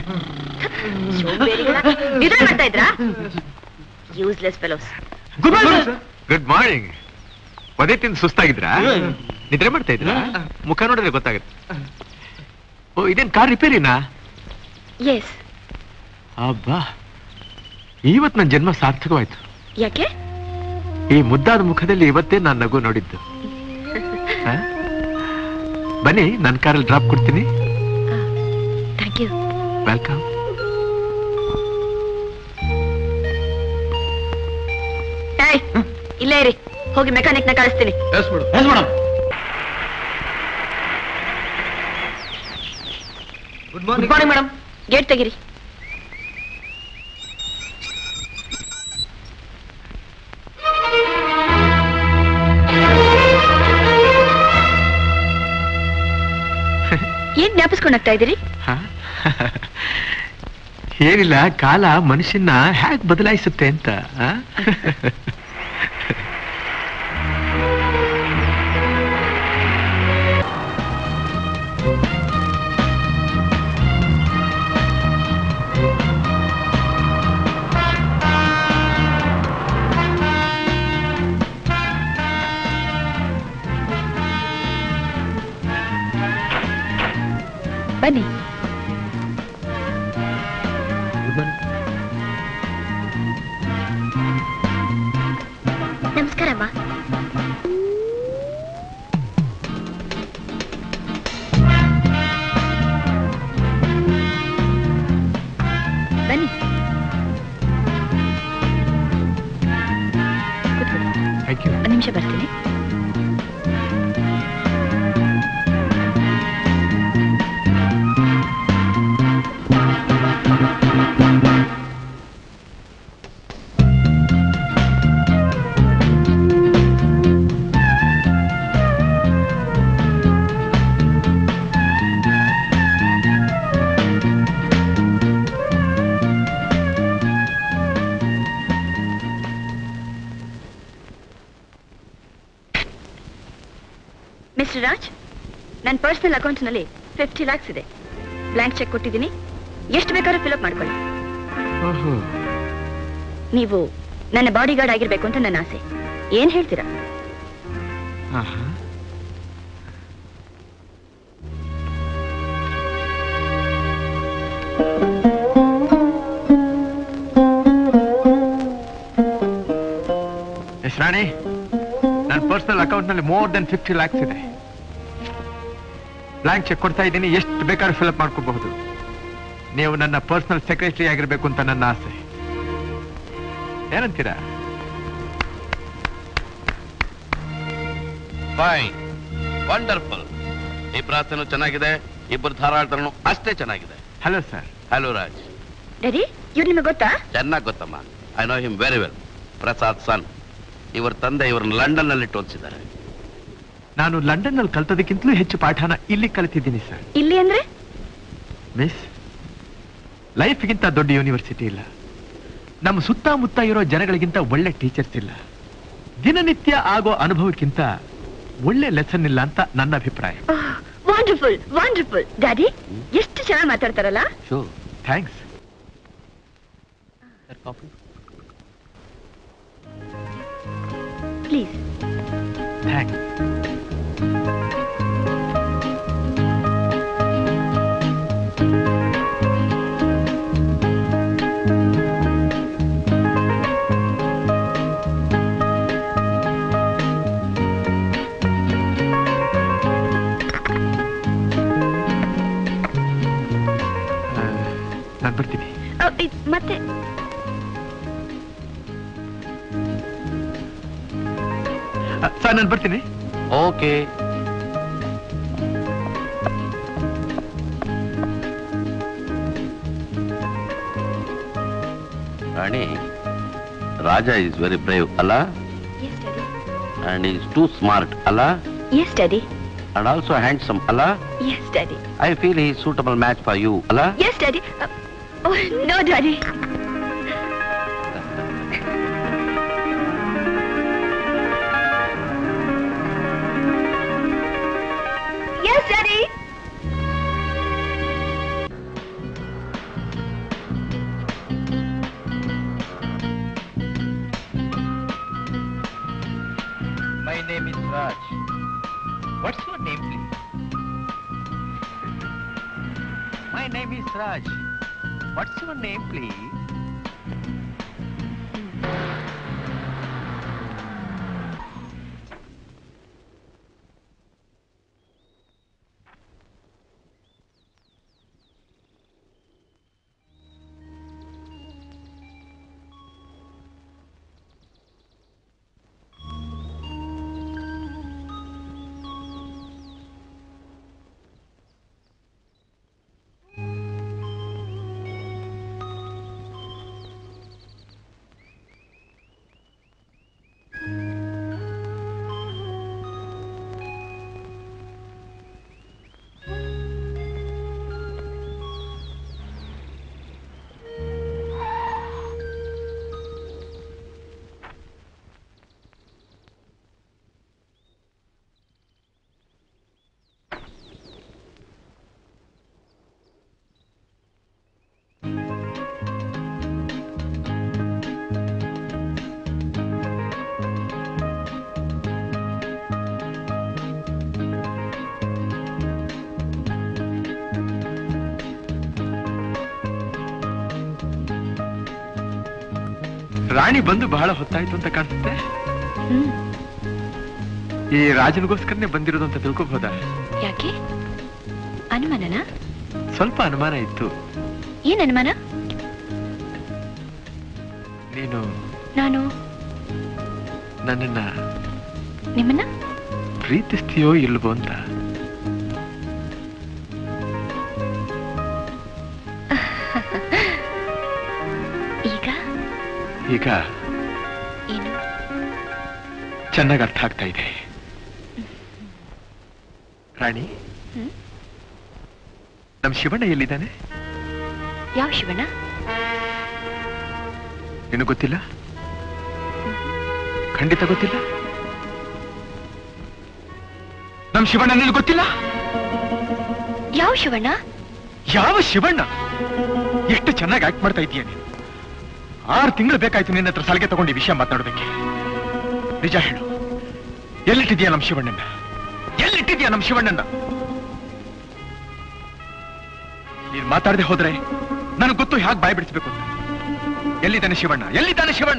ನಿದ್ರೆ ಮಾಡ್ತಾ ಇದ್ರಾ ಯೂಸ್ಲೆಸ್ ಫೆಲೋಸ್ ಗುಡ್ ಮಾರ್ನಿಂಗ್ ಒದೆ ತಿಂದು ಸುಸ್ತಾಗಿದ್ರಾ ನಿದ್ರೆ ಮಾಡ್ತಾ ಇದ್ರಾ ಮುಖ ನೋಡಿದ್ರೆ ಗೊತ್ತಾಗುತ್ತೆ ಓ ಇದೇನ್ ಕಾರ್ ರಿಪೇರಿನಾ ಎಸ್ ಅಬ್ಬಾ ಇವತ್ ನನ್ನ ಜನ್ಮ ಸಾರ್ಥಕವಾಯ್ತು ಯಾಕೆ ಈ ಮುದ್ದಾದ ಮುಖದಲ್ಲಿ ಇವತ್ತೇ ನಾನು ನಗು ನೋಡಿದ್ದು ಹ? ಬನ್ನಿ ನನ್ನ ಕಾರಲ್ಲಿ ಡ್ರಾಪ್ ಕೊಡ್ತೀನಿ ಥ್ಯಾಂಕ್ ಯು ವೆಲ್ಕಮ್ ಏಯ್ ಇಲ್ಲೇ ಇರಿ ಹೋಗಿ ಮೆಕ್ಯಾನಿಕ್ ನ ಕಳಿಸ್ತೀನಿ ಗುಡ್ ಮಾರ್ನಿಂಗ್ ಮೇಡಮ್ ಗೇಟ್ ತೆಗಿರಿ ಏನ್ ಜ್ಞಾಪಿಸ್ಕೊಂಡಾಗ್ತಾ ಇದ್ದೀರಿ ಏನಿಲ್ಲ ಕಾಲ ಮನುಷ್ಯನ ಹ್ಯಾಕ್ ಬದಲಾಯಿಸುತ್ತೆ ಅಂತ ಆ? ಬನ್ನಿ ನಮಸ್ಕಾರಮ್ಮ ಬನ್ನಿ ಥ್ಯಾಂಕ್ ಯು ಒಂದು ನಿಮಿಷ ಬರ್ತೀನಿ ಮಿಸ್ಟರ್ ರಾಜ್ ನನ್ನ ಪರ್ಸನಲ್ ಅಕೌಂಟ್ನಲ್ಲಿ ಫಿಫ್ಟಿ ಲ್ಯಾಕ್ಸ್ ಇದೆ ಬ್ಲ್ಯಾಂಕ್ ಚೆಕ್ ಕೊಟ್ಟಿದ್ದೀನಿ ಎಷ್ಟು ಬೇಕಾದ್ರೂ ಫಿಲಪ್ ಮಾಡ್ಕೊಳ್ಳಿ ನೀವು ನನ್ನ ಬಾಡಿ ಗಾರ್ಡ್ ಆಗಿರ್ಬೇಕು ಅಂತ ನನ್ನ ಆಸೆ ಏನ್ ಹೇಳ್ತೀರಾ ಎಸ್ ರಾಣಿ ನನ್ನ ಪರ್ಸನಲ್ ಅಕೌಂಟ್ ನಲ್ಲಿ ಮೋರ್ ದೆನ್ ಫಿಫ್ಟಿ ಲ್ಯಾಕ್ಸ್ ಇದೆ ಬ್ಲಾಂಕ್ ಚೆಕ್ ಕೊಡ್ತಾ ಇದ್ದೀನಿ ಎಷ್ಟು ಬೇಕಾದ್ರೂ ಫಿಲಪ್ ಮಾಡ್ಕೋಬಹುದು ನೀವು ನನ್ನ ಪರ್ಸನಲ್ ಸೆಕ್ರೆಟರಿ ಆಗಿರ್ಬೇಕು ಅಂತ ನನ್ನ ಆಸೆ ಏನಂತೀರಾ ಫೈನ್ ವಂಡರ್ಫುಲ್ ಇಬ್ಬರ ಆಸೆನೂ ಚೆನ್ನಾಗಿದೆ ಇಬ್ಬರು ಧಾರಾಳತನೂ ಅಷ್ಟೇ ಚೆನ್ನಾಗಿದೆ hello sir hello Raj daddy ಇವ್ರು ನಿಮಗೆ ಗೊತ್ತಾ ಚೆನ್ನಾಗಿ ಗೊತ್ತಮ್ಮ I know him very well Prasad son ಇವರ ತಂದೆ ಇವ್ರನ್ನ ಲಂಡನ್ ನಲ್ಲಿ ಓದಿಸಿದ್ದಾರೆ ನಾನು ಲಂಡನ್ ನಲ್ಲಿ ಕಲ್ತದಕ್ಕಿಂತಲೂ ಹೆಚ್ಚು ಪಾಠನ ಇಲ್ಲಿ ಕಲಿತಿದ್ದೀನಿ ಸರ್ ಇಲ್ಲಿ ಅಂದ್ರೆ ಮಿಸ್ ಲೈಫ್ಗಿಂತ ದೊಡ್ಡ ಯೂನಿವರ್ಸಿಟಿ ಇಲ್ಲ ನಮ್ಮ ಸುತ್ತಮುತ್ತ ಇರೋ ಜನಗಳಿಗಿಂತ ಒಳ್ಳೆ ಟೀಚರ್ಸ್ ಇಲ್ಲ ದಿನನಿತ್ಯ ಆಗೋ ಅನುಭವಕ್ಕಿಂತ ಒಳ್ಳೆ ಲೆಸನ್ ಇಲ್ಲ ಅಂತ ನನ್ನ ಅಭಿಪ್ರಾಯ ವಂಡರ್ಫುಲ್ ವಂಡರ್ಫುಲ್ ಡ್ಯಾಡಿ ಎಷ್ಟು ಚೆನ್ನಾಗಿ ಮಾತಾಡ್ತಾರಲ್ಲ ಥ್ಯಾಂಕ್ಸ್ ಪ್ಲೀಸ್ ಥ್ಯಾಂಕ್ಸ್ ನಾನು ಬರ್ತೀನಿ ಮತ್ತೆ ಸರ್ ನಾನು ಬರ್ತೀನಿ okay Rani Raja is very brave ಅಲ್ಲ ಅಂಡ್ ಈಸ್ ಟೂ ಸ್ಮಾರ್ಟ್ ಅಲ್ಲ yes daddy and also handsome ಅಲ್ಲ ಎಸ್ ಡ್ಯಾಡಿ ಐ ಫೀಲ್ ಈ ಸೂಟಬಲ್ ಮ್ಯಾಚ್ ಫಾರ್ ಯು ಅಲ್ಲ yes daddy no daddy yes daddy My name is Raj. What's your name, please? My name is Raj. What's your name, please? Rani ಬಂದು ಬಹಳ ಹೊತ್ತಾಯ್ತು ಅಂತ ಕಾಣಿಸುತ್ತೆ ಈ ರಾಜನಿಗೋಸ್ಕರನೇ ಬಂದಿರೋದು ಅಂತ ತಿಳ್ಕೊಬಹುದಾ ಯಾಕೆ ಅನುಮಾನನಾ ಸ್ವಲ್ಪ ಅನುಮಾನ ಇತ್ತು ಏನ್ ಅನುಮಾನ ನೀನು ನಾನು ನನ್ನನ್ನ ನಿಮ್ಮನ್ನ ಪ್ರೀತಿಸ್ತೀಯೋ ಇಲ್ವೋ ಅಂತ ಈಗ ಈಗ ಏನು ಚೆನ್ನಾಗಿ ಅರ್ಥ ಆಗ್ತಾ ಇದೆ ರಾಣಿ ಹ್ಮ್? ನಮ್ ಶಿವಣ್ಣ ಎಲ್ಲಿದ್ದಾನೆ ಯಾವ ಶಿವಣ್ಣ ನಿನಗೆ ಗೊತ್ತಿಲ್ಲ ಖಂಡಿತ ಗೊತ್ತಿಲ್ಲ ನಮ್ ಶಿವಣ್ಣ ನಿನಗೆ ಗೊತ್ತಿಲ್ಲ ಯಾವ ಶಿವಣ್ಣ ಯಾವ ಶಿವಣ್ಣ ಎಷ್ಟು ಚೆನ್ನಾಗಿ ಆಕ್ಟ್ ಮಾಡ್ತಾ ಇದೀಯ ನೀನು ಆರು ತಿಂಗಳು ಬೇಕಾಯ್ತು ನಿನ್ನ ಹತ್ರ ಸಲಿಗೆ ತಗೊಂಡು ಈ ವಿಷಯ ಮಾತಾಡೋದಕ್ಕೆ ನಿಜ ಹೇಳು ಎಲ್ಲಿಟ್ಟಿದ್ಯಾ ನಮ್ ಶಿವಣ್ಣನ ಎಲ್ಲಿಟ್ಟಿದ್ಯಾ ನಮ್ ಶಿವಣ್ಣನ ನೀನ್ ಮಾತಾಡದೆ ಹೋದ್ರೆ ನನಗೆ ಗೊತ್ತು ಹೇಗೆ ಬಾಯಿ ಬಿಡಿಸ್ಬೇಕು ಅಂತ ಎಲ್ಲಿದ್ದಾನೆ ಶಿವಣ್ಣ ಎಲ್ಲಿದ್ದಾನೆ ಶಿವಣ್ಣ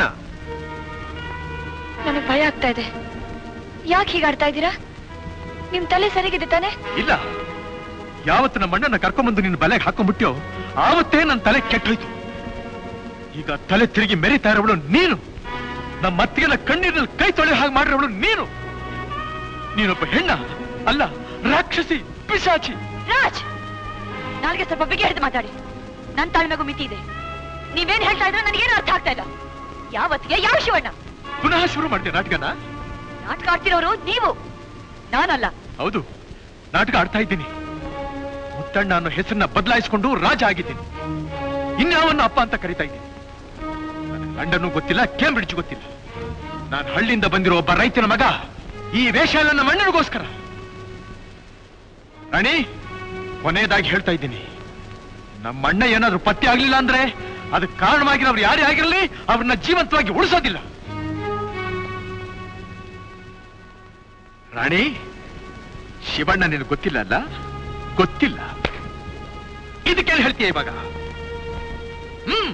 ನನಗೆ ಭಯ ಆಗ್ತಾ ಇದೆ ಯಾಕೆ ಹೀಗಾಡ್ತಾ ಇದ್ದೀರಾ ನಿಮ್ ತಲೆ ಸರಿಗಿದೆ ತಾನೆ ಇಲ್ಲ ಯಾವತ್ತು ನಮ್ಮ ಅಣ್ಣನ ಕರ್ಕೊಂಬಂದು ನಿನ್ನ ಬಲೆಗೆ ಹಾಕೊಂಡ್ಬಿಟ್ಯೋ ಆವತ್ತೇ ನನ್ನ ತಲೆ ಕೆಟ್ಟೋಯ್ತು ಈಗ ತಲೆ ತಿರುಗಿ ಮೆರಿತಾ ಇರೋವಳು ನೀನು ನಮ್ಮ ಅತ್ತಿಗೆನ ಕಣ್ಣೀರಲ್ಲಿ ಕೈ ತೊಳೆ ಹಾಗೆ ಮಾಡಿರೋವಳು ನೀನು ನೀನೊಬ್ಬ ಹೆಣ್ಣ ಅಲ್ಲ ರಾಕ್ಷಸಿ ಪಿಶಾಚಿ ರಾಜ್ ನಾಲ್ಗೆ ಸ್ವಲ್ಪ ಬಿಗಿ ಹಿಡಿದು ಮಾತಾಡಿ ನನ್ ತಾಳ್ಮೆಗೂ ಮಿತಿ ಇದೆ ನೀವೇನ್ ಹೇಳ್ತಾ ಇದ್ರೆ ನನಗೇನು ಅರ್ಥ ಆಗ್ತಾ ಇಲ್ಲ ಯಾವತ್ತಿಗೆ ಯಾವ ಶಿವಣ್ಣ ಪುನಃ ಶುರು ಮಾಡ್ತೀಯ ನಾಟಕನ ನಾಟಕ ಆಡ್ತಿರೋರು ನೀವು ನಾನಲ್ಲ ಹೌದು ನಾಟಕ ಆಡ್ತಾ ಇದ್ದೀನಿ ಮುತ್ತಣ್ಣ ಅನ್ನೋ ಹೆಸರನ್ನ ಬದಲಾಯಿಸಿಕೊಂಡು ರಾಜ ಆಗಿದ್ದೀನಿ ಇನ್ಯಾವನ್ನ ಅಪ್ಪ ಅಂತ ಕರಿತಾ ಇದ್ದೀನಿ ನನಗೆ ಲಂಡನ್ನು ಗೊತ್ತಿಲ್ಲ ಕೇಂಬ್ರಿಡ್ಜ್ ಗೊತ್ತಿಲ್ಲ ನಾನು ಹಳ್ಳಿಯಿಂದ ಬಂದಿರೋ ಒಬ್ಬ ರೈತನ ಮಗ ಈ ವೇಷ ಎಲ್ಲ ನಮ್ಮ ಅಣ್ಣನಿಗೋಸ್ಕರ ರಾಣಿ ಕೊನೆಯದಾಗಿ ಹೇಳ್ತಾ ಇದ್ದೀನಿ ನಮ್ಮ ಅಣ್ಣ ಏನಾದ್ರೂ ಪತ್ತೆ ಆಗ್ಲಿಲ್ಲ ಅಂದ್ರೆ ಅದಕ್ಕೆ ಕಾರಣವಾಗಿರೋರು ಯಾರೇ ಆಗಿರಲಿ ಅವ್ರನ್ನ ಜೀವಂತವಾಗಿ ಉಳಿಸೋದಿಲ್ಲ ರಾಣಿ ಶಿವಣ್ಣ ನಿನಗೆ ಗೊತ್ತಿಲ್ಲ ಅಲ್ಲ ಗೊತ್ತಿಲ್ಲ ಇದಕ್ಕೆ ಹೇಳ್ತೀಯ ಇವಾಗ ಹ್ಮ್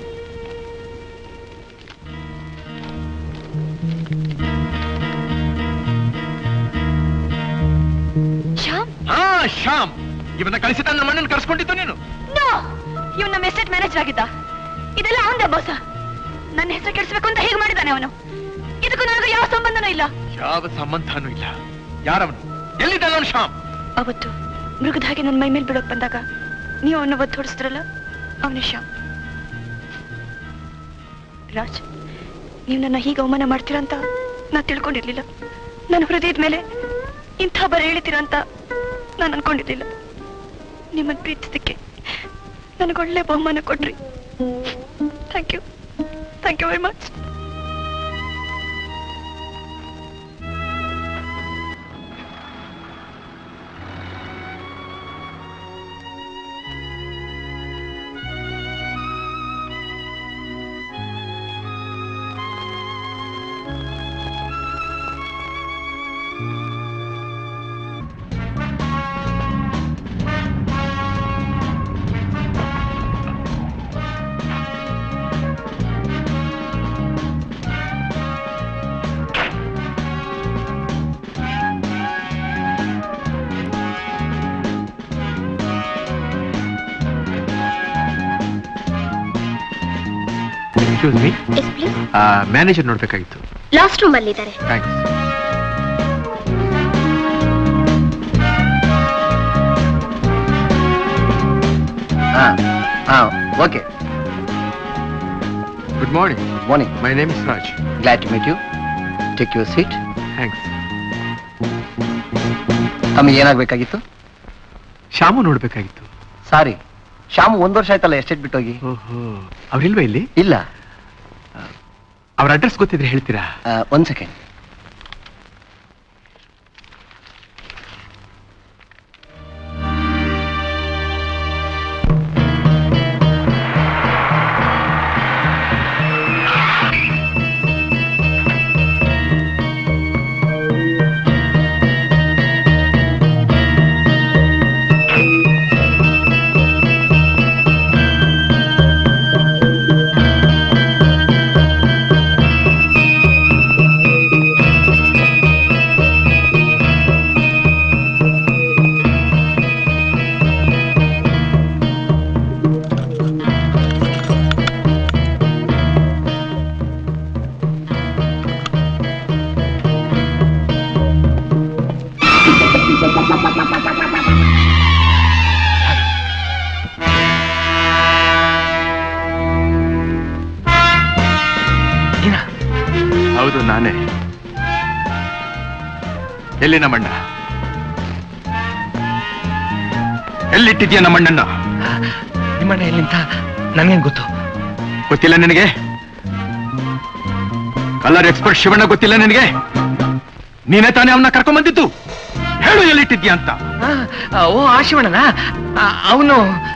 ಶ್ಯಾಮ್ ಹಾ ಶ್ಯಾಮ್ ಇವನ್ನ ಕಳಿಸಿದ ನಮ್ಮ ಅಣ್ಣನ ಕರ್ಸ್ಕೊಂಡಿದ್ದು ನೀನು ನೋ ಇವ್ನ ನಮ್ಮ ಎಸ್ಟೇಟ್ ಮ್ಯಾನೇಜರ್ ಆಗಿದ್ದ ಇದೆಲ್ಲ ಅವಂದೇ ಮೋಸ ನನ್ನ ಹೆಸರು ಕೆಡಿಸ್ಬೇಕು ಅಂತ ಹೇಗೆ ಮಾಡಿದ್ದಾನೆ ಅವನು ಇದಕ್ಕೂ ನನಗೂ ಯಾವ ಸಂಬಂಧನೂ ಇಲ್ಲ ಯಾವ ಸಂಬಂಧನೂ ಇಲ್ಲ ಯಾರವನು ಎಲ್ಲಿದ್ದಾನ ಅವನು ಶ್ಯಾಮ್ ಅವತ್ತು ಮೃಗದ ಹಾಗೆ ನನ್ನ ಮೈ ಮೇಲೆ ಬಿಡೋಕ್ ಬಂದಾಗ ನೀವು ಅವನ್ನ ಒತ್ತು ಹೊಡಿಸಿದ್ರಲ್ಲ ಅವನೇ ಶ್ಯಾಮ್ ರಾಜ್ ನೀವು ನನ್ನ ಹೀಗೆ ಅವಮಾನ ಮಾಡ್ತೀರಾ ಅಂತ ನಾ ತಿಳ್ಕೊಂಡಿರ್ಲಿಲ್ಲ ನನ್ನ ಹೃದಯದ ಮೇಲೆ ಇಂಥ ಬರ ಹೇಳ್ತೀರಾ ಅಂತ ನಾನು ಅನ್ಕೊಂಡಿರ್ಲಿಲ್ಲ ನಿಮ್ಮನ್ನು ಪ್ರೀತಿಸಲಿಕ್ಕೆ ನನಗೊಳ್ಳೆ ಬಹುಮಾನ ಕೊಟ್ರಿ thank you thank you very much excuse me yes please manager ನೋಡ್ಬೇಕಾಗಿತ್ತು ಲಾಸ್ಟ್ ರೂಮ್ ಅಲ್ಲಿ ಇದ್ದಾರೆ ಥ್ಯಾಂಕ್ಸ್ ಹಾ ಹಾ okay good morning morning my name is Raj glad to meet you take your seat thanks ತಮಗೆ ಏನಾಗಬೇಕಾಗಿತ್ತು ಶ್ಯಾಮು ನೋಡ್ಬೇಕಾಗಿತ್ತು ಸಾರಿ ಶ್ಯಾಮು ಒಂದ್ ವರ್ಷ ಆಯ್ತಲ್ಲ ಎಸ್ಟೇಟ್ ಬಿಟ್ಟೋಗಿ ಓಹೋ ಅವ್ರಿಲ್ವಾ ಇಲ್ಲಿ ಇಲ್ಲ ಅವ್ರ ಅಡ್ರೆಸ್ ಗೊತ್ತಿದ್ರೆ ಹೇಳ್ತೀರಾ ಒಂದ್ ಸೆಕೆಂಡ್ ಹೌದು ನಾನೇ ಎಲ್ಲಿ ನಮ್ಮಣ್ಣ ಎಲ್ಲಿಟ್ಟಿದ್ಯಾ ನಮ್ಮಣ್ಣನ್ನ ನಿಮ್ಮಣ್ಣ ಎಲ್ಲಿಂತ ನನ್ಗೇನ್ ಗೊತ್ತು ಗೊತ್ತಿಲ್ಲ ನಿನಗೆ ಕಲರ್ ಎಕ್ಸ್ಪರ್ಟ್ ಶಿವಣ್ಣ ಗೊತ್ತಿಲ್ಲ ನಿನಗೆ ನೀನೇ ತಾನೇ ಅವನ್ನ ಕರ್ಕೊಂಡ್ ಬಂದಿದ್ದು ಹೇಳು ಎಲ್ಲಿಟ್ಟಿದ್ಯಾ ಅಂತ ಆ, ಓ ಆ ಶಿವಣ್ಣನ ಅವನು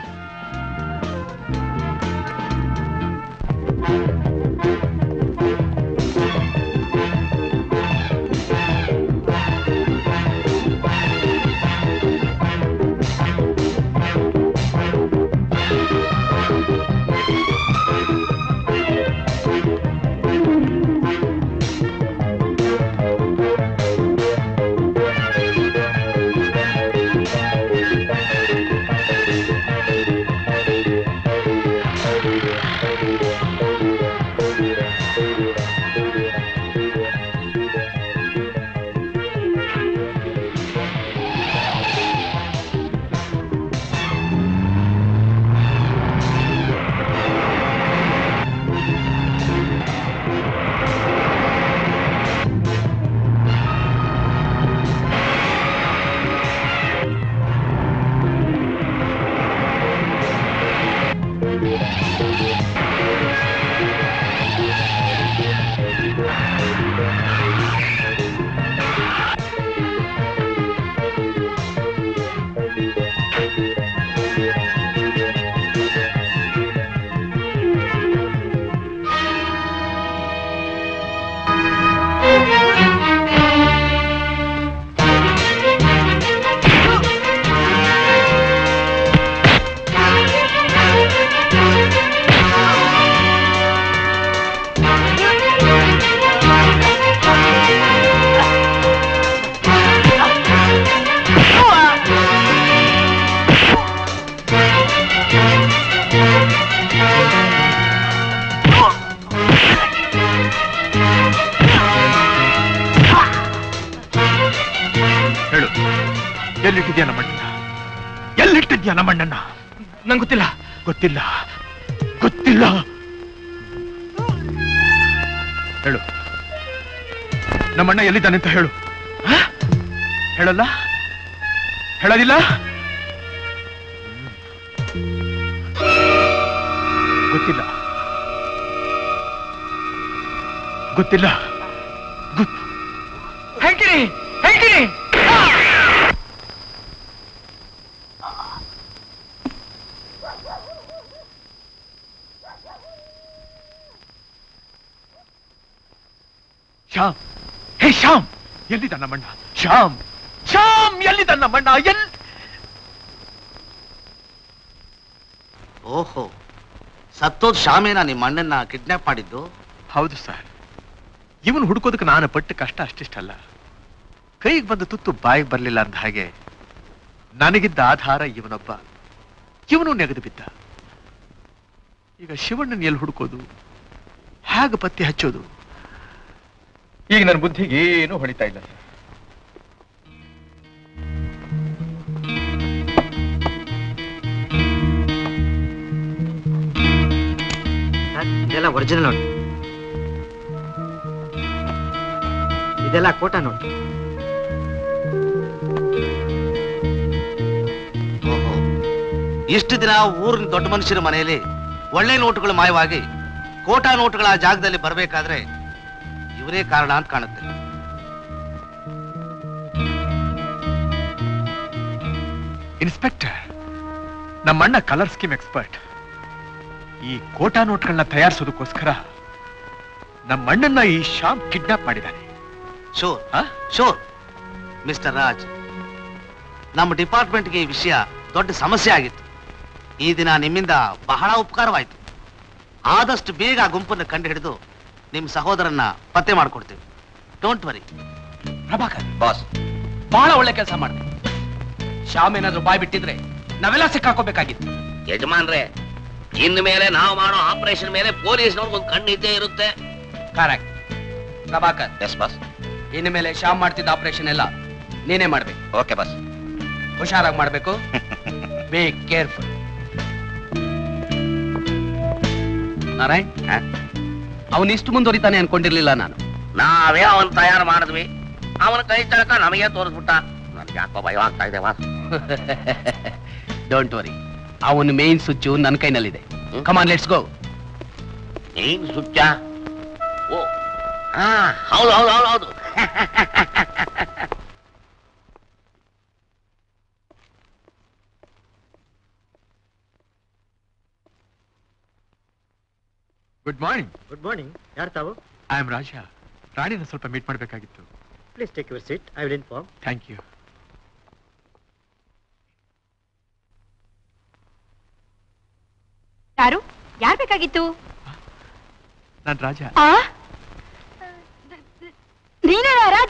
ಹೇಳು ಎಲ್ಲಿಟ್ಟಿದ್ಯಾ ನಮ್ಮಣ್ಣನ ಎಲ್ಲಿಟ್ಟಿದ್ಯಾ ನಮ್ಮಣ್ಣನ ನಂಗೆ ಗೊತ್ತಿಲ್ಲ ಗೊತ್ತಿಲ್ಲ ಗೊತ್ತಿಲ್ಲ ಹೇಳು ನಮ್ಮಣ್ಣ ಎಲ್ಲಿದ್ದಾನೆ ಅಂತ ಹೇಳು ಹ? ಹೇಳಲ್ಲ ಹೇಳೋದಿಲ್ಲ ಗೊತ್ತಿಲ್ಲ ಗೊತ್ತಿಲ್ಲ ಹೇಳ್ತೀನಿ ಹೇಳ್ತೀನಿ ಶ್ಯಾಮ್ ಹೇ ಶ್ಯಾಮ್ ಎಲ್ಲಿದ್ದ ನಮ್ಮಣ್ಣ ಶ್ಯಾಮ್ ಶ್ಯಾಮ್ ಎಲ್ಲಿದ್ದ ನಮ್ಮಣ್ಣ ಎಲ್ ಓಹೋ ಸತ್ತೋದ್ ಶಾಮೇನ ನಿಮ್ಮ ಅಣ್ಣನ್ನ ಕಿಡ್ನಾಪ್ ಮಾಡಿದ್ದು ಹೌದು ಸರ್ ಇವನು ಹುಡುಕೋದಕ್ಕೆ ನಾನು ಪಟ್ಟ ಕಷ್ಟ ಅಷ್ಟಿಷ್ಟಲ್ಲ ಕೈಗೆ ಬಂದ ತುತ್ತು ಬಾಯಿಗೆ ಬರಲಿಲ್ಲ ಅಂದ ಹಾಗೆ ನನಗಿದ್ದ ಆಧಾರ ಇವನೊಬ್ಬ ಇವನು ನೆಗೆದು ಬಿದ್ದ ಈಗ ಶಿವಣ್ಣನ ಎಲ್ಲಿ ಹುಡುಕೋದು ಹೇಗೆ ಪತ್ತೆ ಹಚ್ಚೋದು ಈಗ ನನ್ನ ಬುದ್ಧಿಗೆ ಏನು ಹೊಳಿತಾ ಇಲ್ಲ ಸರ್ ಇದೆಲ್ಲ ಒರಿಜಿನಲ್ ನೋಡಿ ಇದೆಲ್ಲ ಕೋಟ ನೋಡಿ ಓಹೋ ಇಷ್ಟು ದಿನ ಊರಿನ ದೊಡ್ಡ ಮನುಷ್ಯರ ಮನೆಯಲ್ಲಿ ಒಳ್ಳೆ ನೋಟುಗಳು ಮಾಯವಾಗಿ ಕೋಟಾ ನೋಟುಗಳ ಆ ಜಾಗದಲ್ಲಿ ಬರಬೇಕಾದ್ರೆ ಇವರೇ ಕಾರಣ ಅಂತ ಕಾಣುತ್ತೆ ಇನ್ಸ್ಪೆಕ್ಟರ್ ನಮ್ಮಣ್ಣ ಕಲರ್ ಸ್ಕೀಮ್ ಎಕ್ಸ್ಪರ್ಟ್ ಈ ಕೋಟಾ ನೋಟ್ಗಳನ್ನ ತಯಾರಿಸೋದಕ್ಕೋಸ್ಕರ ನಮ್ಮಣ್ಣನ್ನ ಈ ಶ್ಯಾಮ್ ಕಿಡ್ನಾಪ್ ಮಾಡಿದ್ದಾನೆ ಶೋರ್ ಶೋರ್ ಮಿಸ್ಟರ್ ರಾಜ್ ನಮ್ಮ ಡಿಪಾರ್ಟ್ಮೆಂಟ್ಗೆ ಈ ವಿಷಯ ದೊಡ್ಡ ಸಮಸ್ಯೆ ಆಗಿತ್ತು ಈ ದಿನ ನಿಮ್ಮಿಂದ ಬಹಳ ಉಪಕಾರವಾಯಿತು ಆದಷ್ಟು ಬೇಗ ಆ ಗುಂಪನ್ನು ಕಂಡು ಹಿಡಿದು ನಿಮ್ಮ ಸಹೋದರನ್ನ ಪತ್ತೆ ಮಾಡ್ಕೊಡ್ತೀವಿ ಡೋಂಟ್ ವರಿ ಪ್ರಭಾಕರ್ ಬಾಸ್ ಬಹಳ ಒಳ್ಳೆ ಕೆಲಸ ಮಾಡ್ದೆ ಶ್ಯಾಮ್ ಏನಾದ್ರೂ ಬಾಯ್ ಬಿಟ್ಟಿದ್ರೆ ನಾವೆಲ್ಲ ಸಿಕ್ಕಾಕೋಬೇಕಾಗಿತ್ತು ಯಜಮಾನ್ರೆ ಇನ್ನು ಮೇಲೆ ನಾವು ಮಾಡೋ ಆಪರೇಷನ್ ಮೇಲೆ ಪೊಲೀಸ್ನವ್ರಿಗೆ ಒಂದು ಕಣ್ಣು ಇದ್ದೇ ಇರುತ್ತೆ ಕರೆಕ್ಟ್ ಪ್ರಭಾಕರ್ ಎಸ್ ಬಾಸ್ ಇನ್ನು ಮೇಲೆ ಶ್ಯಾಮ್ ಮಾಡ್ತಿದ್ದ ಆಪರೇಷನ್ ಎಲ್ಲ ನೀನೇ ಮಾಡ್ಬೇಕು ಓಕೆ ಬಾಸ್ ಹುಷಾರಾಗಿ ಮಾಡ್ಬೇಕು ಬಿ ಕೇರ್ಫುಲ್ ನಾರಾಯಣ್ ಅವನ್ ಇಷ್ಟು ಮುಂದುವರಿತಾನೆ ಅನ್ಕೊಂಡಿರ್ಲಿಲ್ಲ ನಾನು ನಾವೇ ಅವನ್ ತಯಾರು ಮಾಡಿದ್ವಿ ಅವನ ಕೈ ಚಳಕ ನಮಗೆ ತೋರಿಸ್ಬಿಟ್ಟ ನನ್ಗೆ ಯಾಕೋ ಭಯ ಆಗ್ತಾ ಇದೆ ವಾಸ್ ಡೋಂಟ್ ವರಿ ಅವನ ಮೇನ್ ಸ್ವಿಚ್ಚು ನನ್ನ ಕೈನಲ್ಲಿದೆ ಕಮಾನ್ ಲೆಟ್ಸ್ ಗೋ ಏನ್ ಸುಚ್ಚ ಓ ಹಾ ಹೌದು ಹೌದು ಹೌದು ಹೌದು ಗುಡ್ ಮಾರ್ನಿಂಗ್ ಗುಡ್ ಮಾರ್ನಿಂಗ್ ಯಾರು ತಾವು ಐ ಆಮ್ ರಾಜ ರಾಣಿನ ಸ್ವಲ್ಪ ಮೀಟ್ ಮಾಡಬೇಕಾಗಿತ್ತು please take your seat I will inform thank you ಯಾರು ಯಾರ್ ಬೇಕಾಗಿತ್ತು ನಾನು ರಾಜ ಆ ನೀನೇನ ರಾಜ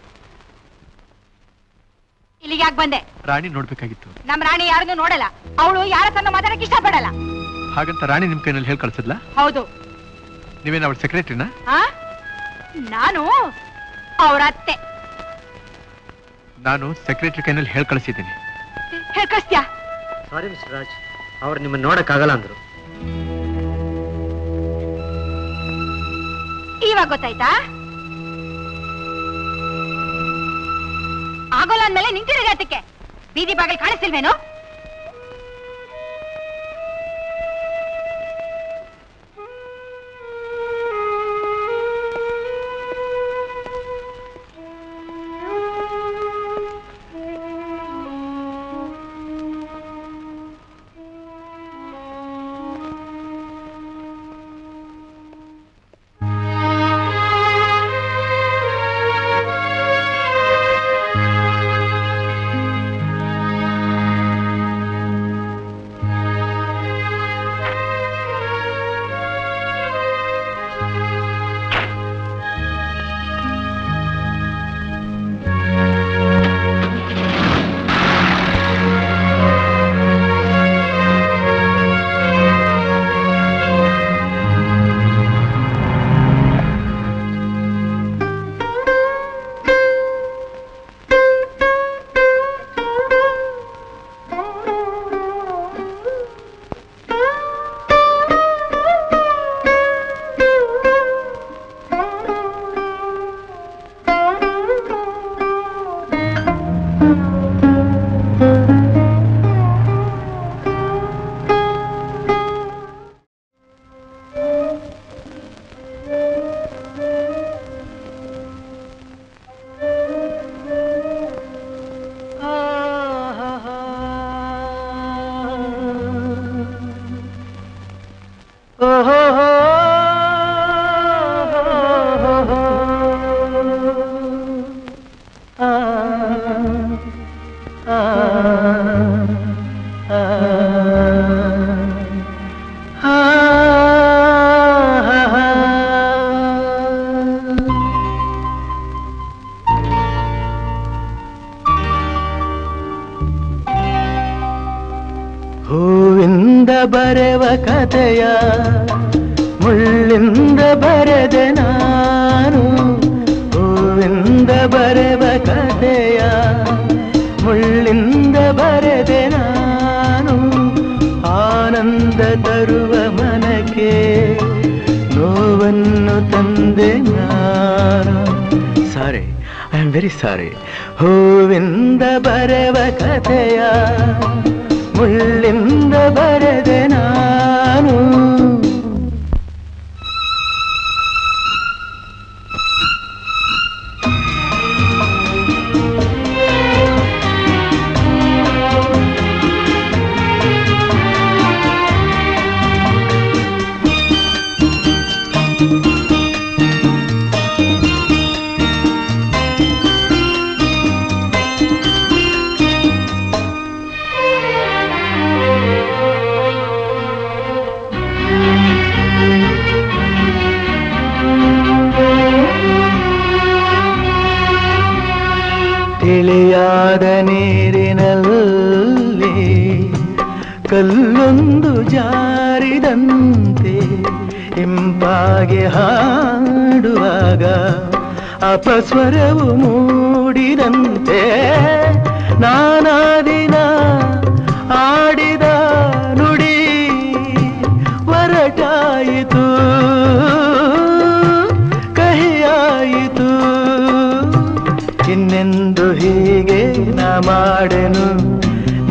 ಇಲ್ಲಿಗೆ ಯಾಕೆ ಬಂದೆ ರಾಣಿ ನೋಡ್ಬೇಕಾಗಿತ್ತು ನಮ್ ರಾಣಿ ಯಾರನ್ನು ನೋಡಲ್ಲ ಅವಳು ಯಾರ ತನ್ನ ಮಾತಾಡಕ್ ಇಷ್ಟಪಡಲ್ಲ ಹಾಗಂತ ರಾಣಿ ನಿಮ್ ಕೈನಲ್ಲಿ ಹೇಳಿ ಕಳ್ಸಿದ್ಲಾ ಹೌದು ನೀವೇನು ಅವಳ ಸೆಕ್ರೆಟರಿನಾ ಆ ನಾನು ಅವ್ರ ಅತ್ತೆ ನಾನು ಸೆಕ್ರೆಟರಿ ಕೈನಲ್ಲಿ ಹೇಳಿ ಕಳಿಸಿದ್ದೀನಿ ಹೇಳ್ಕಸ್ತ್ಯಾ ಸಾರಿ ಮಿಸ್ಟರ್ ರಾಜ್ ಅವ್ರು ನಿಮ್ಮನ್ನ ನೋಡಕ್ಕಾಗಲ್ಲ ಅಂದ್ರು ಇವಾಗ ಗೊತ್ತಾಯ್ತಾ ಆಗೋಲ್ಲ ಅಂದ್ಮೇಲೆ ನಿಂತಿರೋದಕ್ಕೆ ಬೀದಿ ಬಾಗಿಲು ಕಾಣಿಸ್ತಿಲ್ವೇನು ಹೂವಿಂದ ಬರೆವ ಕಥೆಯ ಮುಳ್ಳಿಂದ ಬರೆದೆ ನಾನು ಹೂವಿಂದ ಬರೆವ ಕಥೆಯ ಮುಳ್ಳಿಂದ ಬರೆದೆ ನಾನು ಆನಂದ ತರುವ ಮನಕ್ಕೆ ನೋವನ್ನು ತಂದೆ ನಾನು sorry I am very sorry ಹೂವಿಂದ ಬರೆವ ಕಥೆಯ ಮುಳ್ಳಿಂದ ಬರೆದೆ ನಾನು ತಿಳಿಯಾದ ನೀರಿನಲ್ಲಿ ಕಲ್ಲೊಂದು ಜಾರಿದಂತೆ ಇಂಪಾಗೆ ಹಾಡುವಾಗ ಅಪಸ್ವರವು ಮೂಡಿದಂತೆ ನಾನಾದಿ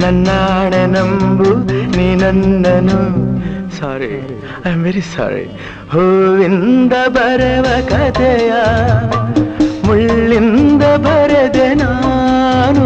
ನನ್ನಾಣೆ ನಂಬು ನೀ ನನ್ನನು sorry I am very sorry ಹೂವಿಂದ ಬರವ ಕಥೆಯ ಮುಳ್ಳಿಂದ ಬರೆದೆ ನಾನು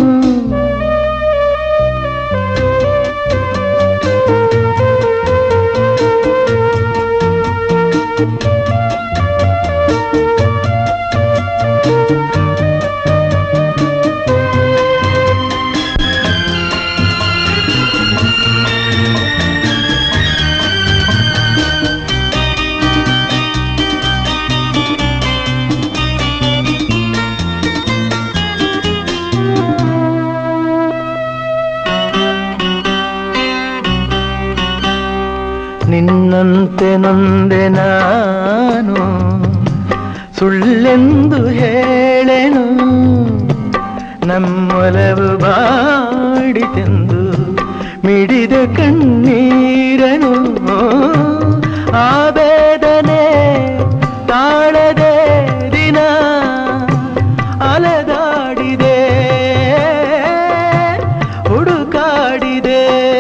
ನಿನ್ನಂತೆ ನೊಂದೆ ನಾನು ಸುಳ್ಳೆಂದು ಹೇಳೆನು ನಮ್ಮೊಲವು ಬಾಡಿತೆಂದು ಮಿಡಿದ ಕಣ್ಣೀರನು ಆ ಬೇದನೆ ತಾಳದೆ ದಿನ ಅಲೆದಾಡಿದೆ ಹುಡುಕಾಡಿದೆ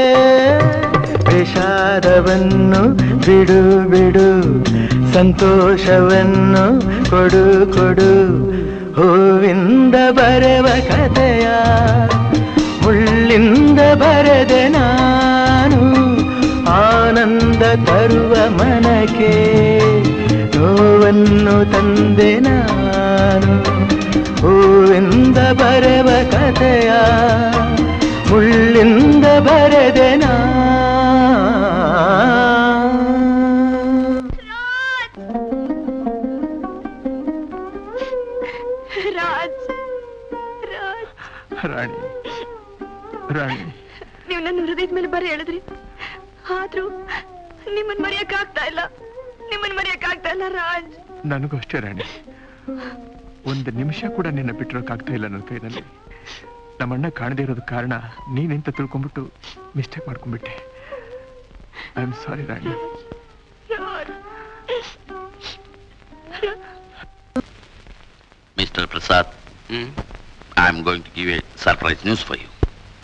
ವಿಷಾದವನ್ನು ಬಿಡು ಬಿಡು ಸಂತೋಷವನ್ನು ಕೊಡು ಕೊಡು ಹೂವಿಂದ ಬರೆವ ಕಥೆಯ ಮುಳ್ಳಿಂದ ಬರೆದೆ ನಾನು ಆನಂದ ತರುವ ಮನಕ್ಕೆ ನೋವನ್ನು ತಂದೆ ನಾನು ಹೂವಿಂದ ಬರೆವ ಕಥೆಯ ಮುಳ್ಳಿಂದ ಬರೆದೆ ನಾ ರಾಜ್ ರಾಜ್ ರಾಣಿ ರಾಣಿ ನೀವು ನನ್ನ ಹೃದಯದ ಮೇಲೆ ಬರೀ ಹೇಳಿದ್ರಿ ಆದ್ರೂ ನಿಮ್ಮನ್ ಮರೆಯಕ್ ಆಗ್ತಾ ಇಲ್ಲ ನಿಮ್ಮನ್ ಮರೆಯಕ್ ಆಗ್ತಾ ಇಲ್ಲ ರಾಜ್ ನನಗೂ ಅಷ್ಟೇ ರಾಣಿ ಒಂದು ನಿಮಿಷ ಕೂಡ ನಿನ್ನ ಬಿಟ್ಟಿರೋಕ್ಕಾಗ್ತಾ ಇಲ್ಲ ನನ್ನ ಕೈನಲ್ಲಿ ನಮ್ಮಣ್ಣ ಕಾಣದೇ ಇರೋದು ಕಾರಣ ನೀನೆಂತ ತಿಳ್ಕೊಂಡ್ಬಿಟ್ಟು ಮಿಸ್ಟೇಕ್ ಮಾಡ್ಕೊಂಡ್ಬಿಟ್ಟೆ I am sorry Rani Mr. Prasad, I am going to give a surprise news for you.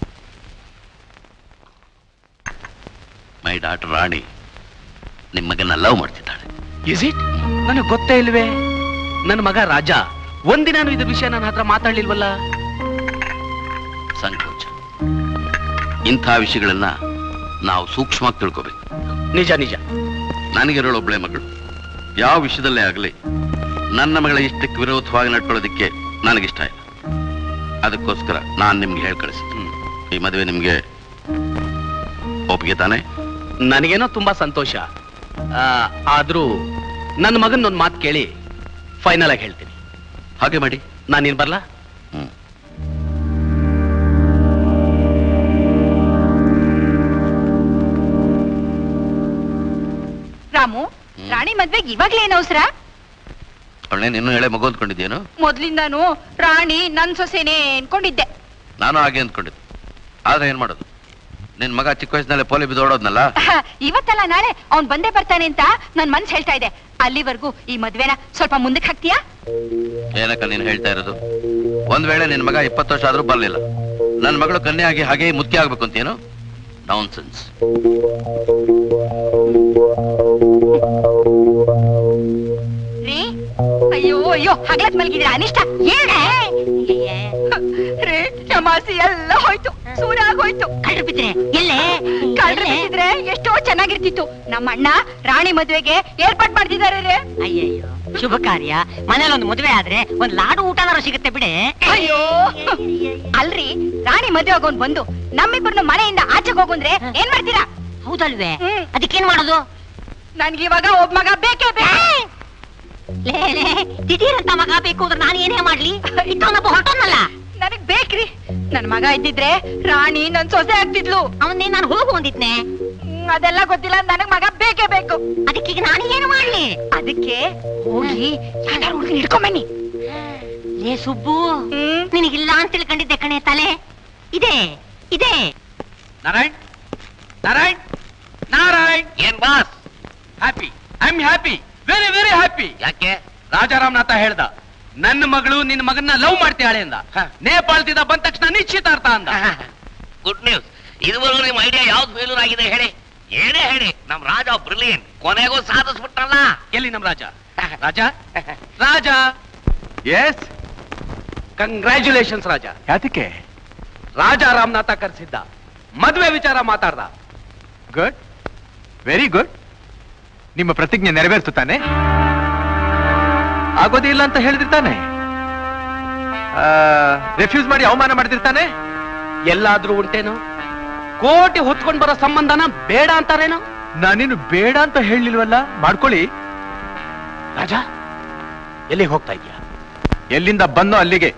My daughter Rani, ನಿಮ್ಮ ಮಗನ ಲವ್ ಮಾಡ್ತಿದ್ದಾಳೆ ಇಸ್ ಇಟ್ ನನಗೆ ಗೊತ್ತೇ ಇಲ್ವೇ ನನ್ನ ಮಗ ರಾಜ ಒಂದಿನಾನು ಇದು ವಿಷಯ ನನ್ನ ಹತ್ರ ಮಾತಾಡ್ಲಿಲ್ವಲ್ಲ ಸಂಕೋಚ ಇಂಥ ವಿಷಯಗಳನ್ನ ನಾವು ಸೂಕ್ಷ್ಮವಾಗಿ ತಿಳ್ಕೋಬೇಕು ನಿಜ ನಿಜ ನನಗಿರೋಳು ಒಬ್ಬಳೆ ಮಗಳು ಯಾವ ವಿಷಯದಲ್ಲೇ ಆಗಲಿ ನನ್ನ ಮಗಳ ಇಷ್ಟಕ್ಕೆ ವಿರೋಧವಾಗಿ ನಡ್ಕೊಳ್ಳೋದಕ್ಕೆ ನನಗಿಷ್ಟ ಇಲ್ಲ ಅದಕ್ಕೋಸ್ಕರ ನಾನು ನಿಮ್ಗೆ ಹೇಳಿ ಕಳಿಸಿದ್ದೀನಿ ಈ ಮದುವೆ ನಿಮ್ಗೆ ಒಪ್ಪಿಗೆ ತಾನೆ ನನಗೇನೋ ತುಂಬಾ ಸಂತೋಷ ಆ, ಆದ್ರೂ ನನ್ನ ಮಗನ್ ಒಂದು ಮಾತು ಕೇಳಿ ಫೈನಲ್ ಆಗಿ ಹೇಳ್ತೀನಿ ಹಾಗೆ ಮಾಡಿ ನಾನೇನ್ ಬರ್ಲಾ ರಾಮು ರಾಣಿ ಮದ್ವೆಗೆ ಇವಾಗ್ಲೇ ಏನ್ ಅವಸರ ಅವಳೇನು ಇನ್ನೂ ಹೇಳೆ ಮಗು ಅಂದ್ಕೊಂಡಿದ್ದೇನು ಮೊದ್ಲಿಂದಾನು ರಾಣಿ ನನ್ ಸೊಸೆನೇ ಅನ್ಕೊಂಡಿದ್ದೆ ನಾನು ಹಾಗೆ ಅಂದ್ಕೊಂಡಿದ್ದೆ ಆದ್ರೆ ಏನ್ ಮಾಡೋದು ನಿನ್ ಮಗ ಚಿಕ್ಕ ವಯಸ್ಸಿನಲ್ಲೇ ಪೋಲಿ ಬಿದ್ದೋಡೋದ್ನಲ್ಲ ಇವತ್ತಲ್ಲ ನಾಳೆ ಅವ್ನ್ ಬಂದೇ ಬರ್ತಾನೆ ಅಂತ ನನ್ ಮನ್ಸ್ ಹೇಳ್ತಾ ಇದೆ ಅಲ್ಲಿವರೆಗೂ ಈ ಮದ್ವೆನ ಸ್ವಲ್ಪ ಮುಂದಕ್ಕೆ ಹಾಕ್ತೀಯಾ ಏನಕ್ಕ ನೀನ್ ಹೇಳ್ತಾ ಇರೋದು ಒಂದ್ ವೇಳೆ ನಿನ್ ಮಗ ಇಪ್ಪತ್ತು ವರ್ಷ ಆದ್ರೂ ಬರ್ಲಿಲ್ಲ ನನ್ ಮಗಳು ಕನ್ಯೆ ಆಗಿ ಹಾಗೆ ಮುಖ್ಯ ಆಗ್ಬೇಕು ಅಂತೇನು ಡೌನ್ ಸೆನ್ಸ್ ರೀ ಅಯ್ಯೋ ಅಯ್ಯೋ ಹಗ್ಲತ್ ಮಲ್ಗಿದ್ರೆ ಅನಿಷ್ಟ ಏನೇ ರೀ ಚಮಾಸಿ ಎಲ್ಲ ಹೋಯ್ತು ಸೂರ ಆಗೋಯ್ತು ಕಳ್ರು ಬಿದ್ರೆ ಎಲ್ಲೇ ಕಳ್ರು ಬಿದ್ದಿದ್ರೆ ಎಷ್ಟೋ ಚೆನ್ನಾಗಿರ್ತಿತ್ತು ನಮ್ಮ ಅಣ್ಣ ರಾಣಿ ಮದ್ವೆಗೆ ಏರ್ಪಾಟ್ ಮಾಡ್ತಿದ್ದಾರೆ ರೀ ಅಯ್ಯಯ್ಯೋ ಶುಭ ಕಾರ್ಯ ಮನೇಲಿ ಒಂದು ಮದುವೆ ಆದ್ರೆ ಒಂದ್ ಲಾಡು ಊಟನಾರು ಸಿಗುತ್ತೆ ಬಿಡೆ ಅಯ್ಯೋ ಅಲ್ರಿ ರಾಣಿ ಮದ್ವೆ ಆಗೋನ್ ಬಂದು ನಮ್ಮಿಬ್ಬರನ್ನ ಮನೆಯಿಂದ ಆಚೆಗೆ ಹೋಗುಂದ್ರೆ ಏನ್ ಮಾಡ್ತೀರಾ ಹೌದಲ್ವೇ ಅದಕ್ಕೇನ್ ಮಾಡೋದು ನನ್ಗೆ ಇವಾಗ ಒಬ್ಬ ಮಗ ಬೇಕೇ ಬೇಕು ಲೇ ಲೇ ದಿಢೀರ್ ಅಂತ ಮಗ ಬೇಕು ಅಂದ್ರೆ ನಾನು ಏನೇ ಮಾಡ್ಲಿ ಇಟ್ಟವನೊಬ್ಬ ಹೊರಟೋನಲ್ಲ ನನಗ್ ಬೇಕ್ರಿ ನನ್ ಮಗ ಇದ್ದಿದ್ರೆ ರಾಣಿ ನನ್ ಸೊಸೆ ಆಗ್ತಿದ್ಲು ಅವನ್ನೇ ನಾನು ಹೋಗು ಅಂದಿದ್ನೆ ಹ್ಮ್, ಅದೆಲ್ಲ ಗೊತ್ತಿಲ್ಲ ನನಗ್ ಮಗ ಬೇಕೇ ಬೇಕು ಅದಕ್ಕೀಗ ನಾನು ಏನು ಮಾಡ್ಲಿ ಅದಕ್ಕೆ ಹೋಗಿ ಯಾರು ಹುಡುಗಿ ಹಿಡ್ಕೊಂಬನ್ನಿ ಲೇ ಸುಬ್ಬು ನಿನಗಿಲ್ಲ ಅಂತ ತಿಳ್ಕೊಂಡಿದ್ದೆ ಕಣೆ ತಲೆ ಇದೆ ಇದೆ ನಾರಾಯಣ್ ನಾರಾಯಣ್ ನಾರಾಯಣ್ ಏನ್ boss happy I am happy very very happy ಯಾಕೆ ರಾಜಾರಾಮನಾಥ ಹೇಳ್ದ ನನ್ನ ಮಗಳು ನಿನ್ನ ಮಗನ್ನ ಲವ್ ಮಾಡ್ತಾಳೆ ಅಂದ ನೇಪಾಳದಿಂದ ಬಂದ ತಕ್ಷಣ ನಿಶ್ಚಿತಾರ್ಥ ಅಂದ ಗುಡ್ ನ್ಯೂಸ್ ಇದುವರೆಗೂ ನಿಮ್ಮ ಐಡಿಯಾ ಯಾವ್ದು ಫೇಲ್ಯೂರ್ ಆಗಿದೆ ಹೇಳಿ ಏನೇ ಹೇಳಿ ನಮ್ ರಾಜ ಬ್ರಿಲಿಯನ್ ಕೊನೆಗೂ ಸಾಧಿಸ್ಬಿಟ್ಟಲ್ಲ ಎಲ್ಲಿ ನಮ್ ರಾಜ ರಾಜ ರಾಜ ಎಸ್ ಕಂಗ್ರ್ಯಾಚುಲೇಷನ್ಸ್ ರಾಜ ಯಾತಕ್ಕೆ ರಾಜ ರಾಮನಾಥ ಕರೆಸಿದ್ದ ಮದ್ವೆ ವಿಚಾರ ಮಾತಾಡ್ದ ಗುಡ್ ವೆರಿ ಗುಡ್ ನಿಮ್ಮ ಪ್ರತಿಜ್ಞೆ ನೆರವೇರಿಸು ತಾನೆ ಆಗೋದೇ ಇಲ್ಲ ಅಂತ ಹೇಳಿದಿರ್ತಾನೆ ರೆಫ್ಯೂಸ್ ಮಾಡಿ ಅವಮಾನ ಮಾಡಿದಿರ್ತಾನೆ ಎಲ್ಲಾದ್ರೂ ಉಂಟೇನೋ ಕೋಟಿ ಹೊತ್ಕೊಂಡ್ ಬರೋ ಸಂಬಂಧನ ಬೇಡ ಅಂತಾರೇನೋ ನಾನೇನು ಬೇಡ ಅಂತ ಹೇಳಿಲ್ವಲ್ಲ ಮಾಡ್ಕೊಳ್ಳಿ ರಾಜ ಎಲ್ಲಿಗೆ ಹೋಗ್ತಾ ಇದೀಯ ಎಲ್ಲಿಂದ ಬಂದೋ ಅಲ್ಲಿಗೆ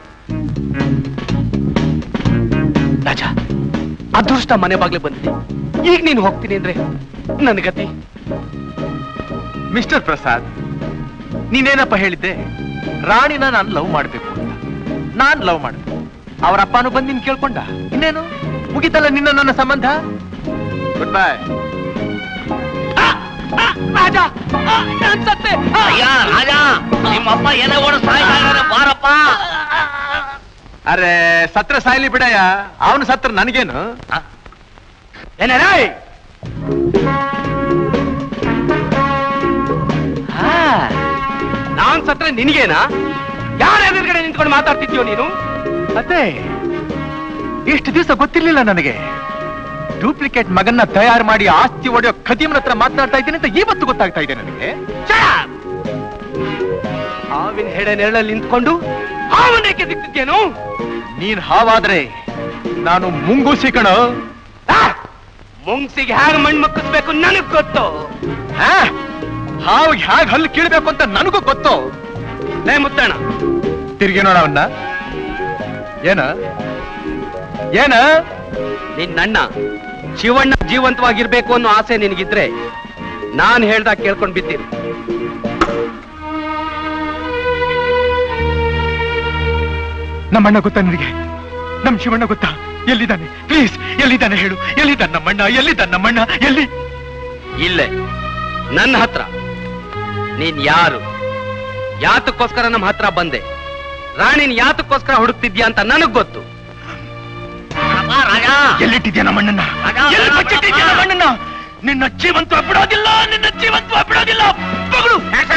ರಾಜ ಅದೃಷ್ಟ ಮನೆ ಬಾಗ್ಲೆ ಬಂದಿದೆ ಈಗ ನೀನು ಹೋಗ್ತೀನಿ ಅಂದ್ರೆ ನನ್ನ ಗತಿ ಮಿಸ್ಟರ್ ಪ್ರಸಾದ್ ನೀನೇನಪ್ಪ ಹೇಳಿದ್ದೆ ರಾಣಿನ ನಾನು ಲವ್ ಮಾಡ್ಬೇಕು ಅಂತ ನಾನ್ ಲವ್ ಮಾಡಿದೆ ಅವರ ಅಪ್ಪನೂ ಬಂದು ನಿನ್ ಕೇಳ್ಕೊಂಡ ಇನ್ನೇನು ಮುಗಿತಲ್ಲ ನಿನ್ನ ನನ್ನ ಸಂಬಂಧ ಗುಡ್ ಬೈ ರಾಜ ನಾನ್ ಸತ್ತೆ ಅಯ್ಯ ರಾಜ ನಿಮ್ಮಪ್ಪ ಎಲೆ ಓಡಿಸ್ತಾ ಇದ್ದಾರೆ ಬಾರಪ್ಪ ಅರೆ ಸತ್ರ ಸಾಯ್ಲಿ ಬಿಡಯ್ಯ ಅವನು ಸತ್ರ ನನಗೇನು ಏನೇ ರಾಯ್ ನಾನ್ ಸತ್ರೆ ನಿನಗೇನಾ ಯಾರ ಎದುರುಗಡೆ ನಿಂತ್ಕೊಂಡು ಮಾತಾಡ್ತಿದ್ಯೋ ನೀನು ಅದೇ ಇಷ್ಟು ದಿವಸ ಗೊತ್ತಿರ್ಲಿಲ್ಲ ನನಗೆ ಡೂಪ್ಲಿಕೇಟ್ ಮಗನ್ನ ತಯಾರು ಮಾಡಿ ಆಸ್ತಿ ಒಡೆಯೋ ಖದೀಮನ ಹತ್ರ ಮಾತನಾಡ್ತಾ ಇದ್ದೀನಿ ಅಂತ ಇವತ್ತು ಗೊತ್ತಾಗ್ತಾ ಇದೆ ನನಗೆ ಹಾವಿನ ಹೆಡೆ ನೆರಳಲ್ಲಿ ನಿಂತ್ಕೊಂಡು ಹಾವನ್ನೇಕೆ ಸಿಕ್ತಿದ್ಯೇನು ನೀನ್ ಹಾವಾದ್ರೆ ನಾನು ಮುಂಗೂಸಿ ಕಣ ಮುಂಗ್ಸಿಗೆ ಹೇಗೆ ಮಣ್ಣು ಮಕ್ಕಿಸ್ಬೇಕು ನನಗ್ ಗೊತ್ತು ಹಾವು ಹೇಗ್ ಹಲ್ಲು ಕೀಳ್ಬೇಕು ಅಂತ ನನಗೂ ಗೊತ್ತು ಲೇ ಮುತ್ತಣ್ಣ ತಿರ್ಗಿ ನೋಡ ಅವನ್ನ ಏನ ಏನ ನಿನ್ನಣ್ಣ ಶಿವಣ್ಣ ಜೀವಂತವಾಗಿರ್ಬೇಕು ಅನ್ನೋ ಆಸೆ ನಿನಗಿದ್ರೆ ನಾನ್ ಹೇಳ್ದಾಗ ಕೇಳ್ಕೊಂಡ್ ಬಿದ್ದೀನಿ ನಮ್ಮಣ್ಣ ಗೊತ್ತಾ ನಿನಗೆ ನಮ್ ಶಿವಣ್ಣ ಗೊತ್ತಾ ಎಲ್ಲಿದ್ದಾನೆ ಪ್ಲೀಸ್ ಎಲ್ಲಿದ್ದಾನೆ ಹೇಳು ಎಲ್ಲಿದ್ದಾನೆ ನಮ್ಮಣ್ಣ ಎಲ್ಲಿದ್ದಾನೆ ನಮ್ಮಣ್ಣ ಎಲ್ಲಿ ಇಲ್ಲೇ ನನ್ನ ಹತ್ರ ನೀನ್ ಯಾರು ಯಾತಕ್ಕೋಸ್ಕರ ನಮ್ಮ ಹತ್ರ ಬಂದೆ ರಾಣಿನ್ ಯಾತಕ್ಕೋಸ್ಕರ ಹುಡುಕ್ತಿದ್ಯಾ ಅಂತ ನನಗ್ ಗೊತ್ತು ಎಲ್ಲಿಟ್ಟಿದ್ಯಾ ನಮ್ಮಣ್ಣನ ಎಲ್ಲಿ ಬಚ್ಚಿಟ್ಟಿದ್ಯಾ ನಮ್ಮಣ್ಣನ ನಿನ್ನ ಜೀವಂತ ಬಿಡೋದಿಲ್ಲ ನಿನ್ನ ಜೀವಂತ ಬಿಡೋದಿಲ್ಲ ಬಗಳು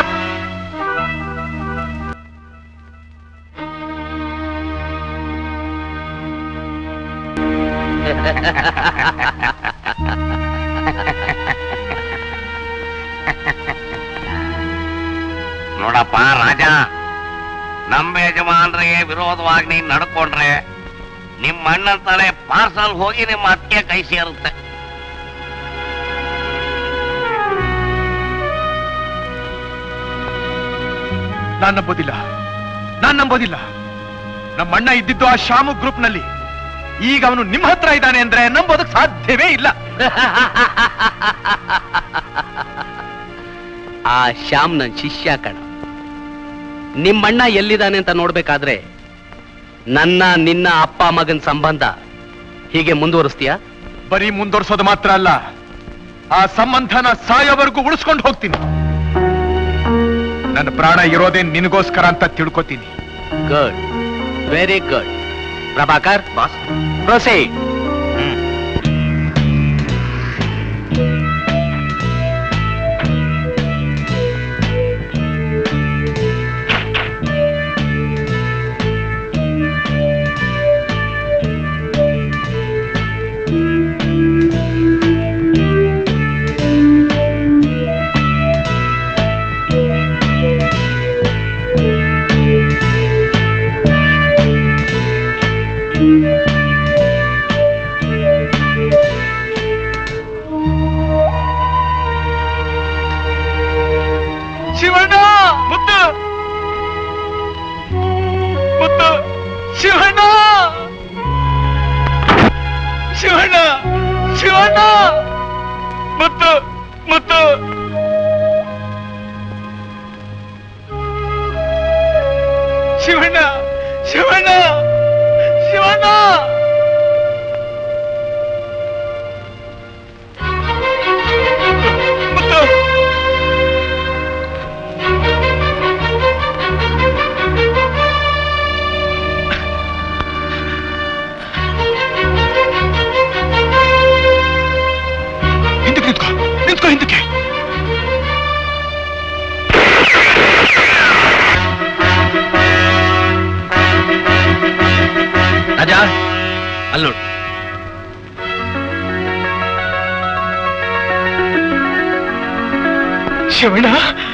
ನೋಡಪ್ಪ ರಾಜ ನಮ್ಮ ಯಜಮಾನ್ರಿಗೆ ವಿರೋಧವಾಗಿ ನೀನ್ ನಡ್ಕೊಂಡ್ರೆ ನಿಮ್ಮ ಅಣ್ಣನ ತಲೆ ಪಾರ್ಸಲ್ ಹೋಗಿ ನಿಮ್ಮ ಅತ್ತಿಗೆ ಕೈ ಸೇರುತ್ತೆ ನಾನ್ ನಂಬೋದಿಲ್ಲ ನಾನ್ ನಂಬೋದಿಲ್ಲ ನಮ್ಮಣ್ಣ ಇದ್ದಿದ್ದು ಆ ಶಾಮು ಗ್ರೂಪ್ ನಲ್ಲಿ ಈಗ ಅವನು ನಿಮ್ಮ ಹತ್ರ ಇದ್ದಾನೆ ಅಂದ್ರೆ ನಂಬೋದಕ್ ಸಾಧ್ಯವೇ ಇಲ್ಲ ಆ ಶ್ಯಾಮ್ ನನ್ ಶಿಷ್ಯ ಕಣ ನಿಮ್ಮಣ್ಣ ಎಲ್ಲಿದ್ದಾನೆ ಅಂತ ನೋಡ್ಬೇಕಾದ್ರೆ ನನ್ನ ನಿನ್ನ ಅಪ್ಪ ಮಗನ್ ಸಂಬಂಧ ಹೀಗೆ ಮುಂದುವರಿಸ್ತೀಯಾ ಬರೀ ಮುಂದುವರ್ಸೋದು ಮಾತ್ರ ಅಲ್ಲ ಆ ಸಂಬಂಧನ ಸಾಯೋವರೆಗೂ ಉಳಿಸ್ಕೊಂಡು ಹೋಗ್ತೀನಿ ನನ್ನ ಪ್ರಾಣ ಇರೋದೇ ನಿನಗೋಸ್ಕರ ಅಂತ ತಿಳ್ಕೊತೀನಿ good very good Prabhakar boss proceed Shivanna Muthu Muthu Shivanna Shivanna Shivanna Muthu Muthu Shivanna Shivanna Shivanna Muthu Shivanna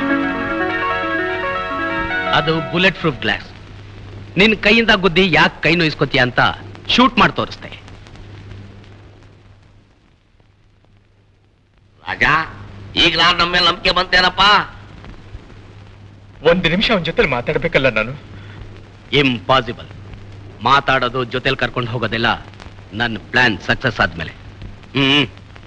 ಅದು ಬುಲೆಟ್ ಪ್ರೂಫ್ ಗ್ಲಾಸ್ ನಿನ್ ಕೈಯಿಂದ ಗುದ್ದಿ ಯಾಕೆ ಕೈ ನೋಯಿಸ್ಕೋತೀಯ ಅಂತ ಶೂಟ್ ಮಾಡಿ ತೋರಿಸ್ತೆ ರಾಜ ಈಗ ನಾನು ನಮ್ಮ ಮೇಲೆ ನಂಬಿಕೆ ಬಂತೇನಪ್ಪ ಒಂದು ನಿಮಿಷ ಅವನ ಜೊತೆ ಮಾತಾಡ್ಬೇಕಲ್ಲ ನಾನು ಇಂಪಾಸಿಬಲ್ ಮಾತಾಡೋದು ಜೊತೆಲಿ ಕರ್ಕೊಂಡು ಹೋಗೋದೆಲ್ಲ ನನ್ನ ಪ್ಲಾನ್ ಸಕ್ಸಸ್ ಆದ್ಮೇಲೆ ಹ್ಮ್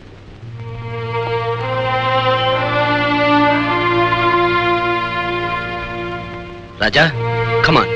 Raja come on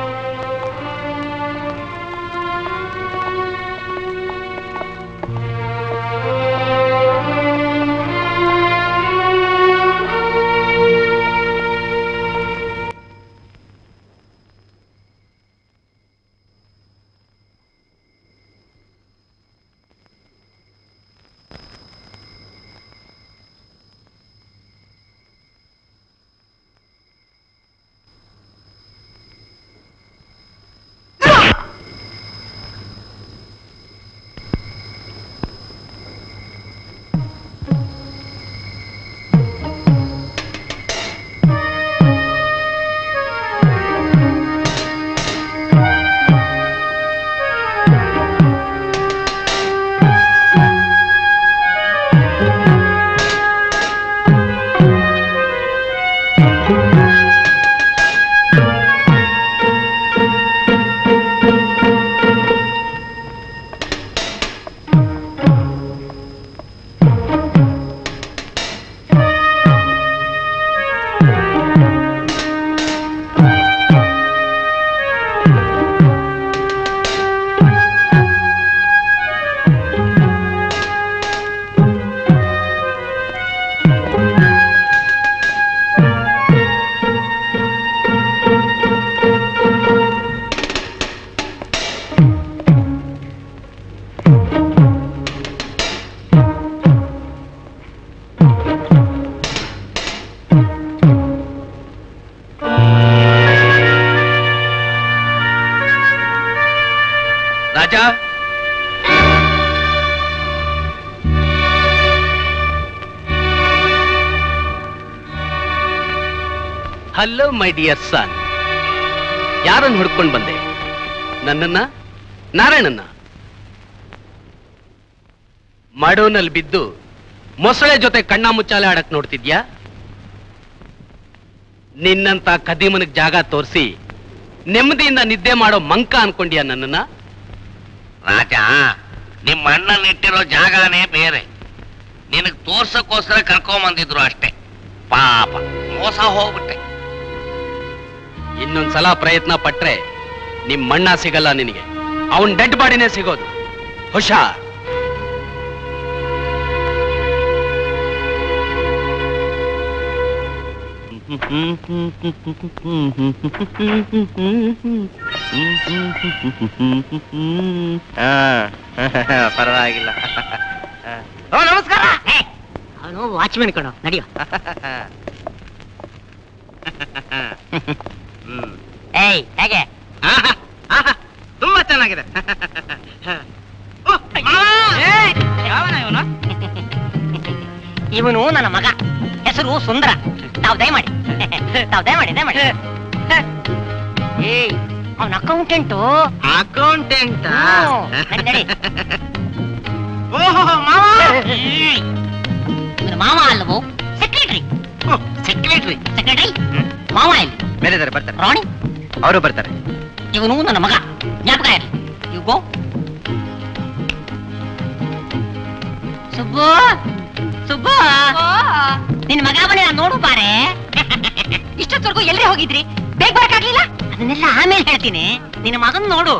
Raja hello my dear son ಯಾರನ್ನು ಹುಡ್ಕೊಂಡು ಬಂದೆ ನನ್ನನ್ನ ನಾರಾಯಣನ್ನ ಮಡೋನಲ್ಲಿ ಬಿದ್ದು ಮೊಸಳೆ ಜೊತೆ ಕಣ್ಣ ಮುಚ್ಚಾಲೆ ಆಡಕ್ ನೋಡ್ತಿದ್ಯಾ ನಿನ್ನಂತ ಕದಿಮನಿಗೆ ಜಾಗ ತೋರಿಸಿ ನೆಮ್ಮದಿಯಿಂದ ನಿದ್ದೆ ಮಾಡೋ ಮಂಕ ಅನ್ಕೊಂಡ್ಯಾ ನನ್ನನ್ನ ರಾಜ ನಿಮ್ಮ ಅಣ್ಣನ್ ಇಟ್ಟಿರೋ ಜಾಗನೇ ಬೇರೆ ನಿನಗ್ ತೋರ್ಸಕ್ಕೋಸ್ಕರ ಕರ್ಕೊಂಬಂದಿದ್ರು ಅಷ್ಟೇ ಪಾಪ ಮೋಸ ಹೋಗ್ಬಿಟ್ಟೆ ಇನ್ನೊಂದ್ಸಲ ಪ್ರಯತ್ನ ಪಟ್ರೆ ನಿಮ್ ಮಣ್ಣ ಸಿಗಲ್ಲ ನಿನಗೆ ಅವನ್ ಡೆಡ್ ಬಾಡಿನೇ ಸಿಗೋದು ಹುಷಾರ್ ಪರವಾಗಿಲ್ಲ ಓ ನಮಸ್ಕಾರ ಅವನು ವಾಚ್ಮೆನ್ ಕಣೋ ನಡಿಯೋ ಏಯ್ ಹೇಗೆ ತುಂಬಾ ಚೆನ್ನಾಗಿದೆ ಇವನು ನನ್ನ ಮಗ ಹೆಸರು ಸುಂದರ ತಾವ್ ದಯಮಾಡಿ ತಾವ್ ದಯಮಾಡಿ ದಯಮಾಡಿ ಏಯ್ ಅವನ ಅಕೌಂಟೆಂಟು ಅಕೌಂಟೆಂಟ್ ನಡಿ ನಡಿ ಓಹೋ ಮಾವ ಇವನು ಮಾವ ಅಲ್ಲವೋ ಸೆಕ್ರೆಟರಿ ಸೆಕ್ರೆಟರಿ ಸೆಕ್ರೆಟರಿ ಮಾವ ಇಲ್ಲಿ ಬೇರೆ ಬರ್ತಾರೆ ರಾಣಿ ಅವರು ಬರ್ತಾರೆ ಇವನು ನನ್ನ ಮಗ ಜ್ಞಾಪಕ ಇರಲಿ ಯು ಗೋ ಸುಬ್ಬು ಸುಬ್ಬು ನಿನ್ ಮಗ ಮನೆ ನೋಡು ಬಾರೆ ಇಷ್ಟೊತ್ತವರೆಗೂ ಎಲ್ಲೇ ಹೋಗಿದ್ರಿ ಬೇಗ ಬರಕ್ಕಾಗ್ಲಿಲ್ಲ ಅದನ್ನೆಲ್ಲ ಆಮೇಲೆ ಹೇಳ್ತೀನಿ ನಿನ್ನ ಮಗನ್ ನೋಡು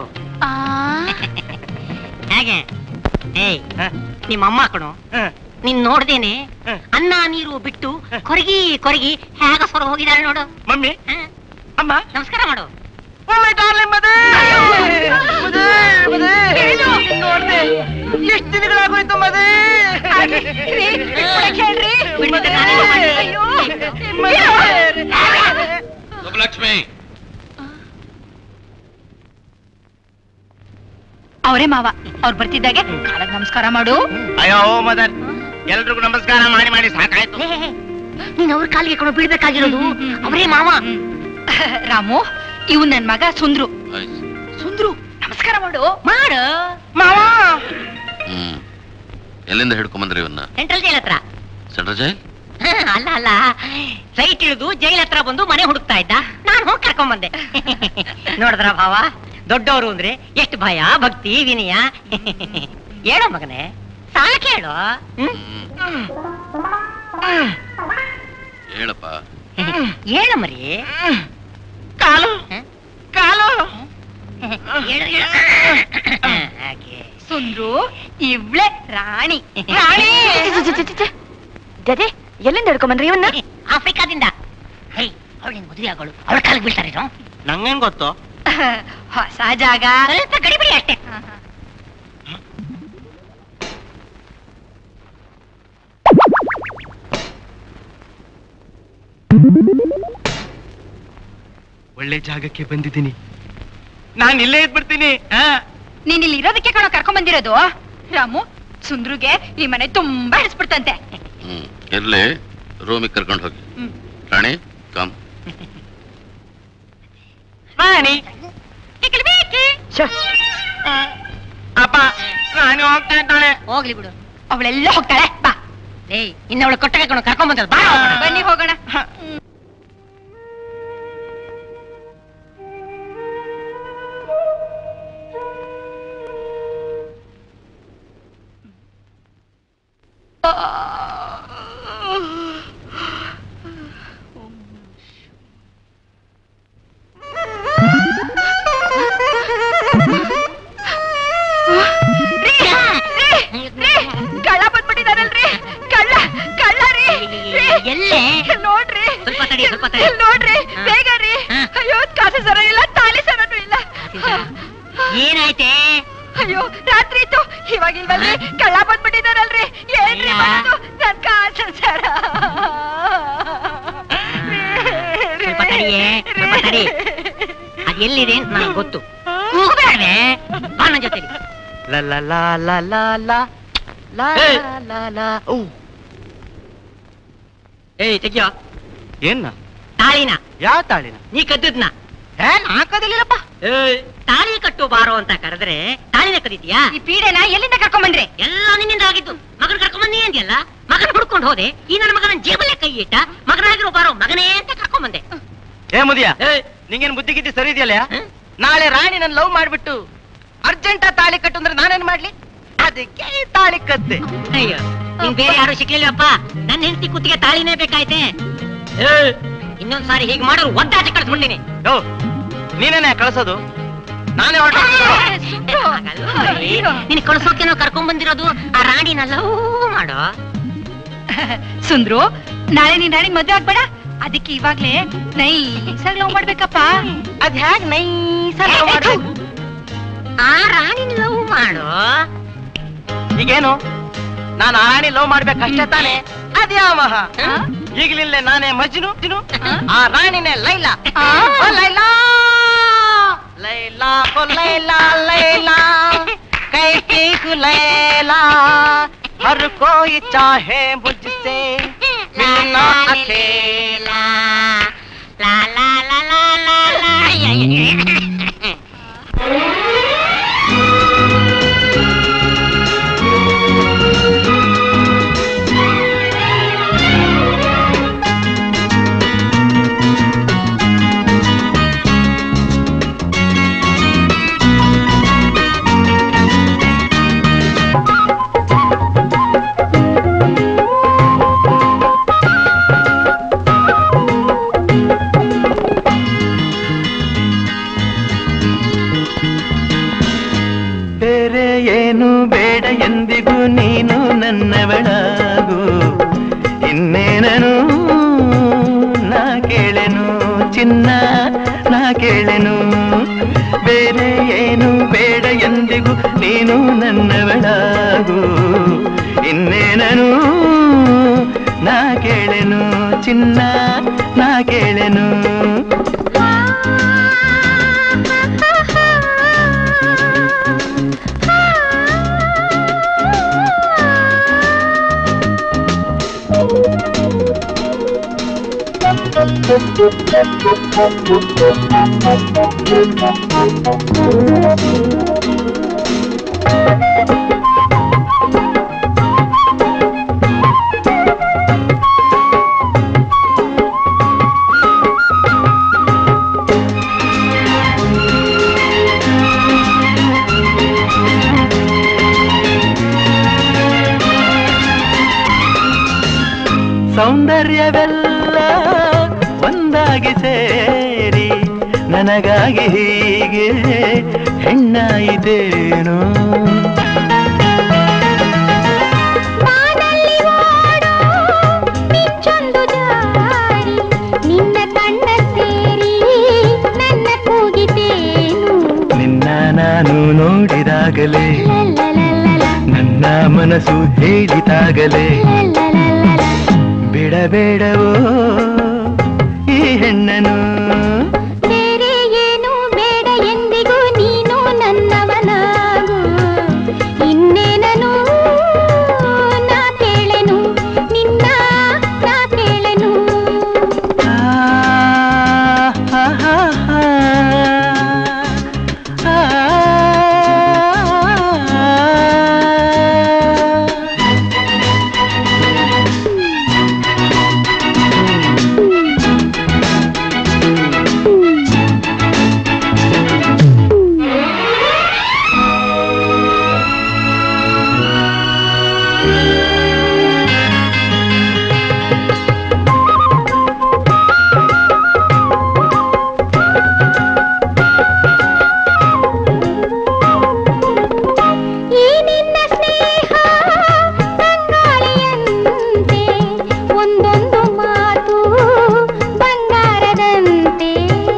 ಹೇಗೆ ಏಯ್ ನಿಮ್ಮ ಅಮ್ಮ ಕಣು ನೀನ್ ನೋಡ್ದೇನೆ ಅನ್ನ ನೀರು ಬಿಟ್ಟು ಕೊರಗಿ ಕೊರಗಿ ಹೇಗ ಸೊರ ಹೋಗಿದ್ದಾರೆ ನೋಡು ಮಮ್ಮಿ ಅಮ್ಮ ನಮಸ್ಕಾರ ಮಾಡು ಎಷ್ಟು ದಿನಗಳಾಗೋಯ್ತು ಮದೇ ಸುಬ್ಬಲಕ್ಷ್ಮಿ ಅವರೇ ಮಾವ ಅವ್ರು ಬರ್ತಿದ್ದಾಗೆ ಕಾಲಕ್ಕೆ ನಮಸ್ಕಾರ ಮಾಡು ಅಯ್ಯೋ ಮದರ್ ಎಲ್ರಿಗೂ ನಮಸ್ಕಾರ ಮಾಡಿ ಮಾಡಿ ಸಾಕಾಯ್ತು ನೀನ್ ಅವ್ರ ಕಾಲಿಗೆ ಕೊಂಡು ಬೀಳ್ಬೇಕಾಗಿರೋದು ಅವರೇ ಮಾವ ರಾಮು ಇವ್ ನನ್ ಮಗ ಸುಂದ್ರು ಸುಂದ್ರು ನಮಸ್ಕಾರ ಮಾಡು ಮಾಡು ಮಾವ ಹ್ಮ್ ಎಲ್ಲಿಂದ ಹಿಡ್ಕೊಂಬಂದ್ರಿ ಇವನ್ನ ಸೆಂಟ್ರಲ್ ಜೈಲ್ ಹತ್ರ ಸೆಂಟ್ರಲ್ ಜೈಲ್ ಹ, ಅಲ್ಲ ಅಲ್ಲ ಫ್ಲೈಟ್ ಇಳಿದು ಜೈಲ್ ಹತ್ರ ಬಂದು ಮನೆ ಹುಡುಕ್ತಾ ಇದ್ದ ನಾನು ಹೋಗಿ ಕರ್ಕೊಂಡ್ ಬಂದೆ ನೋಡಿದ್ರ ಭಾವ ದೊಡ್ಡವರು ಅಂದ್ರೆ ಎಷ್ಟು ಭಯ ಭಕ್ತಿ ವಿನಯ ಹೇಳೋ ಮಗನೇ ಸಾಲ ಕೇಳು ಹೇಳಪ್ಪ ಹೇಳ ಮರಿ ಕಾಲು ಕಾಲು ಸುಂದ್ರು ಇವ್ಳೆ ರಾಣಿ ರಾಣಿ ಗದೆ ಎಲ್ಲಿಂದ ಹಿಡ್ಕೊಂಬಂದ್ರಿ ಇವನ್ನ ಆಫ್ರಿಕಾದಿಂದ ಹೇ ಅವಳು ನಿನ್ ಮದುವೆ ಆಗೋಳು ಅವಳ ಕಾಲಿಗೆ ಬೀಳ್ತಾರೆ ನಂಗೇನ್ ಗೊತ್ತು ಹೊಸ ಜಾಗ ಸ್ವಲ್ಪ ಗಡಿಬಿಡಿ ಅಷ್ಟೇ ಒಳ್ಳೆ ಜಾಗಕ್ಕೆ ಬಂದಿದ್ದೀನಿ ನಾನ್ ಇಲ್ಲೇ ಇದ್ಬಿಡ್ತೀನಿ ನೀನ್ ಇಲ್ಲಿ ಇರೋದಕ್ಕೆ ಕಣೋ ಕರ್ಕೊಂಡ್ ಬಂದಿರೋದು ರಾಮು ಸುಂದ್ರುಗೆ ಈ ಮನೆ ತುಂಬಾ ಹಿಡಿಸ್ಬಿಡ್ತಂತೆ ಹ್ಮ್ ಇರ್ಲಿ ರೂಮಿಗೆ ಕರ್ಕೊಂಡು ಹೋಗಿ ರಾಣಿ ಕಮ್ ರಾಣಿ ಅಪ್ಪ ರಾಣಿ ಹೋಗ್ತಾ ಇದ್ದಾಳೆ ಹೋಗ್ಲಿ ಬಿಡು ಅವಳೆಲ್ಲ ಹೋಗ್ತಾಳೆ ಬಾ ಏಯ್ ಇನ್ನ ಅವಳು ಕೊಟ್ಟಗೆ ಕಣೋ ಕರ್ಕೊಂಡ್ ಬಂದದ್ದು ಬಾ ಹೋಗೋಣ. ಬನ್ನಿ ಹೋಗೋಣ ಕಳ್ಳ ಬಂದ್ಬಿಟ್ಟಿದಾರಲ್ರಿ ಕಳ್ಳ ಕಳ್ಳ ರೀ ಎಲ್ಲೇ ನೋಡ್ರಿ ಸ್ವಲ್ಪ ತಡಿ, ಸ್ವಲ್ಪ ತಡಿ. ಇಲ್ಲ್ ನೋಡ್ರಿ ಹಾ. ಬೇಗ ರೀ ಅಯ್ಯೋ ಕಾಸು ಸರ ಇಲ್ಲ ತಾಳಿ ಸರನು ಇಲ್ಲ ಏನಾಯ್ತೆ ಅಯ್ಯೋ ರಾತ್ರಿ ಇತ್ತು ಇವಾಗ ಇಲ್ವಲ್ರಿ ಕಳ್ಳ ಬಂದ್ಬಿಟ್ಟಿದಾರಲ್ರಿ ಏನ್ರಿ ಮಾಡೋದು ನನ್ ಕಾಸು ಸರ ಸ್ವಲ್ಪ ತಡಿಯೇ ಸ್ವಲ್ಪ ತಡಿ ಅದ್ ಎಲ್ಲಿದೆ ಅಂತ ನನಗೆ ಗೊತ್ತು ಕೂಗ್ಬೇಡ್ವೆ ಬಾ ನನ್ ಜೊತೆ ಲ ಲ ಲ ಲ ಲ ಲ ಲ ಲ ಲ ಊ. ಏಯ್ ತೆಗಿಯೋ ಏನ್ನ ತಾಳಿನ ಯಾವ ತಾಳಿನ ನೀ ಕದ್ದದ್ನ ಏ ನಾ ಕದಲಿಲ್ಲಪ್ಪ ಏಯ್ ತಾಳಿ ಕಟ್ಟು ಬಾರೋ ಅಂತ ಕರೆದ್ರೆ ತಾಳಿನ ಕದೀತಿಯಾ ಈ ಪೀಡೆನ ಎಲ್ಲಿಂದ ಕರ್ಕೊಂಡ್ ಬಂದ್ರಿ ಎಲ್ಲ ನಿನ್ನಿಂದ ಆಗಿದ್ದು ಮಗನ್ ಕರ್ಕೊಂಬಂದಿ ಅಂದ್ಯಲ್ಲ ಮಗನ್ ಹುಡ್ಕೊಂಡು ಹೋದೆ ಈ ನನ್ನ ಮಗನ ಜೇಬಲ್ಲೇ ಕೈ ಇಟ್ಟ ಮಗನಾಗಿರೋ ಬಾರೋ ಮಗನೇ ಅಂತ ಕರ್ಕೊಂಬಂದೆ ಏ ಮುದಿಯ ನಿಂಗೇನ್ ಬುದ್ಧಿ ಗಿದ್ದಿ ಸರಿ ಇದೆಯಲ್ಲ ನಾಳೆ ರಾಣಿ ನನ್ ಲವ್ ಮಾಡ್ಬಿಟ್ಟು ಅರ್ಜೆಂಟ್ ತಾಳಿ ಕಟ್ಟು ಅಂದ್ರೆ ನಾನೇನ್ ಮಾಡ್ಲಿ ಅದಕ್ಕೆ ಈ ತಾಳಿ ಕದ್ದೆ ಅಯ್ಯೋ ನಿಂಗ್ ಬೇರೆ ಯಾರು ಸಿಕ್ಲಿಲ್ಲಪ್ಪ ನನ್ನ ಹೆಂಡತಿ ಕುತ್ತಿಗೆ ತಾಳಿನೇ ಬೇಕಾಯ್ತೆ ಇನ್ನೊಂದ್ ಸಾರಿ ಹೀಗೆ ಮಾಡೋರು ಒದ್ದಾಚೆ ಕಳಿಸ್ಬಿಡ್ತೀನಿ ಯೋ ನೀನೇನೆ ಕಳ್ಸೋದು ನಾನೇ ಹೊರಟ ನಿನ್ ಕಳ್ಸೋಕೆನೋ ಕರ್ಕೊಂಡ್ ಬಂದಿರೋದು ಆ ರಾಣಿನ ಲವ್ ಮಾಡೋ ಸುಂದ್ರು ನಾಳೆ ನೀನ್ ರಾಣಿ ಮದ್ವೆ ಆಗ್ಬೇಡ ಅದಕ್ಕೆ ಇವಾಗ್ಲೇ ನೈಸಾಗಿ ಲವ್ ಮಾಡ್ಬೇಕಪ್ಪ ಅದ್ ಹ್ಯಾಗ್ ನೈಸಾಗಿ love ಮಾಡ್ಬೇಕು? ಆ ರಾಣಿನ ಲವ್ ಮಾಡೋ ಈಗೇನು ನಾನು ಆ ರಾಣಿ ಲವ್ ಮಾಡ್ಬೇಕಷ್ಟೇ ತಾನೆ ಅದ್ಯಾವಹ ಈಗಲಿಲ್ಲೇ ನಾನೇ ಮಜ್ನು ಜಿನು, ಆ ರಾಣಿನೇ ಲೈಲಾ ಓ ಲೈಲಾ ಲೈಲಾ ಓ ಲೈಲಾ ಲೈಲಾ कैसी तू लैला हर कोई चाहे मुझसे मिलना अकेला ला ला ला ला ला ला ಬೇರೆ ಏನು ಬೇಡ ಎಂದಿಗೂ ನೀನು ನನ್ನವಳಾಗು ಇನ್ನೇನನು ನಾ ಕೇಳೆನು ಚಿನ್ನ ನಾ ಕೇಳೆನು ಬೇರೆ ಏನು ಬೇಡ ಎಂದಿಗೂ ನೀನು ನನ್ನವಳಾಗು ಇನ್ನೇನನು ನಾ ಕೇಳೆನು ಚಿನ್ನ ನಾ ಕೇಳೆನು ಸೌಂದರ್ಯವೆಲ್ಲ ಒಂದಾಗಿ ಸೇರಿ ನನಗಾಗಿ ಹೀಗೆ ಹೆಣ್ಣಾಯಿತೇನು ಮಿಂಚೊಂದು ಜಾರಿ ನಿನ್ನ ಕಣ್ಣ ಸೇರಿ ನನ್ನ ಕೂಗಿತೇನು ನಿನ್ನ ನಾನು ನೋಡಿದಾಗಲೇ ನನ್ನ ಮನಸ್ಸು ಹೇಳಿದಾಗಲೇ ಬಿಡಬೇಡವೋ ಈ ಹೆಣ್ಣನು ಬೇರೆ ಏನು ಬೇಡ ಎಂದಿಗೂ ನೀನು ನನ್ನವನಾಗು ಇನ್ನೇನನು ನಾ ಕೇಳೆನು ನಿನ್ನ ನಾ ಕೇಳೆನು ಈ ನಿನ್ನ ಸ್ನೇಹ ತಂಗಾಳಿಯಂತೆ ಒಂದೊಂದು ಮಾತು ಬಂಗಾರದಂತೆ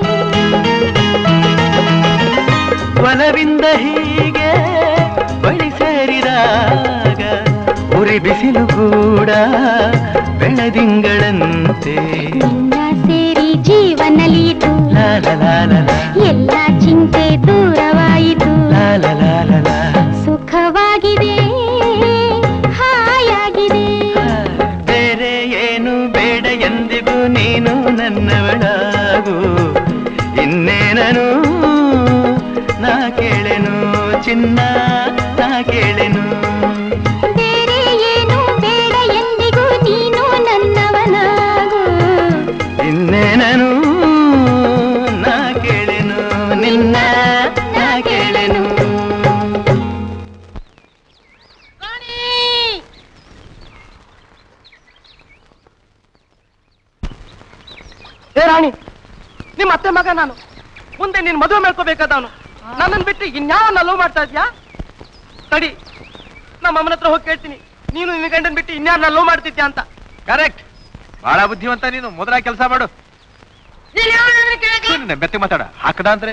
ಒಲವಿಂದ ಹೀಗೆ ಬಳಿ ಸೇರಿದಾಗ ಉರಿ ಬಿಸಿಲು ಕೂಡ ಬೆಳದಿಂಗಳಂತೆ ನಿನ್ನ ಸೇರಿ ಜೀವನಲಿಯಿತು ಲಾ ಲಾ ಲಾ ಲಾ ಲಾ, ಎಲ್ಲ ಚಿಂತೆ ದೂರವಾಯಿತು ಲಾ ಲಾ ಲಾ ಲಾ ಲಾ. ಸುಖವಾಗಿದೆ ಹಾಯಾಗಿದೆ ಬೇರೆ ಏನು ಬೇಡ ಎಂದಿಗೂ ನೀನು ನನ್ನವಳಾಗು ಇನ್ನೇನನು ನಾ ಕೇಳೆನು ಚಿನ್ನ ನಾ ಕೇಳೆನು ಬೇರೆ ಏನು ಬೇಡ ಎಂದಿಗೂ ನೀನು ನನ್ನವನಾಗು ಇನ್ನೇನನು ನಾ ಕೇಳೆನು ನಿನ್ನ ನಾ ಕೇಳೆನು ಏ ರಾಣಿ ನಿಮ್ಮ ಅತ್ತೆ ಮಗ ನಾನು ಮುಂದೆ ನೀನ್ ಮದುವೆ ಮಾಡ್ಕೋಬೇಕಾದವನು ನನ್ನನ್ನು ಬಿಟ್ಟು ಇನ್ಯಾವನ್ನ ಲವ್ ಮಾಡ್ತಾ ಇದ್ಯಾ ತಡಿ ನಮ್ಮ ಅಮ್ಮನ ಹತ್ರ ಹೋಗಿ ಕೇಳ್ತೀನಿ ನೀನು ನಿನ್ನ ಗಂಡನ್ ಬಿಟ್ಟು ಇನ್ಯಾರನ್ನ ಲವ್ ಮಾಡ್ತಿದ್ಯಾ ಅಂತ ಕರೆಕ್ಟ್ ಬಹಳ ಬುದ್ಧಿವಂತ ನೀನು ಮೊದಲ ಕೆಲಸ ಮಾಡು ಸುಮ್ನೆ ಮೆತ್ತೆ ಮಾತಾಡ ಹಾಕದ ಅಂದ್ರೆ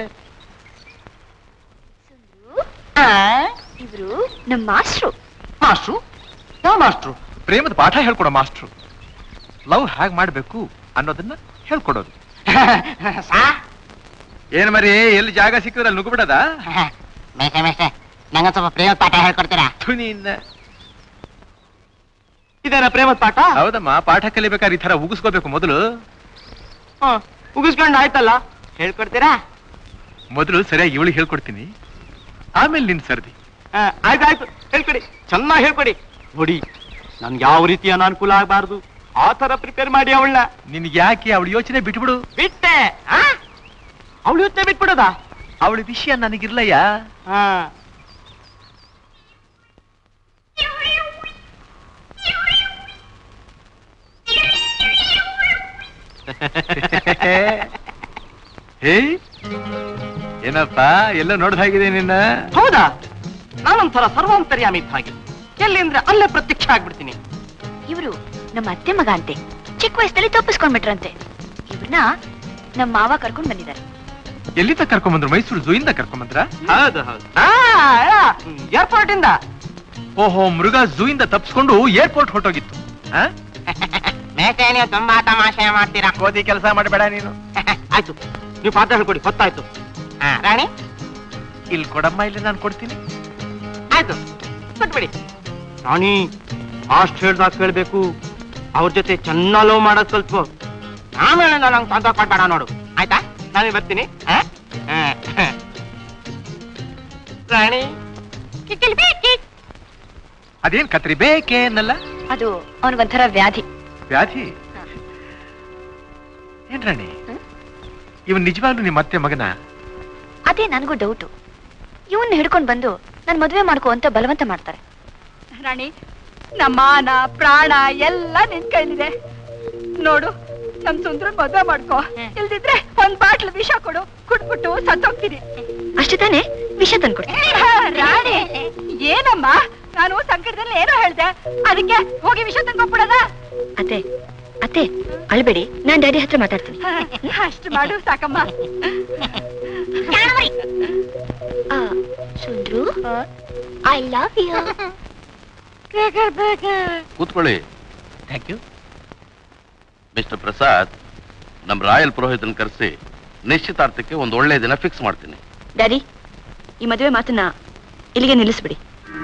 ಇವರು ನಮ್ಮ ಮಾಸ್ಟ್ರು ಮಾಸ್ಟ್ರು ಯಾವ ಮಾಸ್ಟ್ರು ಪ್ರೇಮದ ಪಾಠ ಹೇಳ್ಕೊಡೋ ಮಾಸ್ಟ್ರು ಲವ್ ಹೇಗ್ ಮಾಡ್ಬೇಕು ಅನ್ನೋದನ್ನ ಹೇಳ್ಕೊಡೋದು ಏನ್ ಮರಿ ಎಲ್ಲಿ ಜಾಗ ಸಿಕ್ಕಿದ್ರೆ ಅಲ್ಲಿ ನುಗ್ಬಿಡದ ಮೇಷೆ ಮೇಷೆ ನಂಗೆ ಸ್ವಲ್ಪ ಪ್ರೇಮ ಪಾಠ ಹೇಳ್ಕೊಡ್ತೀರಾ ತುನಿಯಿಂದ ಇದೇನ ಪ್ರೇಮದ ಪಾಠ ಹೌದಮ್ಮ ಪಾಠ ಕಲಿಬೇಕಾದ್ರೆ ಈ ತರ ಉಗಿಸ್ಕೋಬೇಕು ಮೊದಲು ಹ, ಉಗಿಸ್ಕೊಂಡು ಆಯ್ತಲ್ಲ ಹೇಳ್ಕೊಡ್ತೀರಾ ಮೊದಲು ಸರಿಯಾಗಿ ಇವಳಿಗೆ ಹೇಳ್ಕೊಡ್ತೀನಿ ಆಮೇಲೆ ನಿನ್ ಸರ್ದಿ ಹ, ಆಯ್ತಾಯ್ತು ಹೇಳ್ಕೊಡಿ ಚೆನ್ನಾಗಿ ಹೇಳ್ಕೊಡಿ ನೋಡಿ ನನ್ಗೆ ಯಾವ ರೀತಿ ಅನಾನುಕೂಲ ಆಗಬಾರ್ದು ಆ ತರ ಪ್ರಿಪೇರ್ ಮಾಡಿ ಅವಳನ್ನ ನಿನ್ಗೆ ಯಾಕೆ ಅವಳ ಯೋಚನೆ ಬಿಟ್ಬಿಡು ಬಿಟ್ಟೆ ಅವಳು ಯೋಚನೆ ಬಿಟ್ಬಿಡೋದಾ ಅವಳ ವಿಷಯ ನನಗಿರ್ಲಯ್ಯ ಹಾ ಹೇ ಏನಪ್ಪ ಎಲ್ಲ ನೋಡ್ದ ಹಾಗಿದೆ ನಿನ್ನ ಹೌದಾ ನಾನೊಂಥರ ಸರ್ವಾಂತರ್ಯಾಮಿ ಇದ್ದ ಹಾಗೆ ಎಲ್ಲಿ ಅಂದ್ರೆ ಅಲ್ಲೇ ಪ್ರತ್ಯಕ್ಷ ಆಗ್ಬಿಡ್ತೀನಿ ಇವರು ನಮ್ಮ ಅತ್ತೆ ಮಗ ಅಂತೆ ಚಿಕ್ಕ ವಯಸ್ಸಲ್ಲಿ ತಪ್ಪಿಸ್ಕೊಂಡ್ಬಿಟ್ರಂತೆ ಇವ್ರನ್ನ ನಮ್ಮ ಮಾವ ಕರ್ಕೊಂಡ್ ಬಂದಿದ್ದಾರೆ ಎಲ್ಲಿಂದ ಕರ್ಕೊಂಬಂದ್ರು ಮೈಸೂರು ಝೂಯಿಂದ ಕರ್ಕೊಂಬಂದ್ರ ಹೌದು ಹೌದು ಏರ್ಪೋರ್ಟ್ ಇಂದ ಓಹೋ ಮೃಗ ಝೂಯಿಂದ ತಪ್ಪಿಸ್ಕೊಂಡು ಏರ್ಪೋರ್ಟ್ ಹೊರಟೋಗಿತ್ತು ಮೇಷೆ ನೀವು ತುಂಬಾ ತಮಾಷೆ ಮಾಡ್ತೀರಾ ಕೋದಿ ಕೆಲಸ ಮಾಡಬೇಡ ನೀನು ಆಯ್ತು ನೀವು ಪಾಠ ಹೇಳ್ಕೊಡಿ ಹೊತ್ತಾಯ್ತು ಹಾ, ರಾಣಿ ಇಲ್ಲಿ ಕೊಡಮ್ಮ ಇಲ್ಲಿ ನಾನು ಕೊಡ್ತೀನಿ ಆಯ್ತು ಕೊಟ್ಬಿಡಿ ರಾಣಿ ಅಷ್ಟ್ ಹೇಳ್ದಾಗ ಕೇಳ್ಬೇಕು ಅವ್ರ ಜೊತೆ ಚೆನ್ನಾಗ್ ಲವ್ ಮಾಡೋದ್ ಸ್ವಲ್ಪ ಆಮೇಲೆ ನಂಗೆ ತೊಂದರೆ ಕೊಡ್ಬೇಡ ನೋಡು ಆಯ್ತಾ ನಾನು ಬರ್ತೀನಿ ಆ? ಆ, ಆ. ರಾಣಿ ಅದೇನ್ ಕತ್ರಿ ಬೇಕೇ ಅನ್ನಲ್ಲ ಅದು ಅವನಿಗೊಂಥರ ವ್ಯಾಧಿ ವ್ಯಾಧಿ ಏನ್ ರಾಣಿ ಇವನ್ ನಿಜವಾಗ್ಲೂ ನಿಮ್ಮ ಅತ್ತೆ ಮಗನ ಅದೇ ನನಗೂ ಡೌಟು ಇವನ್ನ ಹಿಡ್ಕೊಂಡು ಬಂದು ನನ್ ಮದುವೆ ಮಾಡ್ಕೋ ಅಂತ ಬಲವಂತ ಮಾಡ್ತಾರೆ ರಾಣಿ ನಮ್ಮ ಮಾನ ಪ್ರಾಣ ಎಲ್ಲ ನಿನ್ ಕೈಲಿದೆ ನೋಡು ನಮ್ ಸುಂದ್ರ ಮದ್ವೆ ಮಾಡ್ಕೋ ಇಲ್ದಿದ್ರೆ ಒಂದ್ ಬಾಟ್ಲ್ ವಿಷ ಕೊಡು ಕುಡ್ಬಿಟ್ಟು ಸತ್ತೋಗ್ತೀನಿ ಅಷ್ಟೇ ತಾನೇ ವಿಷ ತಂದ್ಕೊಡಿ ರಾಣಿ ಏನಮ್ಮ ನಾನು ಸಂಕಟದಲ್ಲಿ ಏನೋ ಹೇಳ್ದೆ ಅದಕ್ಕೆ ಹೋಗಿ ವಿಷ ತಂದ್ಕೊಬಿಡದ ಅತ್ತೆ ಅತ್ತೆ ಅಳ್ಬೇಡಿ ನಾನ್ ಡ್ಯಾಡಿ ಹತ್ರ ಮಾತಾಡ್ತೀನಿ ಅಷ್ಟು ಮಾಡು ಸಾಕಮ್ಮ ಸುಂದ್ರು ಐ ಲವ್ ಯು ಕೂತ್ಕೊಳ್ಳಿ ಥ್ಯಾಂಕ್ ಯು ಮಿಸ್ಟರ್ ಪ್ರಸಾದ್ ನಮ್ಮ ರಾಯಲ್ ಪುರೋಹಿತನ ಕರೆಸಿ ನಿಶ್ಚಿತಾರ್ಥಕ್ಕೆ ಒಂದು ಒಳ್ಳೆ ದಿನ ಫಿಕ್ಸ್ ಮಾಡ್ತೀನಿ ಡ್ಯಾಡಿ ಈ ಮದುವೆ ಮಾತನ್ನ ಇಲ್ಲಿಗೆ ನಿಲ್ಲಿಸ್ಬಿಡಿ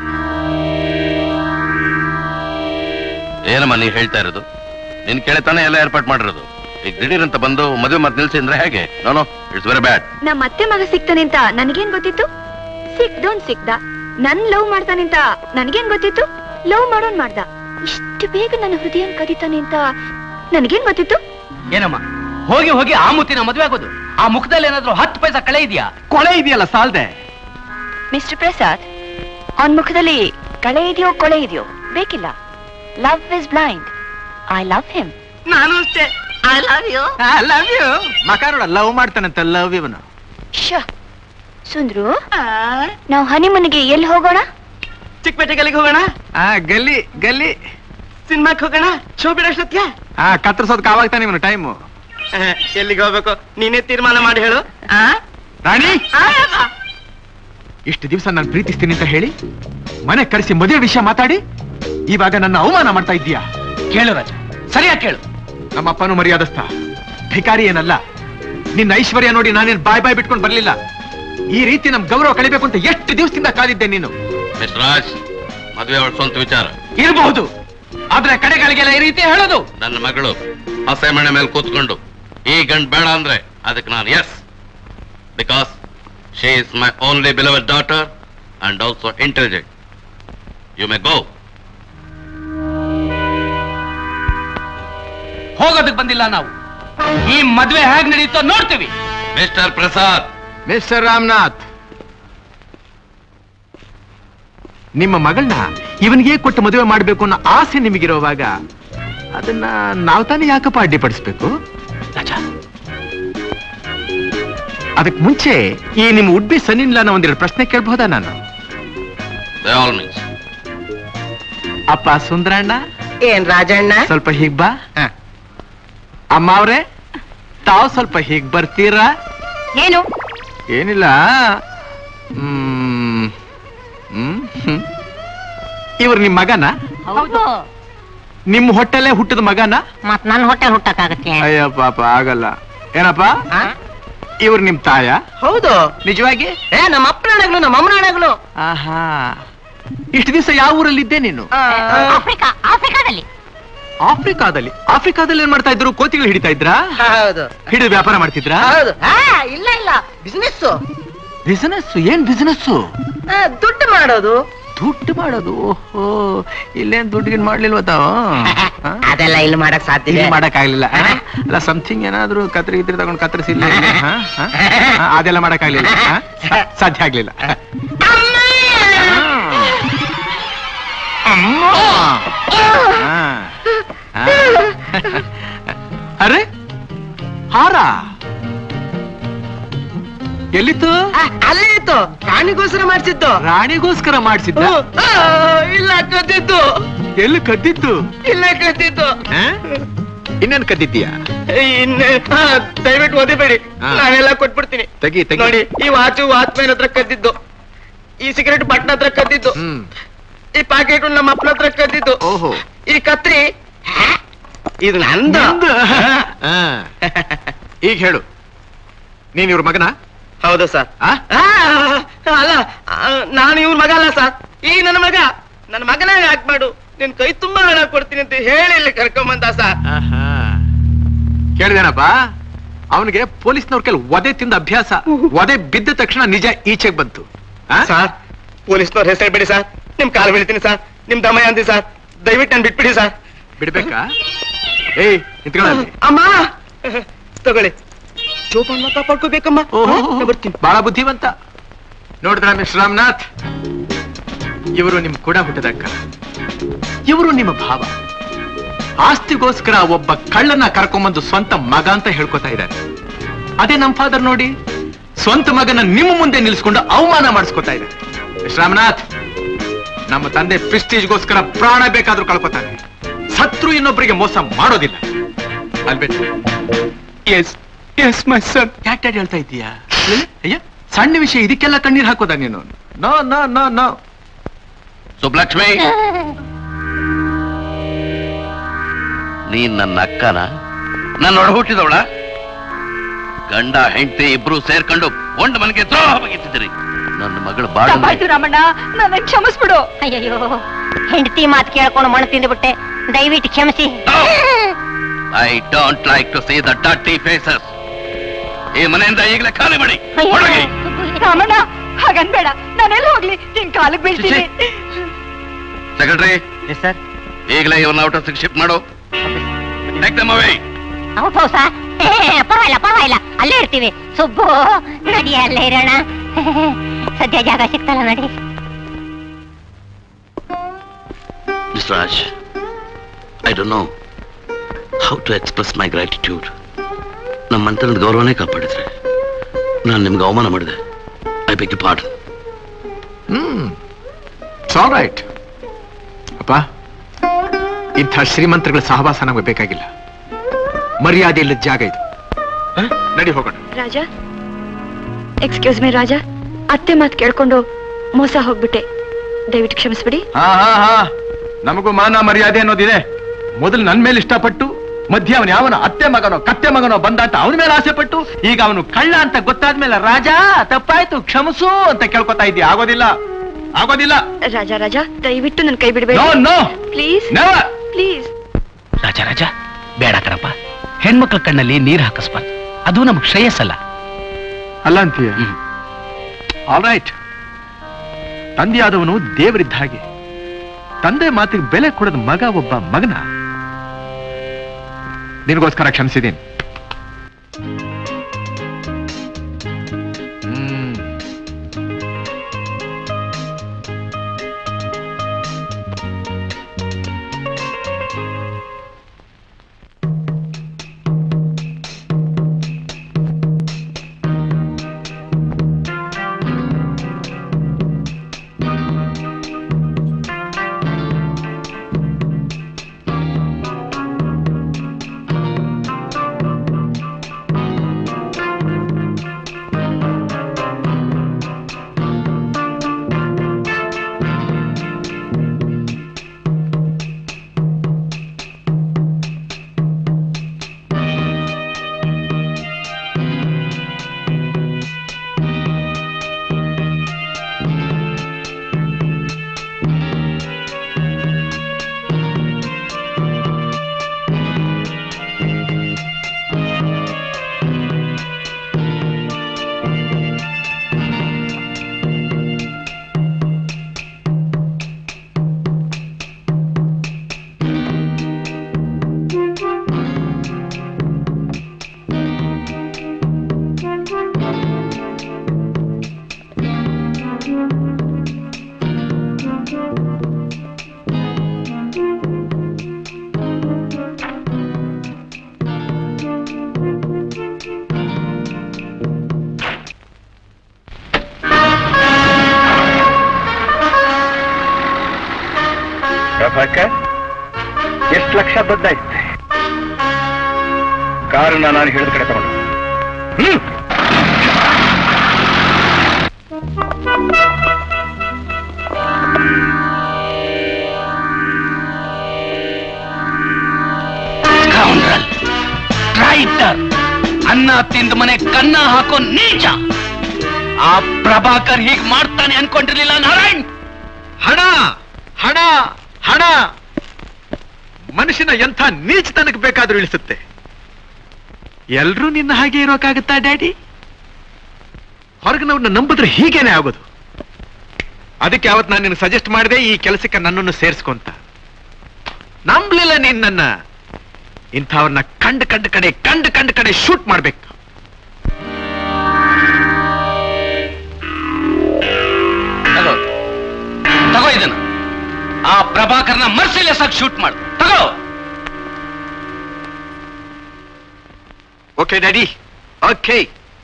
ಏನಮ್ಮ ನೀವು ಹೇಳ್ತಾ ಇರೋದು ನಿನ್ ಕೇಳ್ತಾನೆ ಎಲ್ಲ ಏರ್ಪಾಟ್ ಮಾಡಿರೋದು ಈಗ ದಿಢೀರ್ ಅಂತ ಬಂದು ಮದುವೆ ಮಾತು ನಿಲ್ಸಿ ಅಂದ್ರೆ ಹೇಗೆ ನೋನೋ ಇಟ್ಸ್ ವೆರಿ ಬ್ಯಾಡ್ ನಮ್ಮ ಅತ್ತೆ ಮಗ ಸಿಗ್ತಾನೆ ಅಂತ ನನಗೇನ್ ಗೊತ್ತಿತ್ತು ಸಿಕ್ದೋನ್ ಸಿಕ್ದ ನನ್ ಲವ್ ಮಾಡ್ತಾನೆ ಅಂತ ನನಗೇನ್ ಗೊತ್ತಿತ್ತು ಲವ್ ಮಾಡೋನ್ ಮಾಡ್ದ ಇಷ್ಟು ಬೇಗ ನನ್ನ ಹೃದಯ ಕದೀತಾನೆ ಅಂತ ನನಗೇನ್ ಗೊತ್ತಿತ್ತು ಏನಮ್ಮ ಹೋಗಿ ಹೋಗಿ ಆ ಮುತ್ತಿನ ಮದುವೆ ಆಗೋದು ಆ ಮುಖದಲ್ಲಿ ಏನಾದ್ರೂ ಹತ್ತು ಪೈಸಾ ಕಳೆ ಇದೆಯಾ ಕೊಳೆ ಇದೆಯಲ್ಲ ಸಾಲ್ದೆ ಮಿಸ್ಟರ್ ಪ್ರಸಾದ್ ಅವನ್ ಮುಖದಲ್ಲಿ ಕಳೆ ಇದೆಯೋ ಕೊಳೆ ಇದೆಯೋ ಬೇಕಿಲ್ಲ love is blind I love him ನಾನು ಅಷ್ಟೇ I love you love you ಮಕ ನೋಡ ಲವ್ ಮಾಡ್ತಾನಂತ ಲವ್ ಇವನು ಶ ಸುಂದ್ರು ನಾವು ಹನಿಮನಿಗೆ ಎಲ್ಲಿ ಹೋಗೋಣ ಚಿಕ್ಕಪೇಟೆ ಗಲ್ಲಿಗೆ ಹೋಗೋಣ ಆ ಗಲ್ಲಿ ಗಲ್ಲಿ ಸಿನಿಮಾಕ್ ಹೋಗೋಣ ಶೋ ಬಿಡೋಷ್ಟೊತ್ತಿಗೆ ಆ ಕತ್ತರಿಸೋದಕ್ಕೆ ಆವಾಗ ತಾನೆ ಇವನು ಟೈಮು ಎಲ್ಲಿಗೆ ಹೋಗ್ಬೇಕು ನೀನೇ ತೀರ್ಮಾನ ಮಾಡಿ ಹೇಳು ಆ? ರಾಣಿ ಆ, ಯವ್ವ. ಇಷ್ಟು ದಿವಸ ನಾನು ಪ್ರೀತಿಸ್ತೀನಿ ಅಂತ ಹೇಳಿ ಮನೆ ಕರೆಸಿ ಮದುವೆ ವಿಷಯ ಮಾತಾಡಿ ಇವಾಗ ನನ್ನ ಅವಮಾನ ಮಾಡ್ತಾ ಇದ್ದೀಯಾ ಕೇಳು ರಾಜ ಸರಿಯಾಗಿ ಕೇಳು ನಮ್ಮಪ್ಪನು ಮರ್ಯಾದಸ್ಥ ಭಿಕಾರಿ ಏನಲ್ಲ ನಿನ್ನ ಐಶ್ವರ್ಯ ನೋಡಿ ನಾನೇನ್ ಬಾಯ್ ಬಾಯ್ ಬಿಟ್ಕೊಂಡು ಬರ್ಲಿಲ್ಲ ಈ ರೀತಿ ನಮ್ ಗೌರವ ಕಳಿಬೇಕು ಅಂತ ಎಷ್ಟು ದಿವಸದಿಂದ ಕಾದಿದ್ದೆ ನೀನು ಮಿಸ್ಟರ್ ರಾಜ್ ಮದುವೆ ಅವಳ ಸ್ವಂತ ವಿಚಾರ ಇರಬಹುದು ಆದ್ರೆ ಕಡೆಗಳಿಗೆಲ್ಲ ಈ ರೀತಿ ಹೇಳೋದು ನನ್ನ ಮಗಳು ಹಸೆ ಮಣೆ ಮೇಲೆ ಕೂತ್ಕೊಂಡು ಈ ಗಂಡ್ ಬೇಡ ಅಂದ್ರೆ ಅದಕ್ಕೆ ನಾನು yes because she is my only beloved daughter and also intelligent you may go ಹೋಗೋದಕ್ಕೆ ಬಂದಿಲ್ಲ ನಾವು ಈ ಮದ್ವೆ ಹೇಗ್ ನಡೆಯುತ್ತೋ ನೋಡ್ತೀವಿ ಮಿಸ್ಟರ್ ಪ್ರಸಾದ್ ಮಿಸ್ಟರ್ ರಾಮನಾಥ್ ನಿಮ್ಮ ಮಗಳನ್ನ ಇವನಿಗೆ ಕೊಟ್ಟು ಮದುವೆ ಮಾಡಬೇಕು ಅನ್ನೋ ಆಸೆ ನಿಮಗಿರುವಾಗ ಅದನ್ನ ನಾವು ತಾನೇ ಯಾಕಪ್ಪ ಅಡ್ಡಿಪಡಿಸ್ಬೇಕು ಅದಕ್ಕೆ ಮುಂಚೆ ಈ ನಿಮ್ಮ ಉಡ್ಬಿ ಸನ್ನಿನ್ಲಾನ ಒಂದೆರಡು ಪ್ರಶ್ನೆ ಕೇಳಬಹುದಾ ನಾನು ಆಲ್ ಮೀನ್ಸ್ ಅಪ್ಪ ಸುಂದರಣ್ಣ ಏನ್ ರಾಜಣ್ಣ ಸ್ವಲ್ಪ ಹೀಗ್ ಬಾ ಅಮ್ಮ ಅವ್ರೆ ತಾವ್ ಸ್ವಲ್ಪ ಹೀಗ್ ಬರ್ತೀರಾ ಏನು ಏನಿಲ್ಲ ಹ್ಮ್ ಹ್ಮ್ ಹ್ಮ್. ಇವ್ರು ನಿಮ್ ಮಗನ ಹೌದು ನಿಮ್ ಹೊಟ್ಟೆಲೆ ಹುಟ್ಟಿದ ಮಗನ ಮತ್ ನನ್ ಹೊಟ್ಟೆ ಹುಟ್ಟಕ್ಕಾಗತ್ತೆ ಅಯ್ಯ ಪಾಪ ಆಗಲ್ಲ ಏನಪ್ಪ ಇವ್ರು ನಿಮ್ ತಾಯ ಹೌದು ನಿಜವಾಗಿ ಏ ನಮ್ಮ ಅಪ್ಪನಾಡಗಳು ನಮ್ಮ ಅಮ್ಮನಾಡಗಳು ಆಹಾ ಇಷ್ಟು ದಿವಸ ಯಾವ ಊರಲ್ಲಿದ್ದೆ ನೀನು ಆಫ್ರಿಕಾ ಆಫ್ರಿಕಾದಲ್ಲಿ ಆಫ್ರಿಕಾದಲ್ಲಿ ಆಫ್ರಿಕಾದಲ್ಲಿ ಏನ್ ಮಾಡ್ತಾ ಇದ್ರು ಕೋತಿಗಳು ಹಿಡಿತಾ ಇದ್ರಾ ಹೌದು ಹಿಡಿದು ವ್ಯಾಪಾರ ಮಾಡ್ತಿದ್ರಾ ಹೌದು ಆ, ಇಲ್ಲ ಇಲ್ಲ ಬಿಸ್ನೆಸ್ ಬಿಸಿನೆಸ್ ಏನ್ ಬಿಸಿನೆಸ್ ದುಡ್ಡು ಮಾಡೋದು ದುಡ್ಡು ಮಾಡೋದು ಓಹೋ ಇಲ್ಲೇನ್ ದುಡ್ಡಿಗೆ ಮಾಡ್ಲಿಲ್ವ ತಾವು ಅದೆಲ್ಲ ಇಲ್ಲಿ ಮಾಡಕ್ ಸಾಧ್ಯ ಇಲ್ಲಿ ಮಾಡಕ್ ಆಗ್ಲಿಲ್ಲ ಅಲ್ಲ ಸಮಥಿಂಗ್ ಏನಾದ್ರೂ ಕತ್ರಿ ಗಿತ್ರಿ ತಗೊಂಡ್ ಕತ್ತರಿಸಿಲ್ಲ ಅದೆಲ್ಲ ಮಾಡಕ್ ಆಗ್ಲಿಲ್ಲ ಹಾ? ಸಾ- ಸಾಧ್ಯ ಆಗ್ಲಿಲ್ಲ ಅಮ್ಮ. ಹಾ. ಹಾ. ಅರೆ ಹಾರ ಎಲ್ಲಿತ್ತು ಅಲ್ಲೇ ಇತ್ತು ರಾಣಿಗೋಸ್ಕರ ಮಾಡ್ಸಿದ್ದು ರಾಣಿಗೋಸ್ಕರ ಮಾಡಿಸಿದ್ದ ಆ, ಇಲ್ಲ ಕದ್ದಿದ್ದು ಎಲ್ಲಿ ಕದ್ದಿತ್ತು ಇಲ್ಲ ಕದ್ದಿದ್ದು ಹಾ? ಇನ್ನೇನ್ ಕದ್ದಿದ್ದೀಯಾ ಇನ್ನು ಆ, ದಯವಿಟ್ಟು ಓದಿಬೇಡಿ ಹಾ. ನಾನೆಲ್ಲ ಕೊಟ್ಬಿಡ್ತೀನಿ ತೆಗಿ ತೆಗಿ ನೋಡಿ ಈ ವಾಚು ವಾಚ್ಮ್ಯಾನ್ ಹತ್ರ ಕದ್ದಿದ್ದು ಈ ಸಿಗರೆಟ್ ಬಟ್ನ ಹತ್ರ ಕದ್ದಿದ್ದು ಹ್ಮ್ ಈ ಪ್ಯಾಕೆಟ್ ನಮ್ಮ ಅಪ್ಪನ ಹತ್ರ ಕದ್ದಿದ್ದು ಓಹೋ ಈ ಕತ್ರಿ ಇದು ನಂದು ನಿಂದು? ಹಾ. ಈಗ ಹೇಳು ನೀನ್ ಇವ್ರ ಮಗನ ಹೌದು ಸರ್ ಆ? ಅಲ್ಲ ಆ, ನಾನು ಇವ್ರ ಮಗ ಅಲ್ಲ ಸರ್ ಈ ನನ್ನ ಮಗ ನನ್ನ ಮಗನಾಗ ಹಾಕ್ಬೇಡು ನಿನ್ ಕೈ ತುಂಬಾ ಹಣ ಕೊಡ್ತೀನಿ ಅಂತ ಹೇಳಿ ಇಲ್ಲಿ ಕರ್ಕೊಂಬಂದ ಸರ್ ಆಹಾ. ಕೇಳಿದೇನಪ್ಪ ಅವನಿಗೆ ಪೊಲೀಸ್ನವ್ರ ಕೆಲ ಒದೆ ತಿಂದ ಅಭ್ಯಾಸ ಒದೆ ಬಿದ್ದ ತಕ್ಷಣ ನಿಜ ಈಚೆಗೆ ಬಂತು ಸರ್ ಪೊಲೀಸ್ನವ್ರ ಹೆಸರು ಬಿಡಿ ಸರ್ ನಿಮ್ ಕಾಲು ಬೀಳ್ತೀನಿ ಸರ್ ನಿಮ್ ದಮಯ ಅಂದಿ ಸರ್ ದಯವಿಟ್ಟು ನನ್ ಬಿಟ್ಬಿಡಿ ಸರ್ ಬಿಡ್ಬೇಕಾ ಏಯ್ ನಿಂತ್ಕೊಳ್ಳಿ ಅಮ್ಮ ತಗೊಳ್ಳಿ ಜೋಪಾನ ಕಾಪಾಡ್ಕೋಬೇಕಮ್ಮ ಬರ್ತೀನಿ ಬಹಳ ಬುದ್ಧಿವಂತ ನೋಡಿದ್ರ ಮಿಸ್ ರಾಮನಾಥ್ ಇವರು ನಿಮ್ ಕೂಡ ಹುಟ್ಟದಕ್ಕ ಇವರು ನಿಮ್ಮ ಭಾವ ಆಸ್ತಿಗೋಸ್ಕರ ಒಬ್ಬ ಕಳ್ಳನ್ನ ಕರ್ಕೊಂಬಂದು ಸ್ವಂತ ಮಗ ಅಂತ ಹೇಳ್ಕೊತಾ ಇದ್ದಾರೆ ಅದೇ ನಮ್ ಫಾದರ್ ನೋಡಿ ಸ್ವಂತ ಮಗನ ನಿಮ್ಮ ಮುಂದೆ ನಿಲ್ಸ್ಕೊಂಡು ಅವಮಾನ ಮಾಡಿಸ್ಕೊತಾ ಇದ್ದಾರೆ ಮಿಸ್ ರಾಮನಾಥ್ ನಮ್ಮ ತಂದೆ ಪ್ರಿಸ್ಟೀಜ್ಗೋಸ್ಕರ ಪ್ರಾಣ ಬೇಕಾದ್ರೂ ಕಳ್ಕೊತಾನೆ ಸತ್ರು ಇನ್ನೊಬ್ಬರಿಗೆ ಮೋಸ ಮಾಡೋದಿಲ್ಲ ಅಲ್ಬೇಟ್ಟು ಎಸ್ ಎಸ್ ಮೈ ಸನ್ ಯಾಕೆ ಹೇಳ್ತಾ ಇದ್ದೀಯಾ ಅಯ್ಯ ಸಣ್ಣ ವಿಷಯ ಇದಕ್ಕೆಲ್ಲ ಕಣ್ಣೀರ್ ಹಾಕೋದ ನೀನು no no no no Subbulakshmi ನೀನ್ ನನ್ನ ಅಕ್ಕನ ನನ್ನ ಒಡಹುಟ್ಟಿದವಳ ಗಂಡ ಹೆಂಡತಿ ಇಬ್ರು ಸೇರ್ಕೊಂಡು ಒಂಡ್ ಮನೆಗೆ ದ್ರೋಹ ಬಗೆತಿದ್ದೀರಿ ನನ್ನ ಮಗಳು ಬಾಳ ತಪ್ಪಾಯ್ತು ರಾಮಣ್ಣ ನನ್ನ ಕ್ಷಮಿಸ್ಬಿಡು ಅಯ್ಯಯ್ಯೋ ಹೆಂಡತಿ ಮಾತು ಕೇಳ್ಕೊಂಡು ಮಣ್ಣು ತಿಂದ್ಬಿಟ್ಟೆ ದಯವಿಟ್ಟು ಕ್ಷಮಿಸಿ I don't like to see the dirty faces ಈ ಮನೆಯಿಂದ ಈಗಲೇ ಖಾಲಿ ಮಾಡಿ ಹೊರಗೆ ರಾಮಣ್ಣ ಹಾಗನ್ಬೇಡ ನಾನೆಲ್ಲ ಹೋಗ್ಲಿ ನಿನ್ ಕಾಲಿಗೆ ಬೀಳ್ತೀನಿ ಸೆಕ್ರೆಟರಿ ಸರ್ ಈಗಲೇ ಇವನ್ನ ಔಟ್ ಆಫ್ ಶಿಫ್ಟ್ ಮಾಡು ಟೇಕ್ ದಮ್ ಅವೇ ಹೌದು ಹೌಸ ಪರವಾಗಿಲ್ಲ ಪರವಾಗಿಲ್ಲ ಅಲ್ಲೇ ಇರ್ತೀವಿ ಸುಬ್ಬು ನಡಿ ಅಲ್ಲೇ ಇರೋಣ ಸದ್ಯ ಜಾಗ ಸಿಗ್ತಲ್ಲ ನಡಿ Miss Raj, I don't know how to express my gratitude. ನಮ್ಮ ಮಂತ್ರದ ಗೌರವನೇ ಕಾಪಾಡಿದ್ರೆ ನಾನು ನಿಮ್ಗೆ ಅವಮಾನ ಮಾಡಿದೆ I beg you pardon hmm all right ಅಪ್ಪ ಇಂಥ ಶ್ರೀಮಂತರುಗಳ ಸಹವಾಸ ನಮಗೆ ಬೇಕಾಗಿಲ್ಲ ಮರ್ಯಾದೆ ಇಲ್ಲದ ಜಾಗ ಇದು ಹ? ನಡಿ ಹೋಗೋಣ ರಾಜ ಎಕ್ಸ್ಕ್ಯೂಸ್ ಮೀ ರಾಜ ಅತ್ತೆ ಮಾತು ಕೇಳ್ಕೊಂಡು ಮೋಸ ಹೋಗ್ಬಿಟ್ಟೆ ದಯವಿಟ್ಟು ಕ್ಷಮಿಸ್ಬಿಡಿ ಹಾ ಹಾ ಹಾ ನಮಗೂ ಮಾನ ಮರ್ಯಾದೆ ಅನ್ನೋದಿದೆ ಮೊದಲು ನನ್ ಮೇಲೆ ಇಷ್ಟಪಟ್ಟು ಮಧ್ಯ ಅವನ ಯಾವನ ಅತ್ತೆ ಮಗನೋ ಕತ್ತೆ ಮಗನೋ ಬಂದ ಅಂತ ಅವನ ಮೇಲೆ ಆಸೆ ಪಟ್ಟು ಈಗ ಅವನು ಕಳ್ಳ ಅಂತ ಗೊತ್ತಾದ್ಮೇಲೆ ರಾಜ ತಪ್ಪಾಯ್ತು ಕ್ಷಮಿಸು ಅಂತ ಕೇಳ್ಕೊತಾ ಇದ್ದೀಯ ಆಗೋದಿಲ್ಲ ಆಗೋದಿಲ್ಲ ರಾಜ ರಾಜ ದಯವಿಟ್ಟು ನನ್ನ ಕೈ ಬಿಡಬೇಡಿ No, no. Please Never. Please Raja Raja ಬೇಡ ಕಣಪ್ಪ ಹೆಣ್ಮಕ್ಳ ಕಣ್ಣಲ್ಲಿ ನೀರ್ ಹಾಕಿಸ್ಬಾರ್ದು ಅದು ನಮ್ಗೆ ಶ್ರೇಯಸ್ಸಲ್ಲ ಅಲ್ಲ ಅಂತೀಯ ಆಲ್ ರೈಟ್ ತಂದೆಯಾದವನು ದೇವರಿದ್ದ ಹಾಗೆ ತಂದೆ ಮಾತಿಗೆ ಬೆಲೆ ಕೊಡದ ಮಗ ಒಬ್ಬ ಮಗನ ನಿನಗೋಸ್ಕರ ಕ್ಷಮಿಸಿದ್ದೀನಿ ಹ್ಮ್ ಪ್ರಭಾಕರ್ ಎಷ್ಟು ಲಕ್ಷ ಬದ್ದಾಯ್ತು ಕಾರನ್ನ ನಾನು ಹೇಳಿದ ಕಡೆ ತಗೊಂಡು ಹ್ಮ್ ಟ್ರೈಟರ್ ಅನ್ನ ತಿಂದ ಮನೆ ಕನ್ನ ಹಾಕೋ ನೀಚ ಆ ಪ್ರಭಾಕರ್ ಹೀಗ್ ಮಾಡ್ತಾನೆ ಅನ್ಕೊಂಡಿರ್ಲಿಲ್ಲ ನಾರಾಯಣ್ ಹಣ ಹಣ ಹಣ ಮನುಷ್ಯನ ಎಂಥ ನೀಚತನಕ್ಕೆ ಬೇಕಾದ್ರೂ ಇಳಿಸುತ್ತೆ ಎಲ್ರೂ ನಿನ್ನ ಹಾಗೆ ಇರೋಕ್ಕಾಗತ್ತಾ ಡ್ಯಾಡಿ ಹೊರಗಿನವ್ರನ್ನ ನಂಬಿದ್ರೆ ಹೀಗೇನೆ ಆಗೋದು ಅದಕ್ಕೆ ಅವತ್ತು ನಾನು ನಿನಗೆ ಸಜೆಸ್ಟ್ ಮಾಡಿದೆ ಈ ಕೆಲಸಕ್ಕೆ ನನ್ನನ್ನು ಸೇರಿಸ್ಕೊಂತ ನಂಬ್ಲಿಲ್ಲ ನೀನ್ ನನ್ನ ಇಂಥವ್ರನ್ನ ಕಂಡ್ ಕಂಡ್ ಕಡೆ ಕಂಡ್ ಕಂಡ್ ಕಡೆ ಶೂಟ್ ಮಾಡ್ಬೇಕು ತಗೋ ತಗೋ ಇದನ್ನ ಆ ಪ್ರಭಾಕರ್ನ ಮರ್ಸಿಲೆಸ್ ಆಗಿ ಶೂಟ್ ಮಾಡು ತಗೋ ಓಕೆ ಡ್ಯಾಡಿ ಓಕೆ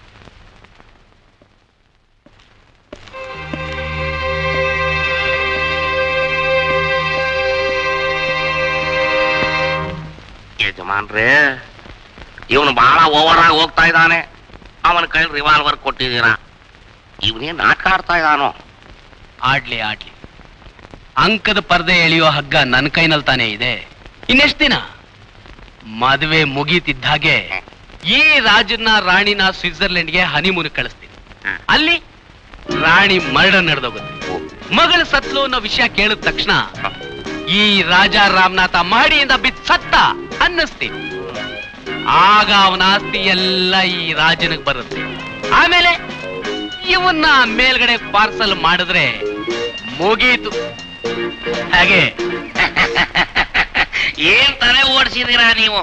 ಯಜಮಾನ್ರೇ ಇವನು ಬಹಳ ಓವರ್ ಆಗಿ ಹೋಗ್ತಾ ಇದ್ದಾನೆ ಅವನ ಕೈಲಿ ರಿವಾಲ್ವರ್ ಕೊಟ್ಟಿದ್ದೀರಾ ಇವನೇ ನಾಟಕ ಆಡ್ತಾ ಇದ್ದಾನೋ ಆಡ್ಲಿ ಆಡ್ಲಿ ಅಂಕದ ಪರ್ದೆ ಎಳೆಯೋ ಹಗ್ಗ ನನ್ನ ಕೈನಲ್ಲಿ ತಾನೇ ಇದೆ ಇನ್ನೆಷ್ಟು ದಿನ ಮದುವೆ ಮುಗೀತಿದ್ದ ಹಾಗೆ ಈ ರಾಜನ ರಾಣಿನ ಸ್ವಿಟ್ಜರ್ಲೆಂಡ್ಗೆ ಹನಿಮೂನ್ ಕಳಿಸ್ತೀನಿ ಅಲ್ಲಿ ರಾಣಿ ಮರ್ಡರ್ ನಡೆದೋಗುತ್ತೆ ಮಗಳ ಸತ್ಲು ಅನ್ನೋ ವಿಷಯ ಕೇಳಿದ ತಕ್ಷಣ ಈ ರಾಜ ರಾಮನಾಥ ಮಾಡಿಯಿಂದ ಬಿದ್ದು ಸತ್ತ ಅನ್ನಿಸ್ತೀನಿ ಆಗ ಅವನ ಆಸ್ತಿ ಎಲ್ಲ ಈ ರಾಜನಿಗೆ ಬರುತ್ತೆ ಆಮೇಲೆ ಇವನ್ನ ಮೇಲ್ಗಡೆ ಪಾರ್ಸಲ್ ಮಾಡಿದ್ರೆ ಮುಗೀತು ಹಾಗೆ ಏನ್ ತಲೆ ಓಡಿಸಿದೀರಾ ನೀವು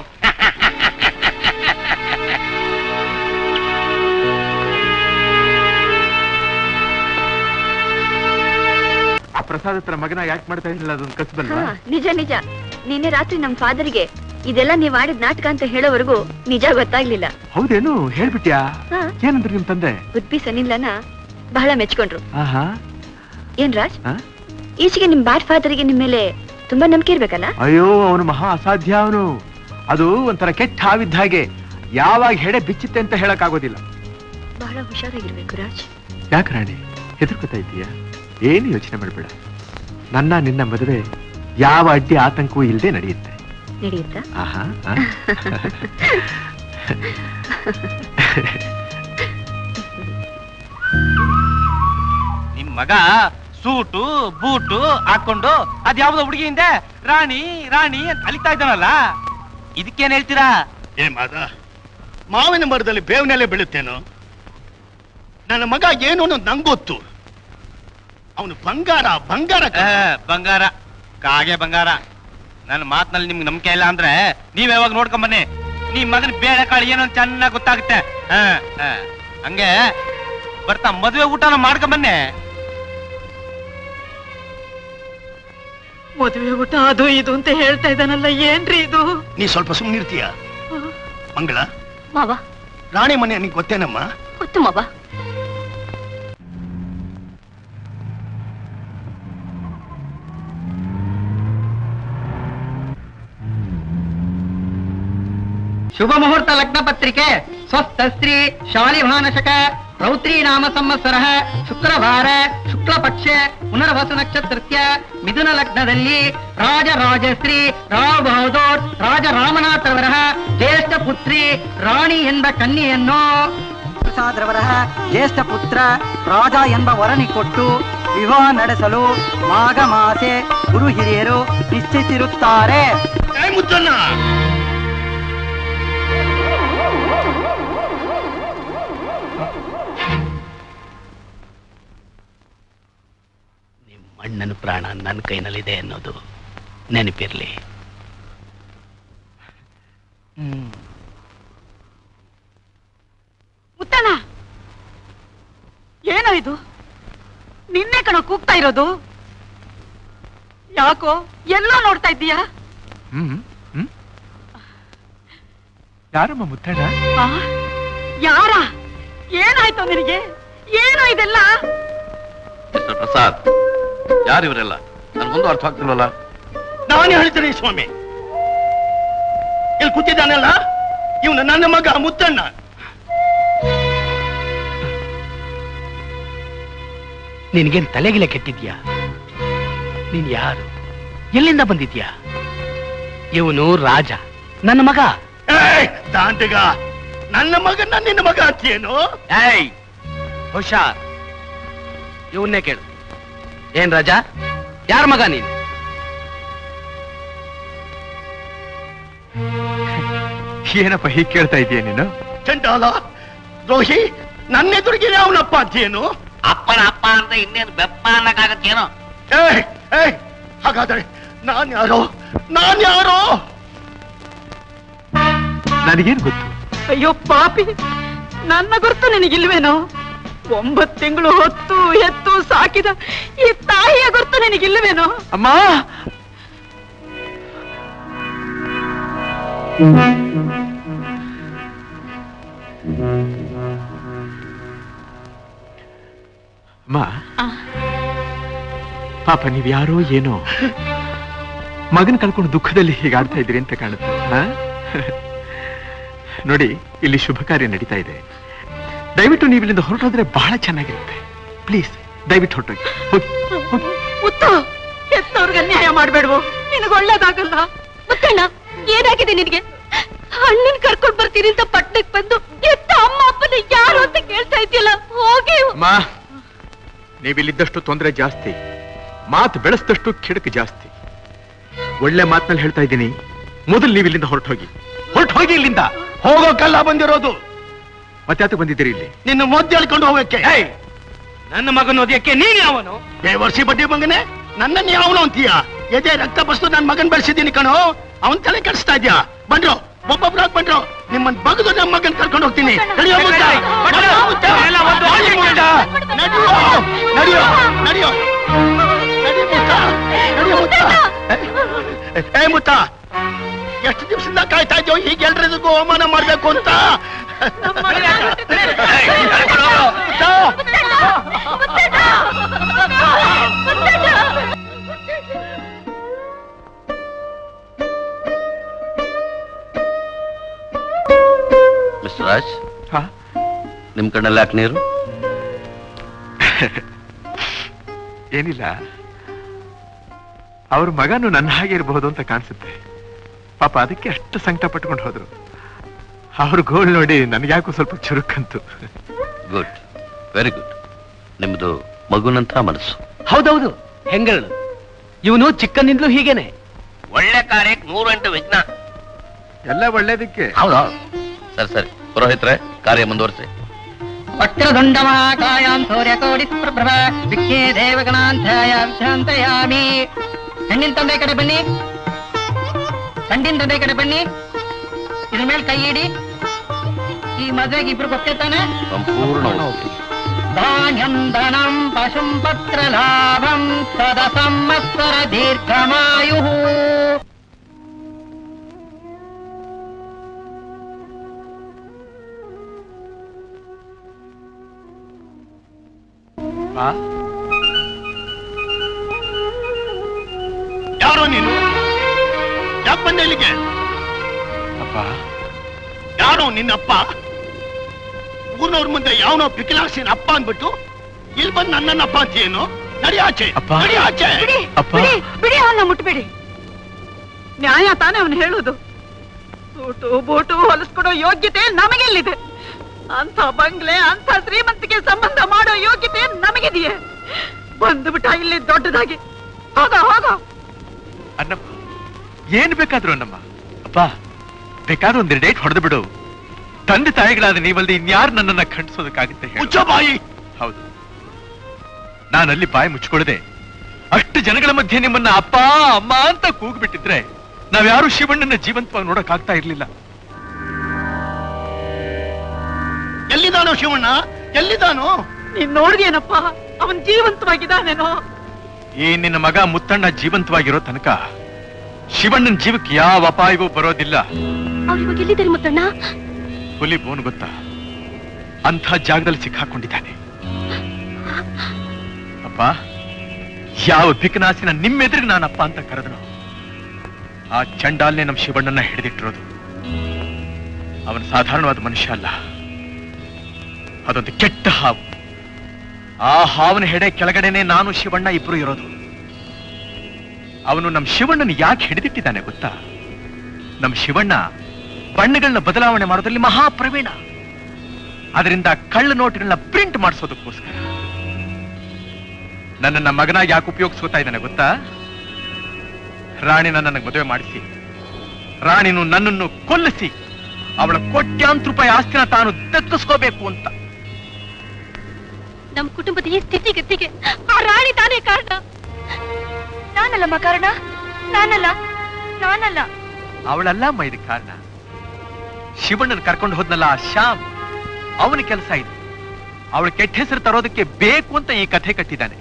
ಆ ಪ್ರಸಾದ್ ಹತ್ರ ಮಗನ ಯಾಕೆ ಮಾಡ್ತಾ ಇರಲಿಲ್ಲ ಅದೊಂದು ಕಸಬಲ್ವಾ ಹಾ ನಿಜ ನಿಜ ನಿನ್ನೆ ರಾತ್ರಿ ನಮ್ ಫಾದರ್ಗೆ ಇದೆಲ್ಲ ನೀವ್ ಆಡಿದ ನಾಟಕ ಅಂತ ಹೇಳೋವರೆಗೂ ನಿಜ ಗೊತ್ತಾಗ್ಲಿಲ್ಲ ಹೌದೇನು ಹೇಳ್ಬಿಟ್ಯಾ ಹಾ ಏನಂದ್ರು ನಿಮ್ ತಂದೆ ಉದ್ಪಿ ಸನಿಲ್ಲನ ಬಹಳ ಮೆಚ್ಕೊಂಡ್ರು ಆಹಾ ಏನ್ ರಾಜ್ ಹಾ? ಈಚೆಗೆ ನಿಮ್ ಬ್ಯಾಡ್ ಫಾದರ್ಗೆ ನಿಮ್ ಮೇಲೆ ತುಂಬಾ ನಂಬಿಕೆ ಇರ್ಬೇಕಲ್ಲ ಅಯ್ಯೋ ಅವನು ಮಹಾ ಅಸಾಧ್ಯ ಅವನು ಅದು ಒಂಥರ ಕೆಟ್ಟ ಹಾವಿದ್ದ ಹಾಗೆ ಯಾವಾಗ ಹೆಡೆ ಬಿಚ್ಚುತ್ತೆ ಅಂತ ಹೇಳಕ್ ಆಗೋದಿಲ್ಲ ಬಹಳ ಹುಷಾರಾಗಿರ್ಬೇಕು ರಾಜ್ ಯಾಕೆ ರಾಣಿ ಹೆದರ್ಕೋತಾ ಇದೀಯ ಏನು ಯೋಚನೆ ಮಾಡಬೇಡ ನನ್ನ ನಿನ್ನ ಮದುವೆ ಯಾವ ಅಡ್ಡಿ ಆತಂಕವೂ ಇಲ್ಲದೆ ನಡೆಯುತ್ತೆ ನಡೆಯುತ್ತಾ ಆಹಾ ಆ? ನಿಮ್ ಮಗ ಸೂಟು ಬೂಟು ಹಾಕೊಂಡು ಅದ್ಯಾವ್ದೋ ಹುಡುಗಿಯಿಂದ ರಾಣಿ ರಾಣಿ ಅಂತ ಅಲಿತಾ ಇದ್ದಾನಲ್ಲ ಇದಕ್ಕೇನ್ ಹೇಳ್ತೀರಾ ಏ ಮಾದ ಮಾವಿನ ಮರದಲ್ಲಿ ಬೇವಿನೆಲೆ ಬೀಳುತ್ತೇನೋ ನನ್ನ ಮಗ ಏನು ಅನ್ನೋದು ನಂಗೊತ್ತು ಅವನು ಬಂಗಾರ ಬಂಗಾರ ಆ, ಬಂಗಾರ ಕಾಗೆ ಬಂಗಾರ ನನ್ನ ಮಾತಿನಲ್ಲಿ ನಿಮ್ಗೆ ನಂಬಿಕೆ ಇಲ್ಲ ಅಂದ್ರೆ ನೀವ್ ಯಾವಾಗ ನೋಡ್ಕೊಂಡ್ ಬನ್ನಿ ನಿಮ್ ಮಗನ ಬೇಳೆ ಕಾಳು ಏನು ಅಂತ ಚೆನ್ನಾಗಿ ಗೊತ್ತಾಗುತ್ತೆ ಆ, ಆ. ಹಂಗೆ ಬರ್ತಾ ಮದುವೆ ಊಟನ ಮಾಡ್ಕೊಂಡ್ ಬನ್ನಿ ಮದುವೆ ಊಟ ಅದು ಇದು ಅಂತ ಹೇಳ್ತಾ ಇದ್ದಾನಲ್ಲ ಏನ್ರಿ ಇದು ನೀ ಸ್ವಲ್ಪ ಸುಮ್ಮನಿರ್ತೀಯ ಮಂಗಳ ಮಾವ ರಾಣಿ ಮನೆ ನಿಂಗೆ ಗೊತ್ತೇನಮ್ಮ ಗೊತ್ತು ಮಾವ ಶುಭ ಮುಹೂರ್ತ ಲಗ್ನ ಪತ್ರಿಕೆ ಸ್ವಸ್ಥ ಸ್ತ್ರೀ ಶಾಲಿಭಾನಶಕ ರೌತ್ರಿ ನಾಮ ಸಂವತ್ಸರ ಶುಕ್ರವಾರ ಶುಕ್ಲ ಪಕ್ಷ ಪುನರ್ವಸು ನಕ್ಷತ್ರಸ್ಯ ಮಿಥುನ ಲಗ್ನದಲ್ಲಿ ರಾಜ ರಾಜಶ್ರೀ ರಾವ್ ಬಹದ್ದೂರ್ ರಾಜ ರಾಮನಾಥರವರ ಜ್ಯೇಷ್ಠ ಪುತ್ರಿ ರಾಣಿ ಎಂಬ ಕನ್ಯೆಯನ್ನು ಪ್ರಸಾದ್ರವರ ಜ್ಯೇಷ್ಠ ಪುತ್ರ ರಾಜ ಎಂಬ ವರನಿ ಕೊಟ್ಟು ವಿವಾಹ ನಡೆಸಲು ಮಾಘ ಮಾಸೆ ಗುರು ಹಿರಿಯರು ನಿಶ್ಚಯಿಸಿರುತ್ತಾರೆ ಮುದ್ದಣ್ಣ ಅಣ್ಣನ ಪ್ರಾಣ ನನ್ನ ಕೈನಲ್ಲಿದೆ ಅನ್ನೋದು ನೆನಪಿರ್ಲಿ ಮುತ್ತಣ್ಣ ಏನೋ ಇದು ನಿನ್ನೆ ಕಣ ಕೂಗ್ತಾ ಇರೋದು ಯಾಕೋ ಎಲ್ಲೋ ನೋಡ್ತಾ ಇದ್ದೀಯಾ ಹ್ಮ್ ಹ್ಮ್ ಯಾರಮ್ಮ ಮುತ್ತಣ್ಣ ಆ? ಯಾರ ಏನಾಯ್ತು ನಿನಗೆ ಏನೋ ಇದೆಲ್ಲ ಮಿಸ್ಟರ್ ಪ್ರಸಾದ್ ಯಾರು ಇವರೆಲ್ಲ ನನ್ಗೊಂದು ಅರ್ಥ ಆಗ್ತಿಲ್ವಲ್ಲ ನಾನು ಹೇಳ್ತೇನೆ ಸ್ವಾಮಿ ಇಲ್ಲಿ ಕೂತಿದ್ದಾನಲ್ಲ ಇವನು ನನ್ನ ಮಗ ಮುತ್ತಣ್ಣ ನಿನಗೇನ್ ತಲೆಗಿಲೆ ಕೆಟ್ಟಿದ್ಯಾ ನೀನ್ ಯಾರು ಎಲ್ಲಿಂದ ಬಂದಿದ್ಯಾ ಇವನು ರಾಜ ನನ್ನ ಮಗ ಏಯ್, ದಾಂಡಿಗ ನನ್ನ ಮಗನ ನಿನ್ನ ಮಗ ಅಂತೀಯೇನು ಏಯ್ ಹುಷಾರ್ ಇವನ್ನೇ ಕೇಳು ಏನ್ ರಾಜ ಯಾರ ಮಗ ನೀನು ಏನಪ್ಪ ಹೀಗೆ ಕೇಳ್ತಾ ಇದೀಯ ನೀನು ಚಂಡಾಲ ದ್ರೋಹಿ ನನ್ನ ಎದುರಿಗೆ ಅವನಪ್ಪ ಅಂತೇನು ಅಪ್ಪನ ಅಪ್ಪ ಅಂತ ಇನ್ನೇನು ಬೆಪ್ಪ ಅನ್ನಕ್ಕಾಗತ್ತೇನೋ ಏಯ್ ಏಯ್ ಹಾಗಾದ್ರೆ ನಾನ್ ಯಾರೋ ನಾನ್ ಯಾರೋ ನನಗೇನು ಗೊತ್ತು ಅಯ್ಯೋ ಪಾಪಿ ನನ್ನ ಗುರುತು ನಿನಗಿಲ್ವೇನೋ ಒಂಬತ್ತು ತಿಂಗಳು ಹೊತ್ತು ಎತ್ತು ಸಾಕಿದ ಈ ತಾಯಿಯ ಗುರುತು ನಿನಗಿಲ್ವೇನೋ ಅಮ್ಮ ಅಮ್ಮ ಪಾಪ ನೀವ್ ಯಾರೋ ಏನೋ ಮಗನ್ ಕಳ್ಕೊಂಡು ದುಃಖದಲ್ಲಿ ಹೀಗಾಡ್ತಾ ಇದ್ರಿ ಅಂತ ಕಾಣುತ್ತೆ ಹಾ? ನೋಡಿ ಇಲ್ಲಿ ಶುಭ ಕಾರ್ಯ ನಡೀತಾ ಇದೆ ದಯವಿಟ್ಟು ನೀವು ಇಲ್ಲಿಂದ ಹೊರಟೋದ್ರೆ ಬಹಳ ಚೆನ್ನಾಗಿರುತ್ತೆ ಪ್ಲೀಸ್ ದಯವಿಟ್ಟು ಹೊರಟೋಗಿ ಹೋಗಿ ಮುತ್ತು ಎತ್ತವ್ರಿಗೆ ಅನ್ಯಾಯ ಮಾಡ್ಬೇಡ್ವು ನಿನಗೆ ಒಳ್ಳೇದಾಗಲ್ಲ ಮುತ್ತಣ್ಣ ಏನಾಗಿದೆ ನಿನಗೆ ಅಣ್ಣನ್ ಕರ್ಕೊಂಡ್ ಬರ್ತೀನಿ ಅಂತ ಪಟ್ಟಣಕ್ ಬಂದು ಎತ್ತ ಅಮ್ಮ ಅಪ್ಪನ ಯಾರು ಅಂತ ಕೇಳ್ತಾ ಇದೆಯಲ್ಲ ಹೋಗಿ ಅಮ್ಮ ನೀವಿಲ್ಲಿದ್ದಷ್ಟು ತೊಂದರೆ ಜಾಸ್ತಿ ಮಾತು ಬೆಳೆಸಿದಷ್ಟು ಕಿಡಕು ಜಾಸ್ತಿ ಒಳ್ಳೆ ಮಾತಿನಲ್ಲಿ ಹೇಳ್ತಾ ಇದ್ದೀನಿ ಮೊದಲು ನೀವು ಇಲ್ಲಿಂದ ಹೊರಟು ಹೋಗಿ ಹೊರಟು ಹೋಗಿ ಇಲ್ಲಿಂದ ಹೋಗೋಕಲ್ಲ ಬಂದಿರೋದು ಮತ್ತೆ ಯಾತಕ್ಕೆ ಬಂದಿದ್ದೀರಿ ಇಲ್ಲಿ ನಿನ್ನ ಮೊದ್ಲು ಹೇಳ್ಕೊಂಡು ಹೋಗಕ್ಕೆ ನನ್ನ ಮಗನ ಓದಿಯಕ್ಕೆ ನೀನ್ ಯಾವನು ದೇವರ್ಸಿ ಬಡ್ಡಿ ಮಗನೇ ನನ್ನನ್ನು ಯಾವನು ಅಂತೀಯ ಎದೆ ರಕ್ತ ಬಸ್ತು ನನ್ ಮಗನ್ ಬೆಳೆಸಿದ್ದೀನಿ ಕಣೋ ಅವನ್ ತಲೆ ಕೆಡಿಸ್ತಾ ಇದ್ಯಾ ಬಂದ್ರು ಒಬ್ಬೊಬ್ರಾಗ್ ಬಂದ್ರು ನಿಮ್ಮನ್ ಬಗದು ನಮ್ಮ ಮಗನ್ ಕರ್ಕೊಂಡು ಹೋಗ್ತೀನಿ ನಡಿಯೋ ಮುತ್ತ. ನಡಿಯೋ ಮುತ್ತ. ಬಾಯಿ ಮುತ್ತ. ನಡಿಯೋ ನಡಿಯೋ ನಡಿಯೋ ನಡಿ ಮುತ್ತ. ನಡಿಯೋ ಮುತ್ತ. ಏ, ಏ ಮುತ್ತ ಎಷ್ಟು ದಿವಸದಿಂದ ಕಾಯ್ತಾ ಇದ್ದೀವಿ ಹೀಗೆ ಎಲ್ರಿಗೂ ಅವಮಾನ ಮಾಡ್ಬೇಕು ಅಂತ ಮಿಸ್ಟರ್ ರಾಜ್ ನಿಮ್ ಕಣ್ಣಲ್ಲಿ ಯಾಕೆ ನೀರು ಏನಿಲ್ಲ ಅವ್ರ ಮಗನು ನನ್ನ ಹಾಗೆ ಇರಬಹುದು ಅಂತ ಕಾಣಿಸುತ್ತೆ ಪಾಪ ಅದಕ್ಕೆ ಅಷ್ಟು ಸಂಕಟ ಪಟ್ಕೊಂಡು ಹೋದ್ರು ಅವ್ರ ಗೋಲ್ ನೋಡಿ ನನ್ಗ್ಯಾಕೋ ಸ್ವಲ್ಪ ಚುರುಕಂತು ಗುಡ್ ವೆರಿ ಗುಡ್ ನಿಮ್ದು ಮಗುನಂತ ಮನಸ್ಸು ಹೌದೌದು ಹೆಂಗಳು ಇವನು ಚಿಕ್ಕನಿಂದಲೂ ಹೀಗೇನೆ ಒಳ್ಳೆ ಕಾರ್ಯಕ್ಕೆ ನೂರೆಂಟು ವಿಘ್ನ ಎಲ್ಲ ಒಳ್ಳೇದಕ್ಕೆ ಹೌದಾ ಸರಿ ಸರಿ ಪುರೋಹಿತ್ರೆ ಕಾರ್ಯ ಮುಂದುವರಿಸಿ ವಕ್ರದುಂಡ ಮಹಾಕಾಯಾಂ ಸೂರ್ಯಕೋಡಿ ಪ್ರಭ ವಿಕ್ಕೆ ದೇವಗಣಾಂಧ್ಯಾಯ ವಿಭ್ರಾಂತಯಾಮಿ ಹೆಣ್ಣಿನ ತಂದೆ ಕಡೆ ಬನ್ನಿ ಗಂಡಿನ ತಂದೆ ಕಡೆ ಬನ್ನಿ ಇದ್ರ ಮೇಲೆ ಕೈ ಇಡಿ ಈ ಮದ್ವೆಗೆ ಇಬ್ರು ಗೊತ್ತೇ ತಾನೆ ಸಂಪೂರ್ಣ ಧಾನ್ಯಂ ಧನಂ ಪಶುಂ ಪತ್ರ ಲಾಭಂ ಸದ ಸಂವತ್ಸರ ದೀರ್ಘಮಾಯು ಯಾರೋ ನೀನು ಯಾಕೆ ಬಂದೆ ಇಲ್ಲಿಗೆ ಅಪ್ಪ ಯಾರೋ ನಿನ್ನಪ್ಪ ಊರ್ನವ್ರ ಮುಂದೆ ಯಾವನೋ ಪಿಕಿಲಾಕ್ಸಿನ ಅಪ್ಪ ಅಂದ್ಬಿಟ್ಟು ಇಲ್ಲಿ ಬಂದು ನನ್ನನ್ನಪ್ಪ ಅಂತೀಯೇನು ನಡಿ ಆಚೆ ನಡಿ ಆಚೆ ಬಿಡಿ ಬಿಡಿ ಬಿಡಿ ಅವನ್ನ ಮುಟ್ಬೇಡಿ ನ್ಯಾಯ ತಾನೇ ಅವನು ಹೇಳುದು ಸೂಟು ಬೂಟು ಹೊಲಿಸ್ಕೊಡೋ ಯೋಗ್ಯತೆ ನಮಗೆಲ್ಲಿದೆ ಅಂತ ಬಂಗ್ಲೆ ಅಂತ ಶ್ರೀಮಂತಿಗೆ ಸಂಬಂಧ ಮಾಡೋ ಯೋಗ್ಯತೆ ನಮಗಿದೆಯೇ ಬಂದ್ಬಿಟ್ಟ ಇಲ್ಲಿ ದೊಡ್ಡದಾಗಿ ಹೋಗ ಹೋಗ ಅನ್ನಪ್ಪ ಏನ್ ಬೇಕಾದ್ರು ಅನ್ನಮ್ಮ ಅಪ್ಪ ಬೇಕಾದ್ರೆ ಒಂದ್ ಡೇಟ್ ಹೊಡೆದು ಬಿಡು ತಂದೆ ತಾಯಿಗಳಾದ ನೀವಲ್ದೆ ಇನ್ಯಾರು ನನ್ನನ್ನ ಖಂಡಿಸೋದಕ್ಕಾಗುತ್ತೆ ಹೇಳು? ಮುಚ್ಚೋ ಬಾಯಿ ಹೌದು ನಾನಲ್ಲಿ ಬಾಯಿ ಮುಚ್ಕೊಳ್ಳದೆ ಅಷ್ಟು ಜನಗಳ ಮಧ್ಯೆ ನಿಮ್ಮನ್ನ ಅಪ್ಪ ಅಮ್ಮ ಅಂತ ಕೂಗ್ಬಿಟ್ಟಿದ್ರೆ ನಾವ್ಯಾರು ಶಿವಣ್ಣನ ಜೀವಂತವಾಗಿ ನೋಡಕ್ ಆಗ್ತಾ ಇರ್ಲಿಲ್ಲ ಎಲ್ಲಿದಾನೋ ಶಿವಣ್ಣ ಎಲ್ಲಿದಾನೋ ನೀನ್ ನೋಡ್ದೇನಪ್ಪ ಅವನ್ ಜೀವಂತವಾಗಿದ್ದಾನೇನೋ ಈ ನಿನ್ನ ಮಗ ಮುತ್ತಣ್ಣ ಜೀವಂತವಾಗಿರೋ ತನಕ ಶಿವಣ್ಣನ ಜೀವಕ್ಕೆ ಯಾವ ಅಪಾಯವೂ ಬರೋದಿಲ್ಲ ಅವ್ರು ಇವಾಗ ಎಲ್ಲಿದ್ದಾರೆ ಮುತ್ತಣ್ಣ ಹುಲಿ ಬೋನ್ ಗೊತ್ತಾ ಅಂಥ ಜಾಗದಲ್ಲಿ ಸಿಕ್ಕಾಕೊಂಡಿದ್ದಾನೆ ಅಪ್ಪ ಯಾವ ಬಿಕನಾಸಿನ ನಿಮ್ಮೆದುರಿಗೆ ನಾನಪ್ಪ ಅಂತ ಕರೆದನು ಆ ಚಂಡಾಲ್ನೇ ನಮ್ಮ ಶಿವಣ್ಣನ ಹಿಡಿದಿಟ್ಟಿರೋದು ಅವನು ಸಾಧಾರಣವಾದ ಮನುಷ್ಯ ಅಲ್ಲ ಅದೊಂದು ಕೆಟ್ಟ ಹಾವು ಆ ಹಾವನ ಹೆಡೆ ಕೆಳಗಡೆನೆ ನಾನು ಶಿವಣ್ಣ ಇಬ್ರು ಇರೋದು ಅವನು ನಮ್ಮ ಶಿವಣ್ಣನ ಯಾಕೆ ಹಿಡಿದಿಟ್ಟಿದ್ದಾನೆ ಗೊತ್ತಾ ನಮ್ಮ ಶಿವಣ್ಣ ಬಣ್ಣಗಳನ್ನ ಬದಲಾವಣೆ ಮಾಡೋದ್ರಲ್ಲಿ ಮಹಾಪ್ರವೀಣ ಅದರಿಂದ ಕಳ್ಳ ನೋಟ್ಗಳನ್ನ ಪ್ರಿಂಟ್ ಮಾಡಿಸೋದಕ್ಕೋಸ್ಕರ ನನ್ನನ್ನ ಮಗನಾಗಿ ಯಾಕೆ ಉಪಯೋಗಿಸ್ಕೋತಾ ಇದ್ದಾನೆ ಗೊತ್ತಾ ರಾಣಿನ ನನಗೆ ಮದುವೆ ಮಾಡಿಸಿ ರಾಣಿನು ನನ್ನನ್ನು ಕೊಲ್ಲಿಸಿ ಅವಳ ಕೋಟ್ಯಾಂತರ ರೂಪಾಯಿ ಆಸ್ತಿನ ತಾನು ದಕ್ಕಿಸ್ಕೋಬೇಕು ಅಂತ ನಮ್ ಕುಟುಂಬದ ಈ ಸ್ಥಿತಿಗತಿಗೆ ಆ ರಾಣಿ ತಾನೇ ಕಾರಣ ನಾನಲ್ಲಮ್ಮ ಕಾರಣ ನಾನಲ್ಲ ನಾನಲ್ಲ ಅವಳಲ್ಲ ಅಮ್ಮ ಇದಕ್ಕೆ ಕಾರಣ ಶಿವಣ್ಣನ್ ಕರ್ಕೊಂಡು ಹೋದ್ನಲ್ಲ ಆ ಶ್ಯಾಮ್ ಅವನ ಕೆಲಸ ಇದು ಅವಳು ಕೆಟ್ಟ ಹೆಸರು ತರೋದಕ್ಕೆ ಬೇಕು ಅಂತ ಈ ಕಥೆ ಕಟ್ಟಿದ್ದಾನೆ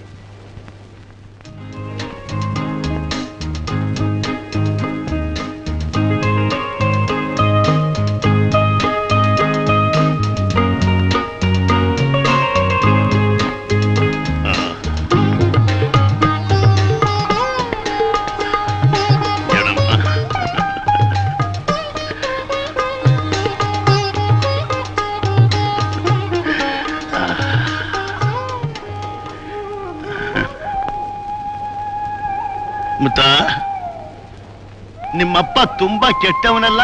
ಮುತ್ತ ನಿಮ್ಮಪ್ಪ ತುಂಬಾ ಕೆಟ್ಟವನಲ್ಲ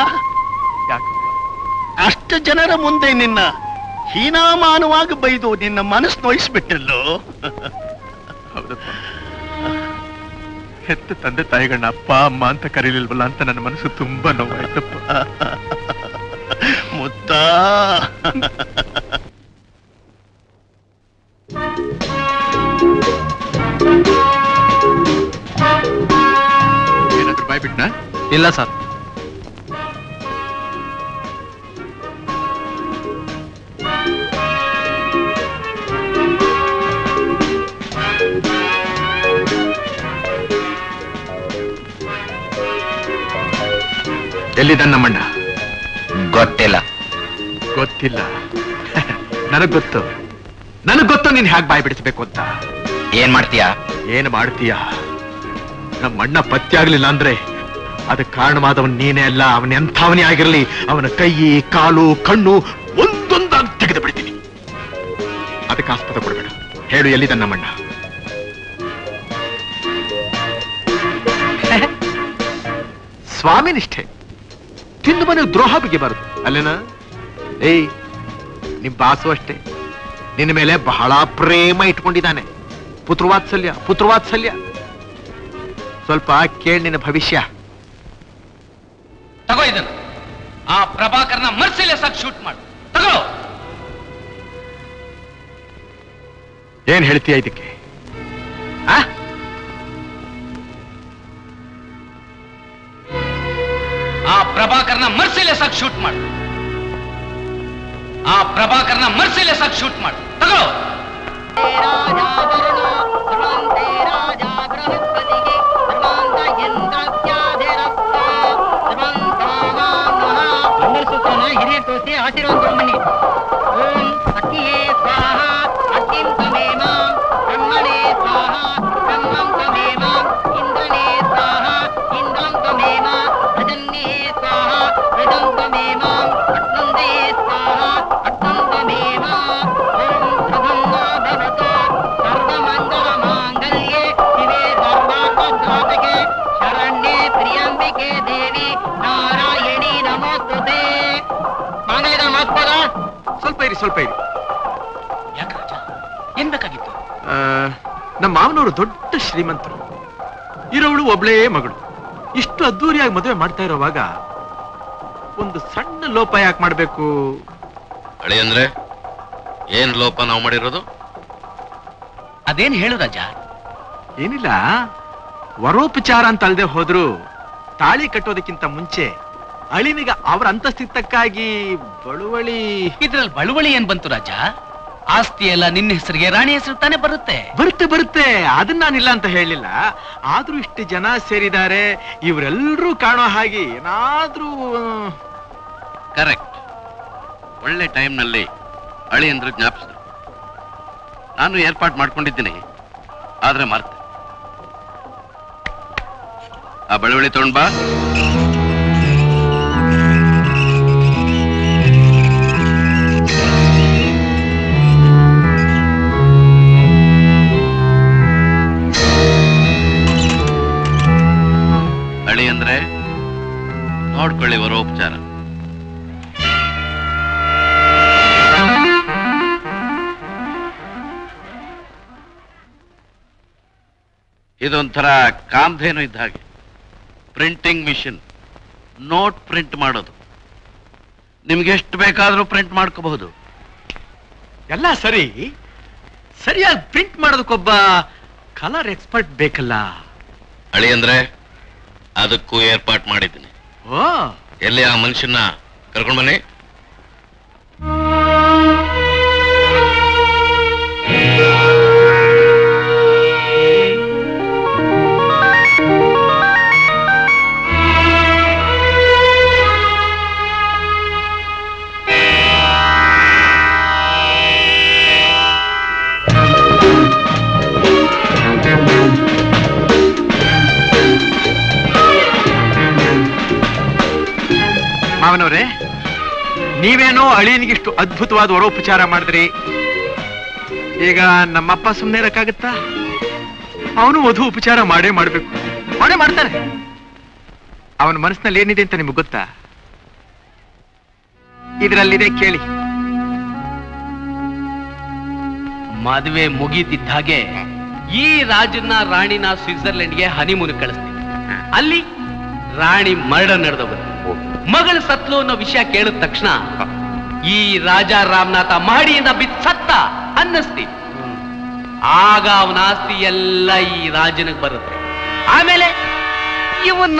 ಅಷ್ಟು ಜನರ ಮುಂದೆ ನಿನ್ನ ಹೀನಾಮಾನವಾಗಿ ಬೈದು ನಿನ್ನ ಮನಸ್ಸು ನೋಯಿಸ್ಬಿಟ್ಟಲ್ಲೋ ಹೌದಪ್ಪ ಹೆತ್ತ ತಂದೆ ತಾಯಿಗಳನ್ನ ಅಪ್ಪ ಅಮ್ಮ ಅಂತ ಕರೀಲಿಲ್ವಲ್ಲ ಅಂತ ನನ್ನ ಮನಸ್ಸು ತುಂಬಾ ನೋವಾಯ್ತಪ್ಪ ಮುತ್ತ ಏನಾದ್ರು ಬಾಯ್ ಬಿಟ್ನಾ ಇಲ್ಲ ಸರ್ ಎಲ್ಲಿದ್ದಾನ ನಮ್ಮಣ್ಣ ಗೊತ್ತಿಲ್ಲ ಗೊತ್ತಿಲ್ಲ ನನಗ್ ಗೊತ್ತು ನನಗ್ ಗೊತ್ತು ನೀನ್ ಹ್ಯಾಕ್ ಬಾಯ್ ಬಿಡಿಸ್ಬೇಕು ಅಂತ ಏನ್ ಮಾಡ್ತೀಯಾ ಏನ್ ಮಾಡ್ತೀಯ ನಮ್ಮ ಅಣ್ಣ ಪತ್ತೆ ಆಗ್ಲಿಲ್ಲ ಅಂದ್ರೆ ಅದಕ್ಕೆ ಕಾರಣವಾದವನ್ ನೀನೇ ಅಲ್ಲ ಅವನ ಎಂಥವನೇ ಆಗಿರ್ಲಿ ಅವನ ಕೈ ಕಾಲು ಕಣ್ಣು ಒಂದೊಂದಾಗಿ ತೆಗೆದು ಬಿಡ್ತೀನಿ ಅದಕ್ಕೆ ಆಸ್ಪದ ಕೊಡ್ಬೇಡ ಹೇಳು ಎಲ್ಲಿದ್ದ ನಮ್ಮಣ್ಣ ಸ್ವಾಮಿ ನಿಷ್ಠೆ ತಿಂದು ಮನೆಗೆ ದ್ರೋಹ ಬಗೆಬಾರದು ಅಲ್ಲೇನಾ ಏಯ್ ನಿಮ್ ಬಾಸು ಅಷ್ಟೇ ನಿನ್ನ ಮೇಲೆ ಬಹಳ ಪ್ರೇಮ ಇಟ್ಕೊಂಡಿದ್ದಾನೆ ಪುತ್ರವಾತ್ಸಲ್ಯ ಪುತ್ರವಾತ್ಸಲ್ಯ ಸ್ವಲ್ಪ ಕೇಳಿ ನಿನ್ನ ಭವಿಷ್ಯ ತಗೋ ಇದನ್ನ ಆ ಪ್ರಭಾಕರ್ನ ಮರ್ಸಿಲೆಸ್ ಆಗಿ ಶೂಟ್ ಮಾಡು ತಗೋ ಏನ್ ಹೇಳ್ತೀಯ ಇದಕ್ಕೆ ಆ? ಆ ಪ್ರಭಾಕರ್ನ ಮರ್ಸಿಲೆಸ್ ಆಗಿ ಶೂಟ್ ಮಾಡು ಆ ಪ್ರಭಾಕರ್ನ ಮರ್ಸಿಲೆಸ್ ಆಗಿ ಶೂಟ್ ಮಾಡು ತಗೋ ಮಂಗಲಸೂತ್ರನ ಹಿರಿಯ ತೋರಿಸಿ ಆಶೀರ್ವಾದ ತಗೊಂಬನ್ನಿ ಓಂ ಅಕ್ಕಿಯೇ ಸ್ವಾಹ ಅಕ್ಕಿಂ ತಮೇಮ ಬ್ರಹ್ಮಣೇ ಸ್ವಾಹ ಬ್ರಹ್ಮಂ ತಮೇಮ ಇಂದ್ರನೇ ಸ್ವಾಹ ಇಂದ್ರಂ ತಮೇಮ ಪ್ರಜನ್ಯೇ ಸ್ವಾಹ ಪ್ರಜಂ ತಮೇಮ ಅಟ್ನಂದೇ ಸ್ವಾಹ ಅಟ್ನಂ ತಮೇಮ ಓಂ ಪ್ರಸನ್ನ ಭವತು ಸರ್ವಮಂಗಲ ಮಾಂಗಲ್ಯೆ ಶಿವೆ ಸರ್ವಾರ್ಥಸಾಧಕೆ ಶರಣ್ಯೆ ಪ್ರಿಯಂಬಿಕೆ ದೇವಿ ನಾರಾಯಣಿ ನಮೋಸ್ತುತೆ ಮಾಂಗಲ್ಯದ ಮಾಸ್ಪದ ಸ್ವಲ್ಪ ಇರಿ ಸ್ವಲ್ಪ ಇರಿ ಯಾಕೆ ರಾಜ ಏನ್ ಬೇಕಾಗಿತ್ತು ಆ, ನಮ್ಮ ಮಾವನವರು ದೊಡ್ಡ ಶ್ರೀಮಂತರು ಇರೋವಳು ಒಬ್ಳೇ ಮಗಳು ಇಷ್ಟು ಅದ್ದೂರಿಯಾಗಿ ಮದುವೆ ಮಾಡ್ತಾ ಇರೋವಾಗ ಒಂದು ಸಣ್ಣ ಲೋಪ ಯಾಕೆ ಮಾಡ್ಬೇಕು ಅಳಿ ಅಂದ್ರೆ ಏನ್ ಲೋಪ ನಾವು ಮಾಡಿರೋದು ಅದೇನ್ ಹೇಳು ರಾಜ ಏನಿಲ್ಲ ವರೋಪಚಾರ ಅಂತ ಅಲ್ದೆ ಹೋದ್ರು ತಾಳಿ ಕಟ್ಟೋದಕ್ಕಿಂತ ಮುಂಚೆ ಅಳಿನಿಗ ಅವರ ಅಂತಸ್ತಿತ್ತಕ್ಕಾಗಿ ಬಳುವಳಿ ಇದ್ರಲ್ಲಿ ಬಳುವಳಿ ಏನ್ ಬಂತು ರಾಜ ಆಸ್ತಿ ಎಲ್ಲ ನಿನ್ನ ಹೆಸರಿಗೆ ರಾಣಿ ಹೆಸರು ತಾನೇ ಬರುತ್ತೆ ಬರುತ್ತೆ ಬರುತ್ತೆ ಅದನ್ನ ನಾನಿಲ್ಲ ಅಂತ ಹೇಳಿಲ್ಲ ಆದ್ರೂ ಇಷ್ಟು ಜನ ಸೇರಿದ್ದಾರೆ ಇವರೆಲ್ಲರೂ ಕಾಣೋ ಹಾಗೆ ಏನಾದ್ರೂ ಕರೆಕ್ಟ್ ಒಳ್ಳೆ ಟೈಮ್ನಲ್ಲಿ ಅಳಿ ಅಂದ್ರೆ ಜ್ಞಾಪಿಸಿದ್ರು ನಾನು ಏರ್ಪಾಟ್ ಮಾಡ್ಕೊಂಡಿದ್ದೀನಿ ಆದ್ರೆ ಮರ್ತೆ ಆ ಬಳುವಳಿ ತಗೊಂಡ್ ಬಾ ಅಳಿ ಅಂದ್ರೆ ನೋಡ್ಕೊಳ್ಳಿ ವರೋಪಚಾರ ಇದೊಂಥರ ಕಾಮ್ಧೇನು ಇದ್ದ ಹಾಗೆ ಪ್ರಿಂಟಿಂಗ್ ಮಿಷಿನ್ ನೋಟ್ ಪ್ರಿಂಟ್ ಮಾಡೋದು ನಿಮ್ಗೆ ಎಷ್ಟು ಬೇಕಾದ್ರೂ ಪ್ರಿಂಟ್ ಮಾಡ್ಕೋಬಹುದು ಎಲ್ಲ ಸರಿ ಸರಿಯಾಗಿ ಪ್ರಿಂಟ್ ಮಾಡೋದಕ್ಕೊಬ್ಬ ಕಲರ್ ಎಕ್ಸ್ಪರ್ಟ್ ಬೇಕಲ್ಲ ಅಳಿ ಅಂದ್ರೆ ಅದಕ್ಕೂ ಏರ್ಪಾಟ್ ಮಾಡಿದ್ದೀನಿ ಓ ಎಲ್ಲಿ ಆ ಮನುಷ್ಯನ ಕರ್ಕೊಂಡ್ ಬನ್ನಿ ಮಾವನವ್ರೆ ನೀವೇನೋ ಅಳಿಯನಿಗಿಷ್ಟು ಅದ್ಭುತವಾದ ವರೋಪಚಾರ ಮಾಡಿದ್ರಿ ಈಗ ನಮ್ಮಪ್ಪ ಸುಮ್ಮನೆ ಇರಕ್ಕಾಗತ್ತಾ ಅವನು ವಧು ಉಪಚಾರ ಮಾಡೇ ಮಾಡ್ಬೇಕು ಮಾಡೇ ಮಾಡ್ತಾನೆ ಅವನ ಮನಸ್ಸಿನಲ್ಲಿ ಏನಿದೆ ಅಂತ ನಿಮ್ಗೆ ಗೊತ್ತಾ ಇದರಲ್ಲಿದೆ ಕೇಳಿ ಮದುವೆ ಮುಗೀತಿದ್ದ ಹಾಗೆ ಈ ರಾಜನ ರಾಣಿನ ಸ್ವಿಟ್ಜರ್ಲೆಂಡ್ಗೆ ಹನಿಮೂನ್ ಕಳಿಸ್ತೀನಿ ಅಲ್ಲಿ ರಾಣಿ ಮರಣ ನಡೆದವರು ಮಗಳು ಸತ್ಲು ಅನ್ನೋ ವಿಷಯ ಕೇಳಿದ ತಕ್ಷಣ ಈ ರಾಜ ರಾಮನಾಥ ಮಹಡಿಯಿಂದ ಬಿದ್ದು ಸತ್ತ ಅನ್ನಿಸ್ತೀನಿ ಆಗ ಅವನ ಆಸ್ತಿ ಎಲ್ಲ ಈ ರಾಜನಿಗೆ ಬರುತ್ತೆ ಆಮೇಲೆ ಇವನ್ನ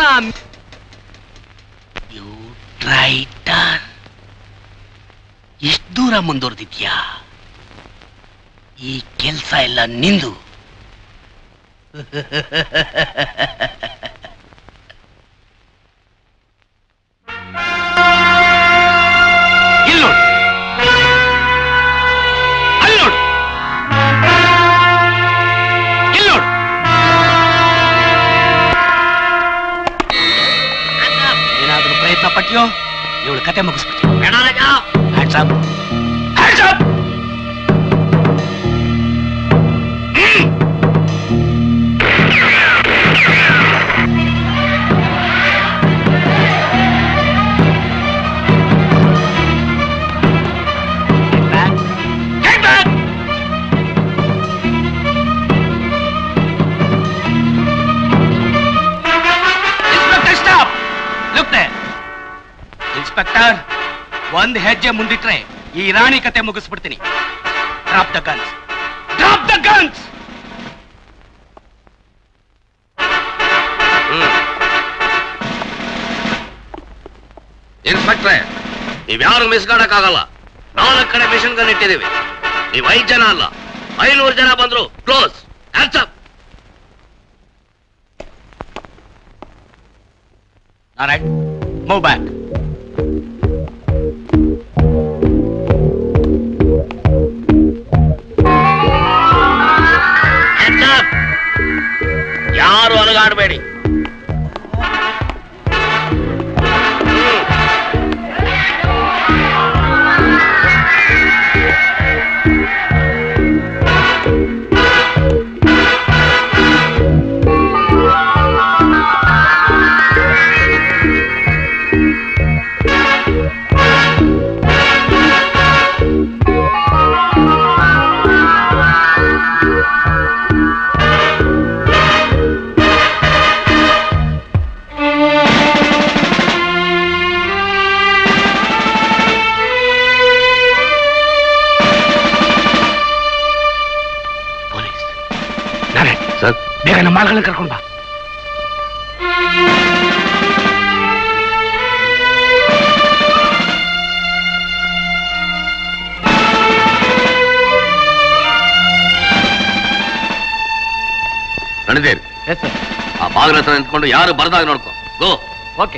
ರೈಟರ್ ಎಷ್ಟು ದೂರ ಮುಂದುವರೆದಿದ್ಯಾ ಈ ಕೆಲ್ಸ ಎಲ್ಲ ನಿಂದು ಇಲ್ಲೋಡು ಅಲ್ಲೋಡು ಇಲ್ಲೋಡು ಏನಾದ್ರೂ ಪ್ರಯತ್ನ ಪಟ್ಟಿಯೋ ಇವಳು ಕತೆ ಮುಗಿಸ್ಬಿಟ್ಟು hands up hands up inspector stop look inspector ಒಂದ್ ಹೆಜ್ಜೆ ಮುಂದಿಟ್ರೆ ಈ ರಾಣಿ ಕತೆ ಮುಗಿಸ್ಬಿಡ್ತೀನಿ drop the guns drop the guns ಇನ್ಸ್ಪೆಕ್ಟ್ರೆ ನೀವ್ಯಾರು ಮಿಸ್ ಆಗಲ್ಲ ನಾಲ್ಕು ಕಡೆ ಮಿಷನ್ ಗನ್ ಇಟ್ಟಿದ್ದೀವಿ ನೀವು ಐದು ಜನ ಅಲ್ಲ ಐನೂರು ಜನ ಬಂದ್ರು close up Narayan move back ಯಾರು ಅಲಗಾಡಬೇಡಿ ನಾರಾಯಣ್ ಸರ್ ಬೇಗ ನಮ್ಮ ಮಾಲ್ಗಳನ್ನ ಕರ್ಕೊಂಡು ಬಾ ರಣಧೀರ್ ಆ ಬಾಗಿಲ ಹತ್ರ ನಿಂತ್ಕೊಂಡು ಯಾರು ಬರ್ದಾಗ ನೋಡ್ಕೊ go okay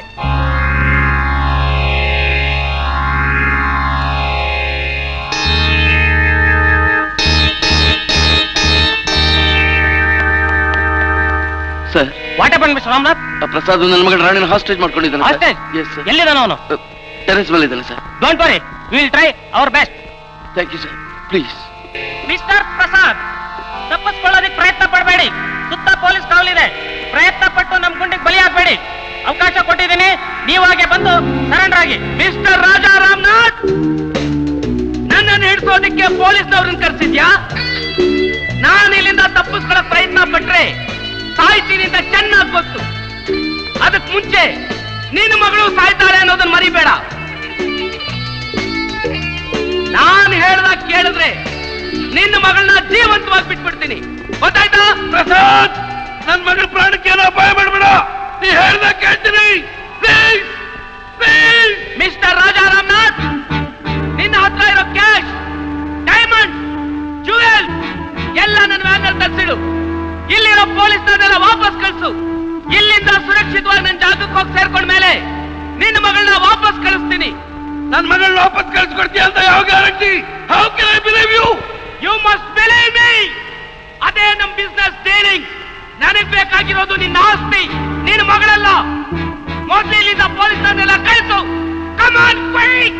sir what happen mister Ramanath Prasad ನನ್ನ ಮಗಳ ರಾಣಿನ ಹಾಸ್ಟೇಜ್ ಮಾಡ್ಕೊಂಡಿದ್ದಾನೆ Hostage? ಎಲ್ಲಿದಾನ ಅವನು ಟೆರೆಸ್ ಮೇಲೆ ಇದ್ದಾನೆ sir don't worry will try our best thank you sir please mister Prasad ತಪ್ಪಿಸ್ಕೊಳ್ಳೋದಕ್ಕೆ ಪ್ರಯತ್ನ ಪಡಬೇಡಿ ಸುತ್ತ ಪೊಲೀಸ್ ಕಾವಲಿದೆ ಪ್ರಯತ್ನ ಪಟ್ಟು ನಮ್ ಗುಂಡಿಗೆ ಬಲಿ ಆಗ್ಬೇಡಿ ಅವಕಾಶ ಕೊಟ್ಟಿದ್ದೀನಿ ನೀವಾಗೆ ಬಂದು ಸರೆಂಡರ್ ಆಗಿ ಮಿಸ್ಟರ್ ರಾಜಾ ರಾಮನಾಥ್ ನನ್ನನ್ನು ಹಿಡಿಸೋದಕ್ಕೆ ಪೊಲೀಸ್ನವ್ರನ್ನ ಕರ್ಸಿದ್ಯಾ ನಾನು ಇಲ್ಲಿಂದ ತಪ್ಪಿಸ್ಕೊಳ್ಳೋ ಪ್ರಯತ್ನ ಪಟ್ರೆ ಸಾಯ್ತೀನಿ ಅಂತ ಚೆನ್ನಾಗಿ ಗೊತ್ತು ಅದಕ್ ಮುಂಚೆ ನಿನ್ನ ಮಗಳು ಸಾಯ್ತಾಳೆ ಅನ್ನೋದನ್ನ ಮರಿಬೇಡ ನಾನು ಹೇಳ್ದಾಗ ಕೇಳಿದ್ರೆ ನಿನ್ನ ಮಗಳನ್ನ ಜೀವಂತವಾಗಿ ಬಿಟ್ಬಿಡ್ತೀನಿ ಗೊತ್ತಾಯ್ತಾ ಪ್ರಸಾದ್ ನನ್ ಮಗಳ ಪ್ರಾಣಕ್ಕೆ ಏನೋ ಅಪಾಯ ಮಾಡ್ಬೇಡ ನೀ ಹೇಳ್ದಾಗ ಕೇಳ್ತೀನಿ please please mister Raja Ramanath ನಿನ್ನ ಹತ್ರ ಇರೋ ಕ್ಯಾಶ್ ಡೈಮಂಡ್ ಜುವೆಲ್ ಎಲ್ಲ ನನ್ನ ವ್ಯಾನಲ್ಲಿ ತರಿಸಿಡು ಇಲ್ಲಿರೋ ಪೊಲೀಸ್ನನ್ನೆಲ್ಲ ವಾಪಸ್ ಕಳಿಸು ಇಲ್ಲಿಂದ ಸುರಕ್ಷಿತವಾಗಿ ನನ್ನ ಜಾಗಕ್ಕೆ ಹೋಗಿ ಸೇರ್ಕೊಂಡ ಮೇಲೆ ನಿನ್ನ ಮಗಳನ್ನ ವಾಪಸ್ ಕಳಿಸ್ತೀನಿ ನನ್ ಮಗಳನ್ನ ವಾಪಸ್ ಕಳ್ಸ್ಕೊಡ್ತೀಯ ಅಂತ ಯಾವ guarantee how can I believe you you must believe me ಅದೇ ನಮ್ ಬಿಸ್ನೆಸ್ ಡೀಲಿಂಗ್ ನನಗ್ ಬೇಕಾಗಿರೋದು ನಿನ್ನ ಆಸ್ತಿ ನಿನ್ನ ಮಗಳಲ್ಲ ಮೊದ್ಲು ಇಲ್ಲಿಂದ ಪೊಲೀಸರನ್ನೆಲ್ಲ ಕಳಿಸು ಕಮಾನ್ ಕ್ವಿಕ್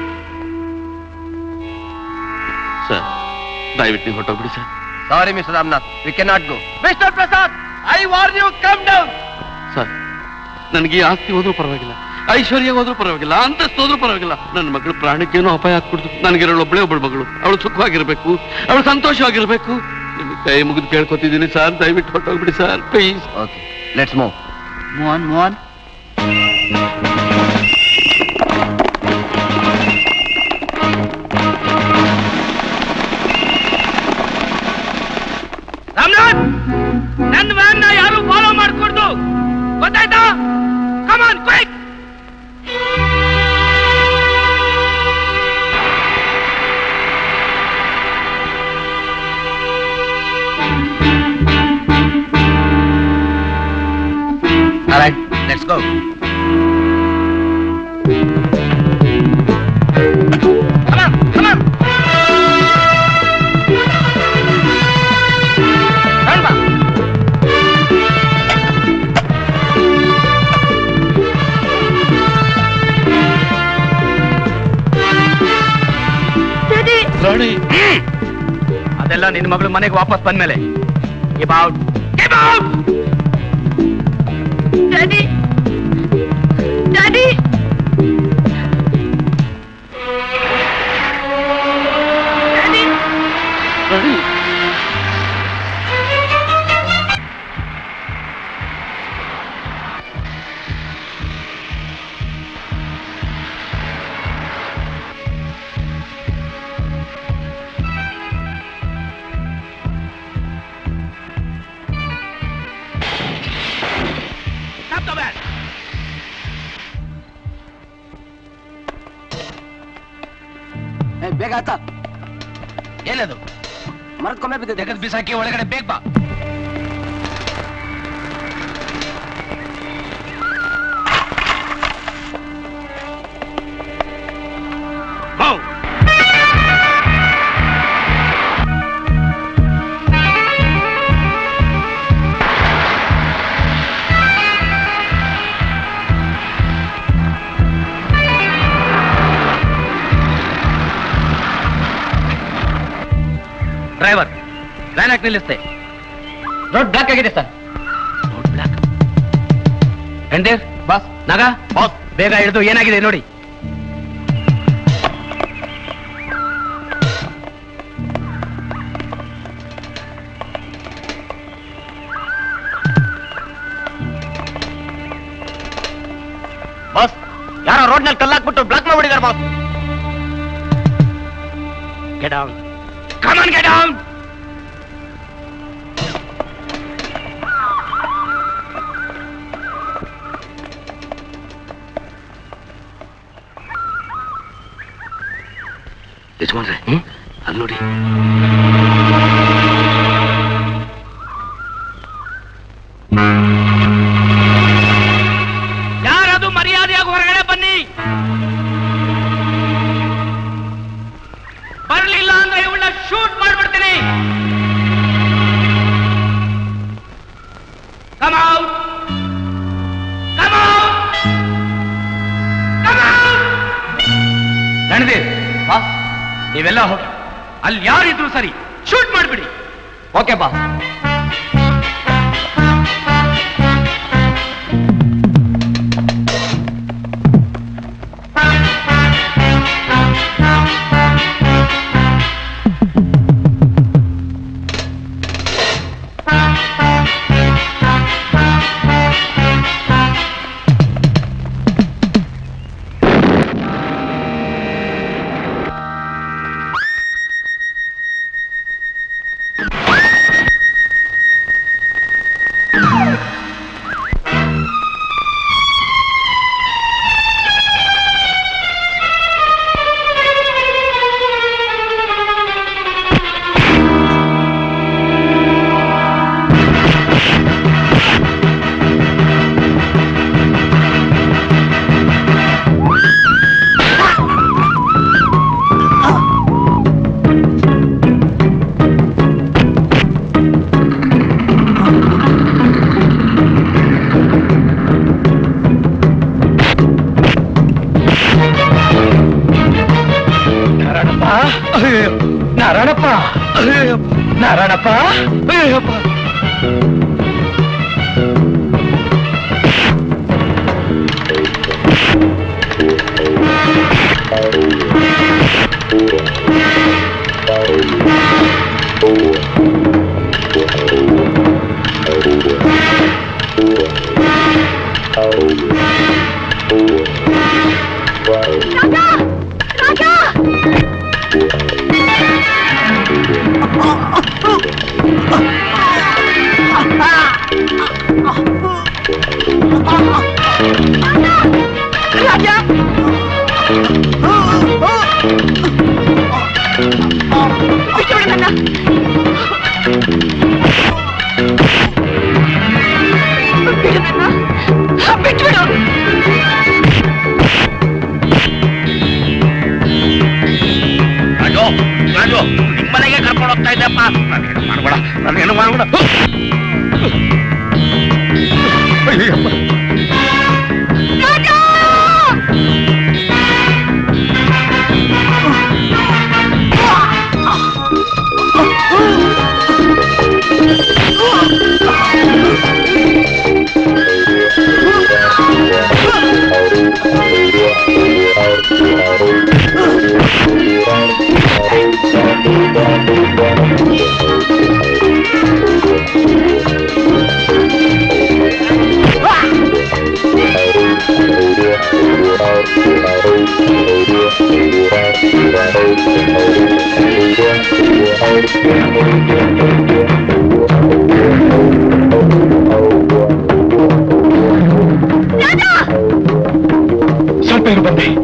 ಸರ್ ದಯವಿಟ್ಟು ನೀವು ಹೊಟ್ಟೋಗ್ಬಿಡಿ sir sorry mister Ramanath we can not go mister Prasad I warn you come down sir ನನಗೆ ಈ ಆಸ್ತಿ ಹೋದ್ರೂ ಪರವಾಗಿಲ್ಲ ಐಶ್ವರ್ಯ ಹೋದ್ರೂ ಪರವಾಗಿಲ್ಲ ಅಂತಸ್ತು ಹೋದ್ರೂ ಪರವಾಗಿಲ್ಲ ನನ್ನ ಮಗಳು ಪ್ರಾಣಕ್ಕೇನೋ ಅಪಾಯ ಆಗ್ಬಿಡ್ತು ನನಗಿರೋ ಒಬ್ಬಳೇ ಒಬ್ಬಳು ಮಗಳು ಅವಳು ಸುಖವಾಗಿರ್ಬೇಕು ಅವಳು ಸಂತೋಷವಾಗಿರ್ಬೇಕು ನಿಮಗೆ ಕೈ ಮುಗಿದು ಕೇಳ್ಕೊತಿದ್ದೀನಿ ಸರ್ ದಯವಿಟ್ಟು ಹೊಟ್ಟೋಗ್ಬಿಡಿ sir please okay let's move Mohan Mohan Ramanath ನನ್ನ ವ್ಯಾನ್ ಯಾರು ಫಾಲೋ ಮಾಡ್ಕೊಡ್ದು ಗೊತ್ತಾಯ್ತಾ come on quick All right, let's go. Rani ಅದೆಲ್ಲ ನಿನ್ನ ಮಗಳು ಮನೆಗೆ ವಾಪಸ್ ಬಂದ್ಮೇಲೆ out daddy daddy Stop the van! ಬೇಗ ಆತ ಏನದು ಮರ್ಕೊಂಬೆ ಬಿದ್ದಿದೆ ತೆಗೆದು ಬಿಸಾಕಿ ಒಳಗಡೆ ಬೇಗ ಬಾ Move. ಡ್ರೈವರ್ ವ್ಯಾನ್ ಹಾಕಿ ನಿಲ್ಲಿಸ್ತೆ ರೋಡ್ ಬ್ಲಾಕ್ ಆಗಿದೆ ಸರ್ ರೋಡ್ ಬ್ಲಾಕ್ ಎಂಡೇರ್ ಬಾಸ್ ನಾಗ ಬಾಸ್ ಬೇಗ ಹಿಡಿದು ಏನಾಗಿದೆ ನೋಡಿ ಬಾಸ್ ಯಾರೋ ರೋಡ್ ನಲ್ಲಿ ಕಲ್ಲಾಕ್ಬಿಟ್ಟು ಬ್ಲಾಕ್ ಮಾಡ್ಬಿಟ್ಟಿದ್ದಾರೆ boss Get down. Come on, get down! ಯಜಮಾನ್ರೆ ಅಲ್ಲಿ ನೋಡಿ ಯಾರದು ಮರ್ಯಾದೆಯಾಗಿ ಹೊರಗಡೆ ಬನ್ನಿ ಬರ್ಲಿಲ್ಲ ಅಂದ್ರೆ ಇವಳನ್ನ ಶೂಟ್ ಮಾಡ್ಬಿಡ್ತೀನಿ Come out! Come out! Come out! Randhir ನೀವೆಲ್ಲ ಹೋಗಿ ಅಲ್ಲಿ ಯಾರಿದ್ರು ಸರಿ ಶೂಟ್ ಮಾಡ್ಬಿಡಿ ಓಕೆ ಬಾ ನಾರಾಯಣಪ್ಪ ನಾರಾಯಣಪ್ಪ ಅಯ್ಯಪ್ಪ ಬಿಟ್ಬಿಡು ನನ್ನ ಬಿಡು ನನ್ನ ಬಿಟ್ಬಿಡು ರಾಜು ರಾಜು ನಿಮ್ಮನೆಗೆ ಕರ್ಕೊಂಡು ಹೋಗ್ತಾ ಇದ್ದಪ್ಪ ನಾನೇನು ಮಾಡ್ಬೇಡ ನಾನೇನು ಮಾಡ್ಬೇಡ ಅಯ್ಯಪ್ಪ ಸ್ವಲ್ಪ ಇರು ಬಂದೆ